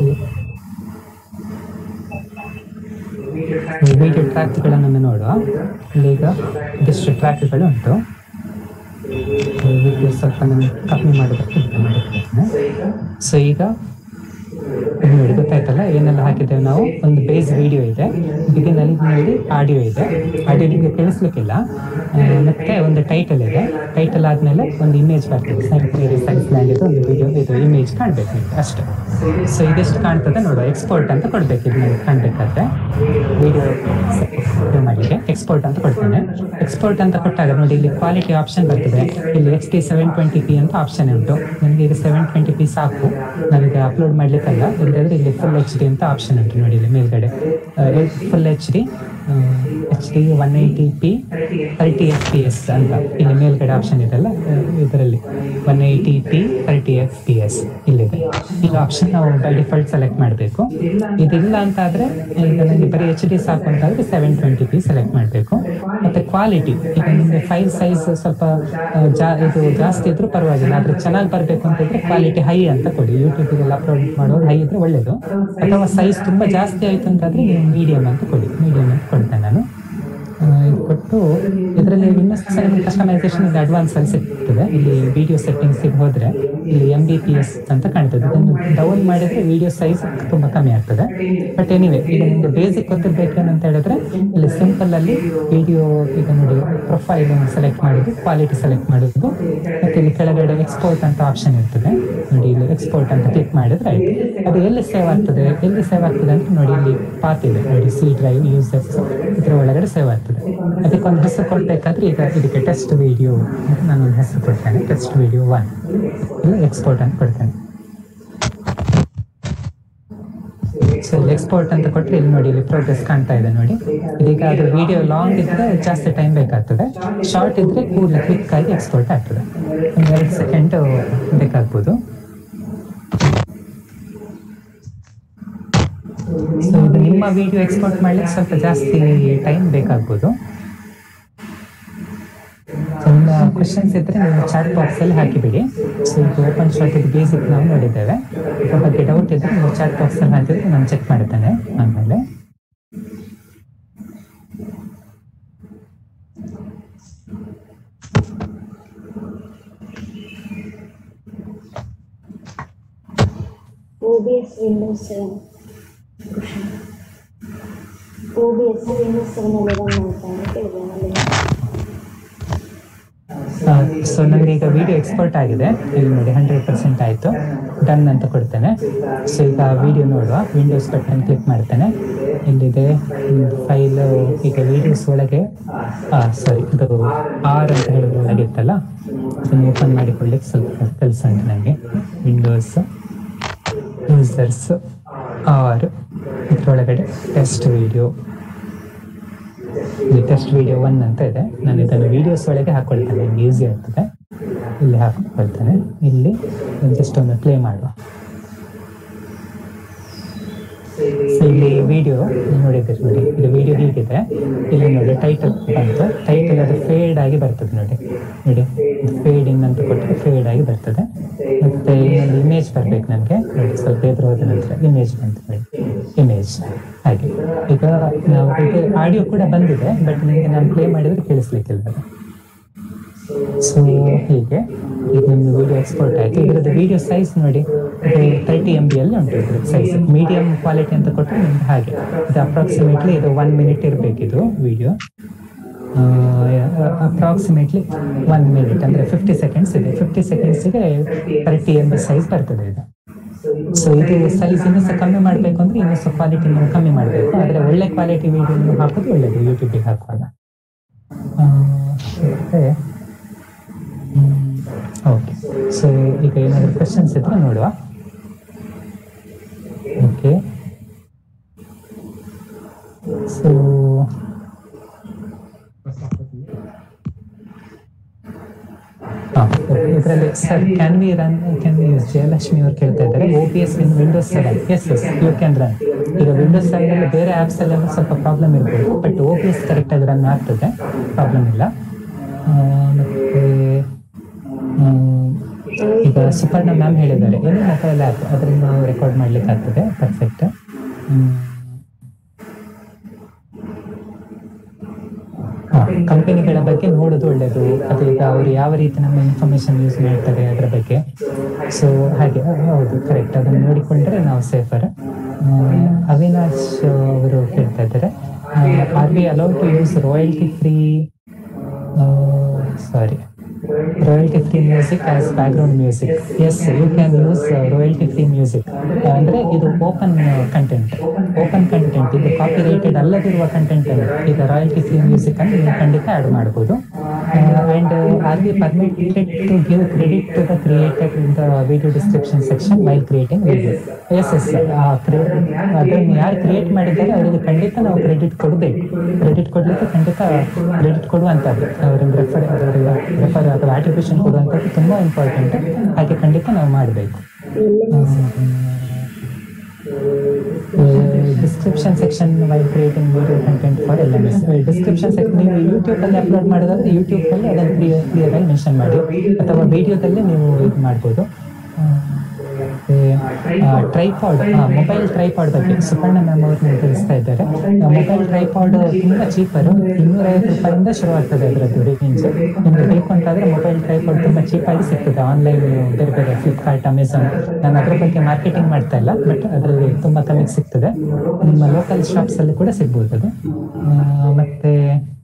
ವಿಡಿಯೋ ಟ್ರ್ಯಾಕ್ಗಳನ್ನು ನೋಡುವ ಇಲ್ಲಿ ಈಗ ಇದಿಷ್ಟು ಟ್ರ್ಯಾಕ್ಗಳು ಉಂಟು ವಿಡಿಯೋ ಸ್ವಲ್ಪ ನಾನು ಕಮ್ಮಿ ಮಾಡೋದಕ್ಕೆ ಇದು ಮಾಡಿರ್ತೇನೆ ಸೊ ಈಗ ಇದು ನೋಡಿ ಗೊತ್ತಾಯ್ತಲ್ಲ ಏನೆಲ್ಲ ಹಾಕಿದ್ದೇವೆ ನಾವು ಒಂದು ಬೇಸ್ ವಿಡಿಯೋ ಇದೆ ಬಿಗಿನಲ್ಲಿ ನಲ್ಲಿ ಆಡಿಯೋ ಇದೆ ಆಡಿಯೋ ನಿಮಗೆ ಕೇಳಿಸ್ಲಿಕ್ಕಿಲ್ಲ ಆ, ಮತ್ತೆ ಒಂದು ಟೈಟಲ್ ಇದೆ ಟೈಟಲ್ ಆದ್ಮೇಲೆ ಒಂದು ಇಮೇಜ್ ಬರ್ತದೆ ಸೈನ್ಸ್ ಸೈನ್ಸ್ ಲ್ಯಾಂಡ್ ಇದು ಒಂದು ವಿಡಿಯೋ ಇದು ಇಮೇಜ್ ಕಾಣ್ಬೇಕು ನಿಮ್ಗೆ ಅಷ್ಟೇ ಸೊ ಇದೆಷ್ಟು ಕಾಣ್ತದೆ ನೋಡುವ ಎಕ್ಸ್ಪೋರ್ಟ್ ಅಂತ ಕೊಡ್ಬೇಕು ಇದು ನಿಮ್ಗೆ ಕಾಣ್ಬೇಕಾದ್ರೆ ವಿಡಿಯೋ ಮಾಡಲಿಕ್ಕೆ ಎಕ್ಸ್ಪೋರ್ಟ್ ಅಂತ ಕೊಡ್ತೇನೆ ಎಕ್ಸ್ಪೋರ್ಟ್ ಅಂತ ಕೊಟ್ಟಾಗ ನೋಡಿ ಇಲ್ಲಿ ಕ್ವಾಲಿಟಿ ಆಪ್ಷನ್ ಬರ್ತದೆ ಇಲ್ಲಿ X T seven twenty P ಅಂತ ಆಪ್ಷನ್ ಉಂಟು ನನಗೆ ಈಗ ಸೆವೆನ್ ಟ್ವೆಂಟಿ ಪಿ ಸಾಕು ನನಗೆ ಅಪ್ಲೋಡ್ ಮಾಡ್ಲಿಕ್ಕಲ್ಲ ಇಲ್ಲದ್ರೆ ಇಲ್ಲಿ ಫುಲ್ ಎಚ್ ಡಿ ಅಂತ ಆಪ್ಷನ್ ಉಂಟು ನೋಡಿ ಇಲ್ಲಿ ಮೇಲ್ಗಡೆ full H D H D one eighty P thirty F P S ಅಂತ ಇಲ್ಲಿ ಮೇಲ್ಗಡೆ ಆಪ್ಷನ್ ಇದೆಲ್ಲ ಇದರಲ್ಲಿ one eighty P thirty F P S ಇಲ್ಲಿದೆ ಈ ಆಪ್ಷನ್ ನಾವು ಬೈ ಡಿಫಾಲ್ಟ್ ಸೆಲೆಕ್ಟ್ ಮಾಡಬೇಕು ಇದಿಲ್ಲ ಅಂತ ಆದ್ರೆ ಈಗ ನನಗೆ ಬರೀ ಎಚ್ ಡಿ ಸಾಕು ಅಂತ ಆದ್ರೆ ಸೆವೆನ್ ಟ್ವೆಂಟಿ ಪಿ ಸೆಲೆಕ್ಟ್ ಮಾಡಬೇಕು ಮತ್ತೆ ಕ್ವಾಲಿಟಿ ಈಗ ನಿಮಗೆ ಫೈಲ್ ಸೈಜ್ ಸ್ವಲ್ಪ ಆ, ಜಾ ಇದು ಜಾಸ್ತಿ ಇದ್ರೂ ಪರವಾಗಿಲ್ಲ ಆದ್ರೆ ಚೆನ್ನಾಗಿ ಬರಬೇಕು ಅಂತ ಇದ್ರೆ ಕ್ವಾಲಿಟಿ ಹೈ ಅಂತ ಕೊಡಿ ಯೂಟ್ಯೂಬಿಗೆಲ್ಲ ಅಪ್ಲೋಡ್ ಮಾಡೋದು ಹೈ ಇದ್ರೆ ಒಳ್ಳೇದು ಅಥವಾ ಸೈಜ್ ತುಂಬಾ ಜಾಸ್ತಿ ಆಯ್ತು ಅಂತಾದ್ರೆ ನೀವು ಮೀಡಿಯಂ ಅಂತ ಕೊಡಿ ಮೀಡಿಯಂ ಅಂತ ಕೊಡ್ತೇನೆ ನಾನು ಆ, ಇದು ಕೊಟ್ಟು ಇದರಲ್ಲಿ ಇನ್ನಷ್ಟು ಸಲ ಕಸ್ಟಮೈಸೇಷನ್ ಇದು ಅಡ್ವಾನ್ಸ್ ಅಲ್ಲಿ ಸಿಗ್ತದೆ ಇಲ್ಲಿ ವಿಡಿಯೋ ಸೆಟ್ಟಿಂಗ್ಸ್ ಹೋದ್ರೆ ಇಲ್ಲಿ ಎಂ ಬಿ ಪಿ ಎಸ್ ಅಂತ ಕಾಣ್ತದೆ ಇದನ್ನು ಡೌನ್ ಮಾಡಿದ್ರೆ ವಿಡಿಯೋ ಸೈಜ್ ತುಂಬಾ ಕಮ್ಮಿ ಆಗ್ತದೆ ಬಟ್ ಎನಿವೆ ಈಗ ನಿಮ್ಗೆ ಬೇಸಿಕ್ ಗೊತ್ತಿರ್ಬೇಕೇನಂತ ಹೇಳಿದ್ರೆ ಇಲ್ಲಿ ಸಿಂಪಲ್ ಅಲ್ಲಿ ವಿಡಿಯೋ ಈಗ ನೋಡಿ ಪ್ರೊಫೈಲ್ ಸೆಲೆಕ್ಟ್ ಮಾಡೋದು ಕ್ವಾಲಿಟಿ ಸೆಲೆಕ್ಟ್ ಮಾಡೋದು ಮತ್ತೆ ಇಲ್ಲಿ ಕೆಳಗಡೆ ಎಕ್ಸ್ಪೋರ್ಟ್ ಅಂತ ಆಪ್ಷನ್ ಇರ್ತದೆ ನೋಡಿ ಇಲ್ಲಿ ಎಕ್ಸ್ಪೋರ್ಟ್ ಅಂತ ಕ್ಲಿಕ್ ಮಾಡಿದ್ರೆ ಆಯ್ತು ಅದು ಎಲ್ಲಿ ಸೇವ್ ಆಗ್ತದೆ ಎಲ್ಲಿ ಸೇವ್ ಆಗ್ತದೆ ಅಂತ ನೋಡಿ ಇಲ್ಲಿ ಪಾತ್ ಇದೆ ನೋಡಿ ಸಿ ಡ್ರೈವ್ ಯೂಸರ್ಸ್ ಇದ್ರ ಒಳಗಡೆ ಸೇವ್ ಆಗ್ತದೆ ಅದಕ್ಕೆ ಒಂದು ಹೆಸರು ಕೊಡ್ಬೇಕಾದ್ರೆ ಈಗ ಇದಕ್ಕೆ ಟೆಸ್ಟ್ ವಿಡಿಯೋ ನಾನು ಒಂದು ಹೆಸರು ಕೊಡ್ತೇನೆ ಟೆಸ್ಟ್ ವಿಡಿಯೋ ಒನ್ ಇಲ್ಲಿ ಎಕ್ಸ್ಪೋರ್ಟ್ ಅಂತ ಕೊಡ್ತೇನೆ ಸೊ ಇಲ್ಲಿ ಎಕ್ಸ್ಪೋರ್ಟ್ ಅಂತ ಕೊಟ್ಟರೆ ಇಲ್ಲಿ ನೋಡಿ ಇಲ್ಲಿ ಪ್ರೋಗ್ರೆಸ್ ಕಾಣ್ತಾ ಇದೆ ನೋಡಿ ಇದೀಗ ಅದು ವಿಡಿಯೋ ಲಾಂಗ್ ಇದ್ರೆ ಜಾಸ್ತಿ ಟೈಮ್ ಬೇಕಾಗ್ತದೆ ಶಾರ್ಟ್ ಇದ್ರೆ ಕೂಡಲೇ ಕ್ವಿಕ್ ಆಗಿ ಎಕ್ಸ್ಪೋರ್ಟ್ ಆಗ್ತದೆ ಒಂದು ಎರಡು ಸೆಕೆಂಡ್ ಬೇಕಾಗ್ಬೋದು ಸೊ ಇದು ನಿಮ್ಮ ವಿಡಿಯೋ ಎಕ್ಸ್ಪೋರ್ಟ್ ಮಾಡ್ಲಿಕ್ಕೆ ಸ್ವಲ್ಪ ಜಾಸ್ತಿ ಟೈಮ್ ಬೇಕಾಗ್ಬೋದು ಸೊ ನಿಮ್ಮ ಕ್ವಶನ್ಸ್ ಇದ್ರೆ ನೀವು ಚಾಟ್ ಬಾಕ್ಸ್ ಅಲ್ಲಿ ಹಾಕಿಬಿಡಿ ಸೊ ಇದು ಓಪನ್ ಶಾಟ್ ಇದು ಬೇಸಿಕ್ ನಾವು ನೋಡಿದ್ದೇವೆ ಇದ್ರ ಬಗ್ಗೆ ಡೌಟ್ ಇದ್ರೆ ನೀವು ಚಾಟ್ ಬಾಕ್ಸ್ ಅಲ್ಲಿ ಹಾಕಿದ್ರೆ ನಾನು ಚೆಕ್ ಮಾಡ್ತೇನೆ ಆಮೇಲೆ OBS Windows 7 OBS Windows 7 ಅಲ್ಲಿ ರನ್ ಮಾಡ್ತಾ ಅಂತ ಕೇಳಿದೆ ಅಲ್ಲಿ ಸೊ ನನಗೆ ಈಗ ವಿಡಿಯೋ ಎಕ್ಸ್ಪೋರ್ಟ್ ಆಗಿದೆ ಇಲ್ಲಿ ನೋಡಿ ಹಂಡ್ರೆಡ್ ಪರ್ಸೆಂಟ್ ಆಯಿತು ಡನ್ ಅಂತ ಕೊಡ್ತೇನೆ ಸೊ ಈಗ ವಿಡಿಯೋ ನೋಡುವ ವಿಂಡೋಸ್ ಬಟನ್ ಕ್ಲಿಕ್ ಮಾಡ್ತೇನೆ ಇಲ್ಲಿದೆ ಫೈಲ್ ಈಗ ವಿಡಿಯೋಸ್ ಒಳಗೆ ಸಾರಿ ಇದು ಆರ್ ಅಂತ ಹೇಳಿದ್ರೆ ಒಳಗಿತ್ತಲ್ಲ ಅದನ್ನು ಓಪನ್ ಮಾಡಿಕೊಳ್ಳಿಕ್ಕೆ ಸ್ವಲ್ಪ ಕೆಲಸ ಉಂಟು ನನಗೆ ವಿಂಡೋಸ್ ಯೂಸರ್ಸ್ ಆರ್ ಇದರೊಳಗಡೆ ಟೆಸ್ಟ್ ವಿಡಿಯೋ ಇಲ್ಲಿ ಟೆಸ್ಟ್ ವಿಡಿಯೋ ಒನ್ ಅಂತ ಇದೆ ನಾನು ಇದನ್ನು ವಿಡಿಯೋಸ್ ಒಳಗೆ ಹಾಕೊಳ್ತೇನೆ ನಿಮ್ಗೆ ಈಸಿ ಆಗ್ತದೆ ಇಲ್ಲಿ ಹಾಕೊಳ್ತೇನೆ ಇಲ್ಲಿ ಜಸ್ಟ್ ಒಮ್ಮೆ ಪ್ಲೇ ಮಾಡುವ ಸೊ ಇಲ್ಲಿ ವಿಡಿಯೋ ನೋಡಿದ್ದೀರಿ ನೋಡಿ ಇದು ವಿಡಿಯೋ ಹೀಗಿದೆ ಇಲ್ಲಿ ನೋಡಿ ಟೈಟಲ್ ಬಂತು ಟೈಟಲ್ ಅದು ಫೇಡ್ ಆಗಿ ಬರ್ತದೆ ನೋಡಿ ನೋಡಿ ಫೇಡ್ ಇನ್ ಅಂತ ಕೊಟ್ಟರೆ ಫೇಡ್ ಆಗಿ ಬರ್ತದೆ ಮತ್ತೆ ಇನ್ನೊಂದು ಇಮೇಜ್ ಬರ್ಬೇಕು ನನಗೆ ನೋಡಿ ಸ್ವಲ್ಪ ಎದುರು ಹೋದ ನಂತರ ಇಮೇಜ್ ಬಂತು ನೋಡಿ ಇಮೇಜ್ ಹಾಗೆ ಈಗ ನಾವು ಇದು ಆಡಿಯೋ ಕೂಡ ಬಂದಿದೆ ಬಟ್ ನಿಮಗೆ ನಾನು ಪ್ಲೇ ಮಾಡಿದ್ರೆ ಕೇಳಿಸ್ಲಿಕ್ಕಿಲ್ಲ ಅದು ಸೊ ಹೀಗೆ ಈಗ ನಿಮ್ದು ವಿಡಿಯೋ ಎಕ್ಸ್ಪೋರ್ಟ್ ಆಯ್ತು ಇದರದ್ದು ವಿಡಿಯೋ ಸೈಜ್ ನೋಡಿ ತರ್ಟಿ ಎಮ್ ಬಿ ಅಲ್ಲಿ ಉಂಟು ಇದ್ರ ಸೈಜ್ ಮೀಡಿಯಂ ಕ್ವಾಲಿಟಿ ಅಂತ ಕೊಟ್ಟರೆ ನಿಮ್ಗೆ ಹಾಗೆ ಇದು ಅಪ್ರಾಕ್ಸಿಮೇಟ್ಲಿ ಇದು ಒನ್ ಮಿನಿಟ್ ಇರಬೇಕಿದು ವಿಡಿಯೋ ಅಪ್ರಾಕ್ಸಿಮೇಟ್ಲಿ ಒನ್ ಮಿನಿಟ್ ಅಂದ್ರೆ ಫಿಫ್ಟಿ ಸೆಕೆಂಡ್ಸ್ ಇದೆ ಫಿಫ್ಟಿ ಸೆಕೆಂಡ್ಸ್ಗೆ ತರ್ಟಿ ಎಮ್ ಬಿ ಸೈಜ್ ಬರ್ತದೆ ಇದು ಸೊ ಇದು ಸೈಜ್ ಇನ್ನೂ ಸಹ ಕಮ್ಮಿ ಮಾಡಬೇಕು ಅಂದ್ರೆ ಇನ್ನೂ ಸಹ ಕ್ವಾಲಿಟಿ ನೀವು ಕಮ್ಮಿ ಮಾಡಬೇಕು ಆದರೆ ಒಳ್ಳೆ ಕ್ವಾಲಿಟಿ ವಿಡಿಯೋ ಹಾಕೋದು ಒಳ್ಳೇದು ಯೂಟ್ಯೂಬಿಗೆ ಹಾಕುವಾಗ ಆ, ಮತ್ತೆ ಓಕೆ ಸೊ ಈಗ ಏನಾದರೂ ಕ್ವಶನ್ಸ್ ಇದ್ರೆ ನೋಡುವ ಓಕೆ ಸೊ ಇದರಲ್ಲಿ sir can we run can we use Jayalakshmi ಅವ್ರು ಕೇಳ್ತಾ ಇದ್ದಾರೆ O P S in Windows seven yes yes you can run ಈಗ ವಿಂಡೋಸ್ ಸೆವೆನ್ ಅಲ್ಲಿ ಬೇರೆ ಆಪ್ಸ್ ಅಲ್ಲೆಲ್ಲ ಸ್ವಲ್ಪ ಪ್ರಾಬ್ಲಮ್ ಇರ್ಬೋದು but O P S correct ಆಗಿ ರನ್ ಆಗ್ತದೆ ಪ್ರಾಬ್ಲಮ್ ಇಲ್ಲ ಆ, ಮತ್ತೆ ಹ್ಮ್, ಈಗ ಸುಪರ್ಣ ಮ್ಯಾಮ್ ಹೇಳಿದ್ದಾರೆ ಏನು ಮೊಬೈಲ್ ಆ್ಯಪ್ ಅದರಿಂದ ನಾವು ರೆಕಾರ್ಡ್ ಮಾಡ್ಲಿಕ್ಕೆ ಆಗ್ತದೆ ಪರ್ಫೆಕ್ಟ್ ಕಂಪನಿಗಳ ಬಗ್ಗೆ ನೋಡೋದು ಒಳ್ಳೇದು ಅದು ಈಗ ಅವರು ಯಾವ ರೀತಿ ನಮ್ಮ ಇನ್ಫಾರ್ಮೇಶನ್ ಯೂಸ್ ಮಾಡ್ತಾರೆ ಅದರ ಬಗ್ಗೆ ಸೊ ಹಾಗೆ ಹೌದು ಕರೆಕ್ಟ್ ಅದನ್ನು ನೋಡಿಕೊಂಡ್ರೆ ನಾವು ಸೇಫರ್ ಅವಿನಾಶ್ ಅವರು ಕೇಳ್ತಾ ಇದ್ದಾರೆ are we allowed to use royalty free sorry royalty free music as background music. Yes, you can use uh, royalty free music. ಅಂದ್ರೆ ಇದು ಓಪನ್ ಕಂಟೆಂಟ್ ಓಪನ್ ಕಂಟೆಂಟ್ ಇದು ಕಾಪಿರೈಟೆಡ್ ಅಲ್ಲದಿರುವ ಕಂಟೆಂಟ್ ಅನ್ನು ಈಗ ರಾಯಲ್ಟಿ ಫ್ರೀ ಮ್ಯೂಸಿಕ್ ಅನ್ನು ನೀವು ಖಂಡಿತ add ಮಾಡಬಹುದು and are we permitted to give credit to the creator in the video description section while creating video yes yes ಅದನ್ನು ಯಾರು ಕ್ರಿಯೇಟ್ ಮಾಡಿದ್ದಾರೆ ಅವರಿಗೆ ಖಂಡಿತ ನಾವು ಕ್ರೆಡಿಟ್ ಕೊಡಬೇಕು ಕ್ರೆಡಿಟ್ ಕೊಡ್ಲಿಕ್ಕೆ ಖಂಡಿತ ಕ್ರೆಡಿಟ್ ಕೊಡುವಂಥದ್ದು ಅವರಿಗೆ ರೆಫರ್ ಅವರಿಗೆ ರೆಫರ್ ಅಥವಾ ಆಟ್ರಿಬ್ಯೂಷನ್ ಕೊಡುವಂಥದ್ದು ತುಂಬಾ ಇಂಪಾರ್ಟೆಂಟ್ ಹಾಗೆ ಖಂಡಿತ ನಾವು ಮಾಡಬೇಕು description section while creating video content for L M S description section ನೀವು ಯೂಟ್ಯೂಬ್ ಅಲ್ಲಿ ಅಪ್ಲೋಡ್ ಮಾಡೋದಾದ್ರೆ ಯೂಟ್ಯೂಬ್ ಅಲ್ಲಿ ಅದನ್ನು ಕ್ಲಿಯರ್ ಕ್ಲಿಯರ್ ಆಗಿ ಮೆನ್ಷನ್ ಮಾಡಿ ಅಥವಾ ವಿಡಿಯೋದಲ್ಲೇ ನೀವು ಇದು ಮಾಡ್ಬೋದು ಟ್ರೈಪಾಡ್ ಮೊಬೈಲ್ ಟ್ರೈಪಾಡ್ ಬಗ್ಗೆ ಸುಪರ್ಣ ಮ್ಯಾಮ್ ಅವರು ನಿಮ್ಗೆ ತಿಳಿಸ್ತಾ ಇದ್ದಾರೆ ಮೊಬೈಲ್ ಟ್ರೈಪಾಡ್ ತುಂಬಾ ಚೀಪರು ಇನ್ನೂರೈವತ್ತು ರೂಪಾಯಿಂದ ಶುರು ಆಗ್ತದೆ ಅದರದ್ದು ರೇಂಜ್ ನಿಮ್ಗೆ ಬೇಕು ಅಂತಾದ್ರೆ ಮೊಬೈಲ್ ಟ್ರೈಪಾಡ್ ತುಂಬಾ ಚೀಪ್ ಆಗಿ ಸಿಗ್ತದೆ ಆನ್ಲೈನ್ ಬೇರೆ ಬೇರೆ ಫ್ಲಿಪ್ಕಾರ್ಟ್ ಅಮೆಝಾನ್ ನಾನು ಅದ್ರ ಬಗ್ಗೆ ಮಾರ್ಕೆಟಿಂಗ್ ಮಾಡ್ತಾ ಇಲ್ಲ ಬಟ್ ಅದರಲ್ಲಿ ತುಂಬಾ ಕಮ್ಮಿಗೆ ಸಿಗ್ತದೆ ನಿಮ್ಮ ಲೋಕಲ್ ಶಾಪ್ಸ್ ಅಲ್ಲಿ ಕೂಡ ಸಿಗ್ಬೋದು ಅದು ಆ, ಮತ್ತೆ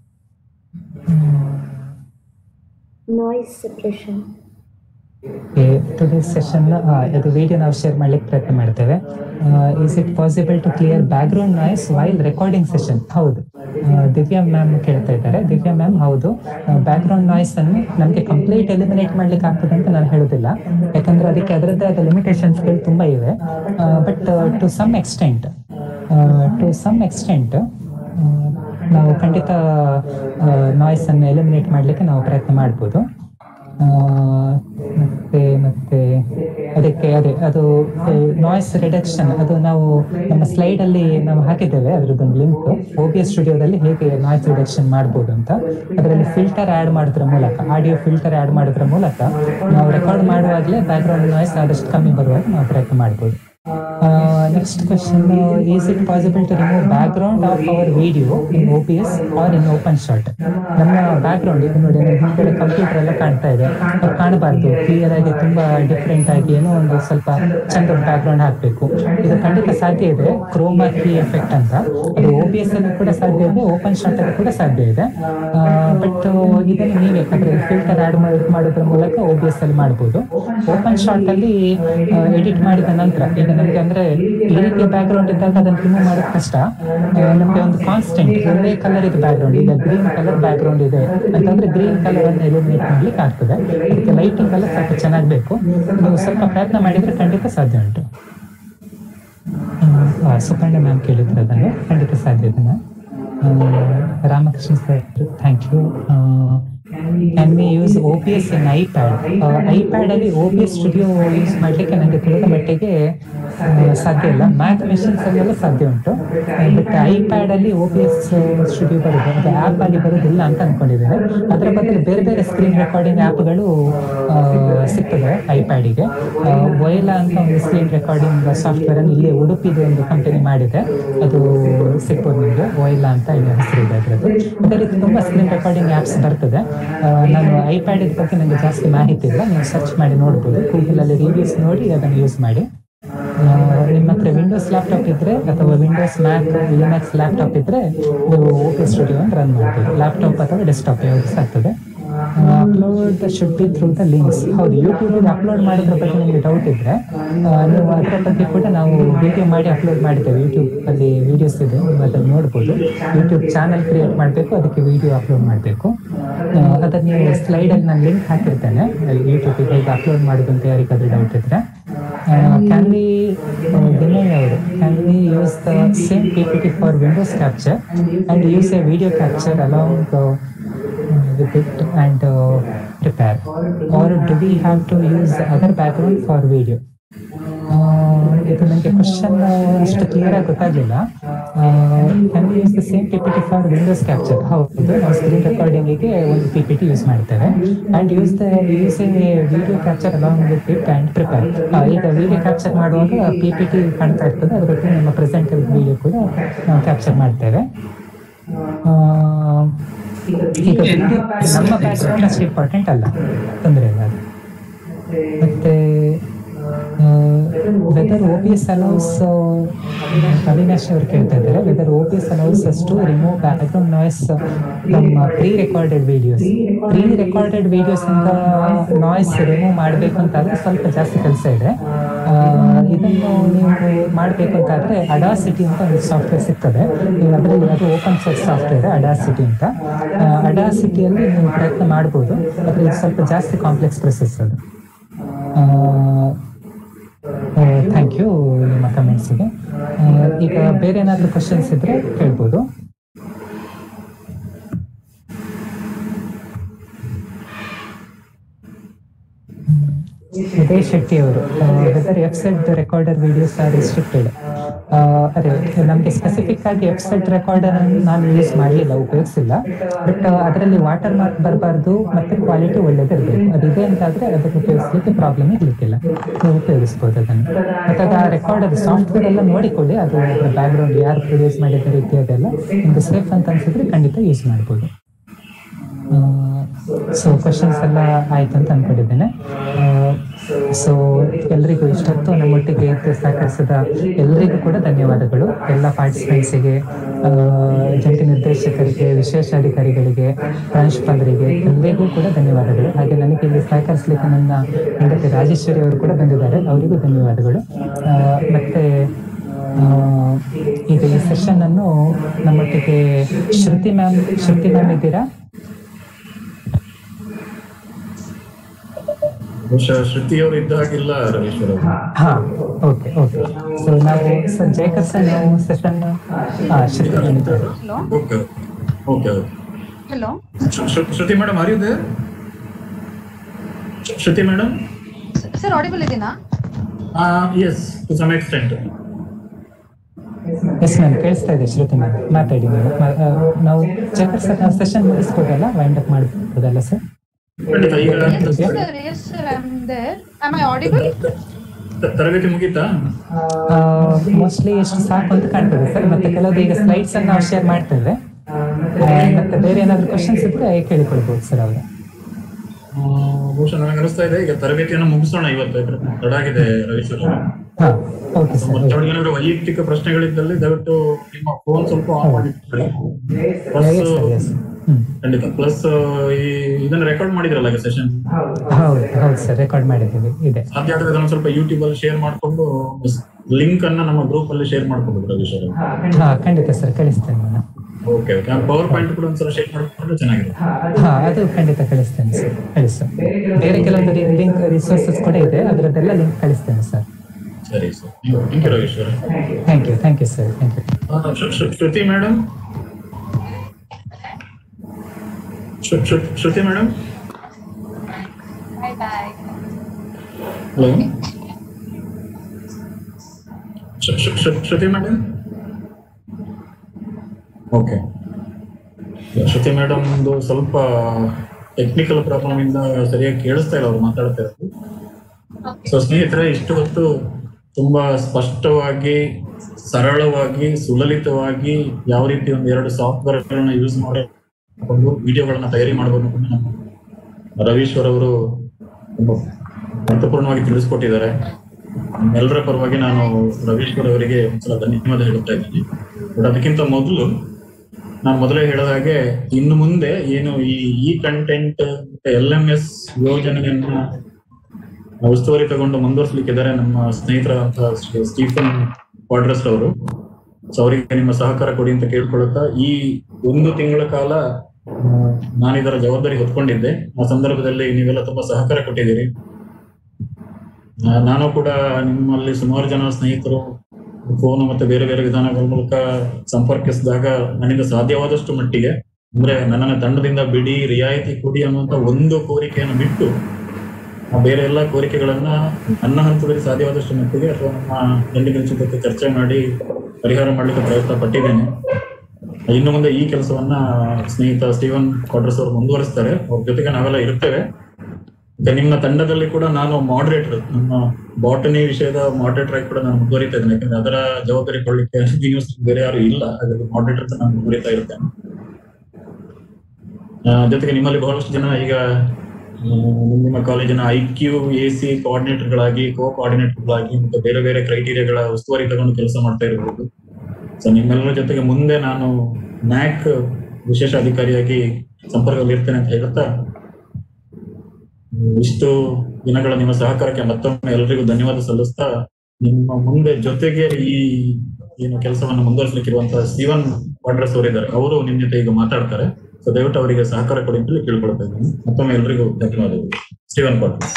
ನಾಯ್ಸ್ ಸಪ್ರೆಷನ್ ಟುಡೇ ಸೆಷನ್ ಇದು ವಿಡಿಯೋ ನಾವು ಶೇರ್ ಮಾಡ್ಲಿಕ್ಕೆ ಪ್ರಯತ್ನ ಮಾಡ್ತೇವೆ is it possible to clear background noise while recording session ಹೌದು ಆ, ದಿವ್ಯಾ ಮ್ಯಾಮ್ ಕೇಳ್ತಾ ಇದ್ದಾರೆ ದಿವ್ಯಾ ಮ್ಯಾಮ್ ಹೌದು ಬ್ಯಾಕ್ ಗ್ರೌಂಡ್ ನಾಯ್ಸ್ ಅನ್ನು ನಮಗೆ ಕಂಪ್ಲೀಟ್ ಎಲಿಮಿನೇಟ್ ಮಾಡ್ಲಿಕ್ಕೆ ಆಗ್ತದೆ ಅಂತ ನಾನು ಹೇಳೋದಿಲ್ಲ ಯಾಕಂದ್ರೆ ಅದಕ್ಕೆ ಅದರದ್ದೇ ಆದ ಲಿಮಿಟೇಷನ್ಸ್ಗಳು ತುಂಬಾ ಇವೆ but to some extent to some extent ನಾವು ಖಂಡಿತ ನಾಯ್ಸ್ ಅನ್ನು ಎಲಿಮಿನೇಟ್ ಮಾಡ್ಲಿಕ್ಕೆ ನಾವು ಪ್ರಯತ್ನ ಮಾಡ್ಬೋದು ಆ, ಮತ್ತೆ ಮತ್ತೆ ಅದಕ್ಕೆ ಅದೇ ಅದು ನಾಯ್ಸ್ ರಿಡಕ್ಷನ್ ಅದು ನಾವು ನಮ್ಮ ಸ್ಲೈಡ್ ಅಲ್ಲಿ ನಾವು ಹಾಕಿದ್ದೇವೆ ಅದ್ರದ್ದೊಂದು ಲಿಂಕ್ ಓ ಬಿ ಎಸ್ ಸ್ಟುಡಿಯೋದಲ್ಲಿ ಹೇಗೆ ನಾಯ್ಸ್ ರಿಡಕ್ಷನ್ ಮಾಡ್ಬೋದು ಅಂತ ಅದರಲ್ಲಿ ಫಿಲ್ಟರ್ ಆಡ್ ಮಾಡೋದ್ರ ಮೂಲಕ ಆಡಿಯೋ ಫಿಲ್ಟರ್ ಆಡ್ ಮಾಡೋದ್ರ ಮೂಲಕ ನಾವು ರೆಕಾರ್ಡ್ ಮಾಡುವಾಗಲೇ ಬ್ಯಾಕ್ ಗ್ರೌಂಡ್ ನಾಯ್ಸ್ ಆದಷ್ಟು ಕಮ್ಮಿ ಬರುವಾಗ ನಾವು ಪ್ರಯತ್ನ ಮಾಡ್ಬೋದು next question is it possible to remove background of our video in O P S R in OpenShot ನಮ್ಮ ಬ್ಯಾಕ್ ಗ್ರೌಂಡ್ ಇದು ನೋಡಿ ನಮ್ಮ ಹಿಂದ್ಗಡೆ ಕಂಪ್ಯೂಟರ್ ಎಲ್ಲ ಕಾಣ್ತಾ ಇದೆ ಅದು ಕಾಣಬಾರ್ದು ಕ್ಲಿಯರ್ ಆಗಿ ತುಂಬಾ ಡಿಫ್ರೆಂಟ್ ಆಗಿ ಏನೋ ಒಂದು ಸ್ವಲ್ಪ ಚಂದ ಬ್ಯಾಕ್ ಗ್ರೌಂಡ್ ಹಾಕಬೇಕು ಇದು ಖಂಡಿತ ಸಾಧ್ಯ ಇದೆ ಕ್ರೋಮಾ ಕೀ ಎಫೆಕ್ಟ್ ಅಂತ ಅದು ಓ ಬಿ ಎಸ್ ಅಲ್ಲಿ ಕೂಡ ಸಾಧ್ಯ ಇದೆ ಓಪನ್ ಶಾಟ್ ಅಲ್ಲಿ ಕೂಡ ಸಾಧ್ಯ ಇದೆ ಬಟ್ ಇದನ್ನು ನೀವೇ ಅಂದ್ರೆ ಫಿಲ್ಟರ್ ಆಡ್ ಮಾಡೋದ್ರ ಮೂಲಕ ಓ ಬಿ ಎಸ್ ಅಲ್ಲಿ ಮಾಡ್ಬೋದು ಓಪನ್ ಶಾಟ್ ಅಲ್ಲಿ ಎಡಿಟ್ ಮಾಡಿದ ನಂತರ ಈಗ ನಮಗೆ ಅಂದ್ರೆ ಈ ರೀತಿಯ ಬ್ಯಾಕ್ ಗ್ರೌಂಡ್ ಇದ್ದಾಗ ಅದನ್ನು ರಿಮೂವ್ ಮಾಡೋದು ಕಷ್ಟ ಆ, ನಮ್ಗೆ ಒಂದು ಕಾನ್ಸ್ಟೆಂಟ್ ಒಂದೇ ಕಲರ್ ಇದು ಬ್ಯಾಕ್ ಗ್ರೌಂಡ್ ಈಗ ಗ್ರೀನ್ ಕಲರ್ ಬ್ಯಾಕ್ ಗ್ರೌಂಡ್ ಇದೆ ಅಂತಂದ್ರೆ ಗ್ರೀನ್ ಕಲರ್ ಅನ್ನು ಎಲಿಮಿನೇಟ್ ಮಾಡ್ಲಿಕ್ಕೆ ಆಗ್ತದೆ ಅದಕ್ಕೆ ಲೈಟಿಂಗ್ ಎಲ್ಲ ಸ್ವಲ್ಪ ಚೆನ್ನಾಗಿ ಬೇಕು ನೀವು ಸ್ವಲ್ಪ ಪ್ರಯತ್ನ ಮಾಡಿದ್ರೆ ಖಂಡಿತ ಸಾಧ್ಯ ಉಂಟು ಆ, ಸುಪರ್ಣ ಮ್ಯಾಮ್ ಕೇಳಿದ್ರೆ ಅದನ್ನು ಖಂಡಿತ ಸಾಧ್ಯ ಇದನ್ನ ಆ, Ramakrishna sir thank you can we use O P S in iPad iPad ಅಲ್ಲಿ O P S studio use ಮಾಡ್ಲಿಕ್ಕೆ ನನಗೆ ತಿಳಿದ ಮಟ್ಟಿಗೆ ಆ, ಸಾಧ್ಯ ಇಲ್ಲ ಮ್ಯಾಕ್ ಮೆಷಿನ್ಸ್ ಅಲ್ಲೆಲ್ಲ ಸಾಧ್ಯ ಉಂಟು ಬಟ್ ಐಪ್ಯಾಡ್ ಅಲ್ಲಿ ಓ ಪಿ ಎಸ್ ಸ್ಟುಡಿಯೋ ಬರುತ್ತೆ ಅದು ಆ್ಯಪ್ ಅಲ್ಲಿ ಬರೋದಿಲ್ಲ ಅಂತ ಅನ್ಕೊಂಡಿದ್ದೇನೆ ಅದರ ಬದಲು ಬೇರೆ ಬೇರೆ ಸ್ಕ್ರೀನ್ ರೆಕಾರ್ಡಿಂಗ್ ಆ್ಯಪ್ಗಳು ಸಿಗ್ತದೆ ಐಪ್ಯಾಡಿಗೆ ವೈಲಾ ಅಂತ ಒಂದು ಸ್ಕ್ರೀನ್ ರೆಕಾರ್ಡಿಂಗ್ ಸಾಫ್ಟ್ವೇರ್ ಅನ್ನು ಇಲ್ಲಿ ಉಡುಪಿದು ಒಂದು ಕಂಪನಿ ಮಾಡಿದೆ ಅದು ಸಿಗ್ಬೋದು ನಿಮಗೆ ವೈಲಾ ಅಂತ ಇಲ್ಲಿ ಹೆಸರಿದೆ ಅದರದ್ದು ಅದೇ ರೀತಿ ತುಂಬಾ ಸ್ಕ್ರೀನ್ ರೆಕಾರ್ಡಿಂಗ್ ಆ್ಯಪ್ಸ್ ಬರ್ತದೆ ಆ, ನಾನು ಐಪ್ಯಾಡ್ ಬಗ್ಗೆ ನನಗೆ ಜಾಸ್ತಿ ಮಾಹಿತಿ ಇಲ್ಲ ನೀವು ಸರ್ಚ್ ಮಾಡಿ ನೋಡ್ಬೋದು ಗೂಗಲ್ ಅಲ್ಲಿ ರಿವ್ಯೂಸ್ ನೋಡಿ ಅದನ್ನು ಯೂಸ್ ಮಾಡಿ ಆ, ನಿಮ್ಮ ಹತ್ರ ವಿಂಡೋಸ್ ಲ್ಯಾಪ್ಟಾಪ್ ಇದ್ರೆ ಅಥವಾ ವಿಂಡೋಸ್ ಮ್ಯಾಕ್ ಲಿನಕ್ಸ್ ಲ್ಯಾಪ್ಟಾಪ್ ಇದ್ರೆ ನೀವು ಓಪಿ ಸ್ಟುಡಿಯೋ ರನ್ ಮಾಡ್ಬೋದು ಲ್ಯಾಪ್ಟಾಪ್ ಅಥವಾ ಡೆಸ್ಕ್ಟಾಪ್ ಯಾವುದು ಆಗ್ತದೆ upload should be through the links ಹೌದು ಯೂಟ್ಯೂಬಿಗೆ ಅಪ್ಲೋಡ್ ಮಾಡೋದ್ರ ಬಗ್ಗೆ ನಿಮಗೆ ಡೌಟ್ ಇದ್ರೆ ಆ, ನೀವು ಅದರ ಬಗ್ಗೆ ಕೂಡ ನಾವು ವಿಡಿಯೋ ಮಾಡಿ ಅಪ್ಲೋಡ್ ಮಾಡಿದ್ದೇವೆ ಯೂಟ್ಯೂಬ್ ಅಲ್ಲಿ ವಿಡಿಯೋಸ್ ಇದೆ ನೀವು ಅದನ್ನು ನೋಡ್ಬೋದು ಯೂಟ್ಯೂಬ್ ಚಾನಲ್ ಕ್ರಿಯೇಟ್ ಮಾಡಬೇಕು ಅದಕ್ಕೆ ವಿಡಿಯೋ ಅಪ್ಲೋಡ್ ಮಾಡಬೇಕು ಅದನ್ನು ನೀವು ಸ್ಲೈಡಲ್ಲಿ ನಾನು ಲಿಂಕ್ ಹಾಕಿರ್ತೇನೆ ಯೂಟ್ಯೂಬಿಗೆ ಹೇಗೆ ಅಪ್ಲೋಡ್ ಮಾಡೋದು ಅಂತ ಯಾರಿಗಾದ್ರೂ ಡೌಟ್ ಇದ್ರೆ ಕ್ಯಾನ್ ವಿ ವಿನಯ್ ಅವರು can we use the same P P T for Windows capture and use a video capture along with it and uh, prepare or do we have to use other background for video ಆ, ಇದು ನನಗೆ question ಅಷ್ಟು clear ಆಗಿ ಗೊತ್ತಾಗಲಿಲ್ಲ can we use the same P P T for Windows capture ಹೌದು ನಾವು screen ರೆಕಾರ್ಡಿಂಗಿಗೆ ಒಂದು ಪಿ ಪಿ ಟಿ ಯೂಸ್ ಮಾಡ್ತೇವೆ and use the use a video capture along with it and prepare ಈಗ ವಿಡಿಯೋ ಕ್ಯಾಪ್ಚರ್ ಮಾಡುವಾಗ P P T ಕಾಣ್ತಾ ಇರ್ತದೆ ಅದರೊಟ್ಟಿಗೆ ನಮ್ಮ ಪ್ರೆಸೆಂಟ್ ವಿಡಿಯೋ ಕೂಡ ನಾವು ಕ್ಯಾಪ್ಚರ್ ಮಾಡ್ತೇವೆ ಆ, ಈಗ ನಮ್ಮ ಬ್ಯಾಕ್ಗ್ರೌಂಡ್ ಅಷ್ಟು ಇಂಪಾರ್ಟೆಂಟ್ ಅಲ್ಲ ತೊಂದರೆ ಇಲ್ಲ ಅದು ಮತ್ತೆ whether O P S allows Avinash ಅವರು ಕೇಳ್ತಾ ಇದ್ದಾರೆ whether O P S allows us to remove background noise ನಮ್ಮ pre recorded videos pre recorded videos ಇಂದ ನಾಯ್ಸ್ ರಿಮೂವ್ ಮಾಡಬೇಕು ಅಂತಾದ್ರೆ ಸ್ವಲ್ಪ ಜಾಸ್ತಿ ಕೆಲಸ ಇದೆ ಆ, ಇದನ್ನು ನೀವು ಮಾಡಬೇಕು ಅಂತಾದ್ರೆ ಅಡಾಸಿಟಿ ಅಂತ ಒಂದು ಸಾಫ್ಟ್ವೇರ್ ಸಿಗ್ತದೆ ನೀವು ಅದರಲ್ಲಿ ಅದು ಓಪನ್ ಸೋರ್ಸ್ ಸಾಫ್ಟ್ವೇರ್ ಅಡಾಸಿಟಿ ಅಂತ ಅಡಾಸಿಟಿಯಲ್ಲಿ ನೀವು ಪ್ರಯತ್ನ ಮಾಡ್ಬೋದು ಆದರೆ ಇದು ಸ್ವಲ್ಪ ಜಾಸ್ತಿ ಕಾಂಪ್ಲೆಕ್ಸ್ ಪ್ರೊಸೆಸ್ ಅದು ಥ್ಯಾಂಕ್ ಯು ನಿಮ್ಮ ಕಮೆಂಟ್ಸಿಗೆ ಈಗ ಬೇರೆ ಏನಾದರೂ ಕ್ವಶನ್ಸ್ ಇದ್ರೆ ಕೇಳ್ಬೋದು ಉದಯ್ ಶೆಟ್ಟಿ ಅವರು whether website recorder videos are restricted ಅದೇ ನಮಗೆ ಸ್ಪೆಸಿಫಿಕ್ ಆಗಿ ವೆಬ್ಸೈಟ್ ರೆಕಾರ್ಡರ್ ನಾನು ಯೂಸ್ ಮಾಡಲಿಲ್ಲ ಉಪಯೋಗಿಸಿಲ್ಲ ಬಟ್ ಅದರಲ್ಲಿ ವಾಟರ್ ಮಾರ್ಕ್ ಬರಬಾರ್ದು ಮತ್ತೆ ಕ್ವಾಲಿಟಿ ಒಳ್ಳೇದಿರಬೇಕು ಅದಿದೆ ಅಂತಾದ್ರೆ ಅದನ್ನು ಉಪಯೋಗಿಸ್ಲಿಕ್ಕೆ ಪ್ರಾಬ್ಲಮ್ ಇರ್ಲಿಕ್ಕಿಲ್ಲ ನೀವು ಉಪಯೋಗಿಸ್ಬೋದು ಅದನ್ನು ಮತ್ತೆ ಅದು ಆ ರೆಕಾರ್ಡರ್ ಸಾಫ್ಟ್ವೇರ್ ಎಲ್ಲ ನೋಡಿಕೊಳ್ಳಿ ಅದು ಬ್ಯಾಕ್ ಗ್ರೌಂಡ್ ಯಾರು ಪ್ರೊಡ್ಯೂಸ್ ಮಾಡಿದ್ದಾರೆ ಇತ್ಯಾದೆಲ್ಲ ನಿಮ್ಗೆ ಸೇಫ್ ಅಂತ ಅನ್ಸಿದ್ರೆ ಖಂಡಿತ ಯೂಸ್ ಮಾಡ್ಬೋದು ಸೊ ಕ್ವಶನ್ಸ್ ಎಲ್ಲ ಆಯ್ತು ಅಂತ ಅನ್ಕೊಂಡಿದ್ದೇನೆ ಸೊ ಎಲ್ರಿಗೂ ಇಷ್ಟೊತ್ತು ನಮ್ಮೊಟ್ಟಿಗೆ ಇದ್ದು ಸಹಕರಿಸಿದ ಎಲ್ರಿಗೂ ಕೂಡ ಧನ್ಯವಾದಗಳು ಎಲ್ಲ ಪಾರ್ಟಿಸಿಪೆಂಟ್ಸಿಗೆ ಜಂಟಿ ನಿರ್ದೇಶಕರಿಗೆ ವಿಶೇಷಾಧಿಕಾರಿಗಳಿಗೆ ಪ್ರಾಂಶುಪಾಲರಿಗೆ ಎಲ್ಲರಿಗೂ ಕೂಡ ಧನ್ಯವಾದಗಳು ಹಾಗೆ ನನಗೆ ಇಲ್ಲಿ ಸಹಕರಿಸಲಿಕ್ಕೆ ನನ್ನ ಹೆಂಡತಿ ರಾಜೇಶ್ವರಿ ಅವರು ಕೂಡ ಬಂದಿದ್ದಾರೆ ಅವರಿಗೂ ಧನ್ಯವಾದಗಳು ಆ, ಮತ್ತೆ ಆ, ಈಗ ಈ ಸೆಷನ್ ಅನ್ನು ನಮ್ಮೊಟ್ಟಿಗೆ ಶ್ರುತಿ ಮ್ಯಾಮ್ ಶ್ರುತಿ ಮ್ಯಾಮ್ ಇದ್ದೀರಾ ಬಹುಶಃ ಶ್ರುತಿಯವರು ಇದ್ದ ಹಾಗಿಲ್ಲ ರವೀಶ್ವರ್ ಅವರು ಹಾ ಓಕೆ ಓಕೆ ಸೊ ನಾವು ಸರ್ ಜಯಕರ್ ಸರ್ ನಾವು ಸೆಷನ್ ಹಾ ಶ್ರುತಿ ಮ್ಯಾಮ್ ಇದ್ದಾರೆ okay okay okay Hello. Shruti madam are you there Shruti madam Sir, audible ಇದೀನಾ yes to some extent yes ma'am ಕೇಳಿಸ್ತಾ ಇದೆ ಶ್ರುತಿ ಮ್ಯಾಮ್ ಮಾತಾಡಿ ನೀವು ಮ- ಆ, ನಾವು ಜಯಕರ್ ಸರ್ ನಾವು ಸೆಷನ್ ಮುಗಿಸ್ಬೋದಲ್ಲ ವೈಂಡ್ ಅಪ್ ಮಾಡ್ಬೋದಲ್ಲ ಸರ್ ಖಂಡಿತ ಈಗ Sir, yes, sir, I'm there. Am I audible? ತ- ತರಗತಿ ಮುಗೀತಾ ಮೋಸ್ಟ್ಲಿ ಎಷ್ಟು ಸಾಕು ಅಂತ ಕಾಣ್ತದೆ ಸರ್ ಮತ್ತೆ ಕೆಲವೊಂದು ಈಗ ಸ್ಲೈಡ್ಸ್ ಅನ್ನು ನಾವು ಶೇರ್ ಮಾಡ್ತೇವೆ ಆ, ಮತ್ತೆ ಬೇರೆ ಏನಾದ್ರು ಕ್ವಶನ್ಸ್ ಇದ್ರೆ ಕೇಳಿಕೊಳ್ಬಹುದು ಸರ್ ಅವರು ಆ, ಬಹುಶಃ ನನಗೆ ಅನಿಸ್ತಾ ಇದೆ ಈಗ ತರಗತಿಯನ್ನು ಮುಗಿಸೋಣ ಇವತ್ತು ಯಾಕಂದ್ರೆ ತಡ ಆಗಿದೆ ರವೀಶ್ವರ್ ಅವರೇ. ಹಾ ಓಕೆ ಸರ್ ಮತ್ತೆ ಅವ್ರಿಗೆ ಏನಾದ್ರು ವೈಯಕ್ತಿಕ ಪ್ರಶ್ನೆಗಳಿದ್ದಲ್ಲಿ ದಯವಿಟ್ಟು ನಿಮ್ಮ ಫೋನ್ ಸ್ವಲ್ಪ ಆನ್ ಮಾಡಿ plus yes sir yes hmm ಖಂಡಿತ ಪ್ಲಸ್ ಈ ಇದನ್ನ ರೆಕಾರ್ಡ್ ಮಾಡಿದ್ರಲ್ಲ ಈಗ ಸೆಷನ್ ಹೌದು ಹೌದು ಸರ್ ರೆಕಾರ್ಡ್ ಮಾಡಿದ್ದೀವಿ ಇದೆ ಸಾಧ್ಯ ಆದ್ರೆ ಅದನ್ನ ಸ್ವಲ್ಪ ಯೂಟ್ಯೂಬ್ ಅಲ್ಲಿ ಶೇರ್ ಮಾಡ್ಕೊಂಡು ಲಿಂಕ್ ಅನ್ನ ನಮ್ಮ ಗ್ರೂಪ್ ಅಲ್ಲಿ ಶೇರ್ ಮಾಡ್ಕೊಂಡು ರವೀಶ್ವರ್ ಅವರೇ. ಹಾ ಖಂಡಿತ ಸರ್ ಕಳಿಸ್ತೇನೆ ನಾನು ಓಕೆ ಓಕೆ ಪವರ್ ಪಾಯಿಂಟ್ ಕೂಡ ಒಂದ್ಸಲ ಶೇರ್ ಮಾಡ್ಕೊಂಡ್ರೆ ಚೆನ್ನಾಗಿರುತ್ತೆ ಹಾ ಅದು ಖಂಡಿತ ಕಳಿಸ್ತೇನೆ ಸರ್ ಕಳಿಸು ಬೇರೆ ಕೆಲವೊಂದು ಲಿಂಕ್ ರಿಸೋರ್ಸಸ್ ಕೂಡ ಇದೆ ಅದರದ್ದೆಲ್ಲ ಲಿಂಕ್ ಕಳಿಸ್ತೇನೆ ಸರ್ ಸರಿ sir thank you Raveeshwar thank you thank you sir thank you ಆ, ಶೃ- ಶೃ- Shruti madam Shruti madam Bye bye. Hello Shruti madam okay Shruti madam ಒಂದು ಸ್ವಲ್ಪ ಟೆಕ್ನಿಕಲ್ ಪ್ರಾಬ್ಲಮ್ ಇಂದ ಸರಿಯಾಗಿ ಕೇಳಿಸ್ತಾ ಇಲ್ಲ ಅವ್ರು ಮಾತಾಡ್ತಾ ಇರೋದು ಸೊ ಸ್ನೇಹಿತರೆ ಇಷ್ಟು ಹೊತ್ತು ತುಂಬಾ ಸ್ಪಷ್ಟವಾಗಿ ಸರಳವಾಗಿ ಸುಲಲಿತವಾಗಿ ಯಾವ ರೀತಿ ಒಂದು ಎರಡು ಸಾಫ್ಟ್ವೇರ್ ಗಳನ್ನ ಯೂಸ್ ಮಾಡಿಕೊಂಡು ವಿಡಿಯೋಗಳನ್ನ ತಯಾರಿ ಮಾಡಬಹುದು ಅಂತ ನಮ್ಮ ರವೀಶ್ವರ್ ಅವರು ತುಂಬಾ ಅರ್ಥಪೂರ್ಣವಾಗಿ ತಿಳಿಸ್ಕೊಟ್ಟಿದ್ದಾರೆ ಎಲ್ಲರ ಪರವಾಗಿ ನಾನು ರವೀಶ್ವರ್ ಅವರಿಗೆ ಒಂದ್ಸಲ ಧನ್ಯವಾದ ಹೇಳುತ್ತಾ ಇದ್ದೀನಿ ಬಟ್ ಅದಕ್ಕಿಂತ ಮೊದಲು ನಾನು ಮೊದಲೇ ಹೇಳಿದ ಹಾಗೆ ಇನ್ನು ಮುಂದೆ ಏನು ಈ ಈ ಕಂಟೆಂಟ್ ಎಲ್ ಎಂ ಎಸ್ ಯೋಜನೆಯನ್ನ ಉಸ್ತುವಾರಿ ತಗೊಂಡು ಮುಂದುವರಿಸಲಿಕ್ಕಿದ್ದಾರೆ ನಮ್ಮ ಸ್ನೇಹಿತರಾದಂತಹ ಶ್ರೀ ಸ್ಟೀಫನ್ ಕ್ವಾಡ್ರಸ್ ಅವರು ಸೊ ಅವರಿಗೆ ನಿಮ್ಮ ಸಹಕಾರ ಕೊಡಿ ಅಂತ ಕೇಳ್ಕೊಳ್ಳುತ್ತಾ ಈ ಒಂದು ತಿಂಗಳ ಕಾಲ ಆ, ನಾನು ಇದರ ಜವಾಬ್ದಾರಿ ಹೊತ್ಕೊಂಡಿದ್ದೆ ಆ ಸಂದರ್ಭದಲ್ಲಿ ನೀವೆಲ್ಲ ತುಂಬಾ ಸಹಕಾರ ಕೊಟ್ಟಿದ್ದೀರಿ ಆ, ನಾನು ಕೂಡ ನಿಮ್ಮಲ್ಲಿ ಸುಮಾರು ಜನ ಸ್ನೇಹಿತರು ಫೋನ್ ಮತ್ತೆ ಬೇರೆ ಬೇರೆ ವಿಧಾನಗಳ ಮೂಲಕ ಸಂಪರ್ಕಿಸಿದಾಗ ನನಗೆ ಸಾಧ್ಯವಾದಷ್ಟು ಮಟ್ಟಿಗೆ ಅಂದ್ರೆ ನನ್ನನ್ನ ತಂಡದಿಂದ ಬಿಡಿ ರಿಯಾಯಿತಿ ಕೊಡಿ ಅನ್ನುವಂತ ಒಂದು ಕೋರಿಕೆಯನ್ನು ಬಿಟ್ಟು ಆ ಬೇರೆ ಎಲ್ಲ ಕೋರಿಕೆಗಳನ್ನ ನನ್ನ ಹಂತದಲ್ಲಿ ಸಾಧ್ಯವಾದಷ್ಟು ಮಟ್ಟಿಗೆ ಅಥವಾ ನಮ್ಮ ಜಂಟಿ ಜೊತೆ ಚರ್ಚೆ ಮಾಡಿ ಪರಿಹಾರ ಮಾಡ್ಲಿಕ್ಕೆ ಪ್ರಯತ್ನ ಪಟ್ಟಿದ್ದೇನೆ ಇನ್ನು ಮುಂದೆ ಈ ಕೆಲಸವನ್ನ ಸ್ನೇಹಿತ ಸ್ಟೀವನ್ ಕ್ವಾಡ್ರಸ್ ಅವರು ಮುಂದುವರಿಸ್ತಾರೆ ಅವ್ರ ಜೊತೆಗೆ ನಾವೆಲ್ಲ ಇರ್ತೇವೆ ಮತ್ತೆ ನಿಮ್ಮ ತಂಡದಲ್ಲಿ ಕೂಡ ನಾನು ಮಾಡರೇಟರ್ ನಮ್ಮ ಬಾಟನಿ ವಿಷಯದ ಮಾಡರೇಟರ್ ಆಗಿ ಕೂಡ ನಾನು ಮುಂದುವರಿತಾ ಇದ್ದೇನೆ ಯಾಕಂದ್ರೆ ಅದರ ಜವಾಬ್ದಾರಿ ಕೊಡ್ಲಿಕ್ಕೆ ನೀವು ಬೇರೆ ಯಾರು ಇಲ್ಲ ಹಾಗಾಗಿ ಮಾಡರೇಟರ್ ಅಂತ ನಾನು ಮುಂದುವರಿತಾ ಇರ್ತೇನೆ ಆ, ಜೊತೆಗೆ ನಿಮ್ಮಲ್ಲಿ ಬಹಳಷ್ಟು ಜನ ಈಗ ನಿಮ್ಮ ಕಾಲೇಜಿನ ಐ ಕ್ಯೂ ಎ ಸಿ ಕೋಆರ್ಡಿನೇಟರ್ಗಳಾಗಿ ಕೋ ಕೋಆರ್ಡಿನೇಟರ್ಗಳಾಗಿ ಮತ್ತು ಬೇರೆ ಬೇರೆ ಕ್ರೈಟೀರಿಯಾಗಳ ಉಸ್ತುವಾರಿ ತಗೊಂಡು ಕೆಲಸ ಮಾಡ್ತಾ ಇರಬಹುದು ಸೊ ನಿಮ್ಮೆಲ್ಲರ ಜೊತೆಗೆ ಮುಂದೆ ನಾನು ನ್ಯಾಕ್ ವಿಶೇಷ ಅಧಿಕಾರಿಯಾಗಿ ಸಂಪರ್ಕದಲ್ಲಿ ಇರ್ತೇನೆ ಅಂತ ಹೇಳ್ತಾ ಹ್ಮ್, ಇಷ್ಟು ದಿನಗಳ ನಿಮ್ಮ ಸಹಕಾರಕ್ಕೆ ಮತ್ತೊಮ್ಮೆ ಎಲ್ರಿಗೂ ಧನ್ಯವಾದ ಸಲ್ಲಿಸ್ತಾ ನಿಮ್ಮ ಮುಂದೆ ಜೊತೆಗೆ ಈ ಏನು ಕೆಲಸವನ್ನು ಮುಂದುವರಿಸಲಿಕ್ಕಿರುವಂತಹ ಸ್ಟೀವನ್ ವಾಡ್ರಸ್ ಅವರಿದ್ದಾರೆ ಅವರು ನಿಮ್ ಜೊತೆ ಈಗ ಮಾತಾಡ್ತಾರೆ ಸೊ ದಯವಿಟ್ಟು ಅವರಿಗೆ ಸಹಕಾರ ಕೊಡಿ ಅಂತ ಕೇಳ್ಕೊಳ್ತಾ ಇದ್ದೀನಿ ಮತ್ತೊಮ್ಮೆ ಎಲ್ರಿಗೂ ಧನ್ಯವಾದಗಳು ಸ್ಟೀವನ್ ವಾಡ್ರಸ್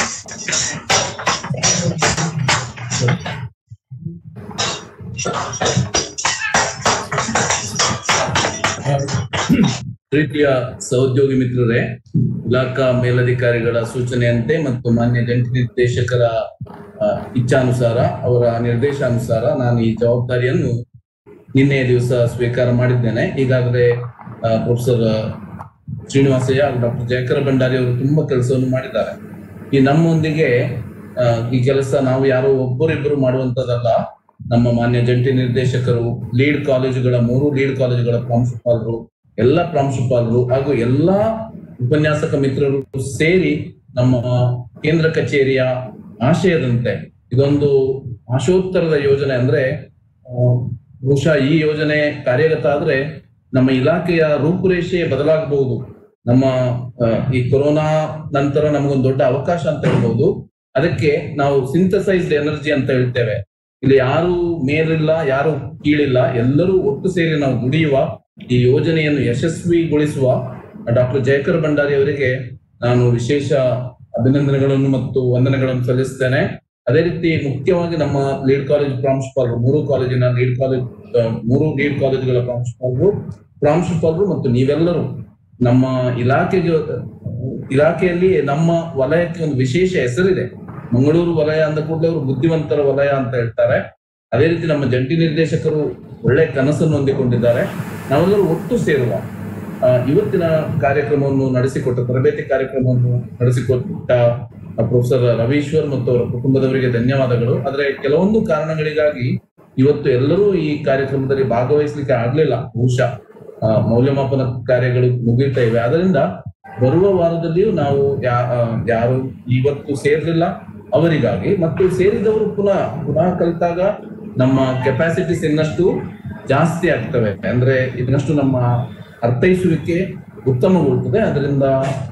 ಪ್ರೀತಿಯ ಸಹೋದ್ಯೋಗಿ ಮಿತ್ರರೇ ಇಲಾಖಾ ಮೇಲಧಿಕಾರಿಗಳ ಸೂಚನೆಯಂತೆ ಮತ್ತು ಮಾನ್ಯ ಜಂಟಿ ನಿರ್ದೇಶಕರ ಆ, ಇಚ್ಛಾನುಸಾರ ಅವರ ನಿರ್ದೇಶಾನುಸಾರ ನಾನು ಈ ಜವಾಬ್ದಾರಿಯನ್ನು ನಿನ್ನೆ ದಿವಸ ಸ್ವೀಕಾರ ಮಾಡಿದ್ದೇನೆ ಈಗಾಗಲೇ ಆ, ಪ್ರೊಫೆಸರ್ ಶ್ರೀನಿವಾಸಯ್ಯ ಹಾಗೂ ಡಾಕ್ಟರ್ ಜಯಕರ ಭಂಡಾರಿ ಅವರು ತುಂಬಾ ಕೆಲಸವನ್ನು ಮಾಡಿದ್ದಾರೆ ಈ ನಮ್ಮೊಂದಿಗೆ ಆ, ಈ ಕೆಲಸ ನಾವು ಯಾರೋ ಒಬ್ಬರಿಬ್ಬರು ಮಾಡುವಂತದಲ್ಲ ನಮ್ಮ ಮಾನ್ಯ ಜಂಟಿ ನಿರ್ದೇಶಕರು ಲೀಡ್ ಕಾಲೇಜುಗಳ ಮೂರು ಲೀಡ್ ಕಾಲೇಜುಗಳ ಪ್ರಾಂಶುಪಾಲರು ಎಲ್ಲ ಪ್ರಾಂಶುಪಾಲರು ಹಾಗೂ ಎಲ್ಲಾ ಉಪನ್ಯಾಸಕ ಮಿತ್ರರು ಸೇರಿ ನಮ್ಮ ಕೇಂದ್ರ ಕಚೇರಿಯ ಆಶಯದಂತೆ ಇದೊಂದು ಆಶೋತ್ತರದ ಯೋಜನೆ ಅಂದ್ರೆ ಆ, ಬಹುಶಃ ಈ ಯೋಜನೆ ಕಾರ್ಯಗತ ಆದ್ರೆ ನಮ್ಮ ಇಲಾಖೆಯ ರೂಪುರೇಷೆ ಬದಲಾಗಬಹುದು ನಮ್ಮ ಆ, ಈ ಕೊರೋನಾ ನಂತರ ನಮಗೊಂದು ದೊಡ್ಡ ಅವಕಾಶ ಅಂತ ಹೇಳ್ಬಹುದು ಅದಕ್ಕೆ ನಾವು ಸಿಂಥಸೈಸ್ಡ್ ಎನರ್ಜಿ ಅಂತ ಹೇಳ್ತೇವೆ ಇಲ್ಲಿ ಯಾರು ಮೇಲಿಲ್ಲ ಯಾರು ಕೀಳಿಲ್ಲ ಎಲ್ಲರೂ ಒಟ್ಟು ಸೇರಿ ನಾವು ದುಡಿಯುವ ಈ ಯೋಜನೆಯನ್ನು ಯಶಸ್ವಿಗೊಳಿಸುವ ಡಾಕ್ಟರ್ ಜಯಕರ್ ಭಂಡಾರಿ ಅವರಿಗೆ ನಾನು ವಿಶೇಷ ಅಭಿನಂದನೆಗಳನ್ನು ಮತ್ತು ವಂದನೆಗಳನ್ನು ಸಲ್ಲಿಸ್ತೇನೆ ಅದೇ ರೀತಿ ಮುಖ್ಯವಾಗಿ ನಮ್ಮ ಲೀಡ್ ಕಾಲೇಜ್ ಪ್ರಾಂಶುಪಾಲರು ಮೂರು ಕಾಲೇಜಿನ ಲೀಡ್ ಕಾಲೇಜ್ ಆ, ಮೂರು ಲೀಡ್ ಕಾಲೇಜುಗಳ ಪ್ರಾಂಶುಪಾಲರು ಪ್ರಾಂಶುಪಾಲರು ಮತ್ತು ನೀವೆಲ್ಲರೂ ನಮ್ಮ ಇಲಾಖೆಗೆ ಇಲಾಖೆಯಲ್ಲಿ ನಮ್ಮ ವಲಯಕ್ಕೆ ಒಂದು ವಿಶೇಷ ಹೆಸರಿದೆ ಮಂಗಳೂರು ವಲಯ ಅಂದ ಕೂಡಲೇ ಅವರು ಬುದ್ಧಿವಂತರ ವಲಯ ಅಂತ ಹೇಳ್ತಾರೆ ಅದೇ ರೀತಿ ನಮ್ಮ ಜಂಟಿ ನಿರ್ದೇಶಕರು ಒಳ್ಳೆ ಕನಸನ್ನು ಹೊಂದಿಕೊಂಡಿದ್ದಾರೆ ನಾವೆಲ್ಲರೂ ಒಟ್ಟು ಸೇರುವ ಆ, ಇವತ್ತಿನ ಕಾರ್ಯಕ್ರಮವನ್ನು ನಡೆಸಿಕೊಟ್ಟ ತರಬೇತಿ ಕಾರ್ಯಕ್ರಮವನ್ನು ನಡೆಸಿಕೊಟ್ಟ ಪ್ರೊಫೆಸರ್ ರವೀಶ್ವರ್ ಮತ್ತು ಅವರ ಕುಟುಂಬದವರಿಗೆ ಧನ್ಯವಾದಗಳು ಆದ್ರೆ ಕೆಲವೊಂದು ಕಾರಣಗಳಿಗಾಗಿ ಇವತ್ತು ಎಲ್ಲರೂ ಈ ಕಾರ್ಯಕ್ರಮದಲ್ಲಿ ಭಾಗವಹಿಸಲಿಕ್ಕೆ ಆಗ್ಲಿಲ್ಲ ಬಹುಶಃ ಆ, ಮೌಲ್ಯಮಾಪನ ಕಾರ್ಯಗಳು ಮುಗಿತಾ ಇವೆ ಅದರಿಂದ ಬರುವ ವಾರದಲ್ಲಿಯೂ ನಾವು ಯಾ- ಆ, ಯಾರು ಇವತ್ತು ಸೇರ್ಲಿಲ್ಲ ಅವರಿಗಾಗಿ ಮತ್ತು ಸೇರಿದವರು ಪುನಃ ಪುನಃ ಕಲಿತಾಗ ನಮ್ಮ ಕೆಪಾಸಿಟೀಸ್ ಇನ್ನಷ್ಟು ಜಾಸ್ತಿ ಆಗ್ತವೆ ಅಂದ್ರೆ ಇನ್ನಷ್ಟು ನಮ್ಮ ಅರ್ಥೈಸುವಿಕೆ ಉತ್ತಮಗೊಳ್ಳುತ್ತದೆ ಅದರಿಂದ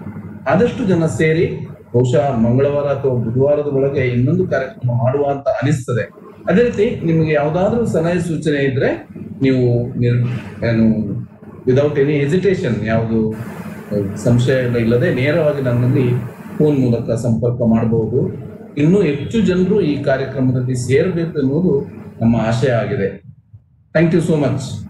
ಆದಷ್ಟು ಜನ ಸೇರಿ ಬಹುಶಃ ಮಂಗಳವಾರ ಅಥವಾ ಬುಧವಾರದ ಒಳಗೆ ಇನ್ನೊಂದು ಕಾರ್ಯಕ್ರಮ ಮಾಡುವ ಅಂತ ಅನಿಸ್ತದೆ ಅದೇ ರೀತಿ ನಿಮಗೆ ಯಾವ್ದಾದ್ರೂ ಸಲಹೆ ಸೂಚನೆ ಇದ್ರೆ ನೀವು ನಿರ್- ಏನು ವಿದೌಟ್ ಎನಿ ಹೆಸಿಟೇಷನ್ ಯಾವುದು ಸಂಶಯ ಇಲ್ಲದೆ ನೇರವಾಗಿ ನನ್ನಲ್ಲಿ ಫೋನ್ ಮೂಲಕ ಸಂಪರ್ಕ ಮಾಡಬಹುದು ಇನ್ನೂ ಹೆಚ್ಚು ಜನರು ಈ ಕಾರ್ಯಕ್ರಮದಲ್ಲಿ ಸೇರಬೇಕು ಎನ್ನುವುದು ನಮ್ಮ ಆಶಯ ಆಗಿದೆ ಥ್ಯಾಂಕ್ ಯು ಸೋ ಮಚ್